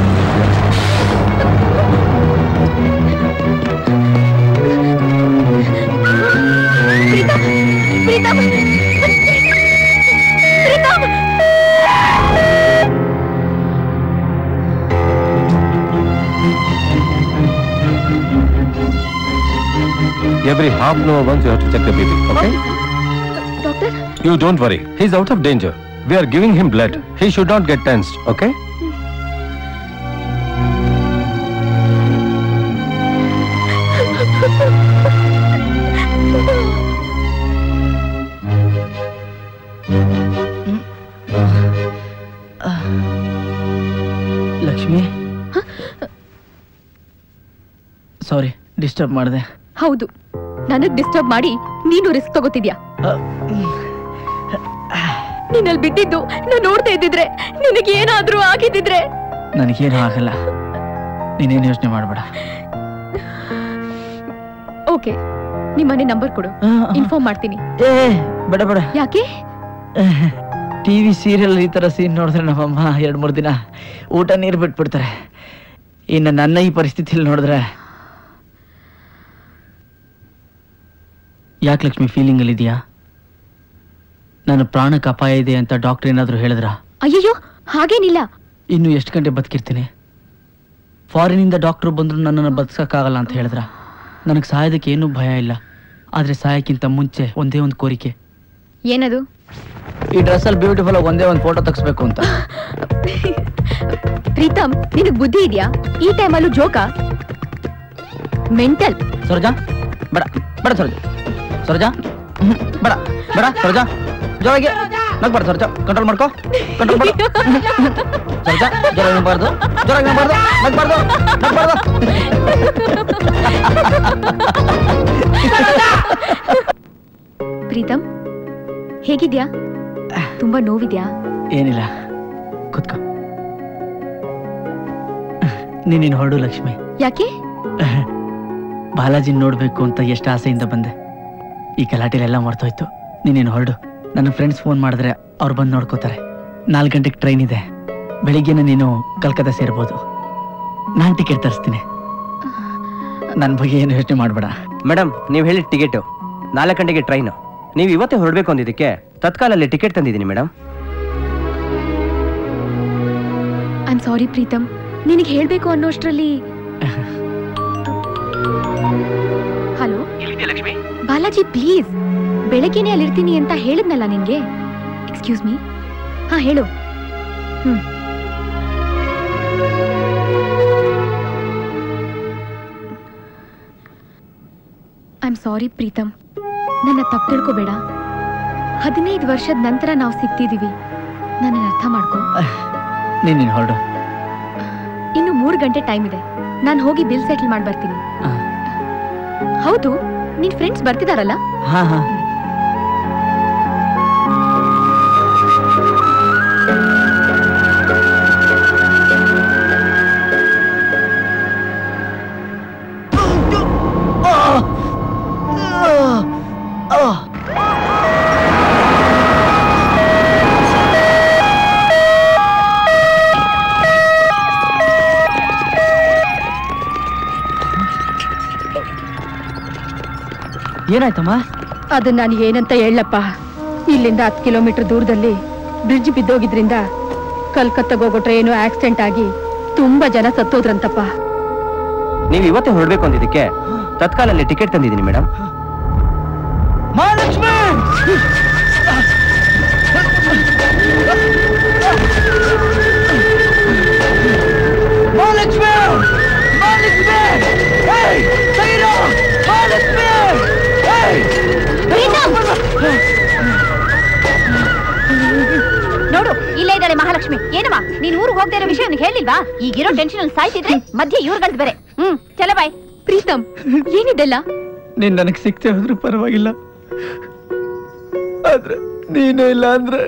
Every half an hour once you have to check the BP, okay? Doctor You don't worry. He's out of danger. We are giving him blood. He should not get tensed, okay? Lakshmi sorry disturb ಮಾಡಿದೆ ಹೌದು ನನಗ್ disturb ಮಾಡಿ ನೀನು risk ತಗೋತಿದ್ಯಾ ನೀನಲ್ಲಿ ಬಿದ್ದಿದ್ದು ನಾನು ನೋಡ್ತಾ ಇದ್ದಿದ್ರೆ ನಿನಗೆ ಏನಾದ್ರೂ ಆಗಿದ್ದಿದ್ರೆ ನನಗೇನು ಆಗಲ್ಲ ನೀನೇನು ಯೋಚನೆ ಮಾಡಬೇಡ ಓಕೆ ನಿಮ್ಮನೆ ನಂಬರ್ ಕೊಡು ಇನ್ಫಾರ್ಮ್ ಮಾಡ್ತೀನಿ ಏ ಬೇಡ ಬೇಡ ಯಾಕೆ ಟಿವಿ ಸೀರಿಯಲ್ ಈ ತರ ಸೀನ್ ನೋಡಿದ್ರೆ ನಮ್ಮಮ್ಮ ಎರಡ್ ಮೂರು ದಿನ ಊಟ ನೀರು ಬಿಟ್ಬಿಡ್ತಾರೆ ಇನ್ನು ನನ್ನ ಈ ಪರಿಸ್ಥಿತಿಯಲ್ಲಿ ನೋಡಿದ್ರೆ ಯಾಕೆ ಲಕ್ಷ್ಮಿ ಫೀಲಿಂಗ್ ಅಲ್ಲಿ ಇದೆಯಾ ನನ್ನ ಪ್ರಾಣಕ್ಕೆ ಅಪಾಯ ಇದೆ ಅಂತ ಡಾಕ್ಟರ್ ಏನಾದರೂ ಹೇಳಿದ್ರಾ ಅಯ್ಯಯ್ಯೋ ಹಾಗೇನಿಲ್ಲ ಇನ್ನು ಎಷ್ಟು ಗಂಟೆ ಬದುಕಿರ್ತೀನಿ ಫಾರಿನಿಂದ ಡಾಕ್ಟ್ರು ಬಂದ್ರು ನನ್ನನ್ನು ಬದುಕಕ್ಕಾಗಲ್ಲ ಅಂತ ಹೇಳಿದ್ರ ನನಗೆ ಸಾಯೋದಕ್ಕೆ ಏನೂ ಭಯ ಇಲ್ಲ ಆದರೆ ಸಾಯಕ್ಕಿಂತ ಮುಂಚೆ ಒಂದೇ ಒಂದು ಕೋರಿಕೆ ಏನದು ಈ ಡ್ರೆಸ್ಸಲ್ಲಿ ಬ್ಯೂಟಿಫುಲ್ ಆಗಿ ಒಂದೇ ಒಂದು ಫೋಟೋ ತೆಗಿಸ್ಬೇಕು ಅಂತ ಪ್ರೀತಮ್ ನಿನಗ್ ಬುದ್ಧಿ ಇದೆಯಾ ಈ ಟೈಮಲ್ಲೂ ಜೋಕ ಮೆಂಟಲ್ ಸರೋಜಾ ಬೇಡ ಬೇಡ ಸರೋಜಾ ಸರೋಜಾ ಹ್ಮ್, ಬೇಡ ಬೇಡ ಸರೋಜಾ ಜೋರಾಗಿ ನಗ್ಬಾರ್ದು ಸರೋಜಾ ಕಂಟ್ರೋಲ್ ಮಾಡ್ಕೋ ಕಂಟ್ರೋಲ್ ಮಾಡು ಸರೋಜಾ ಜೋರಾಗಿ ನಗ್ಬಾರ್ದು ಜೋರಾಗಿ ನಗ್ಬಾರ್ದು ನಗ್ಬಾರ್ದು ನಗ್ಬಾರ್ದು ಪ್ರೀತಮ್ ಹೇಗಿದ್ಯಾ ತುಂಬಾ ನೋವಿದ್ಯಾ ಏನಿಲ್ಲ ಕೂತ್ಕೋ ನೀನಿನ್ ಹೊರಡು ಲಕ್ಷ್ಮಿ ಯಾಕೆ ಬಾಲಾಜಿ ನೋಡ್ಬೇಕು ಅಂತ ಎಷ್ಟು ಆಸೆಯಿಂದ ಬಂದೆ ಈ ಗಲಾಟೆಲೆಲ್ಲ ಮರ್ತೋಯ್ತು ನೀನೇನು ಹೊರಡು ನನ್ನ ಫ್ರೆಂಡ್ಸ್ ಫೋನ್ ಮಾಡಿದ್ರೆ ಅವ್ರು ಬಂದು ನೋಡ್ಕೋತಾರೆ ನಾಲ್ಕು ಗಂಟೆಗೆ ಟ್ರೈನ್ ಇದೆ ಬೆಳಿಗ್ಗೆನೆ ನೀನು ಕಲ್ಕತ್ತಾ ಸೇರ್ಬೋದು ನಾನು ಟಿಕೆಟ್ ತರಿಸ್ತೀನಿ ನನ್ನ ಬಗ್ಗೆ ಏನು ಯೋಚನೆ ಮಾಡಬೇಡ ಮೇಡಮ್ ನೀವು ಹೇಳಿದ ಟಿಕೆಟು ನಾಲ್ಕು ಗಂಟೆಗೆ ಟ್ರೈನು ನೀವು ಇವತ್ತೇ ಹೊರಡಬೇಕು ಅಂದಿದ್ದಕ್ಕೆ ತತ್ಕಾಲಲ್ಲಿ ಟಿಕೆಟ್ ತಂದಿದ್ದೀನಿ madam I am sorry Preetham ನಿನಗೆ ಹೇಳ್ಬೇಕು ಅನ್ನೋಷ್ಟ್ರಲ್ಲಿ ಹಲೋ ಲಕ್ಷ್ಮಿ ಬಾಲಾಜಿ ಪ್ಲೀಸ್ ಬೆಳಗ್ಗೆನೆ ಅಲ್ಲಿರ್ತೀನಿ ಅಂತ ಹೇಳಿದ್ನಲ್ಲ ನಿನ್ಗೆ ಎಕ್ಸ್ಕ್ಯೂಸ್ ಮೀ ಹಾ ಹೇಳು ಹ್ಮ್ ಐ ಆಮ್ ಸಾರಿ ಪ್ರೀತಮ್ ನನ್ನ ತಪ್ಪು ತಿಳ್ಕೊಬೇಡ ಹದಿನೈದು ವರ್ಷದ ನಂತರ ನಾವು ಸಿಗ್ತಿದೀವಿ ನನ್ನ ಅರ್ಥ ಮಾಡ್ಕೊ ನೀನಿನ್ ಹೊರಡು ಇನ್ನು ಮೂರು ಗಂಟೆ ಟೈಮ್ ಇದೆ ನಾನು ಹೋಗಿ ಬಿಲ್ ಸೆಟಲ್ ಮಾಡಿ ಬರ್ತೀನಿ ಹೌದು ನಿನ್ ಫ್ರೆಂಡ್ಸ್ ಬರ್ತಿದಾರಲ್ಲ ಹಾ ಹಾ ಏನಾಯ್ತಮ್ಮ ಅದು ನಾನು ಏನಂತ ಹೇಳಪ್ಪ ಇಲ್ಲಿಂದ ಹತ್ತು ಕಿಲೋಮೀಟರ್ ದೂರದಲ್ಲಿ ಬ್ರಿಡ್ಜ್ ಬಿದ್ದೋಗಿದ್ರಿಂದ ಕಲ್ಕತ್ತಾಗ ಹೋಗೋ ಟ್ರೈನು ಆಕ್ಸಿಡೆಂಟ್ ಆಗಿ ತುಂಬಾ ಜನ ಸತ್ತೋದ್ರಂತಪ್ಪ ನೀವು ಇವತ್ತೇ ಹೊರಡಬೇಕು ಅಂದಿದ್ದಕ್ಕೆ ತತ್ಕಾಲಲ್ಲಿ ಟಿಕೆಟ್ ತಂದಿದ್ದೀನಿ madam Mahalakshmi Mahalakshmi Mahalakshmi hey Saira Mahalakshmi hey ನೋಡು ಇಲ್ಲೇ ಇದ್ದಾಳೆ ಮಹಾಲಕ್ಷ್ಮಿ ಏನಮ್ಮ ನೀನ್ ಊರಿಗೆ ಹೋಗದೆ ಇರೋ ವಿಷಯ ನನಗೆ ಹೇಳಿಲ್ವಾ ಈಗಿರೋ ಟೆನ್ಷನ್ ಅಲ್ಲಿ ಸಾಯ್ತಿದ್ರೆ ಮಧ್ಯೆ ಇವ್ರುಗಳ್ದು ಬೇರೆ ಹ್ಮ್ ಚಲ ಬಾಯ್ ಪ್ರೀತಮ್ ಏನಿದೆಲ್ಲ ನೀನ್ ನನಗೆ ಸಿಕ್ತೆ ಹೋದ್ರೂ ಪರವಾಗಿಲ್ಲ ಆದ್ರೆ ನೀನೇ ಇಲ್ಲ ಅಂದ್ರೆ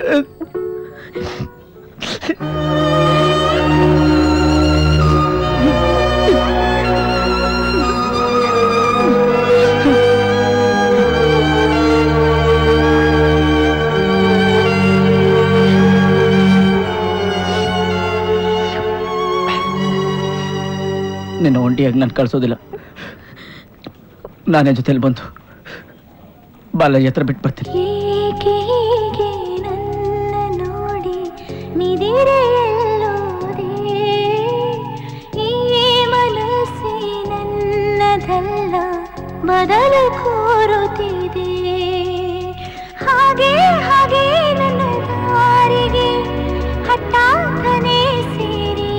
ನಿನ್ನ ಒಂಟಿಯಾಗಿ ನಾನು ಕಳ್ಸೋದಿಲ್ಲ ನಾನೇ ಜೊತೆಲಿ ಬಂತು ಬಾಲಾಜಿ ಹತ್ರ ಬಿಟ್ಟು ಬರ್ತೀನಿ ಏಕೆ ಹೀಗೆ ನನ್ನ ನೋಡಿ ನಿದಿರೆಯಲ್ಲೋದೆ ಈ ಮನಸ್ಸೇ ನನ್ನದಲ್ಲ ಬದಲು ಕೋರುತ್ತಿದೆ ಹಾಗೆ ಹಾಗೆ ನನ್ನ ದಾರಿಗೆ ಹಠಾತ್ತನೆ ಸೇರಿ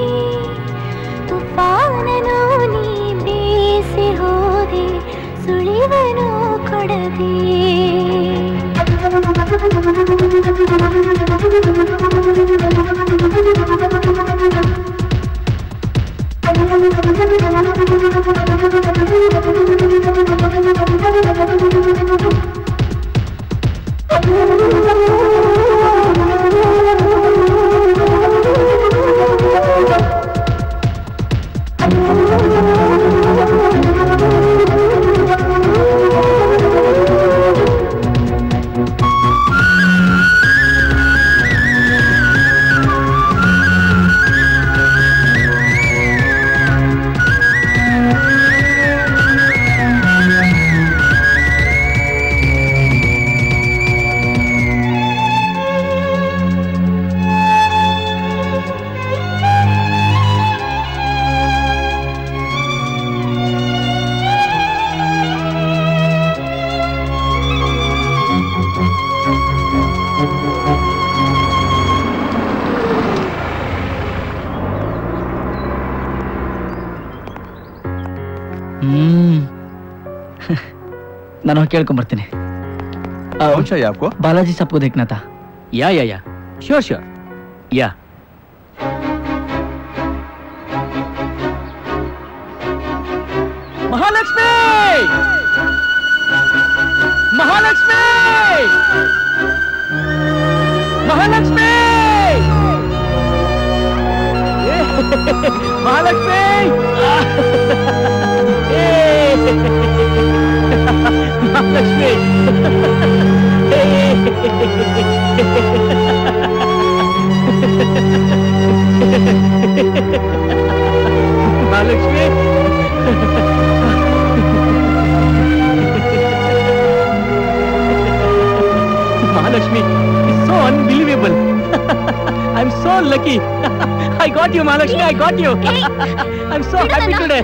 ತುಫಾನನು ನೀ ಬೇಸಿ ಹೋದೆ ಸುಳಿವನು ಕೊಡದೆ ಹ್ಮ್ ನಾನು ಹೋಗಿ ಕೇಳ್ಕೊಂಬರ್ತೀನಿ ಔಷಧ ಯಾಕೋ ಬಾಲಾಜಿ ಸಪ್ಕು ದೇಖ್ನಾಥ yeah yeah yeah sure sure yeah Mahalakshmi Mahalakshmi Mahalakshmi ಏ, ಮಹಾಲಕ್ಷ್ಮಿ ಏ, Mahalakshmi Mahalakshmi Mahalakshmi is so unbelievable. I'm so lucky. I got you, Mahalakshmi. I got you. I'm so happy today.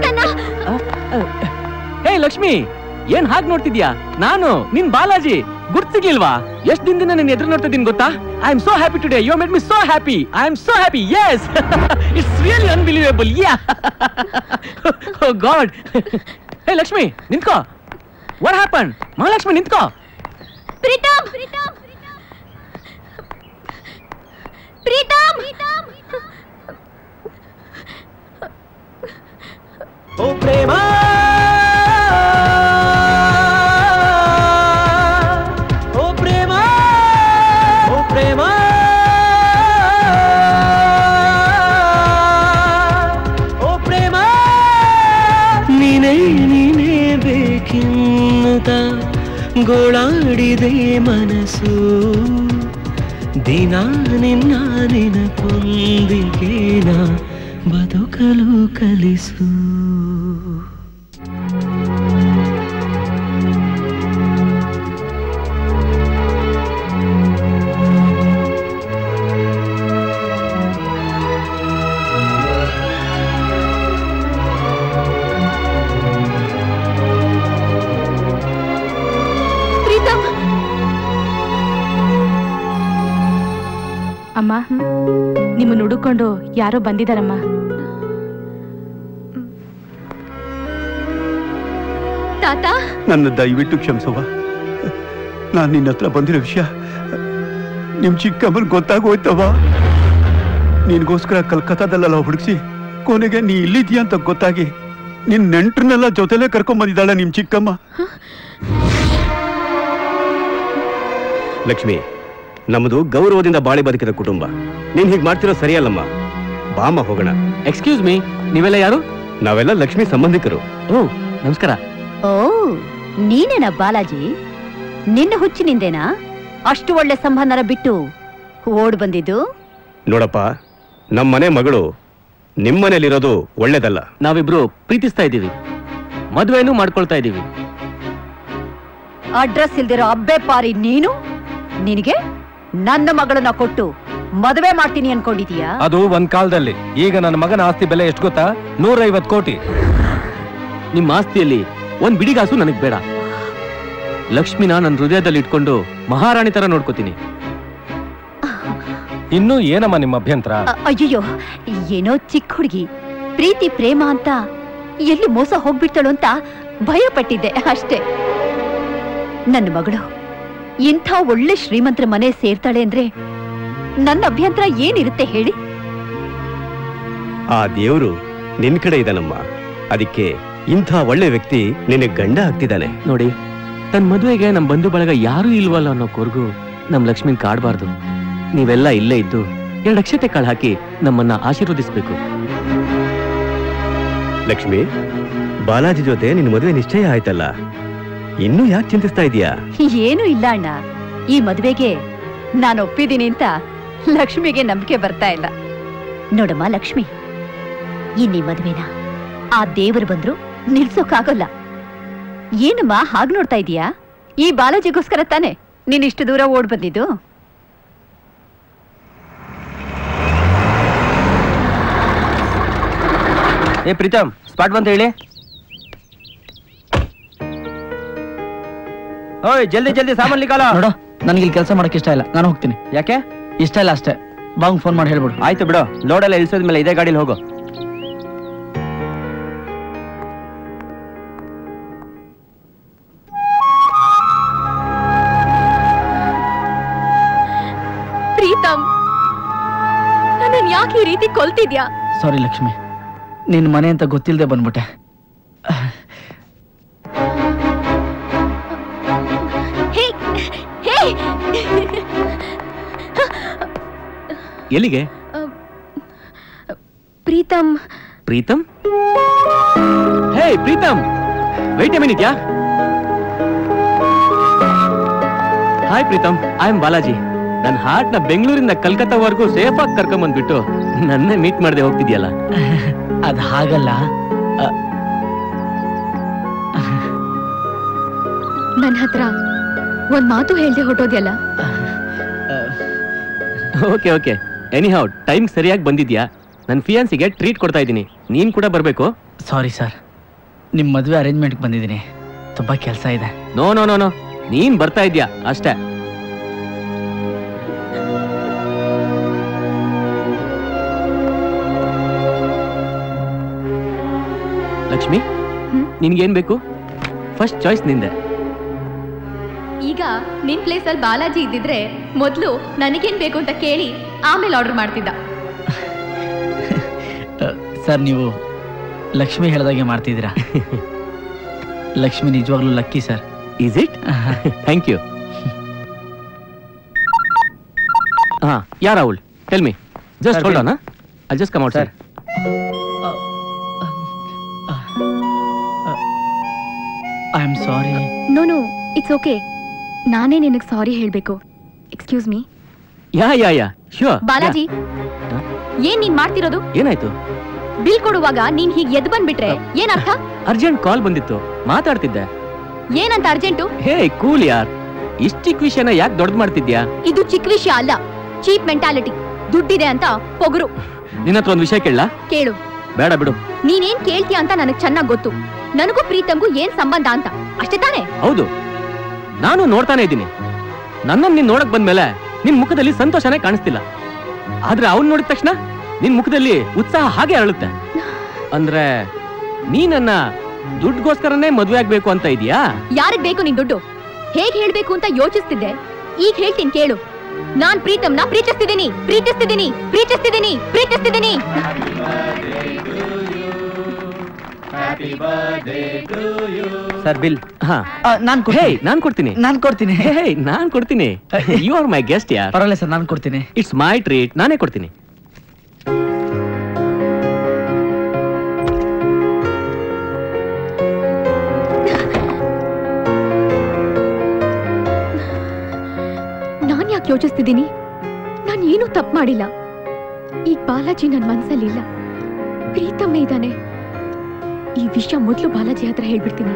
ಹೇ ಲಕ್ಷ್ಮಿ ಏನ್ ಹಾಗೆ ನೋಡ್ತಿದ್ಯಾ ನಾನು ನಿನ್ ಬಾಲಾಜಿ ಗುರ್ತಿಗ್ಲಿಲ್ವಾ ಎಷ್ಟ್ ದಿನದಿಂದ ನಿನ್ ಎದುರು ನೋಡ್ತಿದ್ದೀನಿ ಗೊತ್ತಾ I am so happy today you made me so happy I am so happy yes it's really unbelievable yeah oh god hey Lakshmi ನಿಂತ್ಕೋ ವಾಟ್ ಹ್ಯಾಪನ್ ಮಹಾಲಕ್ಷ್ಮಿ ನಿಂತ್ಕೋ ಪ್ರೀತಮ್ ಪ್ರೀತಮ್ ಪ್ರೀತಮ್ ಓ ಪ್ರೇಮ ಓ ಪ್ರೇಮ ಓ ಪ್ರೇಮ ಓ ಪ್ರೇಮ ನೀನೇ ನೀನೇ ಬೇಕಿನ್ನುತ್ತ ಗೋಳಾಡಿದೆ ಮನಸ್ಸು ದಿನ ನಿನ್ನ ನೆನಪೊಂದಿಗೇನ ಬದುಕಲು ಕಲಿಸು ಪ್ರೀತಮ್ ಅಮ್ಮ ನಿಮ್ಮನ್ನ ಹುಡುಕೊಂಡು ಯಾರೋ ಬಂದಿದಾರಮ್ಮ ತಾತ ನನ್ನ ದಯವಿಟ್ಟು ಕ್ಷಮಿಸವ್ವ ನಾನು ನಿನ್ನ ಹತ್ರ ಬಂದಿರೋ ವಿಷಯ ನಿಮ್ ಚಿಕ್ಕಮ್ಮನ್ ಗೊತ್ತಾಗೋಯ್ತವ್ವ ನಿನ್ಗೋಸ್ಕರ ಕಲ್ಕತ್ತಾದಲ್ಲೆಲ್ಲ ಹುಡುಕ್ಸಿ ಕೊನೆಗೆ ನೀ ಇಲ್ಲಿದ್ಯಾ ಅಂತ ಗೊತ್ತಾಗಿ ನಿನ್ ನೆಂಟ್ರನ್ನೆಲ್ಲ ಜೊತೆಲೇ ಕರ್ಕೊಂಡ್ ಬಂದಿದ್ದಾಳೆ ನಿಮ್ ಚಿಕ್ಕಮ್ಮ ಲಕ್ಷ್ಮಿ ನಮ್ಮದು ಗೌರವದಿಂದ ಬಾಳಿ ಬದುಕಿದ ಕುಟುಂಬ ನೀನ್ ಹೀಗ್ ಮಾಡ್ತಿರೋ ಸರಿಯಲ್ಲಮ್ಮ ಬಾಮ ಹೋಗೋಣ ಎಕ್ಸ್ಕ್ಯೂಸ್ ಮೀ ನೀವೆಲ್ಲ ಯಾರು ನಾವೆಲ್ಲ ಲಕ್ಷ್ಮಿ ಸಂಬಂಧಿಕರು ಓ ನಮಸ್ಕಾರ ಓ ನೀನೇನಾ ಬಾಲಾಜಿ ನಿನ್ನ ಹುಚ್ಚಿನಿಂದೇನಾ ಅಷ್ಟು ಒಳ್ಳೆ ಸಂಬಂಧನ ಬಿಟ್ಟು ಓಡ್ ಬಂದಿದ್ದು ನೋಡಪ್ಪ ನಮ್ಮನೆ ಮಗಳು ನಿಮ್ಮನೇಲಿರೋದು ಒಳ್ಳೇದಲ್ಲ ನಾವಿಬ್ರು ಪ್ರೀತಿಸ್ತಾ ಇದ್ದೀವಿ ಮದ್ವೆನೂ ಮಾಡ್ಕೊಳ್ತಾ ಇದ್ದೀವಿ ಅಡ್ರೆಸ್ ಇಲ್ದಿರೋ ಅಬ್ಬೆ ಪಾರಿ ನೀನು ನಿನಗೆ ನನ್ನ ಮಗಳನ್ನ ಕೊಟ್ಟು ಮದುವೆ ಮಾಡ್ತೀನಿ ಅನ್ಕೊಂಡಿದೀಯಾ ಅದು ಒಂದ್ ಕಾಲದಲ್ಲಿ ಈಗ ನನ್ನ ಮಗನ ಆಸ್ತಿ ಬೆಲೆ ಎಷ್ಟು ಗೊತ್ತಾ ನೂರೈವತ್ ಕೋಟಿ ನಿಮ್ಮ ಆಸ್ತಿಯಲ್ಲಿ ಒಂದ್ ಬಿಡಿಗಾಸು ನನಗ್ ಬೇಡ ಲಕ್ಷ್ಮಿನ ನನ್ನ ಹೃದಯದಲ್ಲಿ ಇಟ್ಕೊಂಡು ಮಹಾರಾಣಿ ತರ ನೋಡ್ಕೋತೀನಿ ಇನ್ನೂ ಏನಮ್ಮ ನಿಮ್ಮ ಅಭ್ಯಂತರ ಅ- ಅಯ್ಯಯ್ಯೋ ಏನೋ ಚಿಕ್ಕ ಹುಡುಗಿ ಪ್ರೀತಿ ಪ್ರೇಮ ಅಂತ ಎಲ್ಲಿ ಮೋಸ ಹೋಗ್ಬಿಡ್ತಾಳು ಅಂತ ಭಯ ಪಟ್ಟಿದ್ದೆ ಅಷ್ಟೇ ನನ್ನ ಮಗಳು ಇಂಥ ಒಳ್ಳೆ ಶ್ರೀಮಂತರ ಮನೆ ಸೇರ್ತಾಳೆ ಅಂದ್ರೆ ನನ್ನ ಅಭ್ಯಂತರ ಏನಿರುತ್ತೆ ಹೇಳಿ ಆ ದೇವರು ನಿನ್ ಕಡೆ ಇದ್ದಾನಮ್ಮ ಅದಕ್ಕೆ ಇಂಥ ಒಳ್ಳೆ ವ್ಯಕ್ತಿ ನಿನಗೆ ಗಂಡ ಆಗ್ತಿದ್ದಾನೆ ನೋಡಿ ತನ್ನ ಮದುವೆಗೆ ನಮ್ ಬಂಧು ಬಳಗ ಯಾರೂ ಇಲ್ವಲ್ಲ ಅನ್ನೋ ಕೊರ್ಗು ನಮ್ ಲಕ್ಷ್ಮಿನ್ ಕಾಡ್ಬಾರ್ದು ನೀವೆಲ್ಲ ಇಲ್ಲೇ ಇದ್ದು ಎರಡು ಅಕ್ಷತೆ ಕಾಳು ಹಾಕಿ ನಮ್ಮನ್ನ ಆಶೀರ್ವದಿಸ್ಬೇಕು ಲಕ್ಷ್ಮಿ ಬಾಲಾಜಿ ಜೊತೆ ನಿನ್ ಮದುವೆ ನಿಶ್ಚಯ ಆಯ್ತಲ್ಲ ಇನ್ನೂ ಯಾಕೆ ಚಿಂತಿಸ್ತಾ ಇದೀಯಾ ಏನೂ ಇಲ್ಲ ಅಣ್ಣ ಈ ಮದುವೆಗೆ ನಾನು ಒಪ್ಪಿದ್ದೀನಿ ಅಂತ ಲಕ್ಷ್ಮಿಗೆ ನಂಬಿಕೆ ಬರ್ತಾ ಇಲ್ಲ ನೋಡಮ್ಮ ಲಕ್ಷ್ಮಿ ಇನ್ನೀ ಮದುವೆನ ಆ ದೇವರು ಬಂದ್ರು ನಿಲ್ಸೋಕ್ಕಾಗಲ್ಲ ಏನಮ್ಮ ಹಾಗ್ ನೋಡ್ತಾ ಇದೀಯಾ ಈ ಬಾಲಾಜಿಗೋಸ್ಕರ ತಾನೆ ನೀನ್ ಇಷ್ಟು ದೂರ ಓಡ್ ಬಂದಿದ್ದು ಏ ಪ್ರೀತಮ್ ಸ್ಪಾಟ್ ಬಂತ ಹೇಳಿ ಓಯ್ ಜಲ್ದಿ ಜಲ್ದಿ ಸಾಮಾನ್ ನಿಕಾಲ ನೋಡು ನನಗೆ ಇಲ್ಲಿ ಕೆಲಸ ಮಾಡಕ್ ಇಷ್ಟ ಇಲ್ಲ ನಾನು ಹೋಗ್ತೀನಿ ಯಾಕೆ ಇಷ್ಟ ಇಲ್ಲ ಅಷ್ಟೇ ಬಾಂಗ್ ಫೋನ್ ಮಾಡಿ ಹೇಳ್ಬಿಡು ಆಯ್ತು ಬಿಡು ಲೋಡ್ ಎಲ್ಲ ಇಳಿಸೋದ್ಮೇಲೆ ಇದೇ ಗಾಡಿಲಿ ಹೋಗು ಪ್ರೀತಮ್ ನನ್ನನ್ ಯಾಕೆ ಈ ರೀತಿ ಕೊಲ್ತಿದ್ಯಾ ಸಾರಿ ಲಕ್ಷ್ಮಿ ನಿನ್ ಮನೆ ಅಂತ ಗೊತ್ತಿಲ್ಲದೆ ಬಂದ್ಬಿಟ್ಟೆ ಹೇ ಹೇ ಎಲ್ಲಿಗೆ Preetham Preetham hey Preetham wait a minute yeah hi Preetham I am Balaji ನನ್ನ ಹಾರ್ಟ್ ನ ಬೆಂಗಳೂರಿಂದ ಕಲ್ಕತ್ತಾವರೆಗೂ ಸೇಫ್ ಆಗಿ ಕರ್ಕೊಂಡ್ ಬಂದ್ಬಿಟ್ಟು ನನ್ನೇ ಮೀಟ್ ಮಾಡದೆ ಹೋಗ್ತಿದ್ಯಲ್ಲ ಅದ್ ಹಾಗಲ್ಲ ನನ್ ಹತ್ರ ಒಂದ್ ಮಾತು ಹೇಳ್ದೆ ಹೊಟ್ಟೋದ್ಯಲ್ಲ okay okay anyhow time ಸರಿಯಾಗಿ ಬಂದಿದ್ಯಾ ನನ್ನ ಫಿಯಾನ್ಸಿಗೆ ಟ್ರೀಟ್ ಕೊಡ್ತಾ ಇದ್ದೀನಿ ನೀನ್ ಕೂಡ ಬರ್ಬೇಕು ಸಾರಿ ಸರ್ ನಿಮ್ ಮದ್ವೆ ಅರೇಂಜ್ಮೆಂಟ್ ಬಂದಿದ್ದೀನಿ ತುಂಬಾ ಕೆಲಸ ಇದೆ ನೋ ನೋ ನೋ ನೋ ನೀನ್ ಬರ್ತಾ ಇದ್ಯಾ ಅಷ್ಟೇ ಲಕ್ಷ್ಮಿ ನಿನ್ಗೇನ್ ಬೇಕು ಫಸ್ಟ್ ಚಾಯ್ಸ್ ನಿಂದೆ ಈಗ ನಿನ್ ಪ್ಲೇಸ್ ಅಲ್ಲಿ ಬಾಲಾಜಿ ಇದ್ದಿದ್ರೆ ಮೊದ್ಲು ನನಗೇನ್ ಬೇಕು ಅಂತ ಕೇಳಿ ಆಮೇಲೆ ಆರ್ಡರ್ ಮಾಡ್ತಿದ್ದ ಸರ್ ನೀವು ಲಕ್ಷ್ಮಿ ಹೇಳ್ದಾಗೆ ಮಾಡ್ತಿದ್ದೀರಾ ಲಕ್ಷ್ಮಿ ನಿಜವಾಗ್ಲೂ lucky sir is it thank you ಹಾ yeah Rahul tell me just Sir, hold please. On I just come out sir I am sorry no no it's okay ನಾನೇ ನಿನಗೆ ಸಾರಿ ಹೇಳ್ಬೇಕು excuse me yeah yeah yeah sure Balaji ಏನ್ ನೀನ್ ಮಾಡ್ತಿರೋದು ಏನಾಯ್ತು bill ಕೊಡುವಾಗ ನೀನ್ ಹೀಗ್ ಎದ್ ಬಂದ್ಬಿಟ್ರೆ ಏನ್ ಅರ್ಥ ಅರ್ಜೆಂಟ್ ಕಾಲ್ ಬಂದಿತ್ತು ಮಾತಾಡ್ತಿದ್ದೆ ಏನಂತ ಅರ್ಜೆಂಟು ಹೇ ಕೂಲ್ ಯಾರ್ ಇಷ್ಟ ಚಿಕ್ಕ ವಿಷಯನ ಯಾಕೆ ದೊಡ್ಡದು ಮಾಡ್ತಿದ್ಯಾ ಇದು ಚಿಕ್ಕ ವಿಷಯ ಅಲ್ಲ ಚೀಪ್ ಮೆಂಟಾಲಿಟಿ ದುಡ್ಡಿದೆ ಅಂತ ಪೊಗರು ನಿನ್ನ ಹತ್ರ ಒಂದು ವಿಷಯ ಕೇಳಲ್ಲ ಕೇಳು ಬೇಡ ಬಿಡು ನೀನೇನ್ ಕೇಳ್ತೀಯ ಅಂತ ನನಗ್ ಚೆನ್ನಾಗ್ ಗೊತ್ತು ನನಗೂ ಪ್ರೀತಮ್ಗೂ ಏನ್ ಸಂಬಂಧ ಅಂತ ಅಷ್ಟೇ ತಾನೇ ಹೌದು ನಾನು ನೋಡ್ತಾನೆ ಇದ್ದೀನಿ ನನ್ನನ್ನು ನೀನ್ ನೋಡಕ್ ಬಂದ್ಮೇಲೆ ನಿನ್ ಮುಖದಲ್ಲಿ ಸಂತೋಷನೇ ಕಾಣಿಸ್ತಿಲ್ಲ ಆದ್ರೆ ಅವ್ನ್ ನೋಡಿದ ತಕ್ಷಣ ನಿನ್ ಮುಖದಲ್ಲಿ ಉತ್ಸಾಹ ಹಾಗೆ ಅರಳುತ್ತೆ ಅಂದ್ರೆ ನೀ ನನ್ನ ದುಡ್ಗೋಸ್ಕರನೇ ಮದ್ವೆ ಆಗ್ಬೇಕು ಅಂತ ಇದೀಯಾ ಯಾರಿಗ್ ಬೇಕು ನಿನ್ ದುಡ್ಡು ಹೇಗ್ ಹೇಳ್ಬೇಕು ಅಂತ ಯೋಚಿಸ್ತಿದ್ದೆ ಈಗ ಹೇಳ್ತೀನಿ ಕೇಳು ನಾನ್ ಪ್ರೀತಮ್ನ ಪ್ರೀತಿಸ್ತಿದ್ದೀನಿ ಪ್ರೀತಿಸ್ತಿದ್ದೀನಿ ಪ್ರೀತಿಸ್ತಿದ್ದೀನಿ ಪ್ರೀತಿಸ್ತಿದ್ದೀನಿ ಸರ್ ಬಿಲ್ ಹಾ ನಾನ್ ಹೇ ನಾನ್ ಕೊಡ್ತೀನಿ ನಾನ್ ಕೊಡ್ತೀನಿ ಹೇ ನಾನ್ ಕೊಡ್ತೀನಿ ಯು ಆರ್ ಮೈ ಗೆಸ್ಟ್ ಯಾರ್ ಪರವಾಗಿಲ್ಲ ಸರ್ ನಾನು ಕೊಡ್ತೀನಿ ಇಟ್ಸ್ ಮೈ ಟ್ರೀಟ್ ನಾನೇ ಕೊಡ್ತೀನಿ ನಾನ್ ಯಾಕೆ ಯೋಚಿಸ್ತಿದ್ದೀನಿ ನಾನ್ ಏನೂ ತಪ್ಪು ಮಾಡಿಲ್ಲ ಈಗ ಬಾಲಾಜಿ ನನ್ ಮನ್ಸಲ್ಲಿಲ್ಲ ಪ್ರೀತಮ್ಮೆ ಇದ್ದಾನೆ ಈ ವಿಷಯ ಮೊದಲು ಬಾಲಾಜಿ ಹತ್ರ ಹೇಳ್ಬಿಡ್ತೀನಿ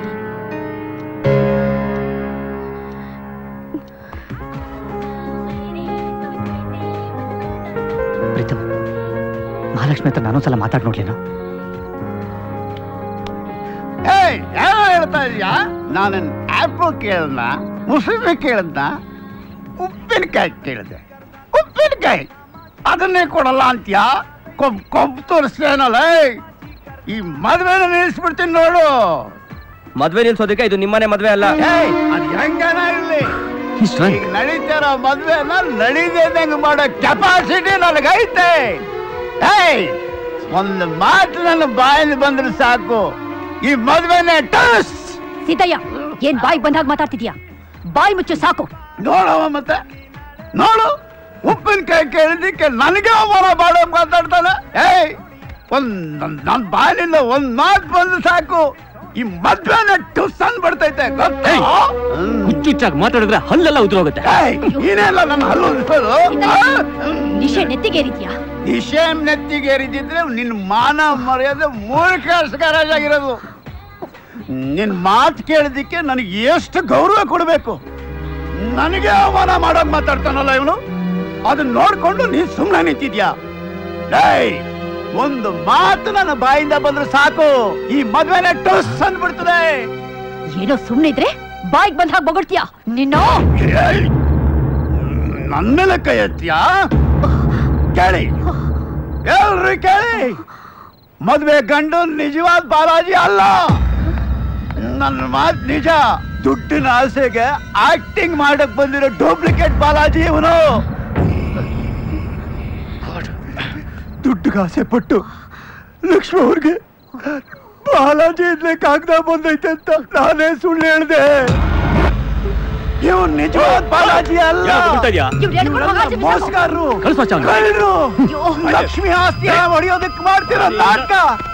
ಪ್ರೀತಮ್ ಮಹಾಲಕ್ಷ್ಮಿ ಹತ್ರ ನಾನೊಂದ್ಸಲ ಮಾತಾಡ್ ನೋಡ್ಲೇನು ಏಯ್ ಏನೋ ಹೇಳ್ತಾ ಇದೀಯಾ ನಾನು ಆಪಲ್ ಕೇಳ್ದ ಮುಸುಬಿ ಕೇಳ್ದ ಉಪ್ಪಿನಕಾಯಿ ಕೇಳಿದೆ ಉಪ್ಪಿನಕಾಯಿ ಅದನ್ನೇ ಕೊಡಲ್ಲ ಅಂತ್ಯಾ ಕೊಬ್ ಕೊಬ್ಬು ತೋರಿಸ್ತೇನಲ್ಲ ಏಯ್. ಈ ಮದ್ವೆನ ನಿಲ್ಲಿಸ್ಬಿಡ್ತೀನಿ ನೋಡು ಮದ್ವೆ ನಿಲ್ಸೋದಕ್ಕೆ ಇದು ನಿಮ್ಮನೆ ಮದ್ವೆ ಅಲ್ಲ ಏಯ್ ಅದು ಹೆಂಗನ ಇರ್ಲಿ ಈಗ ನಡೀತಿರೋ ಮದ್ವೆನ ನಡೀದಂಗ್ ಮಾಡೋ ಕೆಪಾಸಿಟಿ ನನಗೈತೆ ಏಯ್ ಒಂದು ಮಾತು ನನ್ನ ಬಾಯಲ್ಲಿ ಬಂದ್ರೆ ಸಾಕು ಈ ಮದ್ವೆನೆ ಟಸ್ ಸೀತಯ್ಯ ಏನ್ ಬಾಯ್ ಬಂದಾಗ ಮಾತಾಡ್ತಿದ್ಯಾ ಬಾಯ್ ಮುಚ್ಚು ಸಾಕು ನೋಡವ ಮತ್ತೆ ನೋಡು ಉಪ್ಪಿನಕಾಯಿ ಕೇಳಿದ್ದಕ್ಕೆ ನನಗೆ ಅವಮಾನ ಮಾಡೋ ಮಾತಾಡ್ತಾನೆ ಏಯ್ ಒಂದ್ ನನ್- ನನ್ ಬಾಯಿನಿಂದ ಒಂದ್ ಮಾತು ಬಂದ್ರೆ ಸಾಕು ಈ ಮದ್ವೆನ ಟುಸ್ ಅಂದ್ಬಿಡ್ತೈತೆ ಗೊತ್ತಾ? ಹುಚ್ಚುಚ್ಚಾಗಿ ಮಾತಾಡಿದ್ರೆ ಹಲ್ಲೆಲ್ಲ ಉದುರೋಗುತ್ತೆ ಏಯ್, ನೀನೆಲ್ಲ ನನ್ನ ಹಲ್ಲು ಉಜ್ಜೋದು? ಆ? ನಿಶೆ ನೆತ್ತಿಗೇರಿದ್ಯಾ ನಿಶೇಮ್ ನೆತ್ತಿಗೆ ಏರಿದಿದ್ರೆ ನಿನ್ ಮಾನ ಮರ್ಯಾದೆ ಮೂರ್ಖರಾಗಿರೋದು ನಿನ್ ಮಾತು ಕೇಳಿದ್ದಕ್ಕೆ ನನಗೆ ಎಷ್ಟು ಗೌರವ ಕೊಡಬೇಕು ನನಗೆ ಅವಮಾನ ಮಾಡೋಕ್ ಮಾತಾಡ್ತಾನಲ್ಲ ಇವನು ಅದನ್ನ ನೋಡ್ಕೊಂಡು ನೀನ್ ಸುಮ್ಮನೆ ನಿಂತಿದ್ಯಾ ಏಯ್ ಒಂದು ಮಾತು ನನ್ನ ಬಾಯಿಂದ ಬಂದ್ರೆ ಸಾಕು ಈ ಮದ್ವೆನೆ ಟುಸ್ ಅಂದ್ಬಿಡ್ತದೆ ಏನೋ ಸುಮ್ನೆ ಇದ್ರೆ ಬಾಯ್ಗ್ ಬಂದಾಗ ಬೊಗಳ್ತೀಯಾ ನಿನ್ನ ಏಯ್, ನನ್ ಮೇಲೆ ಕೈ ಎತ್ತೀಯಾ ಕೇಳಿ ಎಲ್ರಿ ಕೇಳಿ ಮದ್ವೆ ಗಂಡು ನಿಜವಾದ ಬಾಲಾಜಿ ಅಲ್ಲ ನನ್ನ ಮಾತ್ ನಿಜ ದುಡ್ಡಿನ ಆಸೆಗೆ ಆಕ್ಟಿಂಗ್ ಮಾಡಕ್ ಬಂದಿರೋ ಡೂಪ್ಲಿಕೇಟ್ ಬಾಲಾಜಿ ಇವನು ದುಡ್ಡಿಗೆ ಆಸೆ ಪಟ್ಟು ಲಕ್ಷ್ಮಿ ಅವ್ರಿಗೆ ಬಾಲಾಜಿ ಇದ್ಲೆ ಕಾಗದ ಬಂದೈತೆ ಅಂತ ನಾನೇ ಸುಳ್ಳು ಹೇಳ್ದೆ ಇವ್ನು ನಿಜವಾದ ಬಾಲಾಜಿ ಅಲ್ಲ ಯಾಕೆ ಬಿಡ್ತಾ ಇದ್ಯಾ? ಇವ್ರೆಲ್ಲ ಮೋಸಗಾರರು ಕಳ್ಸು ಮಚ್ಚ ಅವ್ನ. ಕಳ್ಳರು ಲಕ್ಷ್ಮಿ ಆಸ್ತಿ ಹೊಡೆಯೋದಕ್ಕೆ ಮಾಡ್ತಿರೋ ನಾಟಕ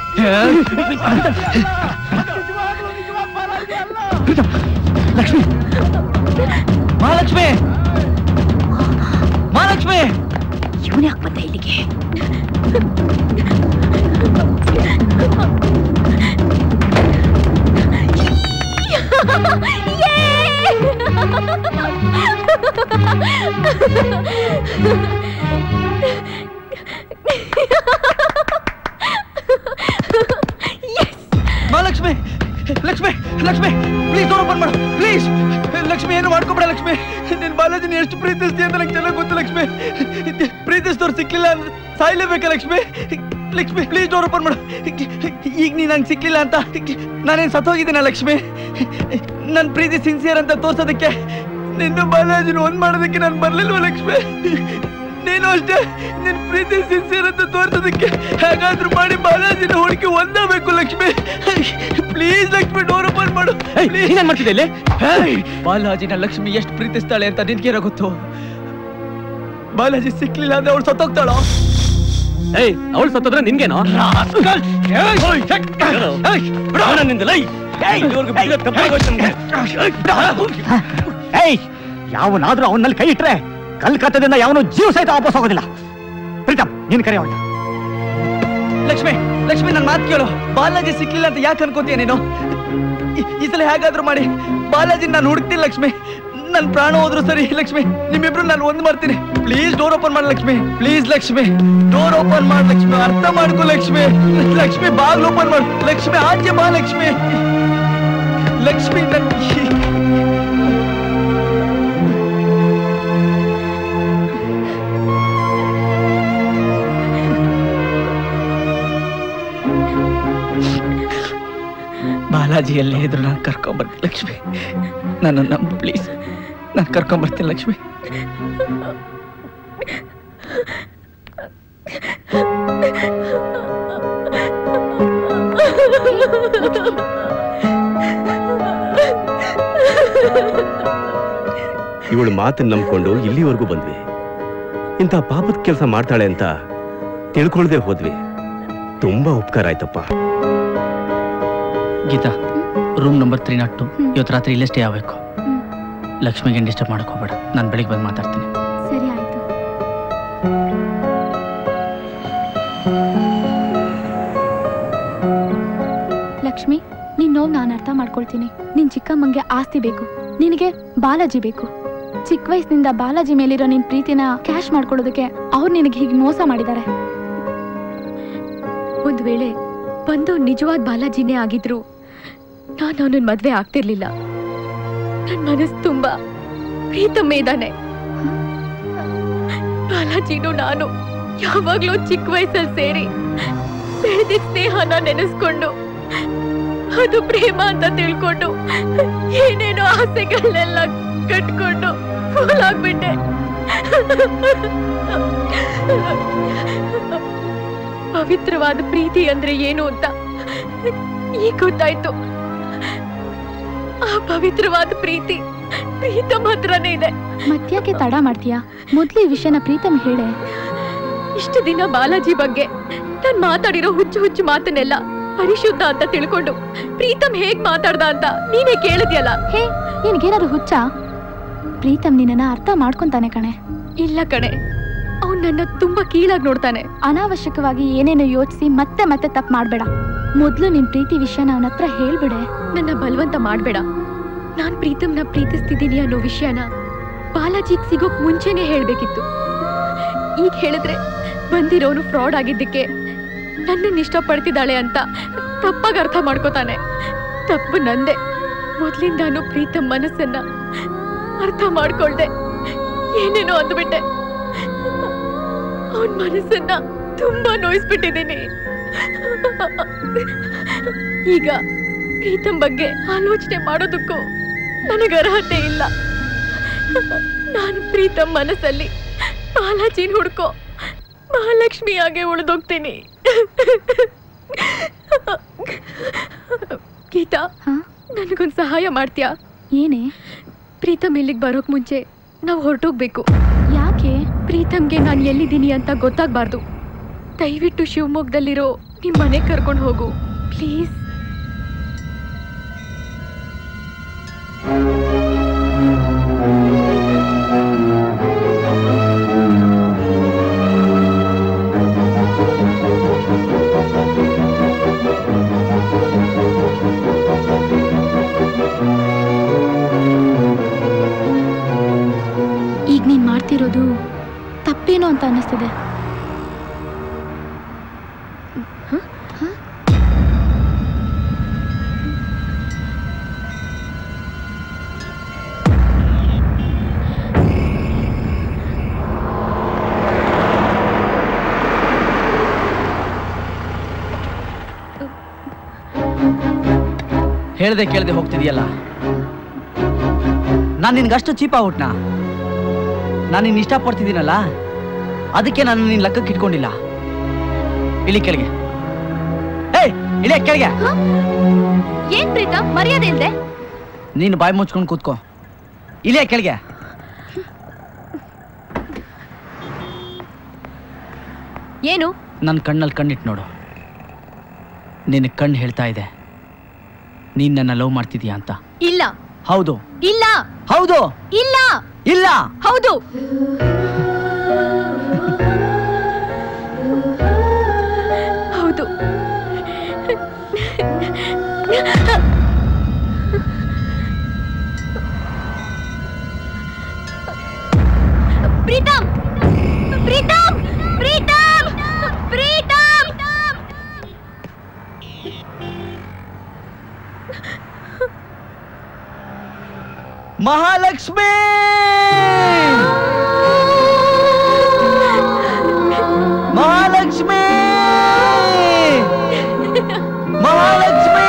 ಲಕ್ಷ್ಮಿ ಮಹಾಲಕ್ಷ್ಮಿ ಮಹಾಲಕ್ಷ್ಮಿ ಇವನ್ ಯಾಕೆ ಬಂದ ಇಲ್ಲಿಗೆ Mahalakshmi Lakshmi Lakshmi please door open ಮಾಡು ಪ್ಲೀಸ್ ಲಕ್ಷ್ಮಿ ಏನು ಮಾಡ್ಕೊಬೇಡ ಲಕ್ಷ್ಮಿ ನಿನ್ ಬಾಲಾಜಿನ ಎಷ್ಟು ಪ್ರೀತಿಸ್ತೀಯ ಅಂತ ನಂಗೆ ಚೆನ್ನಾಗಿ ಗೊತ್ತು ಲಕ್ಷ್ಮಿ ಪ್ರೀತಿಸಿದವ್ರು ಸಿಕ್ಲಿಲ್ಲ ಅಂದ್ರೆ ಸಾಯ್ಲೇಬೇಕಾ Lakshmi Lakshmi please door open ಮಾಡು ಈಗ ನೀ ನಂಗೆ ಸಿಕ್ಲಿಲ್ಲ ಅಂತ ನಾನೇನು ಸತ್ತೋಗಿದ್ದೀನ ಲಕ್ಷ್ಮಿ ನನ್ನ ಪ್ರೀತಿ ಸಿನ್ಸಿಯರ್ ಅಂತ ತೋರ್ಸೋದಕ್ಕೆ ನಿನ್ನ ಬಾಲಾಜಿನ ಒಂದ್ ಮಾಡೋದಕ್ಕೆ ನಾನು ಬರ್ಲಿಲ್ವ ಲಕ್ಷ್ಮಿ ನೀನು ಅಷ್ಟೇ ನಿನ್ ಪ್ರೀತಿ ಸಿನ್ಸಿಯರ್ ಅಂತ ತೋರ್ಸೋದಕ್ಕೆ ಹೇಗಾದ್ರೂ ಮಾಡಿ ಬಾಲಾಜಿನ ಹುಡುಕಿ ಒಂದಾಗಬೇಕು Lakshmi please Lakshmi door open ಮಾಡು ನೀನೇನ್ ಮಾಡ್ತಿದ್ದೆ ಇಲ್ಲಿ ಹೇಯ್! ಬಾಲಾಜಿನ ಲಕ್ಷ್ಮಿ ಎಷ್ಟು ಪ್ರೀತಿಸ್ತಾಳೆ ಅಂತ ನಿನ್ಗೆ ಗೊತ್ತು ಬಾಲಾಜಿ ಸಿಕ್ಲಿಲ್ಲ ಅಂದ್ರೆ ಅವಳು ಸತ್ತೋಗ್ತಾಳೋ ಏಯ್ ಅವಳು ಸತ್ತೋದ್ರೆ ನಿನ್ಗೇನೋ ಏಯ್ ಯಾವನಾದ್ರೂ ಅವನಲ್ಲಿ ಕೈ ಇಟ್ರೆ ಕಲ್ಕತ್ತದಿಂದ ಯಾವನು ಜೀವ ಸಹಿತ ವಾಪಸ್ ಹೋಗೋದಿಲ್ಲ ಪ್ರೀತಮ್ ನೀನ್ ಕರೆ ಅವನ್ನ ಲಕ್ಷ್ಮಿ ಲಕ್ಷ್ಮಿ ನನ್ನ ಮಾತು ಕೇಳು ಬಾಲಾಜಿ ಸಿಕ್ಲಿಲ್ಲ ಅಂತ ಯಾಕೆ ಅನ್ಕೋತೀಯ ನೀನು ಈ- ಈ ಸಲ ಹೇಗಾದ್ರೂ ಮಾಡಿ ಬಾಲಾಜಿ ನಾನು ಹುಡುಕ್ತೀನಿ ಲಕ್ಷ್ಮಿ ನನ್ನ ಪ್ರಾಣ ಹೋದ್ರು ಸರಿ ಲಕ್ಷ್ಮಿ ನಿಮ್ಮಿಬ್ರು ನಾನು ಒಂದು ಮಾಡ್ತೀನಿ ಪ್ಲೀಸ್ ಡೋರ್ ಓಪನ್ ಮಾಡಿ Lakshmi please Lakshmi door open ಮಾಡಿ ಲಕ್ಷ್ಮಿ ಅರ್ಥ ಮಾಡ್ಕೋ ಲಕ್ಷ್ಮಿ ಲಕ್ಷ್ಮಿ ಬಾಗ್ಲು ಓಪನ್ ಮಾಡು ಲಕ್ಷ್ಮಿ ಆಚೆ ಬಾ ಲಕ್ಷ್ಮಿ ಲಕ್ಷ್ಮಿ ನನ್ ಬಾಲಾಜಿ ಎಲ್ಲೇ ಇದ್ರು ನಾನು ಕರ್ಕೊಂಬರ್ತೀನಿ ಲಕ್ಷ್ಮಿ ನನ್ನ ನಂಬು ಪ್ಲೀಸ್ ನಾನು ಕರ್ಕೊಂಬರ್ತೀನಿ ಲಕ್ಷ್ಮಿ ಇವಳು ಮಾತನ್ನ ನಂಬ್ಕೊಂಡು ಇಲ್ಲಿವರೆಗೂ ಬಂದ್ವಿ ಇಂಥ ಪಾಪದ ಕೆಲಸ ಮಾಡ್ತಾಳೆ ಅಂತ ತಿಳ್ಕೊಳ್ದೆ ಹೋದ್ವಿ ತುಂಬಾ ಉಪಕಾರ ಆಯ್ತಪ್ಪ Geeta room number three not two ಇವತ್ತು ರಾತ್ರಿ ಇಲ್ಲೇ ಸ್ಟೇ ಆಗಬೇಕು ಲಕ್ಷ್ಮಿಗೆ ಡಿಸ್ಟರ್ಬ್ ಮಾಡಕ್ ಹೋಗ್ಬೇಡ ನಾನು ಬೆಳಿಗ್ಗೆ ಬಂದು ಮಾತಾಡ್ತೀನಿ ಸರಿ ಆಯ್ತು ಲಕ್ಷ್ಮಿ ನಿನ್ ನೋವು ನಾನು ಅರ್ಥ ಮಾಡ್ಕೊಳ್ತೀನಿ ನಿನ್ ಚಿಕ್ಕಮ್ಮಂಗೆ ಆಸ್ತಿ ಬೇಕು ನಿನಗೆ ಬಾಲಾಜಿ ಬೇಕು ಚಿಕ್ಕ ವಯಸ್ಸಿನಿಂದ ಬಾಲಾಜಿ ಮೇಲಿರೋ ನಿನ್ ಪ್ರೀತಿನ ಕ್ಯಾಶ್ ಮಾಡ್ಕೊಳ್ಳೋದಕ್ಕೆ ಅವ್ರು ನಿನಗೆ ಹೀಗೆ ಮೋಸ ಮಾಡಿದ್ದಾರೆ ಒಂದ್ ವೇಳೆ ಬಂದು ನಿಜವಾದ ಬಾಲಾಜಿನೇ ಆಗಿದ್ರು ನಾನು ಅವನನ್ನ ಮದ್ವೆ ಆಗ್ತಿರ್ಲಿಲ್ಲ ನನ್ ಮನಸ್ಸು ತುಂಬಾ ಪ್ರೀತಮ್ಮ ಇದ್ದಾನೆ ಬಾಲಾಜಿನೂ ನಾನು ಯಾವಾಗ್ಲೂ ಚಿಕ್ಕ ವಯಸ್ಸಲ್ಲಿ ಸೇರಿ ಬೆಳೆದಿದ್ದ ಸ್ನೇಹನ ನೆನೆಸ್ಕೊಂಡು ಅದು ಪ್ರೇಮ ಅಂತ ತಿಳ್ಕೊಂಡು ಏನೇನೋ ಆಸೆಗಳನ್ನೆಲ್ಲ ಕಟ್ಕೊಂಡು ಫೂಲ್ ಆಗ್ಬಿಟ್ಟೆ ಪವಿತ್ರವಾದ ಪ್ರೀತಿ ಅಂದ್ರೆ ಏನು ಅಂತ ಈಗ ಗೊತ್ತಾಯ್ತು ಆ ಪವಿತ್ರವಾದ ಪ್ರೀತಿ ಪ್ರೀತಮ್ ಹತ್ರನೇ ಇದೆ ಮತ್ಯಾಕೆ ತಡ ಮಾಡ್ತೀಯಾ ಮೊದ್ಲು ಈ ವಿಷಯನ ಪ್ರೀತಮ್ ಹೇಳೆ ಇಷ್ಟು ದಿನ ಬಾಲಾಜಿ ಬಗ್ಗೆ ನಾನ್ ಮಾತಾಡಿರೋ ಹುಚ್ಚು ಹುಚ್ಚು ಮಾತನ್ನೆಲ್ಲ ಪರಿಶುದ್ಧ ಅಂತ ತಿಳ್ಕೊಂಡು ಪ್ರೀತಮ್ ಹೇಗ್ ಮಾತಾಡ್ದ ಅಂತ ನೀನೇ ಕೇಳಿದ್ಯಲ್ಲ ಹೇ ನಿನ್ಗೇನಾದ್ರು ಹುಚ್ಚ ಪ್ರೀತಮ್ ನಿನ್ನನ್ನ ಅರ್ಥ ಮಾಡ್ಕೊಂತಾನೆ ಕಣೆ ಇಲ್ಲ ಕಣೆ ಅವ್ನ್ ನನ್ನ ತುಂಬಾ ಕೀಳಾಗಿ ನೋಡ್ತಾನೆ ಅನಾವಶ್ಯಕವಾಗಿ ಏನೇನೋ ಯೋಚಿಸಿ ಮತ್ತೆ ಮತ್ತೆ ತಪ್ಪು ಮಾಡ್ಬೇಡ ಮೊದ್ಲು ನಿನ್ ಪ್ರೀತಿ ವಿಷಯನ ಅವನ ಹತ್ರ ಹೇಳ್ಬಿಡೆ ನನ್ನ ಬಲವಂತ ಮಾಡ್ಬೇಡ ನಾನ್ ಪ್ರೀತಮ್ನ ಪ್ರೀತಿಸ್ತಿದ್ದೀನಿ ಅನ್ನೋ ವಿಷಯನ ಬಾಲಾಜಿಗ್ ಸಿಗೋಕ್ ಮುಂಚೆನೆ ಹೇಳ್ಬೇಕಿತ್ತು ಈಗ ಹೇಳಿದ್ರೆ ಬಂದಿರೋನು ಫ್ರಾಡ್ ಆಗಿದ್ದಕ್ಕೆ ನನ್ನನ್ನ ಇಷ್ಟಪಡ್ತಿದ್ದಾಳೆ ಅಂತ ತಪ್ಪಾಗಿ ಅರ್ಥ ಮಾಡ್ಕೋತಾನೆ ತಪ್ಪು ನಂದೆ ಮೊದ್ಲಿಂದಾನು ಪ್ರೀತಮ್ ಮನಸ್ಸನ್ನ ಅರ್ಥ ಮಾಡ್ಕೊಳ್ದೆ ಏನೇನೋ ಅಂದ್ಬಿಟ್ಟೆ ಅವನ್ ಮನಸ್ಸನ್ನ ತುಂಬಾ ನೋಯಿಸ್ಬಿಟ್ಟಿದ್ದೀನಿ ಈಗ ಪ್ರೀತಮ್ ಬಗ್ಗೆ ಆಲೋಚನೆ ಮಾಡೋದಕ್ಕೂ ನನಗೆ ಅರ್ಹತೆ ಇಲ್ಲ ನಾನು ಪ್ರೀತಮ್ ಮನಸ್ಸಲ್ಲಿ ಬಾಲಾಜಿನ್ ಹುಡ್ಕೋ ಮಹಾಲಕ್ಷ್ಮಿಯಾಗೆ ಉಳಿದೋಗ್ತೀನಿ ಗೀತಾ ನನಗೊಂದು ಸಹಾಯ ಮಾಡ್ತೀಯಾ ಏನೇ ಪ್ರೀತಮ್ ಇಲ್ಲಿಗೆ ಬರೋಕ್ ಮುಂಚೆ ನಾವು ಹೊರಟೋಗ್ಬೇಕು ಯಾಕೆ ಪ್ರೀತಮ್ಗೆ ನಾನು ಎಲ್ಲಿದ್ದೀನಿ ಅಂತ ಗೊತ್ತಾಗ್ಬಾರ್ದು ದಯವಿಟ್ಟು ಶಿವಮೊಗ್ಗದಲ್ಲಿರೋ ನಿಮ್ ಮನೆ ಕರ್ಕೊಂಡು ಹೋಗು ಪ್ಲೀಸ್ ಈಗ ನೀನ್ ಮಾಡ್ತಿರೋದು ತಪ್ಪೇನೋ ಅಂತ ಅನ್ನಿಸ್ತಿದೆ ಹೇಳ್ದೆ ಕೇಳ್ದೆ ಹೋಗ್ತಿದೀಯಲ್ಲ ನಾನು ನಿನ್ಗಷ್ಟು ಚೀಪ್ ಆಗ್ಬಿಟ್ನಾ ನಾನು ನಿನ್ನ ಇಷ್ಟಪಡ್ತಿದ್ದೀನಲ್ಲ ಅದಕ್ಕೆ ನಾನು ನಿನ್ನ ಲೆಕ್ಕಕ್ಕೆ ಇಟ್ಕೊಂಡಿಲ್ಲ ಇಳಿ ಕೆಳಗೆ ಏಯ್ ಇಳಿಯ ಕೆಳಗೆ ಏನ್ ಪ್ರೀತಮ್ ಮರ್ಯಾದೆ ಇಲ್ದೆ ನೀನು ಬಾಯಿ ಮುಚ್ಕೊಂಡು ಕೂತ್ಕೋ ಇಳಿಯ ಕೆಳಗೆ ಏನು ನನ್ನ ಕಣ್ಣಲ್ಲಿ ಕಣ್ಣಿಟ್ಟು ನೋಡು ನಿನ್ನ ಕಣ್ಣು ಹೇಳ್ತಾ ಇದೆ ನೀನ್ ನನ್ನ ಲವ್ ಮಾಡ್ತಿದೀಯ ಅಂತ ಇಲ್ಲ ಹೌದು ಇಲ್ಲ ಹೌದು ಇಲ್ಲ ಇಲ್ಲ ಹೌದು ಹೌದು ಪ್ರೀತಮ್ ಪ್ರೀತಮ್ ಪ್ರೀತಮ್ ಪ್ರೀತಮ್ ಮಹಾಲಕ್ಷ್ಮಿ ಮಹಾಲಕ್ಷ್ಮಿ ಮಹಾಲಕ್ಷ್ಮಿ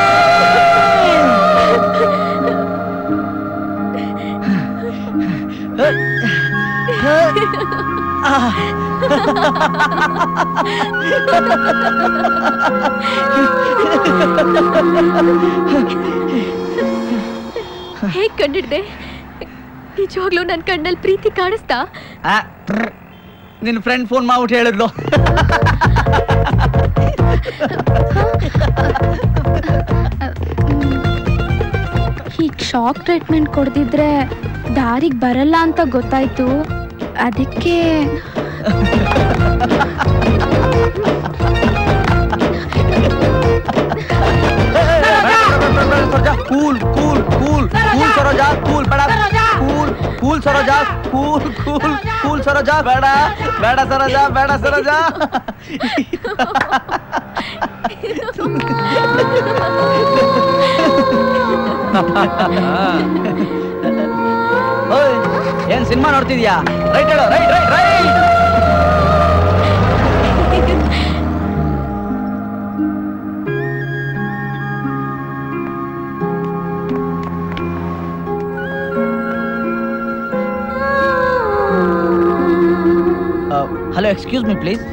ಹೇಗ್ ಕಂಡಿಡ್ದೆ ನಿಜವಾಗ್ಲೂ ನನ್ ಕಣ್ಣಲ್ಲಿ ಪ್ರೀತಿ ಕಾಣಿಸ್ತಾ ಆ, ಟ್ರ್. ನಿನ್ ಫ್ರೆಂಡ್ ಫೋನ್ ಮಾಡ್ಬಿಟ್ಟು ಹೇಳಿದ್ಲು ಹೀಗ್ ಶಾಕ್ ಟ್ರೀಟ್ಮೆಂಟ್ ಕೊಡ್ದಿದ್ರೆ ದಾರಿಗ್ ಬರಲ್ಲ ಅಂತ ಗೊತ್ತಾಯ್ತು ಅದಕ್ಕೆ cool cool cool cool Saroja cool ಬೇಡ cool cool Saroja cool cool cool Saroja ಬೇಡ ಬೇಡ ಸರೋಜಾ ಬೇಡ ಸರೋಜಾ ಓಯ್, ಏನ್ ಸಿನಿಮಾ ನೋಡ್ತಿದ್ಯಾ ರೈಟ್ ಹೇಳು right right right hello excuse me please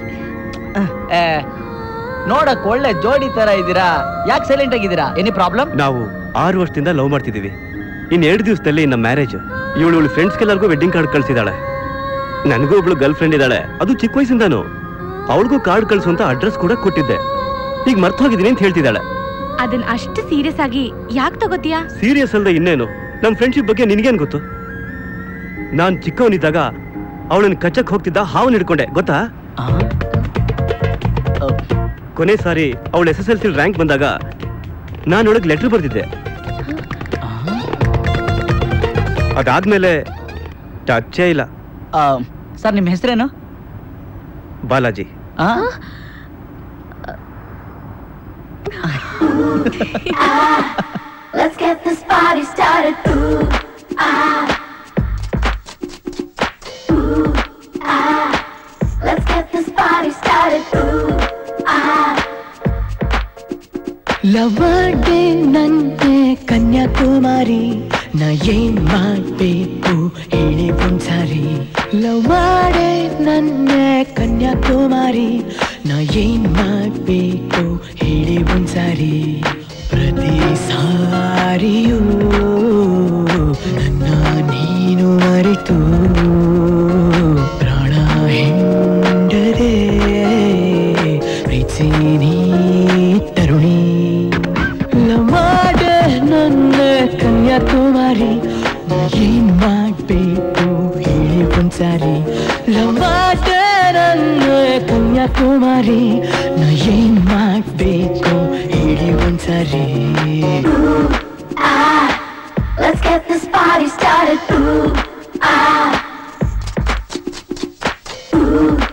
ನೋಡಕ್ ಒಳ್ಳೆ ಜೋಡಿ ತರ ಇದ್ದೀರಾ ಯಾಕೆ ಸೈಲೆಂಟ್ ಆಗಿದ್ದೀರಾ ಎನಿ ಪ್ರಾಬ್ಲಮ್ ನಾವು ಆರು ವರ್ಷದಿಂದ ಲವ್ ಮಾಡ್ತಿದ್ದೀವಿ ಇನ್ ಎರಡು ದಿವಸದಲ್ಲಿ ನಮ್ಮ ಮ್ಯಾರೇಜ್ ಇವಳು ಇವಳು ಫ್ರೆಂಡ್ಸ್ಗೆಲ್ಲರಿಗೂ ವೆಡ್ಡಿಂಗ್ ಕಾರ್ಡ್ ಕಳ್ಸಿದಾಳೆ ನನಗೂ ಒಬ್ಳು ಗರ್ಲ್ ಫ್ರೆಂಡ್ ಇದ್ದಾಳೆ ಅದು ಚಿಕ್ಕ ವಯಸ್ಸಿಂದಾನು ಅವಳಿಗೂ ಕಾರ್ಡ್ ಕಳ್ಸು ಅಂತ ಅಡ್ರೆಸ್ ಕೂಡ ಕೊಟ್ಟಿದ್ದೆ ಈಗ ಮರ್ತು ಹೋಗಿದ್ದೀನಿ ಅಂತ ಹೇಳ್ತಿದ್ದಾಳೆ ಅದನ್ನ ಅಷ್ಟು ಸೀರಿಯಸ್ ಆಗಿ ಯಾಕೆ ತಗೋತೀಯಾ ಸೀರಿಯಸ್ ಅಲ್ಲದೆ ಇನ್ನೇನು ನಮ್ಮ ಫ್ರೆಂಡ್ಶಿಪ್ ಬಗ್ಗೆ ನಿನಗೇನು ಗೊತ್ತು ನಾನು ಚಿಕ್ಕವನಿದ್ದಾಗ ಅವಳನ್ನ ಕಚ್ಚಕ್ ಹೋಗ್ತಿದ್ದ ಹಾವನ್ ಹಿಡ್ಕೊಂಡೆ ಗೊತ್ತಾ ಕೊನೆ ಸಾರಿ ಅವಳು S S L C rank ಬಂದಾಗ ನಾನು ಅವಳಿಗೆ ಲೆಟರ್ ಬರ್ದಿದ್ದೆ ಅದಾದ್ಮೇಲೆ ಟಚ್ಚೇ ಇಲ್ಲ ಸರ್ ನಿಮ್ಮ ಹೆಸರೇನು Balaji Let's get this party started. Ooh, ah. Ooh, ah. Let's get this party started. Ooh, ah. ಲವಡೆ ನಂತೆ ಕನ್ಯಾಕುಮಾರಿ ನಾ ಏನ್ ಮಾಡ್ಬೇಕು ಹೇಳಿ ಒಂದ್ಸಾರಿ ಲವ್ ಮಾಡೆ ನನ್ನೆ ಕನ್ಯಾಕುಮಾರಿ ನಾ ಏನ್ ಮಾಡ್ಬೇಕು ಹೇಳಿ ಒಂದ್ಸಾರಿ ಪ್ರತಿ ಸಾರಿಯೂ ನನ್ನ ನೀನು ಮರೆತು ಪ್ರಾಣ ಹೆಂಡದೆ ಪ್ರೀತಿ ನೀ ತರುಣಿ ಲಮಾಡೆ ನನ್ನ ಕನ್ಯಾಕುಮಾರಿ ನಾ ಏನ್ ಮಾಡ್ಬೇಕು ಹೇಳಿ ಒಂದ್ಸಾರಿ ಲಮಾಡೆ ನನ್ನ ಕನ್ಯಾಕುಮಾರಿ ನಾ ಏನ್ ಮಾಡ್ಬೇಕು ಹೇಳಿ ಒಂದ್ಸಾರಿ Ah, let's get this party started. Ooh, ah. Ooh,